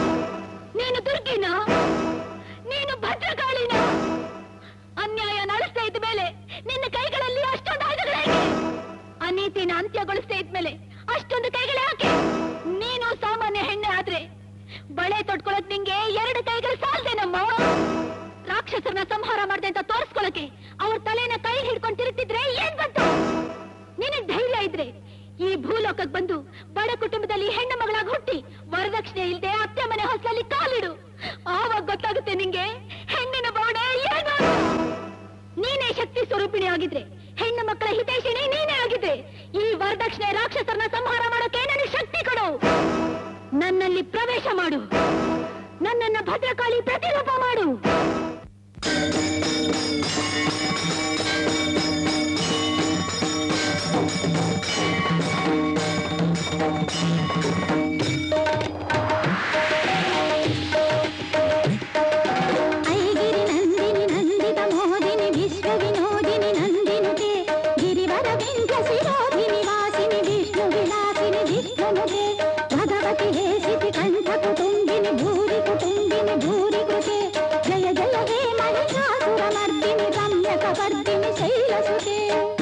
ನೀನು ದುರ್ಗಿನ ನೀನು ಭದ್ರಕಾಳಿನ ಅನ್ಯಾಯ ನಡೆಸ್ತಾ ಇದ್ದ ಮೇಲೆ ನಿನ್ನ ಕೈಗಳಲ್ಲಿ ಅಷ್ಟೊಂದು ಆಯುಧಗಳೇಕೆ ಅನೀತಿನ ಅಂತ್ಯಗೊಳಿಸ್ತಾ ಇದ್ಮೇಲೆ ಅಷ್ಟೊಂದು ಕೈಗಳೇ ಯಾಕೆ ನೀನು ಸಾಮಾನ್ಯ ಹೆಣ್ಣೆ ಆದ್ರೆ ಬಳೆ ತೊಟ್ಕೊಳಕ್ ನಿಂಗೆ ಎರಡು ಕೈಗಳು ಸಾಲ್ದೇನಮ್ಮ ರಾಕ್ಷಸರನ್ನ ಸಂಹಾರ ಮಾಡ್ದೆ ಅಂತ ತೋರಿಸ್ಕೊಳಕ್ಕೆ ಅವ್ರ ತಲೆನ ಕೈ ಹಿಡ್ಕೊಂಡು ತಿರುಗ್ತಿದ್ರೆ ಏನ್ ಬಂತು ನಿನಗ್ ಧೈರ್ಯ ಇದ್ರೆ ಈ ಭೂಲೋಕಕ್ ಬಂದು ಬಡ ಕುಟುಂಬದಲ್ಲಿ ಹೆಣ್ಣು ಮಗಳಾಗಿ ಹುಟ್ಟಿ ವರದಕ್ಷಿಣೆ ಇಲ್ದೆ ಅತ್ತೆ ಮನೆ ಹೊಸಲಲ್ಲಿ ಕಾಲಿಡು ಆವಾಗ ಗೊತ್ತಾಗುತ್ತೆ ನಿಂಗೆ ಹೆಣ್ಣಿನ ಬೌಡೆ ಏನು ಅಂತ. ನೀನೇ ಶಕ್ತಿ ಸ್ವರೂಪಿಣಿ ಆಗಿದ್ರೆ ಹೆಣ್ಣು ಮಕ್ಕಳ ಹಿತೈಷಿಣಿ ನೀನೇ ಆಗಿದ್ರೆ ಈ ವರದಕ್ಷಿಣೆ ರಾಕ್ಷಸರನ್ನ ಸಂಹಾರ ಮಾಡೋಕೆ ನನಗೆ ಶಕ್ತಿ ಕೊಡು ನನ್ನಲ್ಲಿ ಪ್ರವೇಶ ಮಾಡು ನನ್ನನ್ನ ಭದ್ರಕಾಳಿ ಪ್ರತಿರೂಪ ಮಾಡು ಐಗಿರಿ ನಂದಿನಿ ನಂದಿತ ಮೋದಿನಿ ವಿಶ್ವ ವಿನೋದಿನಿ ನಂದಿನುತೆ ಗಿರಿವರ ವಿಂಧ್ಯ ಶಿರೋಧಿನಿ ವಾಸಿನಿ ವಿಷ್ಣು ವಿಲಾಸಿನಿ ವಿಷ್ಣುನುತೆ ಭಗವತಿ ಹೇಸಿತಿ ಕಂಠ ಕುಟುಂಬಿನಿ ಭೂರಿ ಕುಟುಂಬಿನಿ ಭೂರಿ ಕೃತೆ ಜಯ ಜಯ ಹೇ ಮಹಿಷಾಸುರ ಮರ್ದಿನಿ ರಮ್ಯಕ ವರ್ಧಿನಿ ಶೈಲಸುತೆ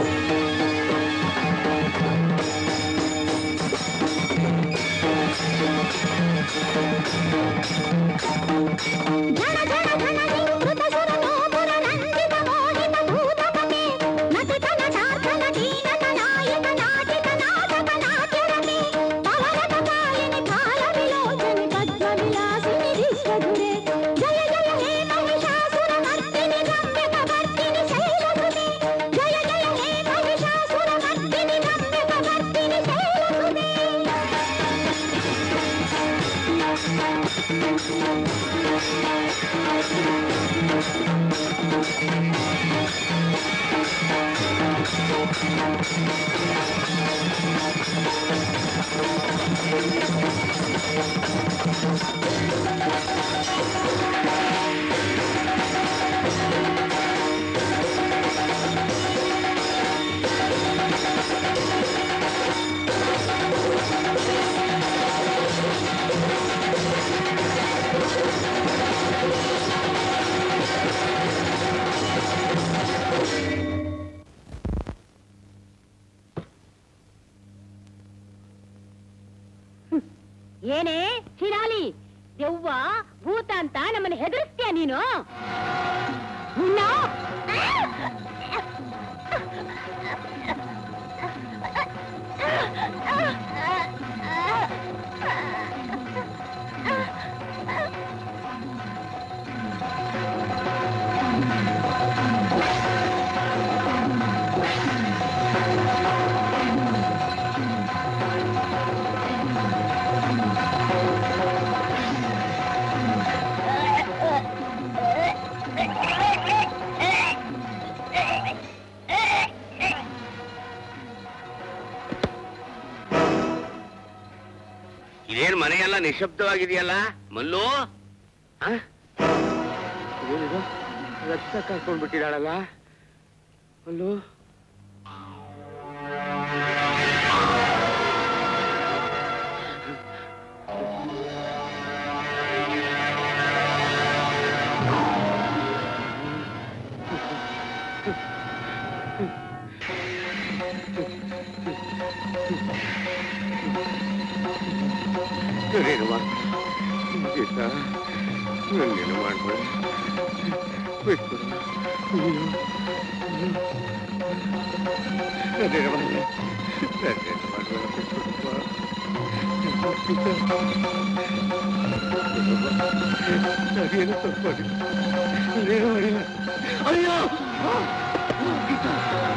ಝಣ ಝಣ ಝಣ ನಿಂಕೃತ ಸುರ ನೋಪುರ ನಂದಿತ ಮೋಹಿತ ಭೂತಪತೆ ನಟಿತ ನಟಾರ್ಥನ ದೀನತ ನಾಯಕ ನಾಟಿತ ನಾಟಕ ನಾಟ್ಯರತೆ ಪವನತ ಕಾಲಿನಿ ಕಾಲ ವಿಲೋಚನಿ ಪದ್ಮ ವಿಲಾಸಿನಿ ವಿಶ್ವಧುರೆ ಜಯ ಜಯ ಹೇ ಮಹಿಷಾಸುರ ಮರ್ದಿನಿ ರಮ್ಯಕ ವರ್ಧಿನಿ ಶೈಲಸುತೆ ಜಯ ಜಯ ಹೇ ಮಹಿಷಾಸುರ ಮರ್ದಿನಿ ರಮ್ಯಕ ವರ್ಧಿನಿ ಶೈಲಸುತೆ ಏನೇ ಚಿರಾಲಿ ದೆವ್ವ ಭೂತ ಅಂತ ನಮ್ಮನ್ನ ಹೆದರಿಸ್ತೀಯ ನೀನು ನಿನ್ನ ಠಠಠಠ ಎಲ್ಲ ನಿಶಬ್ದವಾಗಿದೆಯಲ್ಲ ಮಲ್ಲು ಆ? ಏನಿದು ರಕ್ತ ಕಾಕೊಂಡ್ಬಿಟ್ಟಿದ್ದಾಳಲ್ಲ ಮಲ್ಲು ಏನು ಮಾಡ್ಬೇಡ ಗೀತಾ ನನ್ಗೇನು ಮಾಡ್ಬೇಡ ಬಿಟ್ಬಿಡು ಅದೇನು ಮಾಡಲ್ಲ ನನ್ಗೇನು ಮಾಡ್ಬೇಡ ಬಿಟ್ಬಿಡಪ್ಪ ನಾನೇನು ತಪ್ಪು ಮಾಡಿಲ್ಲ ನಾನೇನು ಮಾಡಿಲ್ಲ ಅಯ್ಯೋ ಗೀತಾ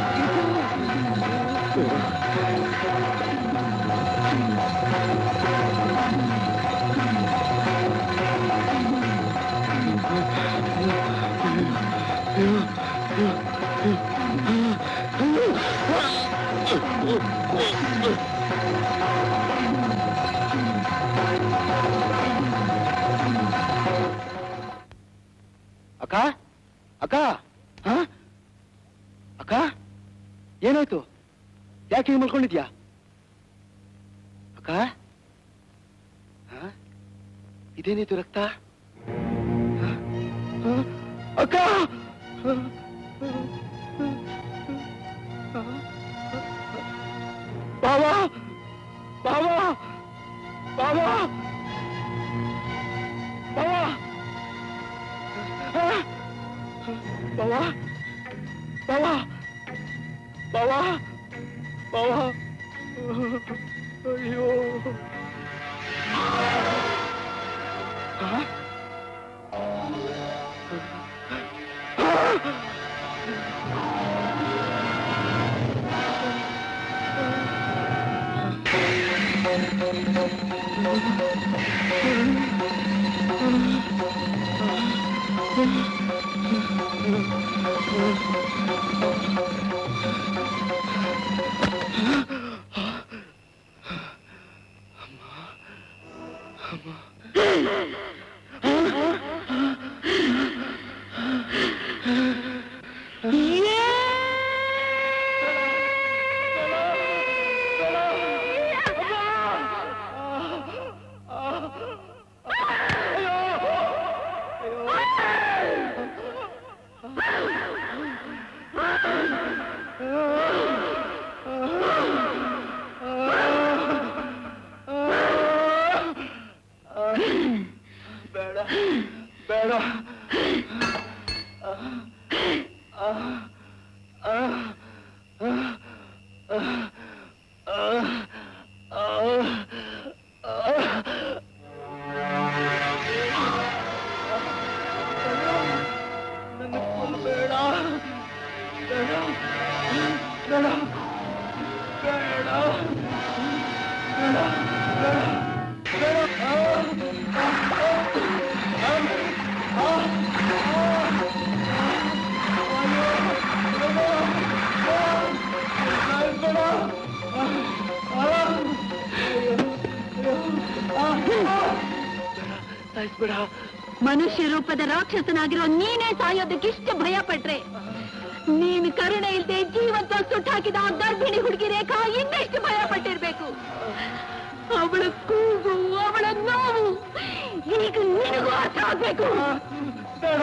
ಅಕ್ಕ ಅಕ್ಕ ಹ? ಅಕ್ಕ ಏನಾಯ್ತು ಯಾಕೆ ಹೀಗೆ ಮಲ್ಕೊಂಡಿದ್ಯಾ ಅಕ್ಕ ಹ? ಇದೇನಾಯ್ತು ರಕ್ತ ಹ? ಹ? ಅಕ್ಕ ಬಾವಾ ಬಾವಾ ಬಾವಾ ಬಾವಾ ಬಾವಾ ಬಾವಾ ಬಾವಾ ಬಾವಾ ಅಯ್ಯೋ ಬೇಡ ಬೇಡ ನನ್ನ ಕೊಲ್ಬೇಡ ಬೇಡ ಬೇಡ ಬೇಡ ಬೇಡ ಬೇಡ ಸಾಯಿಸ್ಬೇಡ ಮನುಷ್ಯ ರೂಪದ ರಾಕ್ಷಸನಾಗಿರೋ ನೀನೇ ಸಾಯೋದಕ್ಕೆ ಇಷ್ಟು ಭಯ ಪಟ್ರೆ ನೀನು ಕರುಣೆ ಇಲ್ದೆ ಜೀವಂತ ಸುಟ್ಟಾಕಿದ ಆ ಗರ್ಭಿಣಿ ಹುಡುಗಿ ರೇಖಾ ಇನ್ನೆಷ್ಟು ಭಯ ಪಟ್ಟಿರ್ಬೇಕು ಅವಳ ಕೂಗು ಅವಳ ನೋವು ಈಗ ನಿನಗೂ ಅರ್ಥ ಆಗ್ಬೇಕು ಬೇಡ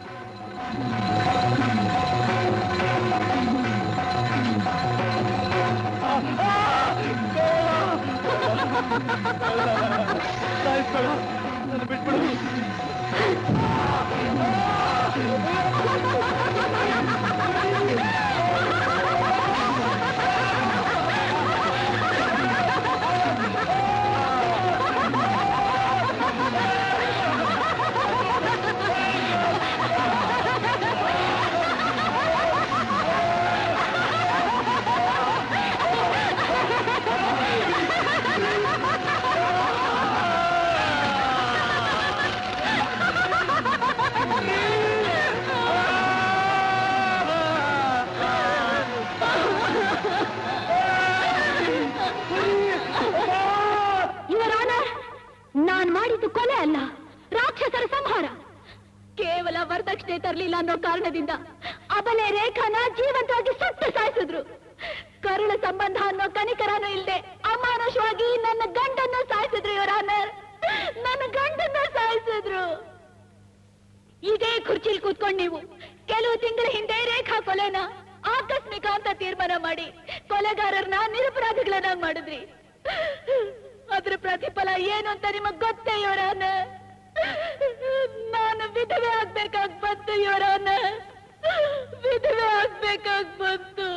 ಸಾಯಿಸ್ಬೇಡ ನನ್ನ ಬಿಟ್ಬಿಡು ಆ ಮಾಡಿದ್ದು ಕೊಲೆ ಅಲ್ಲ ರಾಕ್ಷಸರ ಸಂಹಾರ ಕೇವಲ ವರದಕ್ಷಿಣೆ ತರಲಿಲ್ಲ ಅನ್ನೋ ಕಾರಣದಿಂದ ಅಬಲೆ ರೇಖಾನ ಜೀವಂತವಾಗಿ ಸುಟ್ಟು ಸಾಯಿಸಿದ್ರು ಕರುಳ ಸಂಬಂಧ ಅನ್ನೋ ಕನಿಕರನೂ ಇಲ್ಲದೆ ಅಮಾನುಷವಾಗಿ ನನ್ನ ಗಂಡನ್ನು ಸಾಯಿಸಿದ್ರು ಇವರ ನನ್ನ ಗಂಡನ್ನ ಸಾಯಿಸಿದ್ರು ಇದೇ ಕುರ್ಚಿಲ್ ಕೂತ್ಕೊಂಡು ನೀವು ಕೆಲವು ತಿಂಗಳ ಹಿಂದೆ ರೇಖಾ ಕೊಲೆನ ಆಕಸ್ಮಿಕ ಅಂತ ತೀರ್ಮಾನ ಮಾಡಿ ಕೊಲೆಗಾರರನ್ನ ನಿರಪರಾಧಿಗಳನ್ನ ಮಾಡಿದ್ರಿ ಅದ್ರ ಪ್ರತಿಫಲ ಏನು ಅಂತ ನಿಮಗ್ ಗೊತ್ತೇ ಇವರಾನ ನಾನು ವಿಧವೆ ಆಗ್ಬೇಕಾಗ್ ಬಂತು ಇವರಾನ ವಿಧವೆ ಆಗ್ಬೇಕಾಗ್ ಬಂತು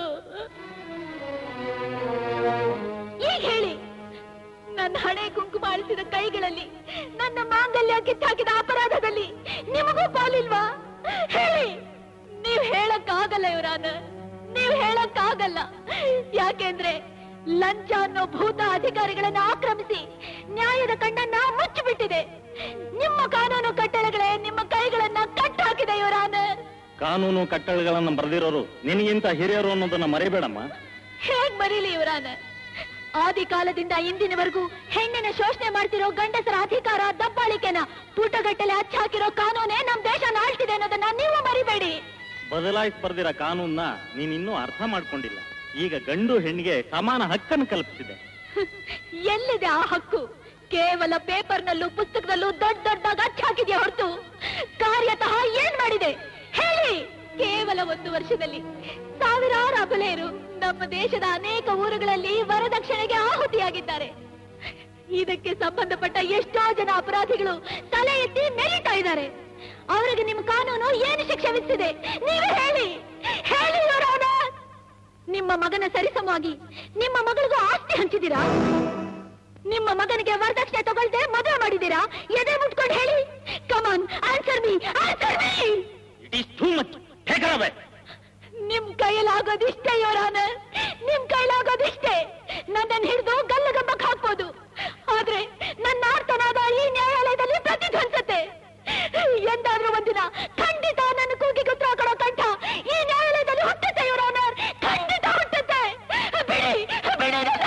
ಈಗ ಹೇಳಿ ನನ್ನ ಹಣೆ ಕುಂಕುಮ ಅಳಿಸಿದ ಕೈಗಳಲ್ಲಿ ನನ್ನ ಮಾಂಗಲ್ಯ ಕಿತ್ತಾಕಿದ ಅಪರಾಧದಲ್ಲಿ ನಿಮಗೂ ಪಾಲಿಲ್ವಾ ಹೇಳಿ ನೀವ್ ಹೇಳಕ್ಕಾಗಲ್ಲ ಇವರಾನ ನೀವ್ ಹೇಳಕ್ಕಾಗಲ್ಲ ಯಾಕೆಂದ್ರೆ ಲಂಚ ಅನ್ನೋ ಭೂತ ಅಧಿಕಾರಿಗಳನ್ನ ಆಕ್ರಮಿಸಿ ನ್ಯಾಯದ ಕಣ್ಣನ್ನ ಮುಚ್ಚಿಬಿಟ್ಟಿದೆ ನಿಮ್ಮ ಕಾನೂನು ಕಟ್ಟಳೆಗಳೇ ನಿಮ್ಮ ಕೈಗಳನ್ನ ಕಟ್ಟಾಕಿದೆ ಇವರಾನ ಕಾನೂನು ಕಟ್ಟಳೆಗಳನ್ನು ಬರೆದಿರೋರು ನಿನಗಿಂತ ಹಿರಿಯರು ಅನ್ನೋದನ್ನ ಮರಿಬೇಡಮ್ಮ ಹೇಗ್ ಮರೀಲಿ ಇವರಾನ ಆದಿ ಕಾಲದಿಂದ ಇಂದಿನವರೆಗೂ ಹೆಣ್ಣಿನ ಶೋಷಣೆ ಮಾಡ್ತಿರೋ ಗಂಡಸರ ಅಧಿಕಾರ ದಬ್ಬಾಳಿಕೆನ ಪುಟಗಟ್ಟಲೆ ಹಚ್ಚಾಕಿರೋ ಕಾನೂನೇ ನಮ್ ದೇಶನ ಆಳ್ತಿದೆ ಅನ್ನೋದನ್ನ ನೀವು ಮರಿಬೇಡಿ ಬದಲಾಯಿಸಿ ಬರ್ದಿರೋ ಕಾನೂನ್ನ ನೀನಿನ್ನೂ ಅರ್ಥ ಮಾಡ್ಕೊಂಡಿಲ್ಲ ಈಗ ಗಂಡು ಹೆಣ್ಣಿಗೆ ಸಮಾನ ಹಕ್ಕನ್ನು ಕಲ್ಪಿಸಿದೆ ಎಲ್ಲಿದೆ ಆ ಹಕ್ಕು ಕೇವಲ ಪೇಪರ್ನಲ್ಲೂ ಪುಸ್ತಕದಲ್ಲೂ ದೊಡ್ಡ ದೊಡ್ಡದಾಗ ಹಚ್ಚಾಕಿದ್ಯಾ ಹೊರತು ಕಾರ್ಯತಃ ಏನ್ ಮಾಡಿದೆ ಹೇಳಿ ಕೇವಲ ಒಂದು ವರ್ಷದಲ್ಲಿ ಸಾವಿರಾರು ಅಬಲೆಯರು ನಮ್ಮ ದೇಶದ ಅನೇಕ ಊರುಗಳಲ್ಲಿ ವರದಕ್ಷಿಣೆಗೆ ಆಹುತಿಯಾಗಿದ್ದಾರೆ ಇದಕ್ಕೆ ಸಂಬಂಧಪಟ್ಟ ಎಷ್ಟೋ ಜನ ಅಪರಾಧಿಗಳು ತಲೆ ಎತ್ತಿ ಮೆರೀತಾ ಇದ್ದಾರೆ ಅವರಿಗೆ ನಿಮ್ಮ ಕಾನೂನು ಏನು ಶಿಕ್ಷೆ ವಿಧಿಸಿದೆ ನೀವೇ ಹೇಳಿ ಹೇಳಿ Your Honor. ನಿಮ್ಮ ಮಗನ ಸರಿಸಮವಾಗಿ ನಿಮ್ಮ ಮಗಳಿಗೂ ಆಸ್ತಿ ಹಂಚಿದ್ದೀರಾ ನಿಮ್ಮ ಮಗನಿಗೆ ವರದಕ್ಷಿಣೆ ತಗೊಳ್ದೆ ಮದುವೆ ಮಾಡಿದ್ದೀರಾ ಎದೆ ಮುಟ್ಕೊಂಡು ಹೇಳಿ come on answer me answer me it is too much take away ನಿಮ್ ಕೈಯಲ್ಲಾಗೋದಿಷ್ಟೇ ಯೋರಾನ ನಿಮ್ ಕೈಲಾಗೋದಿಷ್ಟೇ ನನ್ನನ್ನು ಹಿಡಿದು ಗಲ್ಲಗಂಬಕ್ ಹಾಕ್ಬೋದು ಆದ್ರೆ ನನ್ನ ಆರ್ತನಾದ ಈ ನ್ಯಾಯಾಲಯದಲ್ಲಿ ಪ್ರತಿಧ್ವನಿಸುತ್ತೆ ಎಂದಾದ್ರೂ ಒಂದಿನ ಖಂಡಿತ ನನ್ನ ಕೂಗಿಗೆ ಉತ್ತರ ಕೊಡೋ ಕಂಠ ಈ ನ್ಯಾಯಾಲಯದಲ್ಲಿ ಹುಟ್ಟುತ್ತೆ ಯೋರಾನ ಖಂಡಿತ ಹುಟ್ಟುತ್ತೆ ಬಿಡಿ ಬಿಡಿ ನನ್ನ.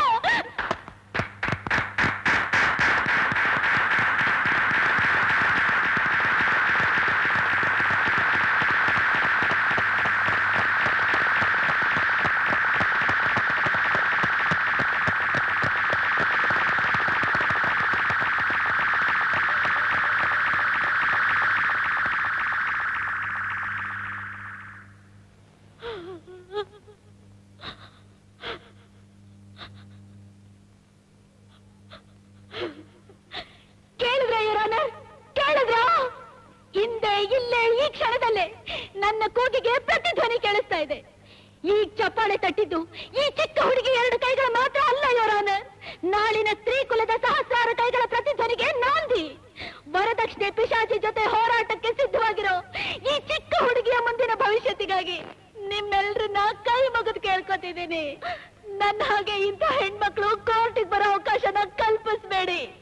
ಕೇಳಿದ್ರ ಯೋರಾನ ಕೇಳಿದ್ರ ಹಿಂದೆ ಇಲ್ಲೇ ಈ ಕ್ಷಣದಲ್ಲೇ ನನ್ನ ಕೂಗಿಗೆ ಪ್ರತಿಧ್ವನಿ ಕೇಳಿಸ್ತಾ ಇದೆ ಈಗ ಚಪ್ಪಾಳೆ ತಟ್ಟಿದ್ದು ಈ ಚಿಕ್ಕ ಹುಡುಗಿ ಎರಡು ಕೈಗಳ ಮಾತ್ರ ಅಲ್ಲ ಯೋರಾನ ನಾಳಿನ ಸ್ತ್ರೀ ಕುಲದ ಸಹಸ್ರಾರು ಕೈಗಳ ಪ್ರತಿಧ್ವನಿಗೆ ನಾಂದಿ ವರದಕ್ಷಿಣೆ ಪಿಶಾಚಿ ಜೊತೆ ಹೋರಾಟಕ್ಕೆ ಸಿದ್ಧವಾಗಿರೋ ಈ ಚಿಕ್ಕ ಹುಡುಗಿಯ ಮುಂದಿನ ಭವಿಷ್ಯತ್ತಿಗಾಗಿ ನಿಮ್ಮೆಲ್ರನ್ನ ಕೈ ಮುಗಿದು ಕೇಳ್ಕೊತಿದ್ದೀನಿ ನನ್ನ ಹಾಗೆ ಇಂಥ ಹೆಣ್ಮಕ್ಳು ಕೋರ್ಟಿಗೆ ಬರೋ ಅವಕಾಶನ ಕಲ್ಪಿಸ್ಬೇಡಿ